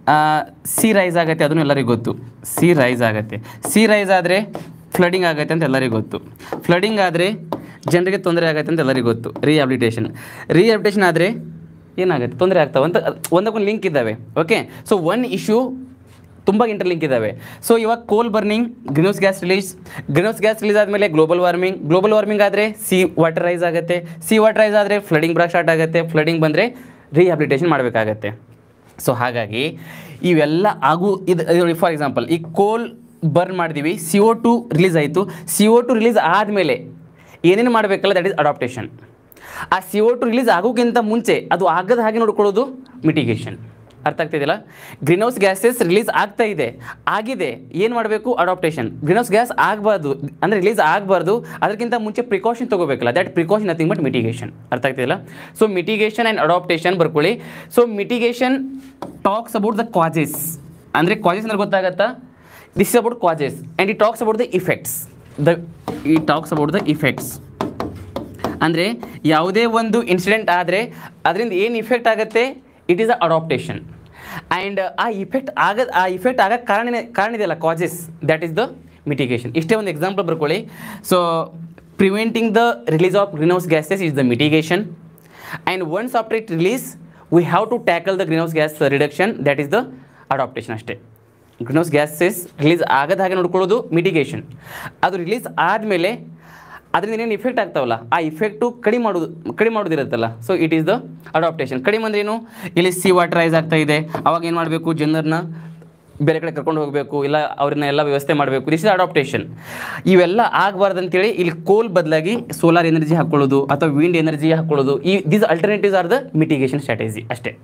ಸಿ ರೈಸ್ ಆಗುತ್ತೆ ಅದನ್ನು ಎಲ್ಲರಿಗೂ ಗೊತ್ತು ಸಿ ರೈಸ್ ಆಗುತ್ತೆ ಸಿ ರೈಸ್ ಆದರೆ ಫ್ಲಡಿಂಗ್ ಆಗುತ್ತೆ ಅಂತ ಎಲ್ಲರಿಗೂ ಗೊತ್ತು ಫ್ಲಡಿಂಗ್ ಆದರೆ ಜನರಿಗೆ ತೊಂದರೆ ಆಗುತ್ತೆ ಅಂತ ಎಲ್ಲರಿಗೂ ಗೊತ್ತು ರಿಹ್ಯಾಬಿಲಿಟೇಷನ್ ರಿಹ್ಯಾಬಿಲಿಟೇಷನ್ ಆದರೆ ಏನಾಗುತ್ತೆ ತೊಂದರೆ ಆಗ್ತಾವೆ ಅಂತ ಒಂದಕ್ಕೊಂದು ಲಿಂಕ್ ಇದ್ದಾವೆ ಓಕೆ ಸೊ ಒನ್ ಇಶ್ಯೂ ತುಂಬ ಇಂಟರ್ಲಿಂಕ್ ಇದ್ದಾವೆ ಸೊ ಇವಾಗ coal burning greenhouse gas release greenhouse gas release ಆದಮೇಲೆ ಗ್ಲೋಬಲ್ ವಾರ್ಮಿಂಗ್ ಗ್ಲೋಬಲ್ ವಾರ್ಮಿಂಗ್ ಆದರೆ ಸಿ ವಾಟರ್ ರೈಸ್ ಆಗುತ್ತೆ ಸಿ ವಾಟರ್ ರೈಸ್ ಆದರೆ ಫ್ಲಡಿಂಗ್ ಬರೋಕ್ಕೆ ಸ್ಟಾರ್ಟ್ ಆಗುತ್ತೆ ಫ್ಲಡಿಂಗ್ ಬಂದರೆ ರಿಹ್ಯಾಬಿಲಿಟೇಷನ್ ಮಾಡಬೇಕಾಗತ್ತೆ ಸೊ ಹಾಗಾಗಿ ಇವೆಲ್ಲ ಆಗು ಇದು ಫಾರ್ ಎಕ್ಸಾಂಪಲ್ ಈ ಕೋಲ್ ಬರ್ನ್ ಮಾಡಿದ್ದೀವಿ ಸಿ ಓ ಟು ರಿಲೀಸ್ ಆಯಿತು ಸಿ ಓ ಟು ರಿಲೀಸ್ ಆದಮೇಲೆ ಏನೇನು ಮಾಡಬೇಕಲ್ಲ ದಟ್ ಈಸ್ ಅಡಾಪ್ಟೇಷನ್ ಆ ಸಿ ಓ ಟು ರಿಲೀಸ್ ಆಗೋಕ್ಕಿಂತ ಮುಂಚೆ ಅದು ಆಗದ ಹಾಗೆ ನೋಡ್ಕೊಳ್ಳೋದು ಮಿಟಿಗೇಷನ್ ಅರ್ಥ ಆಗ್ತಿದೆಯಲ್ಲ ಗ್ರೀನ್ ಹೌಸ್ ಗ್ಯಾಸಸ್ ರಿಲೀಸ್ ಆಗ್ತಾ ಇದೆ ಆಗಿದೆ ಏನು ಮಾಡಬೇಕು ಅಡಾಪ್ಟೇಷನ್ ಗ್ರೀನ್ ಹೌಸ್ ಗ್ಯಾಸ್ ಆಗಬಾರ್ದು ಅಂದರೆ ರಿಲೀಸ್ ಆಗಬಾರ್ದು ಅದಕ್ಕಿಂತ ಮುಂಚೆ ಪ್ರಿಕಾಷನ್ ತೊಗೋಬೇಕಲ್ಲ that precaution nothing but mitigation ಅರ್ಥ ಆಗ್ತಿದೆಯಲ್ಲ ಸೊ ಮಿಟಿಗೇಷನ್ ಆ್ಯಂಡ್ ಅಡಾಪ್ಟೇಷನ್ ಬರ್ಕೊಳ್ಳಿ so mitigation talks about the causes ಅಂದರೆ ಕಾಜೆಸ್ ಅಂದ್ರೆ ಗೊತ್ತಾಗತ್ತಾ this is about causes and it talks about the effects the ಈ ಟಾಕ್ಸ್ ಅಬೌಟ್ ದ ಇಫೆಕ್ಟ್ಸ್ ಅಂದರೆ ಯಾವುದೇ ಒಂದು ಇನ್ಸಿಡೆಂಟ್ ಆದರೆ ಅದರಿಂದ ಏನು ಇಫೆಕ್ಟ್ ಆಗುತ್ತೆ it is a adaptation and ಆ ಇಫೆಕ್ಟ್ ಆಗ ಆ ಇಫೆಕ್ಟ್ ಆಗಕ್ಕೆ ಕಾರಣ ಕಾರಣ ಇದೆಯಲ್ಲ causes that is the mitigation ಇಷ್ಟೇ ಒಂದು ಎಕ್ಸಾಂಪಲ್ ಬರ್ಕೊಳ್ಳಿ so preventing the release of greenhouse gases is the mitigation and once after it release we have to tackle the greenhouse gas reduction that is the adaptation ಅಷ್ಟೇ greenhouse gases release ಆಗದ ಹಾಗೆ ನೋಡ್ಕೊಳ್ಳೋದು mitigation ಅದು release ಆದಮೇಲೆ ಅದರಿಂದ ಏನೇನು effect ಆಗ್ತಾವಲ್ಲ ಆ effect ಕಡಿಮೆ ಮಾಡೋದು ಕಡಿಮೆ ಮಾಡೋದಿರುತ್ತಲ್ಲ so it is the adaptation ಕಡಿಮೆ ಅಂದ್ರೆ ಏನು ಇಲ್ಲಿ ಸಿ ವಾಟರ್ ರೈಸ್ ಆಗ್ತಾ ಇದೆ ಅವಾಗ ಏನು ಮಾಡಬೇಕು ಜನರನ್ನ ಬೇರೆ ಕಡೆ ಕರ್ಕೊಂಡು ಹೋಗಬೇಕು ಇಲ್ಲ ಅವ್ರನ್ನ ಎಲ್ಲ ವ್ಯವಸ್ಥೆ ಮಾಡಬೇಕು ದಿಸ್ ಇಸ್ ಅಡಾಪ್ಟೇಷನ್ ಇವೆಲ್ಲ ಆಗಬಾರ್ದು ಅಂತೇಳಿ ಇಲ್ಲಿ ಕೋಲ್ ಬದಲಾಗಿ ಸೋಲಾರ್ ಎನರ್ಜಿ ಹಾಕ್ಕೊಳ್ಳೋದು ಅಥವಾ ವಿಂಡ್ ಎನರ್ಜಿ ಹಾಕ್ಕೊಳ್ಳೋದು ಈ these alternatives are the mitigation strategy ಅಷ್ಟೇ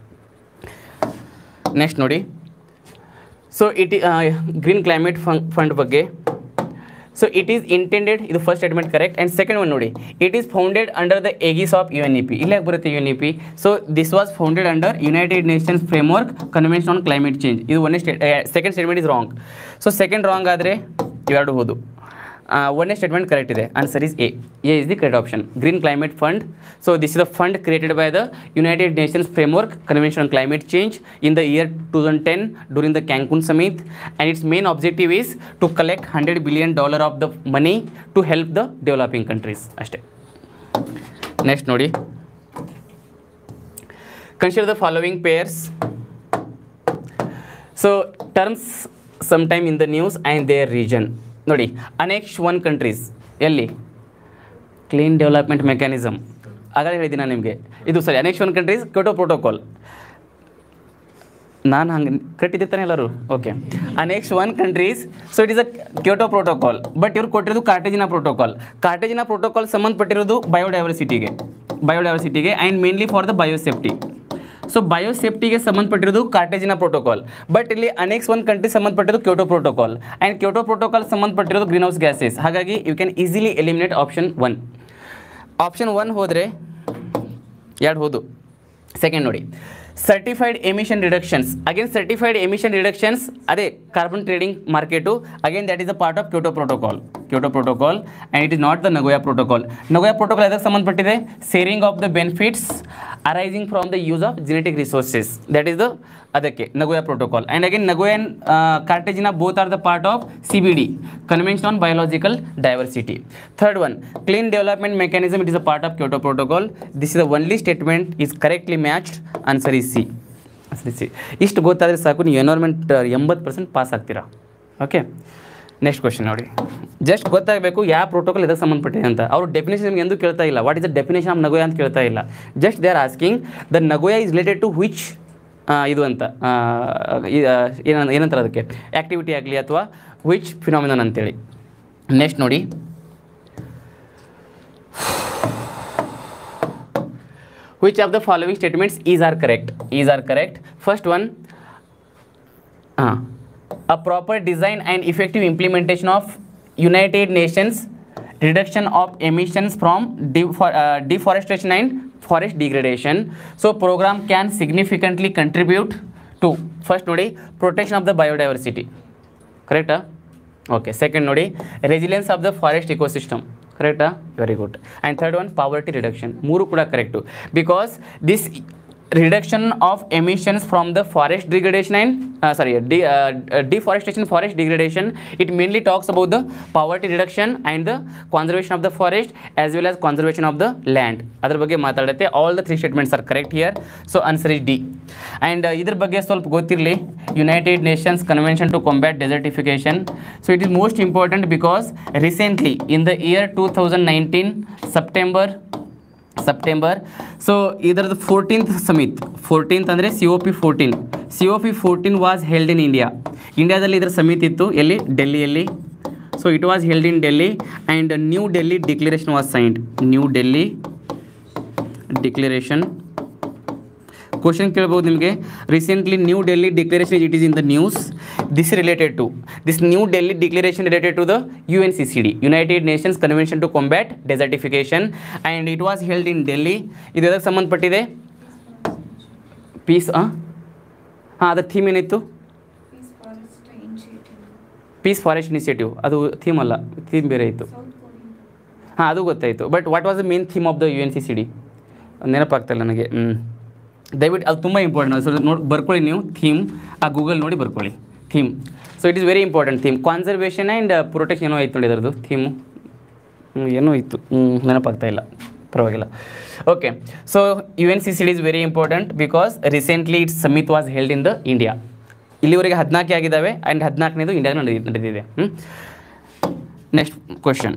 ನೆಕ್ಸ್ಟ್ ನೋಡಿ so it green climate fund ಬಗ್ಗೆ ಸೊ ಇಟ್ ಈಸ್ ಇಂಟೆಂಡೆಡ್ ಇದು first statement correct and second one ನೋಡಿ it is founded under the aegis of U N E P ಇಲ್ಲೇ ಬರುತ್ತೆ U N E P so this was founded under United Nations framework convention on climate change ಇದು ಒಂದೇ state second statement is wrong so second wrong ಆದರೆ ಇವೆರಡು ಹೋದು ಒಂದೇ statement correct ಇದೆ answer is A A is the correct option green climate fund so this is the fund created by the United Nations framework convention on climate change in the year two thousand ten during the Cancun summit and its main objective is to collect hundred billion dollar of the money to help the developing countries ಅಷ್ಟೇ next ನೋಡಿ consider the following pairs so terms sometime in the news and there reason ನೋಡಿ annex one countries ಎಲ್ಲಿ clean development mechanism ಆಗಲೇ ಹೇಳಿದ್ದೀನಿ ನಾನು ನಿಮಗೆ ಇದು ಸರಿ annex one countries Kyoto protocol ನಾನು ಹಂಗೆ ಕಟ್ಟಿದ್ದಾನೆ ಎಲ್ಲರೂ ಓಕೆ ಆ next one countries so it is a Kyoto protocol but ಇವ್ರು ಕೊಟ್ಟಿರೋದು ಕಾರ್ಟೇಜಿನ ಪ್ರೋಟೋಕಾಲ್ ಕಾರ್ಟೇಜಿನ ಪ್ರೋಟೋಕಾಲ್ ಸಂಬಂಧಪಟ್ಟಿರೋದು ಬಯೋಡೈವರ್ಸಿಟಿಗೆ ಬಯೋಡೈವರ್ಸಿಟಿಗೆ and mainly for the biosafety so ಬಯೋಸೇಫ್ಟಿಗೆ ಸಂಬಂಧಪಟ್ಟಿರೋದು ಕಾರ್ಟೇಜಿನ ಪ್ರೋಟೋಕಾಲ್ ಬಟ್ ಇಲ್ಲಿ ಅನೆಕ್ಸ್ ಒಂದು ಕಂಟ್ರಿ ಸಂಬಂಧಪಟ್ಟಿರೋದು Kyoto protocol and Kyoto protocol ಸಂಬಂಧಪಟ್ಟಿರೋದು ಗ್ರೀನ್ ಹೌಸ್ ಗ್ಯಾಸಸ್ ಹಾಗಾಗಿ you can easily eliminate option one option one ಹೋದರೆ ಎರಡು ಹೋದು ಸೆಕೆಂಡ್ ನೋಡಿ certified emission reductions again certified emission reductions ಅದೇ carbon trading market again that is the part of Kyoto protocol Kyoto protocol and it is not the Nagoya protocol Nagoya protocol ಅದಕ್ಕೆ ಸಂಬಂಧಪಟ್ಟಿದೆ sharing of the benefits arising from the use of genetic resources that is the ಅದಕ್ಕೆ Nagoya protocol and again ನಗೋಯನ್ Cartagena both are the part of C B D convention on biological diversity third one clean development mechanism it is a part of Kyoto protocol this is the only statement is correctly matched answer is C answer C ಇಷ್ಟು ಗೊತ್ತಾದರೆ ಸಾಕು ನೀವು environment ಎಂಬತ್ತು percent pass ಆಗ್ತೀರಾ okay next question ನೋಡಿ just ಗೊತ್ತಾಗಬೇಕು ಯಾವ protocol ಇದಕ್ಕೆ ಸಂಬಂಧಪಟ್ಟಿದೆ ಅಂತ ಅವರು ಡೆಫಿನೇಷನ್ ನಿಮ್ಗೆ ಎಂದೂ ಕೇಳ್ತಾ ಇಲ್ಲ what is the definition of Nagoya ಅಂತ ಕೇಳ್ತಾ ಇಲ್ಲ just they are asking the Nagoya is related to which ಇದು ಅಂತ ಆ, ಈ, ಆ, ಏನಂತ ಏನಂತಾರೆ ಅದಕ್ಕೆ ಆ್ಯಕ್ಟಿವಿಟಿ ಆಗಲಿ ಅಥವಾ ವಿಚ್ ಫಿನಾಮಿನನ್ ಅಂತೇಳಿ ನೆಕ್ಸ್ಟ್ ನೋಡಿ which of the following statements is are correct is are correct first one uh, a proper design and effective implementation of united nations reduction of emissions from defor- uh, deforestation and forest degradation so program can significantly contribute to first nodi protection of the biodiversity correct ah? Okay second ನೋಡಿ resilience of the forest ecosystem ಕರೆಕ್ಟಾ very good and third one poverty reduction ಮೂರು ಕೂಡ correct because this reduction of emissions from the forest degradation and sorry ಡಿ deforestation forest degradation it mainly talks about the poverty reduction and the conservation of the forest as well as conservation of the land ಅದ್ರ ಬಗ್ಗೆ ಮಾತಾಡುತ್ತೆ all the three statements are correct here so answer is D and ಇದ್ರ ಬಗ್ಗೆ ಸ್ವಲ್ಪ ಗೊತ್ತಿರಲಿ United Nations convention to combat desertification so it is most important because recently in the year two thousand nineteen September September so ಇದರದ್ದು fourteenth summit fourteenth ಅಂದರೆ C O P fourteen C O P fourteen was held in India ಇಂಡಿಯಾದಲ್ಲಿ ಇದರ ಸಮಿತಿ ಇತ್ತು ಎಲ್ಲಿ ಡೆಲ್ಲಿಯಲ್ಲಿ so it was held in Delhi and New Delhi declaration was signed New Delhi declaration question ಕೇಳ್ಬೋದು ನಿಮಗೆ recently New Delhi declaration it is in the news this related to this New Delhi declaration related to the U N C C D United Nations convention to combat desertification and it was held in Delhi ಇದು ಎದಕ್ಕೆ ಸಂಬಂಧಪಟ್ಟಿದೆ piece ಹಾಂ ಅದರ theme ಏನಿತ್ತು Peace Forest Initiative. Peace forest initiative ಅದು theme ಅಲ್ಲ theme ಬೇರೆ ಇತ್ತು South Korea. ಹಾಂ ಅದು ಗೊತ್ತಾಯಿತು but what was the main theme of the U N C C D ನೆನಪಾಗ್ತಾಯಿಲ್ಲ ನನಗೆ ಹ್ಞೂ ದಯವಿಟ್ಟು ಅದು ತುಂಬ ಇಂಪಾರ್ಟೆಂಟ್ ಸೊ ನೋಡಿ ಬರ್ಕೊಳ್ಳಿ ನೀವು ಥೀಮ್ ಆ ಗೂಗಲ್ ನೋಡಿ ಬರ್ಕೊಳ್ಳಿ theme so it is very important theme conservation and protection ಏನೋ ಆಯ್ತು ನೋಡಿ ಅದರದ್ದು ಥೀಮು ಏನೋ ಇತ್ತು ಹ್ಞೂ ನೆನಪಾಗ್ತಾ ಇಲ್ಲ ಪರವಾಗಿಲ್ಲ okay so U N C C D is very important because recently its summit was held in the India ಇಲ್ಲಿವರೆಗೆ ಹದಿನಾಲ್ಕು ಆಗಿದ್ದಾವೆ ಆ್ಯಂಡ್ ಹದಿನಾಲ್ಕನೇದು ಇಂಡಿಯಾದ ನಡೆ ನಡೆದಿದೆ ಹ್ಞೂ next question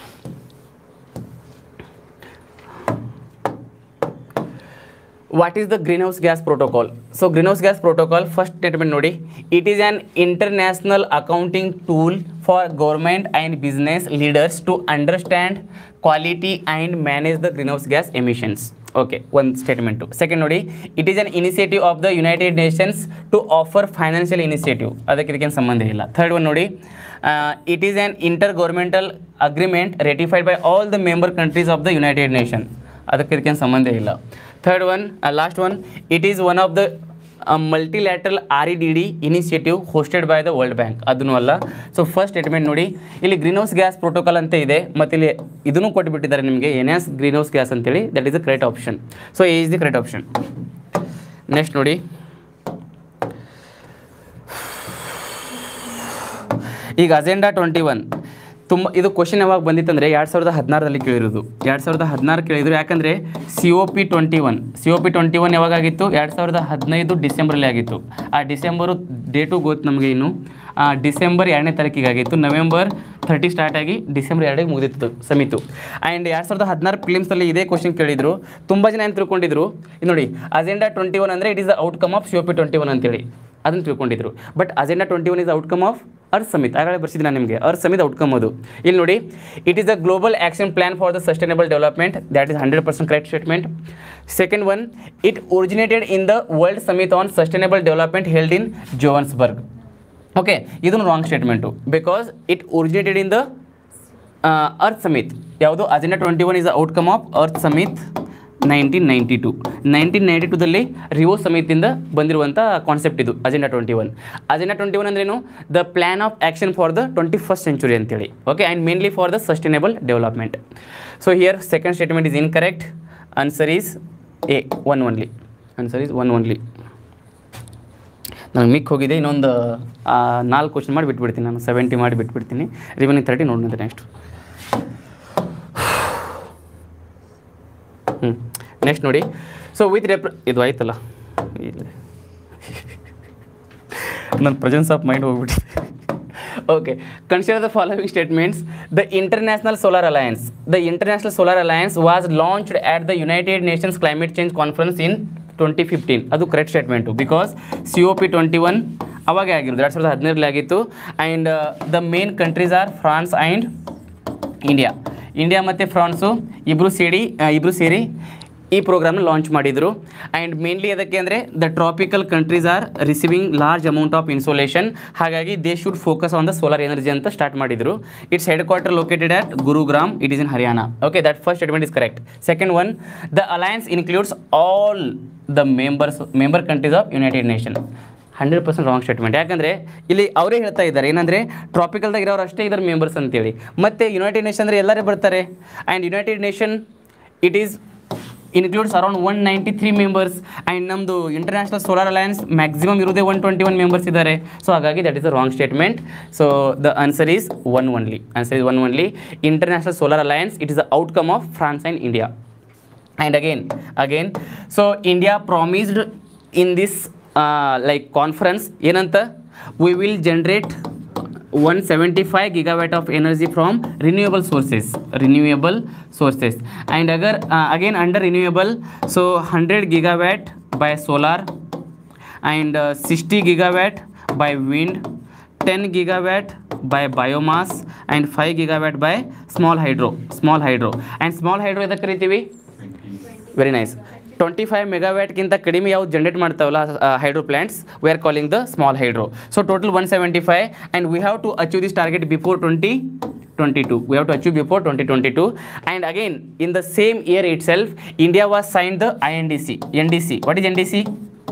what is the greenhouse gas protocol so greenhouse gas protocol first statement ನೋಡಿ it is an international accounting tool for government and business leaders to understand quality and manage the greenhouse gas emissions okay ಒಂದು statement second ನೋಡಿ it is an initiative of the United Nations to offer financial initiative ಅದಕ್ಕೆ ಇದಕ್ಕೇನು ಸಂಬಂಧ ಇಲ್ಲ third one ನೋಡಿ it is an intergovernmental agreement ratified by all the member countries of the United nation ಅದಕ್ಕೆ ಇದಕ್ಕೇನು ಸಂಬಂಧ ಇಲ್ಲ third one last one it is one of the multilateral R E D D initiative hosted by the world bank ಅದನ್ನು ಅಲ್ಲ so first statement ನೋಡಿ ಇಲ್ಲಿ greenhouse gas protocol ಅಂತ ಇದೆ ಮತ್ತು ಇಲ್ಲಿ ಇದನ್ನು ಕೊಟ್ಟುಬಿಟ್ಟಿದ್ದಾರೆ ನಿಮಗೆ ಎನ್ಯಾಸ್ ಗ್ರೀನ್ ಹೌಸ್ ಗ್ಯಾಸ್ ಅಂತೇಳಿ that is the correct option so A is the correct option next ನೋಡಿ ಈಗ ಅಜೆಂಡಾ ಟ್ವೆಂಟಿ ಒನ್ ತುಂಬ ಇದು ಕ್ವಶನ್ ಯಾವಾಗ ಬಂದಿತ್ತಂದರೆ ಎರಡು ಸಾವಿರದ ಹದಿನಾರರಲ್ಲಿ ಕೇಳಿರೋದು ಎರಡು ಸಾವಿರದ ಹದಿನಾರು ಕೇಳಿದ್ರು ಯಾಕಂದರೆ C O P twenty one C O P twenty one ಯಾವಾಗ ಆಗಿತ್ತು ಎರಡು ಸಾವಿರದ ಹದಿನೈದು ಡಿಸೆಂಬರಲ್ಲಿ ಆಗಿತ್ತು ಆ ಡಿಸೆಂಬರು ಡೇಟು ಗೊತ್ತು ನಮಗೆ ಇನ್ನು ಆ, ಡಿಸೆಂಬರ್ ಎರಡನೇ ತಾರೀಕಿಗೆ ಆಗಿತ್ತು ನವೆಂಬರ್ ಥರ್ಟಿ ಸ್ಟಾರ್ಟ್ ಆಗಿ ಡಿಸೆಂಬರ್ ಎರಡಿಗೆ ಮುಗಿದಿತ್ತು ಸಮಿತು ಆ್ಯಂಡ್ ಎರಡು ಸಾವಿರದ ಹದಿನಾರು ಫಿಲಿಮ್ಸಲ್ಲಿ ಇದೇ ಕ್ವಶನ್ ಕೇಳಿದ್ರು ತುಂಬ ಜನ ಏನು ತಿಳ್ಕೊಂಡಿದ್ರು ಇದು ನೋಡಿ ಅಜೆಂಡಾ ಟ್ವೆಂಟಿ ಒನ್ ಅಂದರೆ it is the outcome of C O P twenty one ಅಂತೇಳಿ ಅದನ್ನು ತಿಳ್ಕೊಂಡಿದ್ರು but agenda twenty one is outcome of earth summit ಆಗಲೇ ಬರ್ಸಿದ್ದೀನಿ ನಾನು ನಿಮಗೆ ಅರ್ ಸಮಿತ್ ಔಟ್ಕಮ್ ಅದು ಇಲ್ಲಿ ನೋಡಿ it is a global action plan for the sustainable development that is hundred percent correct statement second one it originated in the world summit on sustainable development held in Johannesburg okay ಇದನ್ನು wrong statement because it originated in the earth summit ಯಾವುದು agenda twenty one is the outcome of earth summit nineteen ninety two nineteen ninety ಟೂದಲ್ಲಿ Rio ಸಮಿತಿಂದ ಬಂದಿರುವಂಥ concept ಇದು agenda twenty one Agenda twenty one ಅಂದ್ರೇನು the plan of action for the twenty first century ಅಂತೇಳಿ okay and mainly for the sustainable development so here second statement is incorrect answer is A one only answer is one one only ಮಿಕ್ ಹೋಗಿದೆ ಇನ್ನೊಂದು ಆ, ನಾಲ್ಕು question ಮಾಡಿ ಬಿಟ್ಬಿಡ್ತೀನಿ ನಾನು seventy ಮಾಡಿ ಬಿಟ್ಬಿಡ್ತೀನಿ ರಿವನಿಂಗ್ ತರ್ಟಿ ನೋಡೋಣ ನೆಕ್ಸ್ಟ್ ಹ್ಞೂ ನೆಕ್ಸ್ಟ್ ನೋಡಿ ಸೊ ವಿತ್ ರೆಪ್ರ ಇದು ಆಯ್ತಲ್ಲ ಇಲ್ಲ ನನ್ನ ಪ್ರೆಸೆನ್ಸ್ ಆಫ್ ಮೈಂಡ್ ಹೋಗ್ಬಿಟ್ಟಿದೆ okay consider the following statements the international solar alliance the international solar alliance was launched at the United Nations climate change conference in twenty fifteen ಅದು correct statement because C O P twenty one ಅವಾಗೇ ಆಗಿರೋದು ಎರಡು ಸಾವಿರದ ಹದಿನೈದರಲ್ಲಿ ಆಗಿತ್ತು and the main countries are France and India India ಮತ್ತು France ಇಬ್ಬರು ಸೇರಿ ಇಬ್ಬರು ಸೇರಿ ಈ ಪ್ರೋಗ್ರಾಮ್ನ ಲಾಂಚ್ ಮಾಡಿದರು ಆ್ಯಂಡ್ ಮೇನ್ಲಿ ಅದಕ್ಕೆ ಅಂದರೆ the tropical countries are receiving large amount of insolation ಹಾಗಾಗಿ they should focus on the solar energy ಅಂತ ಸ್ಟಾರ್ಟ್ ಮಾಡಿದರು it's head quarter located at Gurugram it is in Haryana okay that first statement is correct second one the alliance includes all the members member countries of United Nation hundred percent wrong statement ಯಾಕಂದರೆ ಇಲ್ಲಿ ಅವರೇ ಹೇಳ್ತಾ ಇದ್ದಾರೆ ಏನಂದರೆ ಟ್ರಾಪಿಕಲ್ದಾಗ ಇರೋರು ಅಷ್ಟೇ ಇದರ members ಅಂತೇಳಿ ಮತ್ತು ಯುನೈಟೆಡ್ ನೇಷನ್ ಅಂದರೆ ಎಲ್ಲರೂ ಬರ್ತಾರೆ and United Nation it is includes around one ninety three members and ನಮ್ಮದು ಇಂಟರ್ನ್ಯಾಷನಲ್ ಸೋಲಾರ್ ಅಲಯನ್ಸ್ ಮ್ಯಾಕ್ಸಿಮಮ್ ಇರೋದೇ ಒನ್ ಟ್ವೆಂಟಿ ಒನ್ ಮೆಂಬರ್ಸ್ ಇದ್ದಾರೆ ಸೊ ಹಾಗಾಗಿ that is a wrong statement so the answer is one only answer is one only international solar alliance it is the outcome of France and India and again again so india promised in this uh, like conference ಏನಂತ we will generate 175 gigawatt of energy from renewable sources renewable sources and agar uh, again under renewable so 100 gigawatt by solar and uh, 60 gigawatt by wind 10 gigawatt by biomass and 5 gigawatt by small hydro small hydro and small hydro ಇದಕ್ಕೆ ಕರಿತೀವಿ very nice twenty five ಮೆಗಾವ್ಯಾಟ್ಗಿಂತ ಕಡಿಮೆ ಯಾವ್ದು generate ಮಾಡ್ತಾವಲ್ಲ hydro plants we are calling the small hydro so total one seventy five and we have to achieve this target before twenty twenty two we have to achieve before twenty twenty two and again in the same year itself India was sign the I N D C N D C what is N D C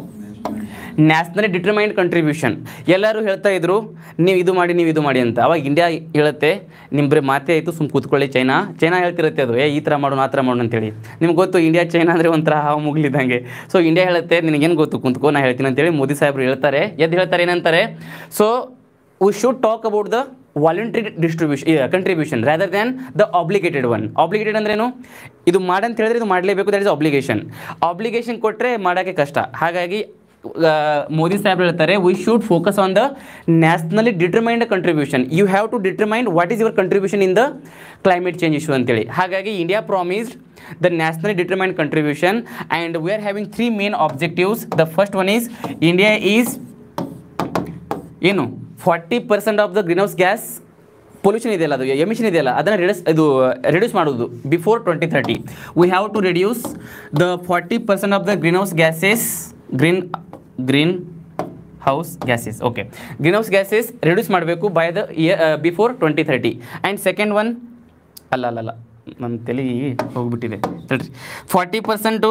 nationally determined contribution ಎಲ್ಲರೂ ಹೇಳ್ತಾ ಇದ್ರು ನೀವು ಇದು ಮಾಡಿ ನೀವು ಇದು ಮಾಡಿ ಅಂತ ಅವಾಗ ಇಂಡಿಯಾ ಹೇಳುತ್ತೆ ನಿಮ್ಮ ಬರೀ ಮಾತೇ ಆಯಿತು ಸುಮ್ಮ ಕೂತ್ಕೊಳ್ಳಿ ಚೈನಾ ಚೈನಾ ಹೇಳ್ತಿರುತ್ತೆ ಅದು ಏ ಈ ಥರ ಮಾಡೋಣ ಆ ಥರ ಮಾಡೋಣ ಅಂತೇಳಿ ನಿಮ್ಗೆ ಗೊತ್ತು ಇಂಡಿಯಾ ಚೈನಾ ಅಂದರೆ ಒಂಥರ ಹಾವು ಮುಗ್ಲಿದ್ದಂಗೆ ಸೊ ಇಂಡಿಯಾ ಹೇಳುತ್ತೆ ನಿನಗೇನು ಗೊತ್ತು ಕುಂತ್ಕೋ ನಾ ಹೇಳ್ತೀನಿ ಅಂತೇಳಿ ಮೋದಿ ಸಾಹೇಬರು ಹೇಳ್ತಾರೆ ಎದ್ದು ಹೇಳ್ತಾರೆ ಏನಂತಾರೆ so we should talk about the voluntary distribution contribution rather than the obligated one obligated ಅಂದ್ರೇನು ಇದು ಮಾಡಂತ ಹೇಳಿದ್ರೆ ಇದು ಮಾಡಲೇಬೇಕು ದಟ್ ಇಸ್ ಆಬ್ಲಿಗೇಷನ್ ಆಬ್ಲಿಗೇಷನ್ ಕೊಟ್ಟರೆ ಮಾಡೋಕ್ಕೆ ಕಷ್ಟ ಹಾಗಾಗಿ ಆ, ಮೋದಿ ಸಾಹೇಬ್ ಹೇಳ್ತಾರೆ we should focus on the nationally determined contribution you have to determine what is your contribution in the climate change issue ಅಂತೇಳಿ ಹಾಗಾಗಿ India promised the nationally determined contribution and we are having three main objectives the first one is India is ಏನು forty percent of the greenhouse gas pollution ಇದೆಯಲ್ಲ ಅದು emission ಇದೆಯಲ್ಲ ಅದನ್ನು reduce ಇದು reduce ಮಾಡೋದು before twenty thirty we have to reduce the forty percent of the greenhouse gases green greenhouse gases okay greenhouse gases reduce ಮಾಡಬೇಕು by the year before twenty thirty and second one ಅಲ್ಲ ಅಲ್ಲ ಅಲ್ಲ ನನ್ನ ತಲೆ ಹೋಗ್ಬಿಟ್ಟಿದೆ ತಡ್ರಿ forty percent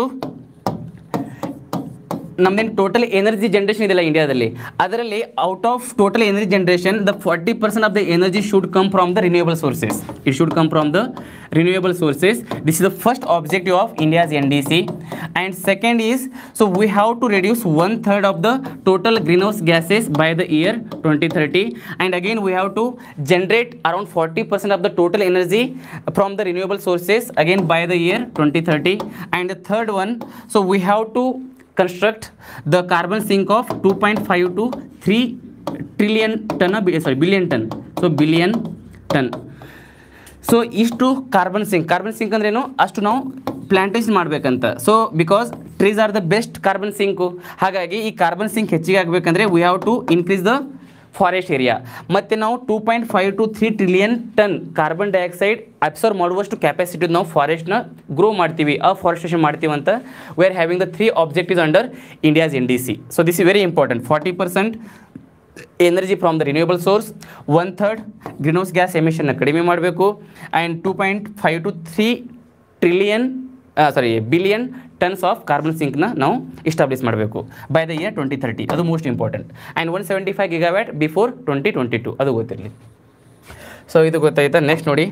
ನಮ್ದೇನು total energy generation ಇದೆಯಲ್ಲ ಇಂಡಿಯಾದಲ್ಲಿ ಅದರಲ್ಲಿ out of total energy generation the forty percent of the energy should come from the renewable sources it should come from the renewable sources this is the first objective of India's N D C and second is so we have to reduce one third of the total greenhouse gases by the year twenty thirty and again we have to generate around 40% of the total energy from the renewable sources again by the year 2030 and the third one so we have to construct the carbon sink of 2.5 to 3 trillion ton sorry billion ton so billion ton so ಇಷ್ಟು carbon sink carbon sink ಅಂದ್ರೇನು ಅಷ್ಟು ನಾವು plantation ಮಾಡಬೇಕಂತ so because trees are the best carbon sink ಹಾಗಾಗಿ ಈ carbon sink ಹೆಚ್ಚಿಗೆ ಆಗಬೇಕಂದ್ರೆ we have to increase the forest area ಮತ್ತು ನಾವು two point five to three trillion ton carbon dioxide absorb ಮಾಡುವಷ್ಟು ಕೆಪಾಸಿಟಿ ನಾವು ಫಾರೆಸ್ಟ್ನ ಗ್ರೋ ಮಾಡ್ತೀವಿ ಅಫಾರೆಸ್ಟೇಷನ್ ಮಾಡ್ತೀವಿ ಅಂತ we are having the three objectives under India's N D C so this is very important forty percent energy from the renewable source one third greenhouse gas ಎಮಿಷನ್ನ ಕಡಿಮೆ ಮಾಡಬೇಕು and two point five to three trillion sorry billion tons of carbon ಸಿಂಕ್ನ ನಾವು establish ಮಾಡಬೇಕು by the year twenty thirty ಅದು most important and one seventy five gigawatt before twenty twenty two ಅದು ಗೊತ್ತಿರಲಿ so ಇದು ಗೊತ್ತಾಯ್ತಾ ನೆಕ್ಸ್ಟ್ ನೋಡಿ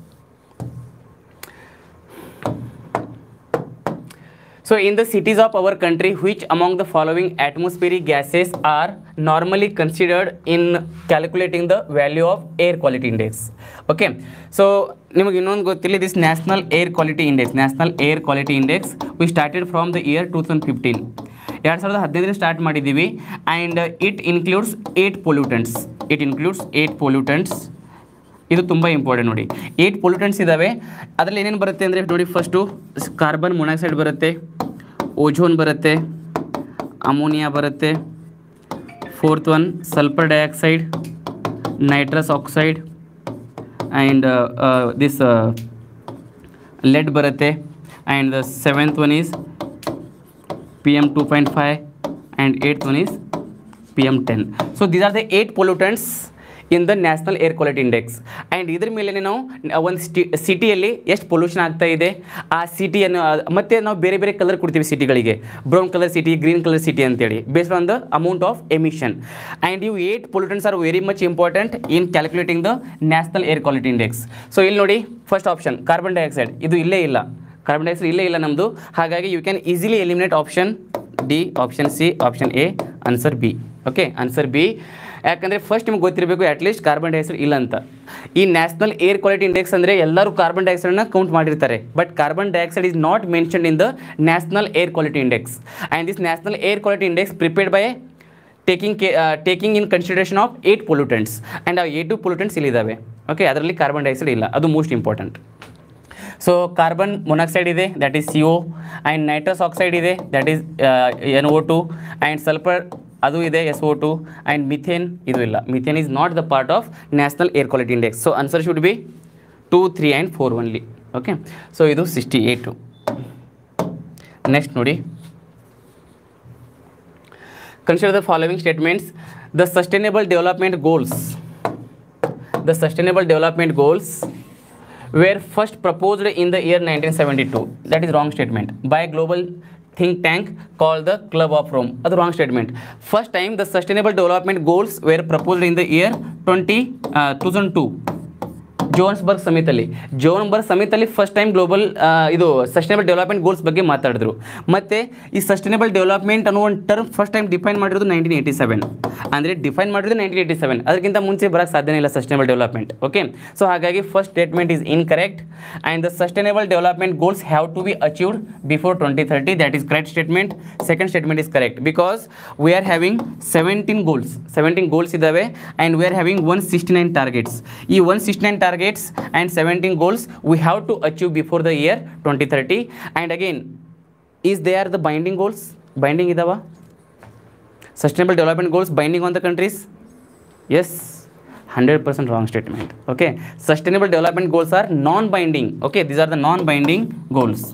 So in the cities of our country, which among the following atmospheric gases are normally considered in calculating the value of air quality index? Okay. So ನಿಮಗೆ ಇನ್ನೊಂದು ಗೊತ್ತಿಲ್ಲ this national air quality index national air quality index we started from the year two thousand fifteen ಎರಡು ಸಾವಿರದ ಹದಿನೈದರಲ್ಲಿ start ಮಾಡಿದ್ದೀವಿ and it includes eight pollutants it includes eight pollutants ಇದು ತುಂಬ important ನೋಡಿ ಏಟ್ ಪೊಲ್ಯೂಟೆಂಟ್ಸ್ ಇದ್ದಾವೆ ಅದರಲ್ಲಿ ಏನೇನು ಬರುತ್ತೆ ಅಂದರೆ ನೋಡಿ ಫಸ್ಟು ಕಾರ್ಬನ್ ಮೊನಾಕ್ಸೈಡ್ ಬರುತ್ತೆ ಓಝೋನ್ ಬರುತ್ತೆ ಅಮೋನಿಯಾ ಬರುತ್ತೆ fourth one sulphur dioxide nitrous oxide and this lead ಬರುತ್ತೆ and the seventh one is P M two point five and eight one is P M ten so these are the eight pollutants in the national air quality index and ಇದ್ರ ಮೇಲೆ ನಾವು ಒಂದು ಸ್ಟಿ ಸಿಟಿಯಲ್ಲಿ ಎಷ್ಟು pollution ಆಗ್ತಾ ಇದೆ ಆ ಸಿಟಿಯನ್ನು ಮತ್ತೆ ನಾವು ಬೇರೆ ಬೇರೆ ಕಲರ್ ಕೊಡ್ತೀವಿ ಸಿಟಿಗಳಿಗೆ brown colour city green colour city ಅಂತೇಳಿ based on the amount of emission and ಇವು eight pollutants are very much important in calculating the national air quality index so ಇಲ್ಲಿ ನೋಡಿ ಫಸ್ಟ್ ಆಪ್ಷನ್ ಕಾರ್ಬನ್ ಡೈಆಕ್ಸೈಡ್ ಇದು ಇಲ್ಲೇ ಇಲ್ಲ carbon dioxide ಇಲ್ಲೇ ಇಲ್ಲ ನಮ್ಮದು ಹಾಗಾಗಿ you can easily eliminate option D option C option A answer B okay answer B ಯಾಕಂದರೆ ಫಸ್ಟ್ ನಿಮ್ಗೆ ಗೊತ್ತಿರಬೇಕು ಅಟ್ಲೀಸ್ಟ್ ಕಾರ್ಬನ್ ಡೈಆಕ್ಸೈಡ್ ಇಲ್ಲ ಅಂತ ಈ ನ್ಯಾಷನಲ್ ಏರ್ ಕ್ವಾಲಿಟಿ ಇಂಡೆಕ್ಸ್ ಅಂದರೆ ಎಲ್ಲರೂ ಕಾರ್ಬನ್ ಡೈಆಕ್ಸೈಡ್ನ ಕೌಂಟ್ ಮಾಡಿರ್ತಾರೆ but carbon dioxide is not mention in the national air quality index and this national air quality index prepared by taking ಕೇ taking in consideration of eight pollutants and ಆ eight pollutants ಇಲ್ಲಿದ್ದಾವೆ okay ಅದರಲ್ಲಿ carbon dioxide ಇಲ್ಲ ಅದು most important so carbon monoxide ಇದೆ that is C O and nitrous oxide ಇದೆ that is N O two and sulphur ಅದು ಇದೆ S O two and methane ಇದು ಇಲ್ಲ methane is not the part of national air quality index so answer should be two three and four only okay so ಇದು sixty eight next ನೋಡಿ consider the following statements the sustainable development goals the sustainable development goals were first proposed in the year 1972 that is wrong statement by a global think tank called the club of rome ಅದು wrong statement first time the sustainable development goals were proposed in the year 20 uh, 2002 Johannesburg ಸಮಿತಲ್ಲಿ Johannesburg ಸಮಿತಲ್ಲಿ first time global ಇದು sustainable development goals ಬಗ್ಗೆ ಮಾತಾಡಿದ್ರು ಮತ್ತು ಈ sustainable development ಅನ್ನೋ ಒಂದು ಟರ್ಮ್ ಫಸ್ಟ್ ಟೈಮ್ ಡಿಫೈನ್ ಮಾಡಿರೋದು ನೈನ್ಟೀನ್ ಏಯ್ಟಿ ಸೆವೆನ್ ಅಂದರೆ ಡಿಫೈನ್ ಮಾಡಿರೋದು ನೈನ್ಟೀನ್ ಏಯ್ಟಿ ಸೆವೆನ್ ಅದಕ್ಕಿಂತ ಮುಂಚೆ ಬರೋಕ್ಕೆ ಸಾಧ್ಯನೇ ಇಲ್ಲ ಸಸ್ಟೈನಬಲ್ ಡೆವಲಪ್ಮೆಂಟ್ ಓಕೆ ಸೊ ಹಾಗಾಗಿ first statement is incorrect and the sustainable development goals have to be achieved before twenty thirty that is correct statement second statement is correct because we are having seventeen goals seventeen goals ಇದ್ದಾವೆ and we are having one sixty nine targets ಈ one sixty nine targets and seventeen goals we have to achieve before the year twenty thirty and again is they are the binding goals binding ಇದಾವ sustainable development goals binding on the countries yes hundred percent wrong statement okay sustainable development goals are non binding okay these are the non binding goals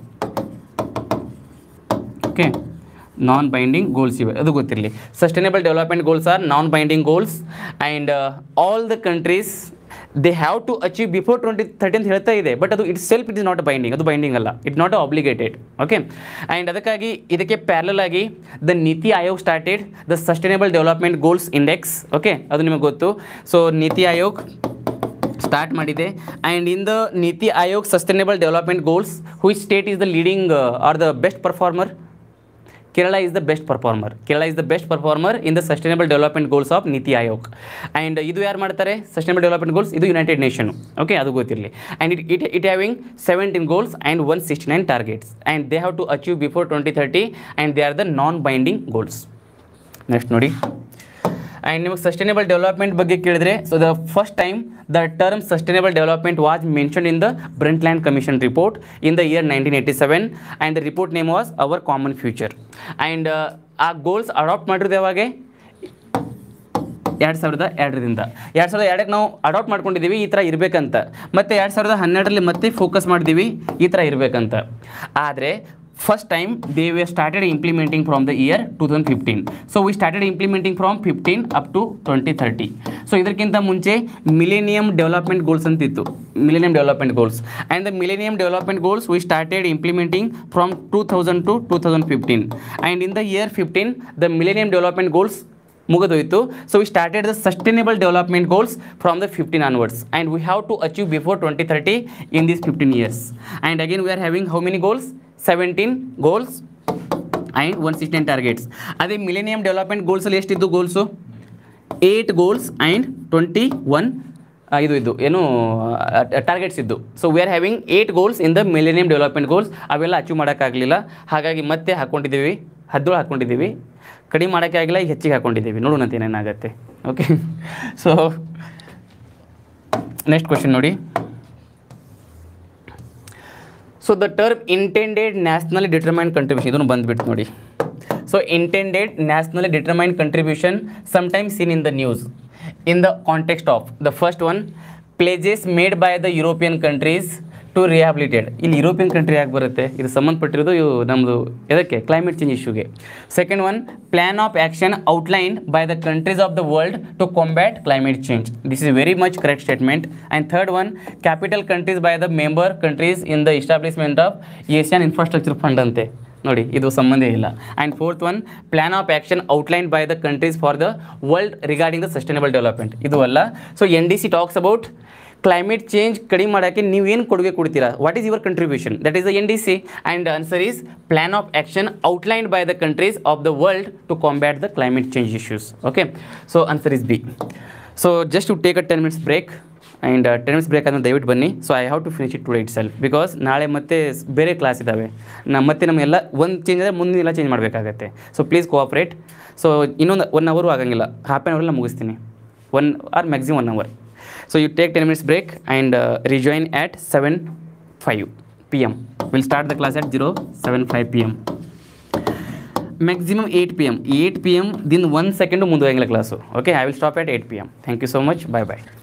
okay non binding goals ಇವೆ ಅದು ಗೊತ್ತಿರಲಿ sustainable development goals are non binding goals and all the countries they have to achieve before twenty thirty ಅಂತ ಹೇಳ್ತಾ ಇದೆ but ಅದು itself it is not binding ಅದು binding ಅಲ್ಲ it not obligated okay and ಅದಕ್ಕಾಗಿ ಇದಕ್ಕೆ parallel ಆಗಿ the Niti Aayog started the sustainable development goals index okay ಅದು ನಿಮಗೆ ಗೊತ್ತು ಸೊ ನೀತಿ ಆಯೋಗ್ ಸ್ಟಾರ್ಟ್ ಮಾಡಿದೆ and in the Niti Aayog sustainable development goals which state is the leading or the best performer Kerala is the best performer. Kerala is the best performer in the sustainable development goals of Niti Aayog. And ಇದು ಯಾರು ಮಾಡ್ತಾರೆ sustainable development goals ಇದು United Nation okay ಅದು ಗೊತ್ತಿರಲಿ and it it it having seventeen goals and one sixty nine targets and they have to achieve before twenty thirty and they are the non binding goals next ನೋಡಿ and ನಿಮಗೆ sustainable development ಬಗ್ಗೆ ಕೇಳಿದ್ರೆ so the first time the term sustainable development was mention in the Brundtland Commission report in the year nineteen eighty seven and the report name was Our Common Future and ಆ goals adapt ಮಾಡಿರೋದು ಯಾವಾಗೆ ಎರಡು ಸಾವಿರದ ಎರಡರಿಂದ ಎರಡು ಸಾವಿರದ ಎರಡಕ್ಕೆ ನಾವು ಅಡಾಪ್ಟ್ ಮಾಡ್ಕೊಂಡಿದ್ದೀವಿ ಈ ಥರ ಇರಬೇಕಂತ ಮತ್ತು ಎರಡು ಸಾವಿರದ ಹನ್ನೆರಡರಲ್ಲಿ ಮತ್ತೆ ಫೋಕಸ್ ಮಾಡಿದ್ದೀವಿ ಈ ಥರ ಇರಬೇಕಂತ ಆದರೆ first time they we started implementing from the year two thousand fifteen so we started implementing from fifteen up to twenty thirty so ಇದಕ್ಕಿಂತ ಮುಂಚೆ ಮಿಲೇನಿಯಂ ಡೆವಲಪ್ಮೆಂಟ್ ಗೋಲ್ಸ್ ಅಂತಿತ್ತು millennium development goals and the millennium development goals we started implementing from two thousand to two thousand fifteen and in the year fifteen the millennium development goals ಮುಗಿದೋಯ್ತು so we started the sustainable development goals from the fifteen onwards and we have to achieve before twenty thirty in these fifteen years and again we are having how many goals seventeen goals and one sixteen targets ಅದೇ millennium development ಗೋಲ್ಸಲ್ಲಿ ಎಷ್ಟಿದ್ದು goals eight goals and twenty one ಇದು ಇದ್ದು ಏನು targets ಇದ್ದು so we are having eight goals in the millennium development goals ಅವೆಲ್ಲ achieve ಮಾಡೋಕ್ಕಾಗಲಿಲ್ಲ ಹಾಗಾಗಿ ಮತ್ತೆ ಹಾಕ್ಕೊಂಡಿದ್ದೀವಿ ಹದಿನೇಳು ಹಾಕ್ಕೊಂಡಿದ್ದೀವಿ ಕಡಿಮೆ ಮಾಡೋಕ್ಕೆ ಆಗಿಲ್ಲ ಈಗ ಹೆಚ್ಚಿಗೆ ಹಾಕ್ಕೊಂಡಿದ್ದೀವಿ ನೋಡೋಣ ಅಂತ ಏನೇನಾಗುತ್ತೆ ಓಕೆ ಸೊ ನೆಕ್ಸ್ಟ್ ಕ್ವಶನ್ ನೋಡಿ so the term intended nationally determined contribution ಇದನ್ನು ಬಂದುಬಿಟ್ಟು ನೋಡಿ so intended nationally determined contribution sometimes seen in the news in the context of the first one pledges made by the European countries to rehabilitated ಇಲ್ಲಿ European country ಯಾಕೆ ಬರುತ್ತೆ ಇದು ಸಂಬಂಧಪಟ್ಟಿರೋದು ಇವು ನಮ್ಮದು ಇದಕ್ಕೆ ಕ್ಲೈಮೇಟ್ ಚೇಂಜ್ ಇಶ್ಯೂಗೆ second one plan of action outlined by the countries of the world to combat climate change this is very much correct statement and third one capital countries by the member countries in the establishment of Asian infrastructure fund ಅಂತೆ ನೋಡಿ ಇದು ಸಂಬಂಧ ಇಲ್ಲ and fourth one plan of action outline by the countries for the world regarding the sustainable development ಇದು ಅಲ್ಲ so N D C talks about climate change ಕಡಿಮೆ ಮಾಡೋಕ್ಕೆ ನೀವೇನು ಕೊಡುಗೆ ಕೊಡ್ತೀರಾ what is your contribution that is the N D C and answer is plan of action outlined by the countries of the world to combat the climate change issues okay so answer is B so just to take a ten minutes break and ten minutes break ಆದ್ಮೇಲೆ ದಯವಿಟ್ಟು ಬನ್ನಿ so I have to finish it today it self because ನಾಳೆ ಮತ್ತೆ ಸ್- ಬೇರೆ class ಇದ್ದಾವೆ ನಮ್ಮ ಮತ್ತೆ ನಮಗೆಲ್ಲ ಒಂದು ಚೇಂಜ್ ಆದರೆ ಮುಂದಿನ ಎಲ್ಲ ಚೇಂಜ್ ಮಾಡಬೇಕಾಗತ್ತೆ ಸೊ ಪ್ಲೀಸ್ ಕೋಆಪ್ರೇಟ್ ಸೊ ಇನ್ನೊಂದು ಒನ್ ಅವರು ಆಗಂಗಿಲ್ಲ ಹಾಫ್ ಆನ್ ಅವರಲ್ಲಿ ಮುಗಿಸ್ತೀನಿ one or maximum one hour so you take ten minutes break and rejoin at seven five P M will start the class at zero seven five P M maximum eight P M eight P M ದಿನ ಒಂದು second ಮುಂದುವರೆಯಂಗಿಲ್ಲ class okay I will stop at eight P M thank you so much bye bye